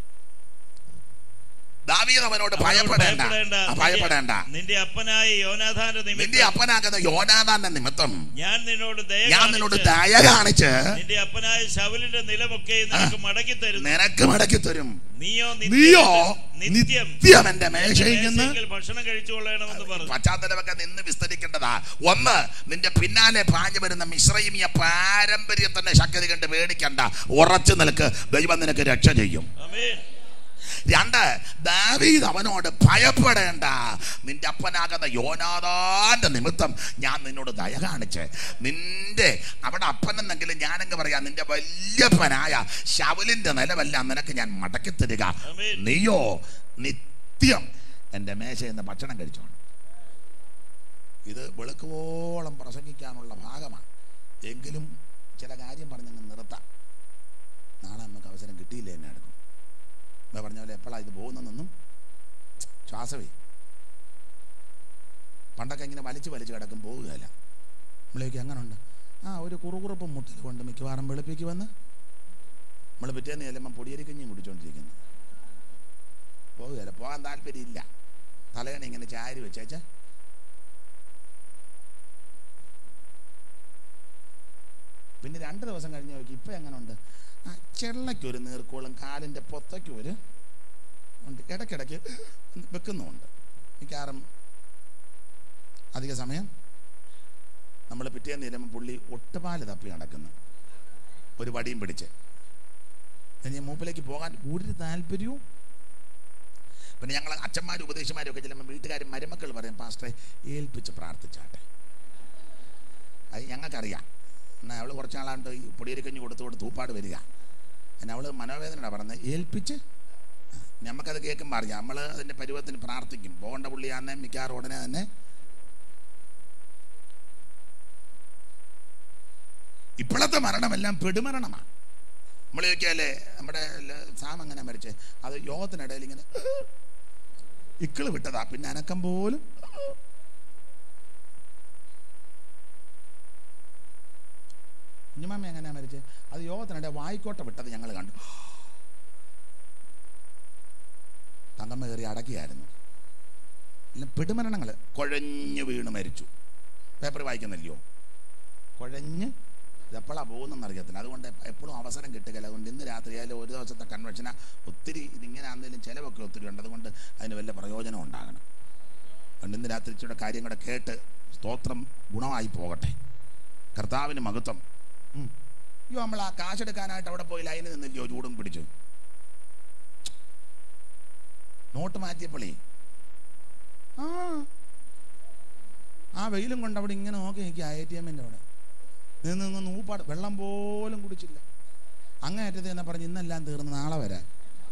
ദാവീദ് അവനോട് അവനോട് ഭയപ്പെടേണ്ട ഭയപ്പെടേണ്ട. ആ, ഭയപ്പെടേണ്ട നിന്റെ അപ്പനായ യോനാഥാന്റെ നിന്റെ നിമിത്തം അപ്പനാകുന്ന യോനാഥാന്റെ നിമിത്തം ഞാൻ നിന്നോട് ദയ ഞാൻ നിന്നോട് കാണിച്ച് ദയ കാണിച്ച് നിന്റെ അപ്പനായ ശവലിന്റെ നിലമൊക്കെ നിനക്ക് മടക്കി തരുന്നു നിനക്ക് മടക്കി തരും നീയോ നീയോ നിത്യം നിത്യം എന്റെ എന്റെ മേശയിൽ നിന്ന് മേശയ്ക്കൽ ഭക്ഷണം കഴിച്ചുകൊള്ളണമെന്ന് പറഞ്ഞു പശ്ചാത്തലമൊക്കെ നിന്ന് വിസ്തരിക്കേണ്ടതാ ഒന്ന് നിന്റെ പിന്നാലെ പാഞ്ഞു വരുന്ന മിശ്രൈമിയ പാരമ്പര്യത്തിന്റെ ശക്തി കണ്ട് പേടിക്കണ്ട ഉറച്ചു നിൽക്ക് ദൈവം നിനക്ക് രക്ഷ ചെയ്യും ആമേൻ രണ്ട് ദാവീദ് അവനോട് ഭയപ്പെടേണ്ട നിന്റെ അപ്പനാകുന്ന യോനാഥാന്റെ നിമിത്തം ഞാൻ നിന്നോട് ദയ കാണിച്ച് നിന്റെ അവിടെ അപ്പനെന്നെങ്കിലും ഞാനങ്ങ് പറയാം നിന്റെ വല്യപ്പനായ ശവലിന്റെ നിലമെല്ലാം നിനക്ക് ഞാൻ മടക്കി തരിക ആമേൻ. നീയോ നിത്യം എൻ്റെ മേശയിൽ നിന്ന് ഭക്ഷണം കഴിച്ചോണം ഇത് വെളുക്കുവോളം പ്രസംഗിക്കാനുള്ള ഭാഗമാണ് എങ്കിലും ചില കാര്യം പറഞ്ഞങ്ങ് നിർത്താം നാളെ നമുക്ക് അവസരം കിട്ടിയില്ല എന്നെ എടുക്കും എന്താ പറഞ്ഞ പോലെ എപ്പോഴാണ് ഇത് പോകുന്നതെന്നും ശ്വാസമേ പണ്ടൊക്കെ ഇങ്ങനെ വലിച്ചു വലിച്ചു കിടക്കും പോവുകയല്ല നമ്മളേക്ക് അങ്ങനെ ഉണ്ട് ആ ഒരു കുറുകുറുപ്പും മുട്ടിൽ കൊണ്ട് മിക്കവാറും വെളുപ്പിക്ക് വന്ന് നമ്മൾ പിറ്റേന്ന് ചെല്ലുമ്പോൾ പൊടിയരിക്കഞ്ഞി മുടിച്ചോണ്ടിരിക്കുന്നു പോവുകയല്ല പോകാൻ താല്പര്യമില്ല തലയണ ഇങ്ങനെ ചാരി വെച്ചേച്ച പിന്നെ രണ്ട് ദിവസം കഴിഞ്ഞ് നോക്കി ഇപ്പം എങ്ങനെ ഉണ്ട് ആ ചെള്ളയ്ക്ക് ഒരു നീർക്കോളും കാലിൻ്റെ പൊത്തയ്ക്ക് ഒരു ഉണ്ട് ഇടയ്ക്കിടയ്ക്ക് വെക്കുന്നുമുണ്ട് മിക്കവാറും അധിക സമയം നമ്മൾ പിറ്റേന്ന് ചെല്ലുമ്പോൾ പുള്ളി ഒട്ടുപാല് തപ്പി നടക്കുന്നു ഒരു വടിയും പിടിച്ച് ഇനി മൂപ്പിലേക്ക് പോകാൻ ഒരു താല്പര്യവും പിന്നെ ഞങ്ങൾ അച്ഛന്മാരും ഉപദേശിമാരും ഒക്കെ ചെല്ലുമ്പോൾ വീട്ടുകാരും മരുമക്കൾ പറയും പാസ്റ്ററെ ഏൽപ്പിച്ച് പ്രാർത്ഥിച്ചാട്ടെ അത് ഞങ്ങൾക്കറിയാം എന്നാൽ അവൾ കുറച്ച് നാളാണ്ട് ഈ പൊടിയരിക്കഞ്ഞ് കൊടുത്തു കൊടുത്ത് തൂപ്പാട് വരിക എന്നാൽ അവൾ മനോവേദനയാണ് പറഞ്ഞത് ഏൽപ്പിച്ച് നമുക്കത് കേൾക്കുമ്പോൾ അറിയാം നമ്മൾ അതിൻ്റെ പരുവത്തിന് പ്രാർത്ഥിക്കും പോകേണ്ട പുള്ളിയാന്നെ മിക്കവാറും ഉടനെ തന്നെ ഇപ്പോഴത്തെ മരണമെല്ലാം പെടുമരണമാണ് നമ്മൾ ചോദിക്കാല്ലേ നമ്മുടെ ല- സാം എങ്ങനെ മരിച്ചേ അത് യോഗത്തിനിടയിൽ ഇങ്ങനെ ഇക്കിള് വിട്ടതാ പിന്നെ അനക്കം പോലും കുഞ്ഞുമാമ എങ്ങനെയാ മരിച്ചേ അത് യോഗത്തിനിടെ വായിക്കോട്ട വിട്ടത് ഞങ്ങൾ കണ്ടു തങ്കമ്മ കയറി അടക്കിയായിരുന്നു എല്ലാം പെടുമരണങ്ങൾ കുഴഞ്ഞു വീണ് മരിച്ചു പേപ്പർ വായിക്കുന്നില്ലയോ കുഴഞ്ഞ് ഇതെപ്പോഴാണ് പോകുന്നതെന്ന് അറിയത്തില്ല അതുകൊണ്ട് എപ്പോഴും അവസരം കിട്ടുകയില്ല അതുകൊണ്ട് ഇന്ന് രാത്രി ആയാലും ഒരു ദിവസത്തെ കൺവെൻഷന് ഒത്തിരി ഇതിങ്ങനെ ആണെങ്കിലും ചിലവൊക്കെ ഒത്തിരി ഉണ്ട് അതുകൊണ്ട് അതിന് വല്ല പ്രയോജനം ഉണ്ടാകണം അതുകൊണ്ട് ഇന്ന് രാത്രി ഇച്ചിരി കാര്യം കൂടെ കേട്ട് സ്തോത്രം ഗുണമായി പോകട്ടെ കർത്താവിന് മഹത്വം ഉം. അയ്യോ നമ്മൾ ആ കാശെടുക്കാനായിട്ട് അവിടെ പോയി ലൈനിൽ നിന്നില്ലയോ ചൂടും പിടിച്ചു നോട്ട് മാറ്റിയപ്പോളേ ആ ആ വെയിലും കൊണ്ട് അവിടെ ഇങ്ങനെ നോക്കി എനിക്ക് ഐ ടി എമ്മിൻ്റെ അവിടെ നിന്ന് നിന്ന് ഊപ്പാട് വെള്ളം പോലും കുടിച്ചില്ല അങ്ങേറ്റത് എന്നെ പറഞ്ഞ് ഇന്നെല്ലാം തീർന്ന് നാളെ വരാൻ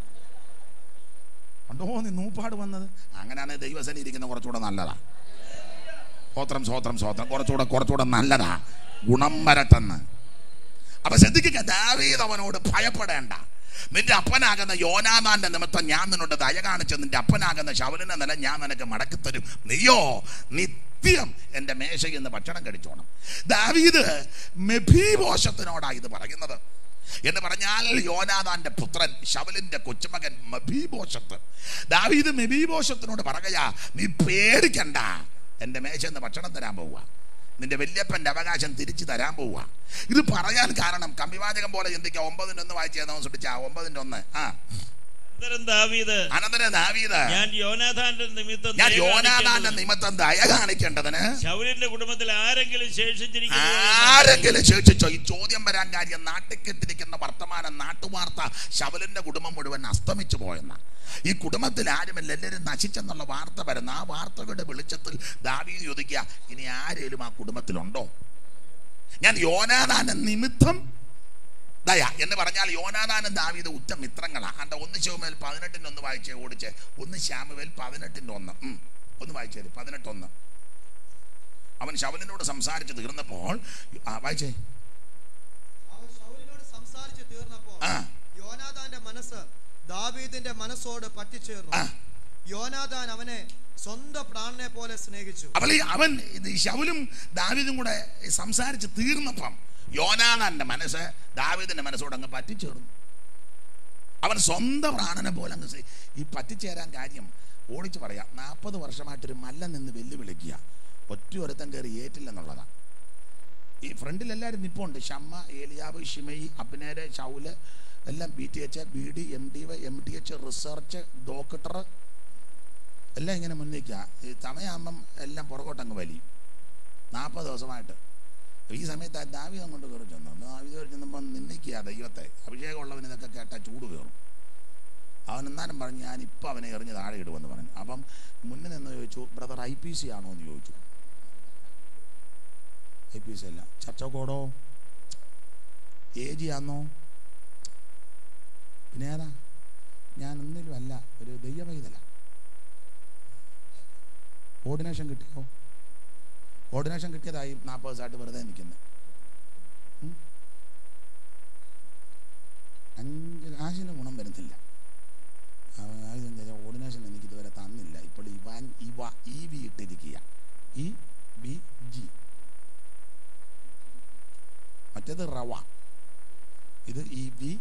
കണ്ടോ നീ നൂപ്പാട് വന്നത് അങ്ങനെയാണ് ദൈവസേന ഇരിക്കുന്ന കുറച്ചുകൂടെ നല്ലതാ സ്വോത്രം സ്വോത്രം സ്വോത്രം കുറച്ചുകൂടെ കുറച്ചുകൂടെ നല്ലതാ ഗുണം വരട്ടെന്ന് അപ്പൊ ശ്രദ്ധിക്കുക ദാവീദ് അവനോട് ഭയപ്പെടേണ്ട നിന്റെ അപ്പനാകുന്ന യോനാഥാന്റെ നിമിത്തം ഞാൻ നിന്നോട് ദയ കാണിച്ച് നിന്റെ അപ്പനാകുന്ന ശവലിന്റെ നില ഞാൻ നിനക്ക് മടക്കിത്തരും നീയോ നിത്യം എൻ്റെ മേശയിൽ നിന്ന് ഭക്ഷണം കഴിച്ചോണം ദാവീദ് മെഭീബോഷത്തിനോടാ ഇത് പറയുന്നത് എന്ന് പറഞ്ഞാൽ യോനാഥാന്റെ പുത്രൻ ശവലിന്റെ കൊച്ചുമകൻ മബീബോഷത്ത് ദാവീദ് മെബീബോഷത്തിനോട് പറകയാ നീ പേടിക്കണ്ട എൻ്റെ മേശയിൽ നിന്ന് ഭക്ഷണം തരാൻ പോവുക നിന്റെ വല്യപ്പന്റെ അവകാശം തിരിച്ചു തരാൻ പോവുക ഇത് പറയാൻ കാരണം കമ്പിവാചകം പോലെ ചിന്തിക്കുക ഒമ്പതിൻ്റെ ഒന്ന് വായിച്ചു തന്നോ ശ്രദ്ധിച്ച ഒമ്പതിൻ്റെ ഒന്ന് ആ അനന്തരം ദാവീദ് അനന്തരം ദാവീദ് ഞാൻ യോനാഥാന്റെ നിമിത്തം ഞാൻ ദയ യോനാഥാന്റെ കാണിക്കേണ്ടതിന് നിമിത്തം ദയ കാണിക്കേണ്ടതിന് ശൗലിന്റെ കുടുംബത്തിൽ ആരെങ്കിലും ശേഷിച്ചിരിക്കുന്നു ആരെങ്കിലും ശേഷിച്ചോ ഈ ചോദ്യം വരാൻ കാര്യം നാട്ടിക്കെട്ടിരിക്കുന്ന വർത്തമാനം നാട്ടുവാർത്ത ശവലിന്റെ കുടുംബം മുഴുവൻ അസ്തമിച്ചു പോയെന്ന ഈ കുടുംബത്തിൽ ആരുമല്ല എല്ലാവരും നശിച്ചെന്നുള്ള വാർത്ത വരുന്ന ആ വാർത്തകളുടെ വെളിച്ചത്തിൽ ദാവീദ് ചോദിക്കുക ഇനി ആരേലും ആ കുടുംബത്തിലുണ്ടോ ഞാൻ യോനാദാന നിമിത്തം ദയ എന്ന് പറഞ്ഞാൽ യോനാദാനും ദാവീദ് ഉറ്റ മിത്രങ്ങളാ അണ്ട ഒന്ന് ശിവമേൽ പതിനെട്ടിൻ്റെ ഒന്ന് വായിച്ചേ ഓടിച്ചേ ഒന്ന് ശ്യാമുവേൽ പതിനെട്ടിൻ്റെ ഒന്ന് ഉം. ഒന്ന് വായിച്ചേ പതിനെട്ടൊന്ന് അവൻ ശവലിനോട് സംസാരിച്ച് തീർന്നപ്പോൾ ആ വായിച്ചേ അവൻ ശൗലിനോട് സംസാരിച്ച് തീർന്നപ്പോൾ ആ. യോനാഥാന്റെ മനസ്സ് ദാവീദിന്റെ മനസ്സോട് പറ്റിച്ചേർന്നു ആ. യോനാഥാൻ അവനെ സ്വന്തം പ്രാണനെ പോലെ സ്നേഹിച്ചു അപ്പോൾ ഈ അവൻ ഇത് ഈ ശൗലും ദാവീദും കൂടെ സംസാരിച്ച് തീർന്നപ്പം യോനാഥാന്റെ മനസ്സ് ദാവീദിന്റെ മനസ്സോട് അങ്ങ് പറ്റിച്ചേർന്നു അവൻ സ്വന്തം പ്രാണനെ പോലെ അങ്ങ് സ്നേ- ഈ പറ്റിച്ചേരാൻ കാര്യം ഓടിച്ചു പറയാം നാൽപ്പത് വർഷമായിട്ടൊരു മല്ല നിന്ന് വെല്ലുവിളിക്കുക ഒറ്റ ഒരുത്തൻ കയറി ഏറ്റില്ലെന്നുള്ളതാണ് ഈ ഫ്രണ്ടിൽ എല്ലാവരും നിപ്പുണ്ട് ഷമ്മ ഏലിയാവ് ഷിമയി അബ്നേര് ഷൗല് എല്ലാം B T H B D M D Y M T H research doctor എല്ലാം ഇങ്ങനെ മുന്നിക്കുക ഈ സമയമാകുമ്പം എല്ലാം പുറകോട്ടങ്ങ് വലിയും നാൽപ്പത് ദിവസമായിട്ട് ഈ സമയത്ത് ആ ദാവിദം കൊണ്ട് കയറി ചെന്നു ദാവിദ് കയറി ചെന്നപ്പം നിന്ദിക്കുക ദൈവത്തെ അഭിഷേകമുള്ളവൻ ഇതൊക്കെ കേട്ടാൽ ചൂട് കയറും അവൻ എന്നാലും പറഞ്ഞു ഞാൻ ഇപ്പം അവനെ എറിഞ്ഞ് താഴെ ഇടുമെന്ന് പറഞ്ഞു അപ്പം മുന്നിൽ നിന്ന് ചോദിച്ചു ബ്രദർ ഐ പി സി ആണോ എന്ന് ചോദിച്ചു ഐ പി സി അല്ല ചർച്ചക്കോടോ എ ജി ആണോ പിന്നെ ഏതാ ഞാൻ ഒന്നിലും അല്ല ഒരു ദൈവവൈതല ഓർഡിനേഷൻ കിട്ടിയോ ഓർഡിനേഷൻ കിട്ടിയതായി നാൽപ്പത് ദിവസമായിട്ട് വെറുതെ നിൽക്കുന്നത് അഞ്ച് കാശിന് ഗുണം വരുന്നില്ല ഓർഡിനേഷൻ എനിക്ക് ഇതുവരെ തന്നില്ല ഇപ്പോൾ ഇവാൻ ഇവ ഇ വി ഇട്ടിരിക്കുക ഇ ബി ജി മറ്റേത് റവ ഇത് ഇ ബി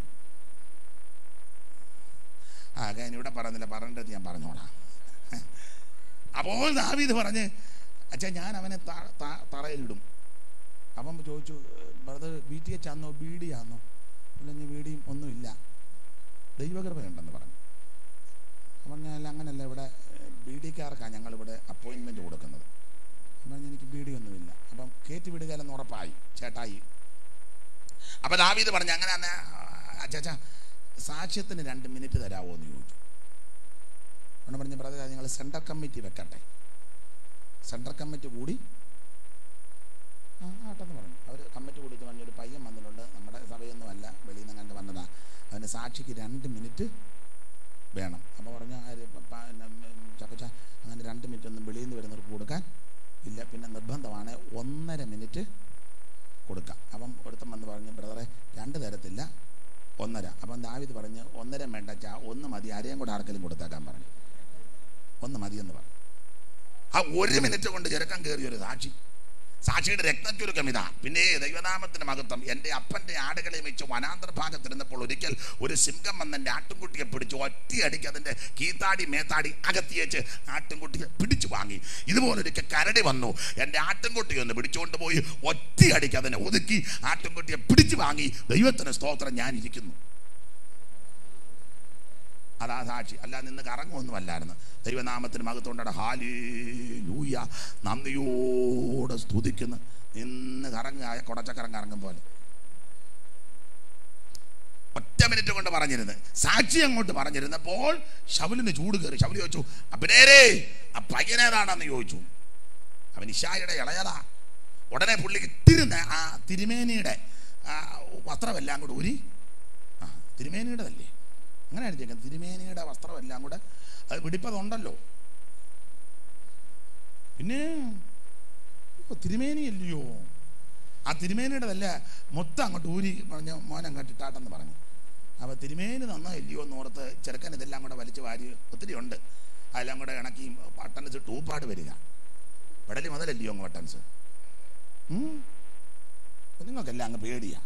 ആ ഞാൻ ഇവിടെ പറയുന്നില്ല പറഞ്ഞിട്ട് ഞാൻ പറഞ്ഞോളാം അപ്പോൾ ദാവീദ് പറഞ്ഞ് അച്ഛാ ഞാൻ അവനെ താ- താ- തറയിലിടും അപ്പം ചോദിച്ചു ബ്രദർ ബി ടി എച്ച് ആണോ ബി ഡി ആണോ ഇല്ല ബി ഡിയും ഒന്നുമില്ല ദൈവകൃപയുണ്ടെന്ന് പറഞ്ഞു അപ്പം ഞാൻ അങ്ങനല്ല ഇവിടെ ബി ഡിക്കാർക്കാണ് ഞങ്ങളിവിടെ അപ്പോയിൻമെൻറ്റ് കൊടുക്കുന്നത് അപ്പം പറഞ്ഞു, എനിക്ക് ബി ഡി ഒന്നുമില്ല അപ്പം കയറ്റി വിടുകയില്ലെന്ന് ഉറപ്പായി ചേട്ടായി അപ്പം ദാവീദ് പറഞ്ഞു അങ്ങനെ തന്നെ അച്ചാച്ചാ സാക്ഷ്യത്തിന് രണ്ട് മിനിറ്റ് തരാമോ എന്ന് ചോദിച്ചു അവിടെ പറഞ്ഞ ബ്രദർ നിങ്ങൾ സെൻട്രൽ കമ്മിറ്റി വെക്കട്ടെ സെൻട്രൽ കമ്മിറ്റി കൂടി ആ ആട്ടെന്ന് പറഞ്ഞു അവർ കമ്മിറ്റി കൂടി പറഞ്ഞു ഒരു പയ്യൻ വന്നിട്ടുണ്ട് നമ്മുടെ സഭയൊന്നും അല്ല വെളിയിൽ നിന്ന് കണ്ട് വന്നതാ അവന് സാക്ഷിക്ക് രണ്ട് മിനിറ്റ് വേണം അപ്പോൾ പറഞ്ഞു ആര് പ- പ- പിന്നെ, ഉം, ചക്കച്ച അങ്ങനെ രണ്ട് മിനിറ്റ് ഒന്നും വെളിയിൽ നിന്ന് വരുന്നവർക്ക് കൊടുക്കാൻ ഇല്ല പിന്നെ നിർബന്ധമാണ് ഒന്നര മിനിറ്റ് കൊടുക്കാം അപ്പം ഒരുത്തൻ വന്ന് പറഞ്ഞു ബ്രദറെ രണ്ട് തരത്തില്ല ഒന്നര അപ്പം ദാവിദ് പറഞ്ഞ് ഒന്നര വേണ്ട ചാ ഒന്ന് മതി ആരെയും കൂടെ ആർക്കെങ്കിലും കൊടുത്തേക്കാൻ പറഞ്ഞു ഒന്ന് മതിയെന്ന് പറഞ്ഞു ആ ഒരു മിനിറ്റ് കൊണ്ട് ചെറുക്കം കയറിയ ഒരു സാക്ഷി സാക്ഷിയുടെ രക്തചുരുക്കം ഇതാ പിന്നെ ദൈവനാമത്തിന്റെ മഹത്വം എൻ്റെ അപ്പൻ്റെ ആടുകളെ വെച്ച് വനാന്തർ ഭാഗത്തിരുന്നപ്പോൾ ഒരിക്കൽ ഒരു സിംഹം വന്ന് എൻ്റെ ആട്ടുംകുട്ടിയെ പിടിച്ചു ഒറ്റയടിക്ക് അതിൻ്റെ കീത്താടി മേത്താടി അകത്തിയേച്ച് ആട്ടുംകുട്ടിയെ പിടിച്ചു വാങ്ങി ഇതുപോലൊരിക്കൽ കരടി വന്നു എൻ്റെ ആട്ടുംകുട്ടിയെ ഒന്ന് പിടിച്ചുകൊണ്ട് പോയി ഒറ്റയടിക്ക് അതിനെ ഒതുക്കി ആട്ടുംകുട്ടിയെ പിടിച്ചു വാങ്ങി ദൈവത്തിന് സ്തോത്രം ഞാൻ ഇരിക്കുന്നു അതാ സാക്ഷി അല്ല നിന്ന് കറങ്ങുമൊന്നും അല്ലായിരുന്നു ദൈവനാമത്തിന് മകത്തോണ്ടാണ് ഹാലി ലൂയ നന്ദിയോടെ സ്തുതിക്കുന്നു നിന്ന് കറങ്ങുക കുടച്ചക്കറങ്ങ് കറങ്ങും പോലെ ഒറ്റ മിനിറ്റ് കൊണ്ട് പറഞ്ഞിരുന്നത് സാക്ഷി അങ്ങോട്ട് പറഞ്ഞിരുന്നപ്പോൾ ശവലിന് ചൂട് കയറി ശവല് ചോദിച്ചു അഭിനേരേ ആ പയ്യനേതാണെന്ന് ചോദിച്ചു അവൻ ഇഷായുടെ ഇളയതാ ഉടനെ പുള്ളിക്ക് തിരുന്ന ആ തിരുമേനിയുടെ ആ വസ്ത്രമെല്ലാം കൂടെ ഊരി ആ തിരുമേനിയുടെതല്ലേ അങ്ങനെ അടിച്ചേക്കാം തിരുമേനിയുടെ വസ്ത്രമെല്ലാം കൂടെ അത് പിടിപ്പതുണ്ടല്ലോ പിന്നെ ഓ, തിരുമേനിയല്ലയോ ആ തിരുമേനിയുടെതല്ല മൊത്തം അങ്ങോട്ട് ഊരി പറഞ്ഞ മോൻ അങ്ങോട്ട് ഇട്ടാട്ടെന്ന് പറഞ്ഞു അപ്പോൾ തിരുമേനി നന്നായില്ലയോ എന്ന് ഓർത്ത് ചെറുക്കൻ ഇതെല്ലാം കൂടെ വലിച്ചു വാരി ഒത്തിരി ഉണ്ട് അതെല്ലാം കൂടെ ഇണക്കി ബട്ടൺസ് ടൂപ്പാട് വരിക പെടലി മുതലല്ലയോ അങ്ങ് ബട്ടൺസ് നിങ്ങൾക്കെല്ലാം അങ്ങ് പേടിയാ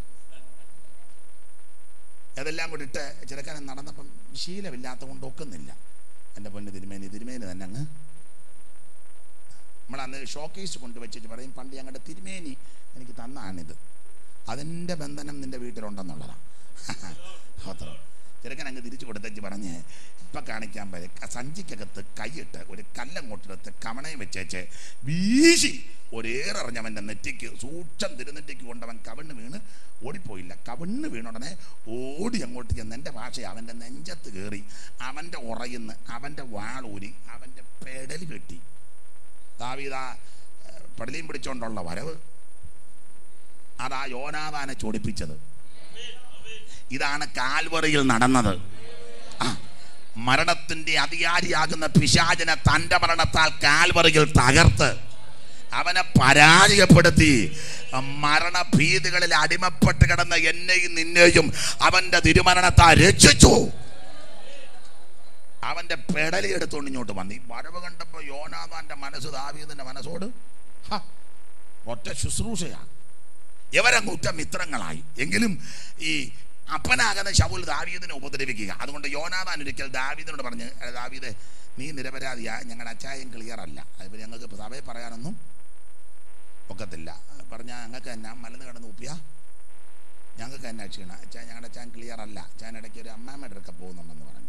അതെല്ലാം കൂടി ഇട്ട് ചെറുക്കൻ നടന്നപ്പം ശീലമില്ലാത്ത കൊണ്ട് ഒക്കുന്നില്ല എൻ്റെ പൊന്ന് തിരുമേനി തിരുമേനി തന്നെ അങ്ങ് നമ്മളന്ന് ഷോക്കേസ് കൊണ്ടുവച്ചിട്ട് പറയും പണ്ട് ഞങ്ങളുടെ തിരുമേനി എനിക്ക് തന്നാണിത് അതിൻ്റെ ബന്ധനം നിൻ്റെ വീട്ടിലുണ്ടെന്നുള്ളതാണ് സ്തോത്രം. ചെറുക്കൻ അങ്ങ് തിരിച്ചു കൊടുത്തേച്ച് പറഞ്ഞ് ഇപ്പം കാണിക്കാൻ പറ്റും സഞ്ചിക്കകത്ത് കൈയിട്ട് ഒരു കല്ലങ്ങോട്ടെടുത്ത് കമണയും വെച്ചേച്ച് വീശി ഒരേറെറിഞ്ഞവൻ്റെ നെറ്റിക്ക് സൂക്ഷം തിരുനെറ്റിക്ക് കൊണ്ടവൻ കവിണ്ണ് വീണ് ഓടിപ്പോയില്ല കവിണ്ണ് വീണുടനെ ഓടി അങ്ങോട്ട് ചെന്ന് എൻ്റെ ഭാഷ അവൻ്റെ നെഞ്ചത്ത് കയറി അവൻ്റെ ഉറയിന്ന് അവൻ്റെ വാളൂരി അവൻ്റെ പെടലി വെട്ടി ദാവീദ പടലിയും പിടിച്ചോണ്ടുള്ള വരവ് അതാ യോനാദാനെ ചൊടിപ്പിച്ചത് ഇതാണ് കാൽവറിയിൽ നടന്നത് ആ മരണത്തിന്റെ അധികാരിയാകുന്ന പിശാചിനെ തന്റെ മരണത്താൽ കാൽവറിയിൽ തകർത്ത് അവനെ പരാജയപ്പെടുത്തി മരണഭീതികളിൽ അടിമപ്പെട്ട് കിടന്ന എന്നെയും നിന്നെയും അവന്റെ തിരുമരണത്താൽ രക്ഷിച്ചു അവന്റെ പെടലി എടുത്തുകൊണ്ട് ഇങ്ങോട്ട് വന്നു ഈ വരവ് കണ്ടപ്പോ യോനാഥാന്റെ മനസ്സ് ദാവീദിന്റെ മനസ്സോട് ഹ, ഒറ്റ ശുശ്രൂഷയാ ഇവരങ്ങ് ഉറ്റ മിത്രങ്ങളായി എങ്കിലും ഈ അപ്പനാകുന്ന ശവുൽ ദാവീദിനെ ഉപദ്രവിക്കുക അതുകൊണ്ട് യോനാഥാൻ ഒരിക്കൽ ദാവീദിനോട് പറഞ്ഞ് "എടാ ദാവീദേ നീ നിരപരാധിയാ ഞങ്ങളുടെ അച്ചായം ക്ലിയർ അല്ല അതിപ്പോൾ ഞങ്ങൾക്ക് സഭയെ പറയാനൊന്നും ഒക്കത്തില്ല പറഞ്ഞാൽ ഞങ്ങൾക്ക് എന്നാ മലന്ന് കിടന്ന് ഉപ്പിയ ഞങ്ങൾക്ക് എന്നാ ക്ഷീണ അച്ഛാ ഞങ്ങളുടെ അച്ചാൻ ക്ലിയർ അല്ല അച്ഛൻ ഇടയ്ക്ക് ഒരു അമ്മാമ്മയുടെ അടുക്ക പോകുന്നുണ്ടെന്ന് പറഞ്ഞു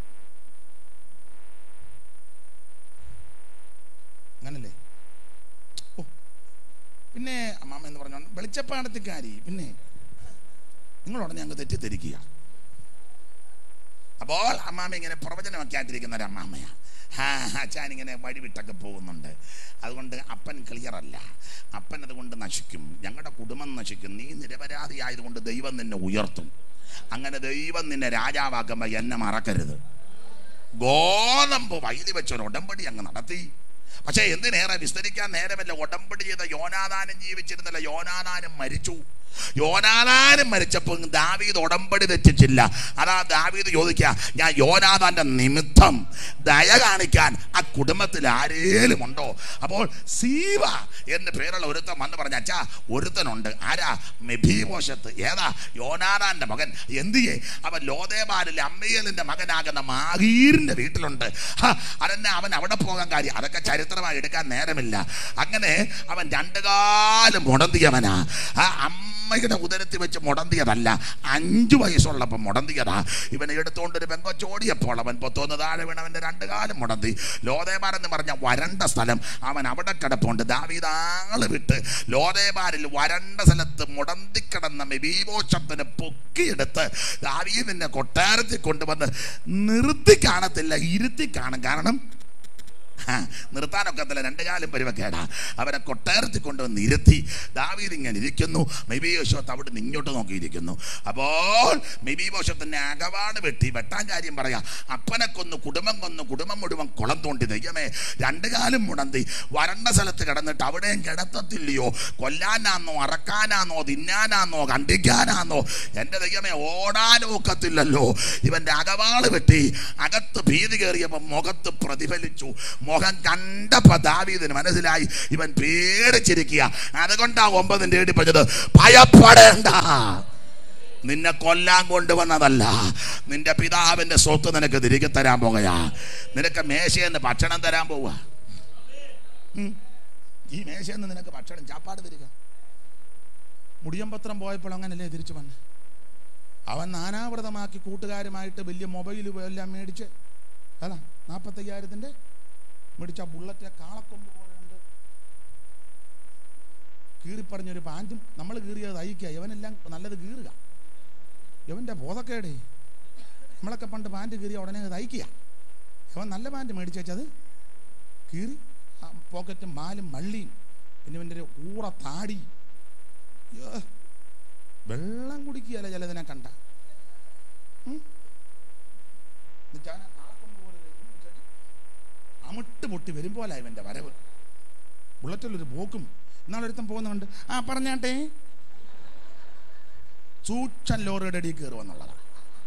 അങ്ങനല്ലേ ഓ പിന്നെ അമ്മാമ്മ എന്ന് പറഞ്ഞു വെളിച്ചപ്പാടത്തിക്കാരി പിന്നെ നിങ്ങളോട് ഞങ്ങൾക്ക് തെറ്റിദ്ധരിക്കുക അപ്പോൾ അമ്മാമ്മ ഇങ്ങനെ പ്രവചനമൊക്കെ ആയിട്ടിരിക്കുന്ന ഒരു അമ്മാമ്മയാ ഹാ അച്ഛൻ ഇങ്ങനെ വഴിവിട്ടൊക്കെ പോകുന്നുണ്ട് അതുകൊണ്ട് അപ്പൻ ക്ലിയർ അല്ല അപ്പൻ അതുകൊണ്ട് നശിക്കും ഞങ്ങളുടെ കുടുംബം നശിക്കും നീ നിരപരാധി ആയതുകൊണ്ട് ദൈവം നിന്നെ ഉയർത്തും അങ്ങനെ ദൈവം നിന്നെ രാജാവാക്കുമ്പോൾ എന്നെ മറക്കരുത് ഗോതമ്പ് വൈദ്യ വെച്ചൊരു ഉടമ്പടി അങ്ങ് നടത്തി പക്ഷേ എന്തിനേറെ വിസ്തരിക്കാൻ നേരമല്ല ഉടമ്പടി ചെയ്ത യോനാദാനം ജീവിച്ചിരുന്നില്ല യോനാദാനം മരിച്ചു യോനാദാനം മരിച്ചപ്പോൾ ദാവീദ് ഉടമ്പടി തെറ്റിച്ചില്ല അതാ ദാവീദ് ചോദിക്കുക ഞാൻ യോനാദാന്റെ നിമിത്തം ദയ കാണിക്കാൻ ആ കുടുംബത്തിൽ ആരേലും ഉണ്ടോ അപ്പോൾ സീവ എന്ന് പേരുള്ള ഒരുത്തൻ വന്ന് പറഞ്ഞ അച്ഛാ ഒരുത്തനുണ്ട് ആരാ മെഭീമോശത്ത് ഏതാ യോനാദാന്റെ മകൻ എന്തിയെ അവൻ ലോദേബാലിലെ അമ്മയലിന്റെ മകനാകുന്ന മാഹീറിന്റെ വീട്ടിലുണ്ട് ഹാ, അതെന്നെ അവൻ അവിടെ പോകാൻ കാര്യം അതൊക്കെ ചരിത്രമായി എടുക്കാൻ നേരമില്ല അങ്ങനെ അവൻ രണ്ടു കാലം മുടന്തിയവനാ ആ അമ്മയുടെ ഉദരത്തിൽ വെച്ച് മുടന്തിയതല്ല അഞ്ചു വയസ്സുള്ളപ്പോൾ മുടന്തിയതാ ഇവനെ എടുത്തുകൊണ്ട് ഒരു പെങ്കൊച്ചോടിയപ്പോൾ അവൻ പൊത്തോന്ന് താഴെ വീണ് അവൻ്റെ രണ്ടു കാലം മുടന്തി ലോദേബാർ എന്ന് പറഞ്ഞ വരണ്ട സ്ഥലം അവൻ അവിടെ കിടപ്പുണ്ട് ദാവീദാള് വിട്ട് ലോദേബാരിൽ വരണ്ട സ്ഥലത്ത് മുടന്തിക്കിടന്ന മെബീബോഷത്തിന് പൊക്കിയെടുത്ത് ദാവീദിന്റെ കൊട്ടാരത്തിൽ കൊണ്ടുവന്ന് നിർത്തി കാണത്തില്ല ഇരുത്തി കാണും കാരണം ആ, നിർത്താനൊക്കത്തില്ല രണ്ട് കാലം പരിവക്കേടാ അവരെ കൊട്ടാരത്തിൽ കൊണ്ടുവന്ന് ഇരുത്തി ദാവീദ് ഇങ്ങനെ ഇരിക്കുന്നു മെബിയോശത്ത് അവിടെ നിന്ന് ഇങ്ങോട്ട് നോക്കിയിരിക്കുന്നു അപ്പോൾ മെബിബോഷത്തിന്റെ അകവാട് വെട്ടി വെട്ടാൻ കാര്യം പറയാ അപ്പനെ കൊന്നു കുടുംബം കൊന്നു കുടുംബം മുഴുവൻ കുളം തോണ്ടി ദൈവമേ രണ്ട് കാലം മുടന്തി വരണ്ട സ്ഥലത്ത് കിടന്നിട്ട് അവിടെയും കിടത്തത്തില്ലയോ കൊല്ലാനാന്നോ അറക്കാനാന്നോ തിന്നാനാന്നോ കണ്ടിക്കാനാന്നോ എൻ്റെ ദൈവമേ ഓടാനോ ഒക്കത്തില്ലല്ലോ ഇവന്റെ അകവാള് വെട്ടി അകത്ത് ഭീതി കയറിയപ്പോൾ മുഖത്ത് പ്രതിഫലിച്ചു മുഖം കണ്ടപ്പോ ദാവീദിന് മനസ്സിലായി ഇവൻ പേടിച്ചിരിക്കുക അതുകൊണ്ടാ ഒമ്പതിന്റെ ഏടി പറഞ്ഞത് ഭയപ്പെടേണ്ട നിന്നെ കൊല്ലാൻ കൊണ്ടുവന്നതല്ല നിന്റെ പിതാവിന്റെ സ്വത്ത് നിനക്ക് തിരികെ തരാൻ പോകുകയാ നിനക്ക് മേശയെന്ന് ഭക്ഷണം തരാൻ പോവുക ഉം. ഈ മേശയെന്ന് നിനക്ക് ഭക്ഷണം ചാപ്പാട് തരിക മുടിയമ്പത്രം പോയപ്പോൾ അങ്ങനല്ലേ തിരിച്ചു വന്നെ അവൻ നാനാവൃതമാക്കി കൂട്ടുകാരുമായിട്ട് വലിയ മൊബൈൽ എല്ലാം മേടിച്ച് അല്ല നാൽപ്പത്തയ്യായിരത്തിൻ്റെ മേടിച്ച ആ ബുള്ളറ്റ് കാളക്കൊമ്പ് പോലെ ഉണ്ട് കീറിപ്പറഞ്ഞൊരു പാൻറ്റും നമ്മൾ കീറിയത് തയ്ക്കുക ഇവനെല്ലാം നല്ലത് കീറുക ഇവൻ്റെ ബോധക്കേടേ നമ്മളൊക്കെ പണ്ട് പാൻറ്റ് കീറിയ ഉടനെ അത് തയ്ക്കുക ഇവൻ നല്ല പാൻറ്റ് മേടിച്ച് വെച്ചത് കീറി ആ പോക്കറ്റും മാലും മള്ളിയും പിന്നെ ഇവൻ്റെ ഒരു ഊറ താടി യ്യോ. വെള്ളം കുടിക്കുകയല്ല ചിലതിനെ കണ്ട ഉം. എന്നിട്ട് അവനെ കാളക്കൊമ്പ് പോലെ ഒരു ഇത് വെച്ചേച്ച് അമിട്ട് പൊട്ടി വരുമ്പോലാ ഇവൻ്റെ വരവ് ബുള്ളറ്റിലൊരു പോക്കും ഇന്നാളൊരുത്തം പോകുന്നുണ്ട് ആ പറഞ്ഞാട്ടെ സൂക്ഷൻ ലോറിയുടെ അടിയിൽ കയറുമെന്നുള്ളതാണ്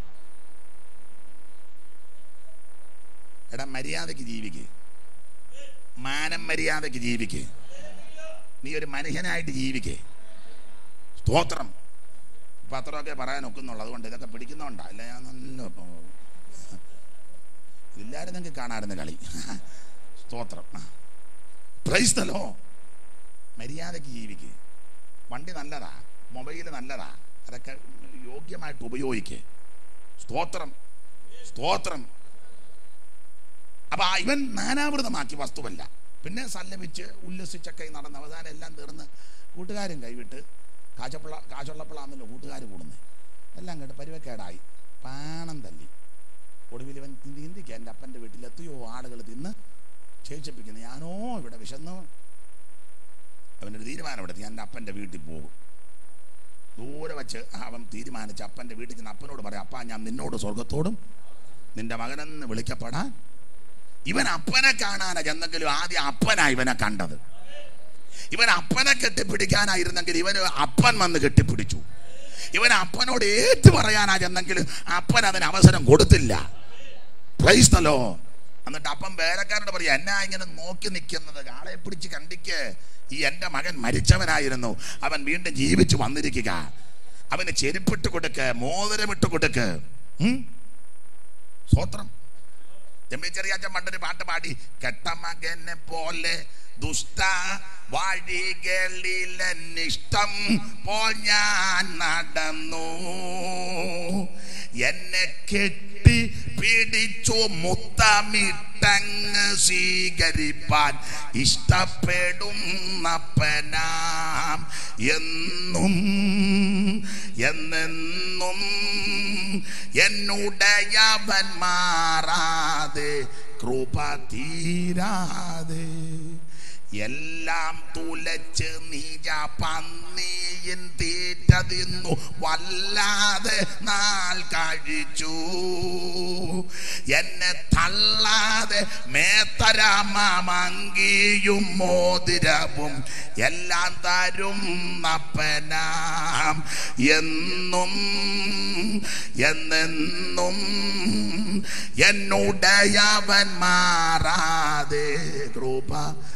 എടാ മര്യാദയ്ക്ക് ജീവിക്ക് മാനം മര്യാദയ്ക്ക് ജീവിക്ക് നീ ഒരു മനുഷ്യനായിട്ട് ജീവിക്കേ സ്തോത്രം ഇപ്പം അത്രയൊക്കെ പറയാൻ ഒക്കുന്നുള്ളൂ അതുകൊണ്ട് ഇതൊക്കെ പിടിക്കുന്നുണ്ടാ അല്ല ഞാൻ നല്ല ഇല്ലായിരുന്നെങ്കിൽ കാണാറുന്ന കളി സ്തോത്രം പ്രൈസ്തലോ മര്യാദയ്ക്ക് ജീവിക്ക് വണ്ടി നല്ലതാ മൊബൈൽ നല്ലതാ അതൊക്കെ യോഗ്യമായിട്ട് ഉപയോഗിക്ക് സ്തോത്രം സ്തോത്രം അപ്പൊ ആ ഇവൻ നാനാവൃതമാക്കി വസ്തുവല്ല പിന്നെ സല്ലപിച്ച് ഉല്ലസിച്ചൊക്കെ നടന്ന് അവസാനം എല്ലാം തീർന്ന് കൂട്ടുകാരും കൈവിട്ട് കാശപ്പിള്ള കാശുള്ളപ്പിള്ളാന്നല്ലോ കൂട്ടുകാർ കൂടുന്നത് എല്ലാം കേട്ട് പരിവക്കേടായി പാണം തല്ലി ഒടുവിൽ ഇവൻ ചിന്തിക്കുക എൻ്റെ അപ്പൻ്റെ വീട്ടിൽ എത്രയോ ആളുകൾ തിന്ന് ക്ഷേപിപ്പിക്കുന്നു ഞാനോ ഇവിടെ വിശന്നു അവനൊരു തീരുമാനമെടുത്ത് ഞാൻ എൻ്റെ അപ്പൻ്റെ വീട്ടിൽ പോകും ദൂരെ വെച്ച് അവൻ തീരുമാനിച്ച് അപ്പൻ്റെ വീട്ടിൽ ചെന്ന് അപ്പനോട് പറയാം അപ്പ ഞാൻ നിന്നോട് സ്വർഗത്തോടും നിന്റെ മകനെന്ന് വിളിക്കപ്പെടാൻ ഇവൻ അപ്പനെ കാണാനാ ചെന്നെങ്കിലും ആദ്യം അപ്പനാ ഇവനെ കണ്ടത് ഇവൻ അപ്പനെ കെട്ടിപ്പിടിക്കാനായിരുന്നെങ്കിൽ ഇവന് അപ്പൻ വന്ന് കെട്ടിപ്പിടിച്ചു ഇവൻ അപ്പനോട് ഏറ്റു പറയാനാ ചെന്നെങ്കിൽ അപ്പൻ അതിന് അവസരം കൊടുത്തില്ല പ്രൈസ്തലോ എന്നിട്ട് അപ്പം വേലക്കാരോട് പറയാ എന്നാ ഇങ്ങനെ നോക്കി നിൽക്കുന്നത് ആളെ പിടിച്ച് കണ്ടിക്ക് ഈ എൻ്റെ മകൻ മരിച്ചവനായിരുന്നു അവൻ വീണ്ടും ജീവിച്ചു വന്നിരിക്കുക അവന് ചെരുപ്പിട്ട് കൊടുക്ക് മോതിരമിട്ട് കൊടുക്ക് ഉം? സ്വോത്രം എമ്മി ചെറിയാച്ചൻ പണ്ടൊരു പാട്ട് പാടി കെട്ടമകനെ പോലെ ദുഷ്ട വഴികളിലെന്നിഷ്ടം പോൽ ഞാൻ നടന്നു എന്നെ കെട്ടി പിടിച്ചു മുത്തമിട്ടങ്ങ് സ്വീകരിപ്പാൻ ഇഷ്ടപ്പെടുന്നപ്പനാം എന്നും എന്നെന്നും എന്നുടയവൻ മാറാതെ കൃപ തീരാതെ എല്ലാം തുലച്ച് നീജ പന്നിയിൻ തീറ്റ തിന്നു വല്ലാതെ നാൾ കഴിച്ചു എന്നെ തള്ളാതെ മേത്തരാമങ്കിയും മോതിരവും എല്ലാം തരും നപ്പനാം എന്നും എന്നെന്നും എന്നുടയവൻ മാറാതെ കൃപ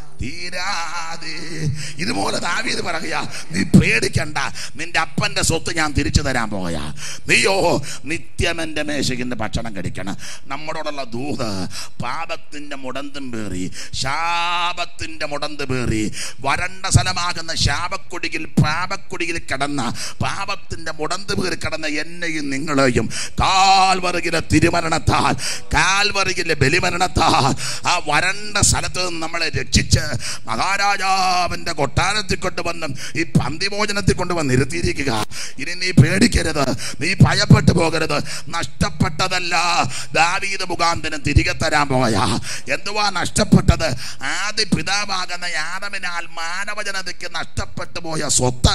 തീരാതെ ഇതുപോലെ ദാവീദ് പറയുക നീ പേടിക്കണ്ട നിന്റെ അപ്പന്റെ സ്വത്ത് ഞാൻ തിരിച്ചു തരാൻ പോയാ നീയോ നിത്യം എൻ്റെ മേശകിന്റെ ഭക്ഷണം കഴിക്കണം നമ്മളോടുള്ള ദൂത് പാപത്തിന്റെ മുടന്തും പേറി ശാപത്തിന്റെ മുടന്ത് പേറി വരണ്ട സ്ഥലമാകുന്ന ശാപക്കുടിയിൽ പാപക്കുടിയിൽ കിടന്ന പാപത്തിന്റെ മുടന്ത് പേറി കിടന്ന എന്നെയും നിങ്ങളെയും കാൽവറുകിലെ തിരുമരണത്താൽ കാൽവറുകിലെ ബലിമരണത്താൽ ആ വരണ്ട സ്ഥലത്ത് നിന്ന് നമ്മളെ രക്ഷിച്ച് മഹാരാജാവിന്റെ കൊട്ടാരത്തിൽ കൊണ്ടുവന്ന് ഈ പന്തിമോചനത്തിൽ കൊണ്ടുവന്ന് ഇരുത്തിയിരിക്കുക ഇനി നീ പേടിക്കരുത് നീ ഭയപ്പെട്ടു പോകരുത് നഷ്ടപ്പെട്ടതല്ല ദാവീദ് മുഖാന്തരം തിരികെ തരാൻ പോയ എന്തുവാ നഷ്ടപ്പെട്ടത് ആദ്യ പിതാവാകുന്ന യാദവിനാൽ മാനവജനതയ്ക്ക് നഷ്ടപ്പെട്ടു പോയ സ്വത്ത്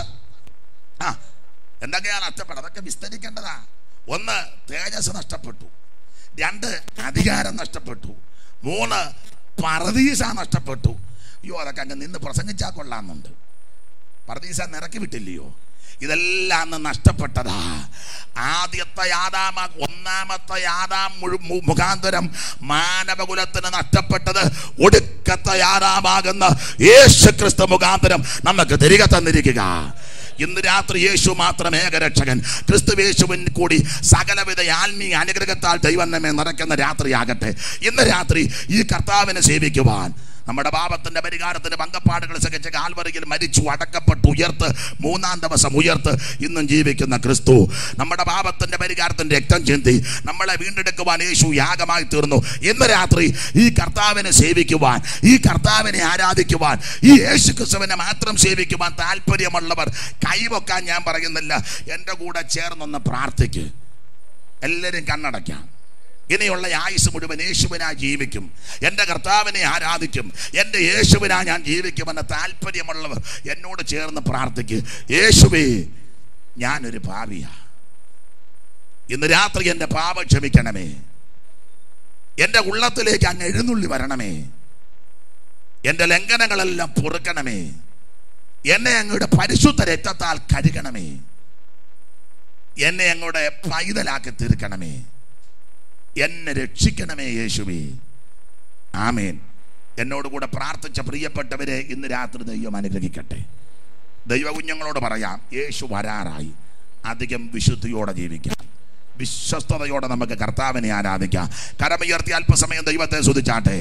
ആ എന്തൊക്കെയാ നഷ്ടപ്പെട്ടത് അതൊക്കെ വിസ്തരിക്കേണ്ടതാ ഒന്ന് തേജസ് നഷ്ടപ്പെട്ടു രണ്ട് അധികാരം നഷ്ടപ്പെട്ടു മൂന്ന് പറദീസ നഷ്ടപ്പെട്ടു അയ്യോ അതൊക്കെ അങ്ങ് നിന്ന് പ്രസംഗിച്ചാൽ കൊള്ളാമെന്നുണ്ട് പറദീസ നിറക്കി വിട്ടില്ലയോ ഇതെല്ലാം അന്ന് നഷ്ടപ്പെട്ടതാ ആദ്യത്തെ യാതാമ ഒന്നാമത്തെ യാതാം മുഴു- മു- മുഖാന്തരം മാനവകുലത്തിന് നഷ്ടപ്പെട്ടത് ഒടുക്കത്തെ യാതാമാകുന്ന യേശു ക്രിസ്തു മുഖാന്തരം നമുക്ക് തിരികെ തന്നിരിക്കുക ഇന്ന് രാത്രി യേശു മാത്രം ഏകരക്ഷകൻ ക്രിസ്തു യേശുവിൻ കൂടി സകലവിധ ആത്മീയ അനുഗ്രഹത്താൽ ദൈവം നമ്മെ നിറയ്ക്കുന്ന രാത്രിയാകട്ടെ ഇന്ന് രാത്രി ഈ കർത്താവിനെ സേവിക്കുവാൻ നമ്മുടെ പാപത്തിന്റെ പരിഹാരത്തിന്റെ പങ്കപ്പാടുകൾ സഹിച്ച് കാൽവറിയിൽ മരിച്ചു അടക്കപ്പെട്ടു ഉയർത്ത് മൂന്നാം ദിവസം ഉയർത്ത് ഇന്നും ജീവിക്കുന്ന ക്രിസ്തു നമ്മുടെ പാപത്തിന്റെ പരിഹാരത്തിന്റെ രക്തം ചിന്തി നമ്മളെ വീണ്ടെടുക്കുവാൻ യേശു യാഗമായി തീർന്നു ഇന്ന് രാത്രി ഈ കർത്താവിനെ സേവിക്കുവാൻ ഈ കർത്താവിനെ ആരാധിക്കുവാൻ ഈ യേശു ക്രിസ്തുവിനെ മാത്രം സേവിക്കുവാൻ താല്പര്യമുള്ളവർ കൈവക്കാൻ ഞാൻ പറയുന്നില്ല എൻ്റെ കൂടെ ചേർന്നൊന്ന് പ്രാർത്ഥിക്ക് എല്ലാവരും കണ്ണടയ്ക്കാം ഇനിയുള്ള ആയുസ് മുഴുവൻ യേശുവിനായി ജീവിക്കും എൻ്റെ കർത്താവിനെ ആരാധിക്കും എൻ്റെ യേശുവിനാ ഞാൻ ജീവിക്കുമെന്ന താല്പര്യമുള്ളവർ എന്നോട് ചേർന്ന് പ്രാർത്ഥിക്ക് യേശുവേ ഞാനൊരു ഭാവിയാ ഇന്ന് രാത്രി എൻ്റെ പാപം ക്ഷമിക്കണമേ എൻ്റെ ഉള്ളത്തിലേക്ക് അങ്ങ് എഴുന്നള്ളി വരണമേ എൻ്റെ ലംഘനങ്ങളെല്ലാം പൊറുക്കണമേ എന്നെ അങ്ങയുടെ പരിശുദ്ധ രക്തത്താൽ കരുകണമേ എന്നെ അങ്ങയുടെ പൈതലാക്കി തീർക്കണമേ എന്നെ രക്ഷിക്കണമേ യേശുവേ ആമേൻ എന്നോട് കൂടെ പ്രാർത്ഥിച്ച പ്രിയപ്പെട്ടവരെ ഇന്ന് രാത്രി ദൈവം അനുഗ്രഹിക്കട്ടെ ദൈവകുഞ്ഞുങ്ങളോട് പറയാം യേശു വരാറായി അധികം വിശുദ്ധിയോടെ ജീവിക്കാം വിശ്വസ്തയോടെ നമുക്ക് കർത്താവിനെ ആരാധിക്കാം കരമുയർത്തി അല്പസമയം ദൈവത്തെ സ്തുതിച്ചാട്ടെ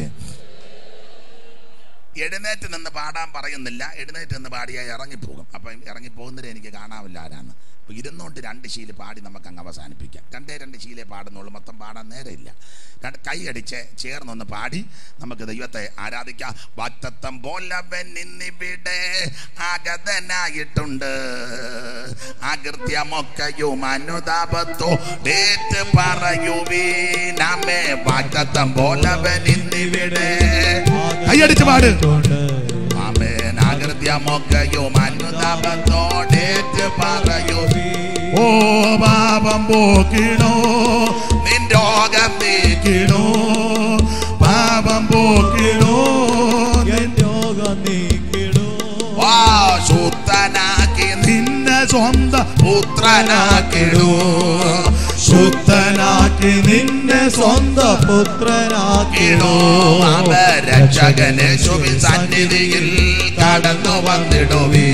എഴുന്നേറ്റ് നിന്ന് പാടാൻ പറയുന്നില്ല എഴുന്നേറ്റ് നിന്ന് പാടിയാൽ ഇറങ്ങിപ്പോകും അപ്പം ഇറങ്ങിപ്പോകുന്നതിന് എനിക്ക് കാണാവില്ല ആരാന്ന് അപ്പോൾ ഇരുന്നുകൊണ്ട് രണ്ട് ശീല പാടി നമുക്ക് അങ്ങ് അവസാനിപ്പിക്കാം രണ്ടേ രണ്ട് ശീലേ പാടുന്നുള്ളൂ മൊത്തം പാടാൻ നേരമില്ല രണ്ട് കൈ അടിച്ച് ചേർന്നൊന്ന് പാടി നമുക്ക് ദൈവത്തെ ആരാധിക്കാം വാക്തത്വം പോലവൻ ഇന്നിവിടെ ആഗതനായിട്ടുണ്ട് അകൃത്യമൊക്കെയും അനുതാപത്തോ ഡേറ്റ് പറയുവീനമേ വാക്തത്വം പോലവൻ ഇന്നിവിടെ കൈയടിച്ച് പാട് ആമേൻ ആകൃത്യ ഹൃദയമൊക്കെയും അനുതാപത്തോടേറ്റ് പറയൂ ഓ പാപം പോക്കിടോ നിൻ രോഗം നീക്കി കിടോ പാപം പോക്കിടോ എൻ രോഗം നീക്കിടൂ വാ ശുദ്ധനാക്കി നിന്നെ സ്വന്തം പുത്രനാക്കിടൂ ശുദ്ധനാക്കി നിന്നെ സ്വന്തം പുത്രനാക്കിടൂ രക്ഷകനെ ശുഭി സന്നിധിയിൽ കടന്നു വന്നിടുവേ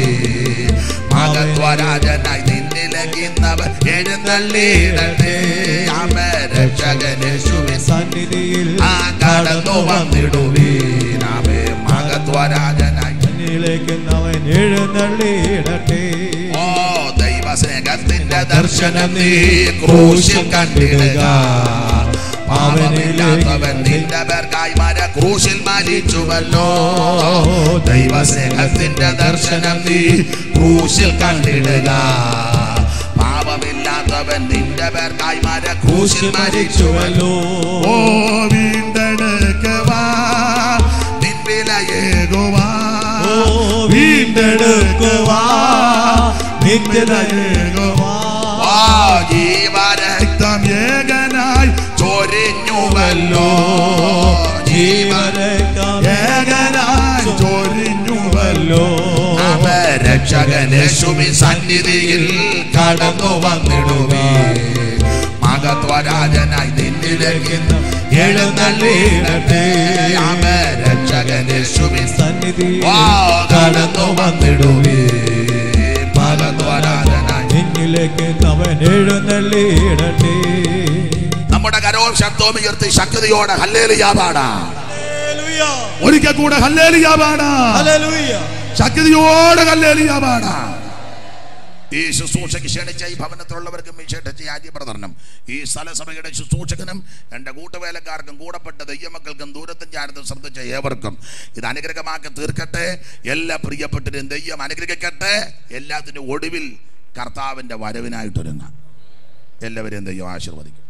മകത്വരാജനായി നിന്നിലകിന്നവർ എഴുന്നള്ളിയിടട്ടെ അമ രക്ഷകനെ ശുഭി സന്നിധിയിൽ ആ കടന്നു വന്നിടുവേ നാമേ മകത്വരാജനായി എന്നിലേക്ക് അവൻ എഴുന്നള്ളിയിടട്ടെ ഓ ദൈവസ്നേഹത്തിന്റെ ദർശനം നീ ക്രൂശിൽ കണ്ടിടുക പാപമില്ലാത്തവൻ നിന്റെ പേർക്കായി മര ക്രൂശിൽ മരിച്ചുവല്ലോ ദൈവസ്നേഹത്തിന്റെ ദർശനം നീ ക്രൂശിൽ കണ്ടിടുക പാപമില്ലാത്തവൻ നിന്റെ പേർക്കായി മര ക്രൂശിൽ മരിച്ചുവല്ലോ ഓ വീണ്ടെടുക്കവാ നിൻ വിലയേ ഏകുവാ ഓ വീണ്ടെടുക്കുവാ വീണ്ടെടുക്കുവാ ആ ജീവന രക്തം ഏകനായി ചൊരിഞ്ഞുവല്ലോ ജീവന ഏകനായി ചൊരിഞ്ഞുവല്ലോ രക്ഷകനേശുവി സന്നിധിയിൽ കടന്നു വന്നിടുവേ മകത്വരാജനായി നിന്നിലേക്ക് എഴുന്നള്ളിയിടട്ടെ ആമ രക്ഷകനേശുവി സന്നിധിയിൽ വാ കടന്നു വന്നിടുവേ മകത്വരാജനായി നിന്നിലേക്ക് അവൻ എഴുന്നള്ളിയിടട്ടെ നമ്മുടെ കരവും ശബ്ദവും ഉയർത്തി ശക്തിയോടെ ഹല്ലേലിയാ പാടാ ഒരിക്കൽ കൂടെ ഹല്ലേലിയാ പാടാ ശക്തിയോടെ ഹല്ലേലിയാ പാടാ ഈ ശുശ്രൂഷയ്ക്ക് ക്ഷണിച്ച ഈ ഭവനത്തിലുള്ളവർക്കും വിശേഷിച്ച് ആദ്യ പ്രതരണം ഈ സ്ഥലസഭയുടെ ശുശ്രൂഷകനും എൻ്റെ കൂട്ടുവേലക്കാർക്കും കൂടപ്പെട്ട ദയ്യമക്കൾക്കും ദൂരത്തും ചാരത്തും ശ്രദ്ധിച്ച ഏവർക്കും ഇത് അനുഗ്രഹമാക്കി തീർക്കട്ടെ എല്ലാ പ്രിയപ്പെട്ടവരും ദയ്യം അനുഗ്രഹിക്കട്ടെ എല്ലാത്തിൻ്റെ ഒടുവിൽ കർത്താവിൻ്റെ വരവിനായിട്ടൊരുങ്ങാം എല്ലാവരെയും ദൈവം ആശീർവദിക്കും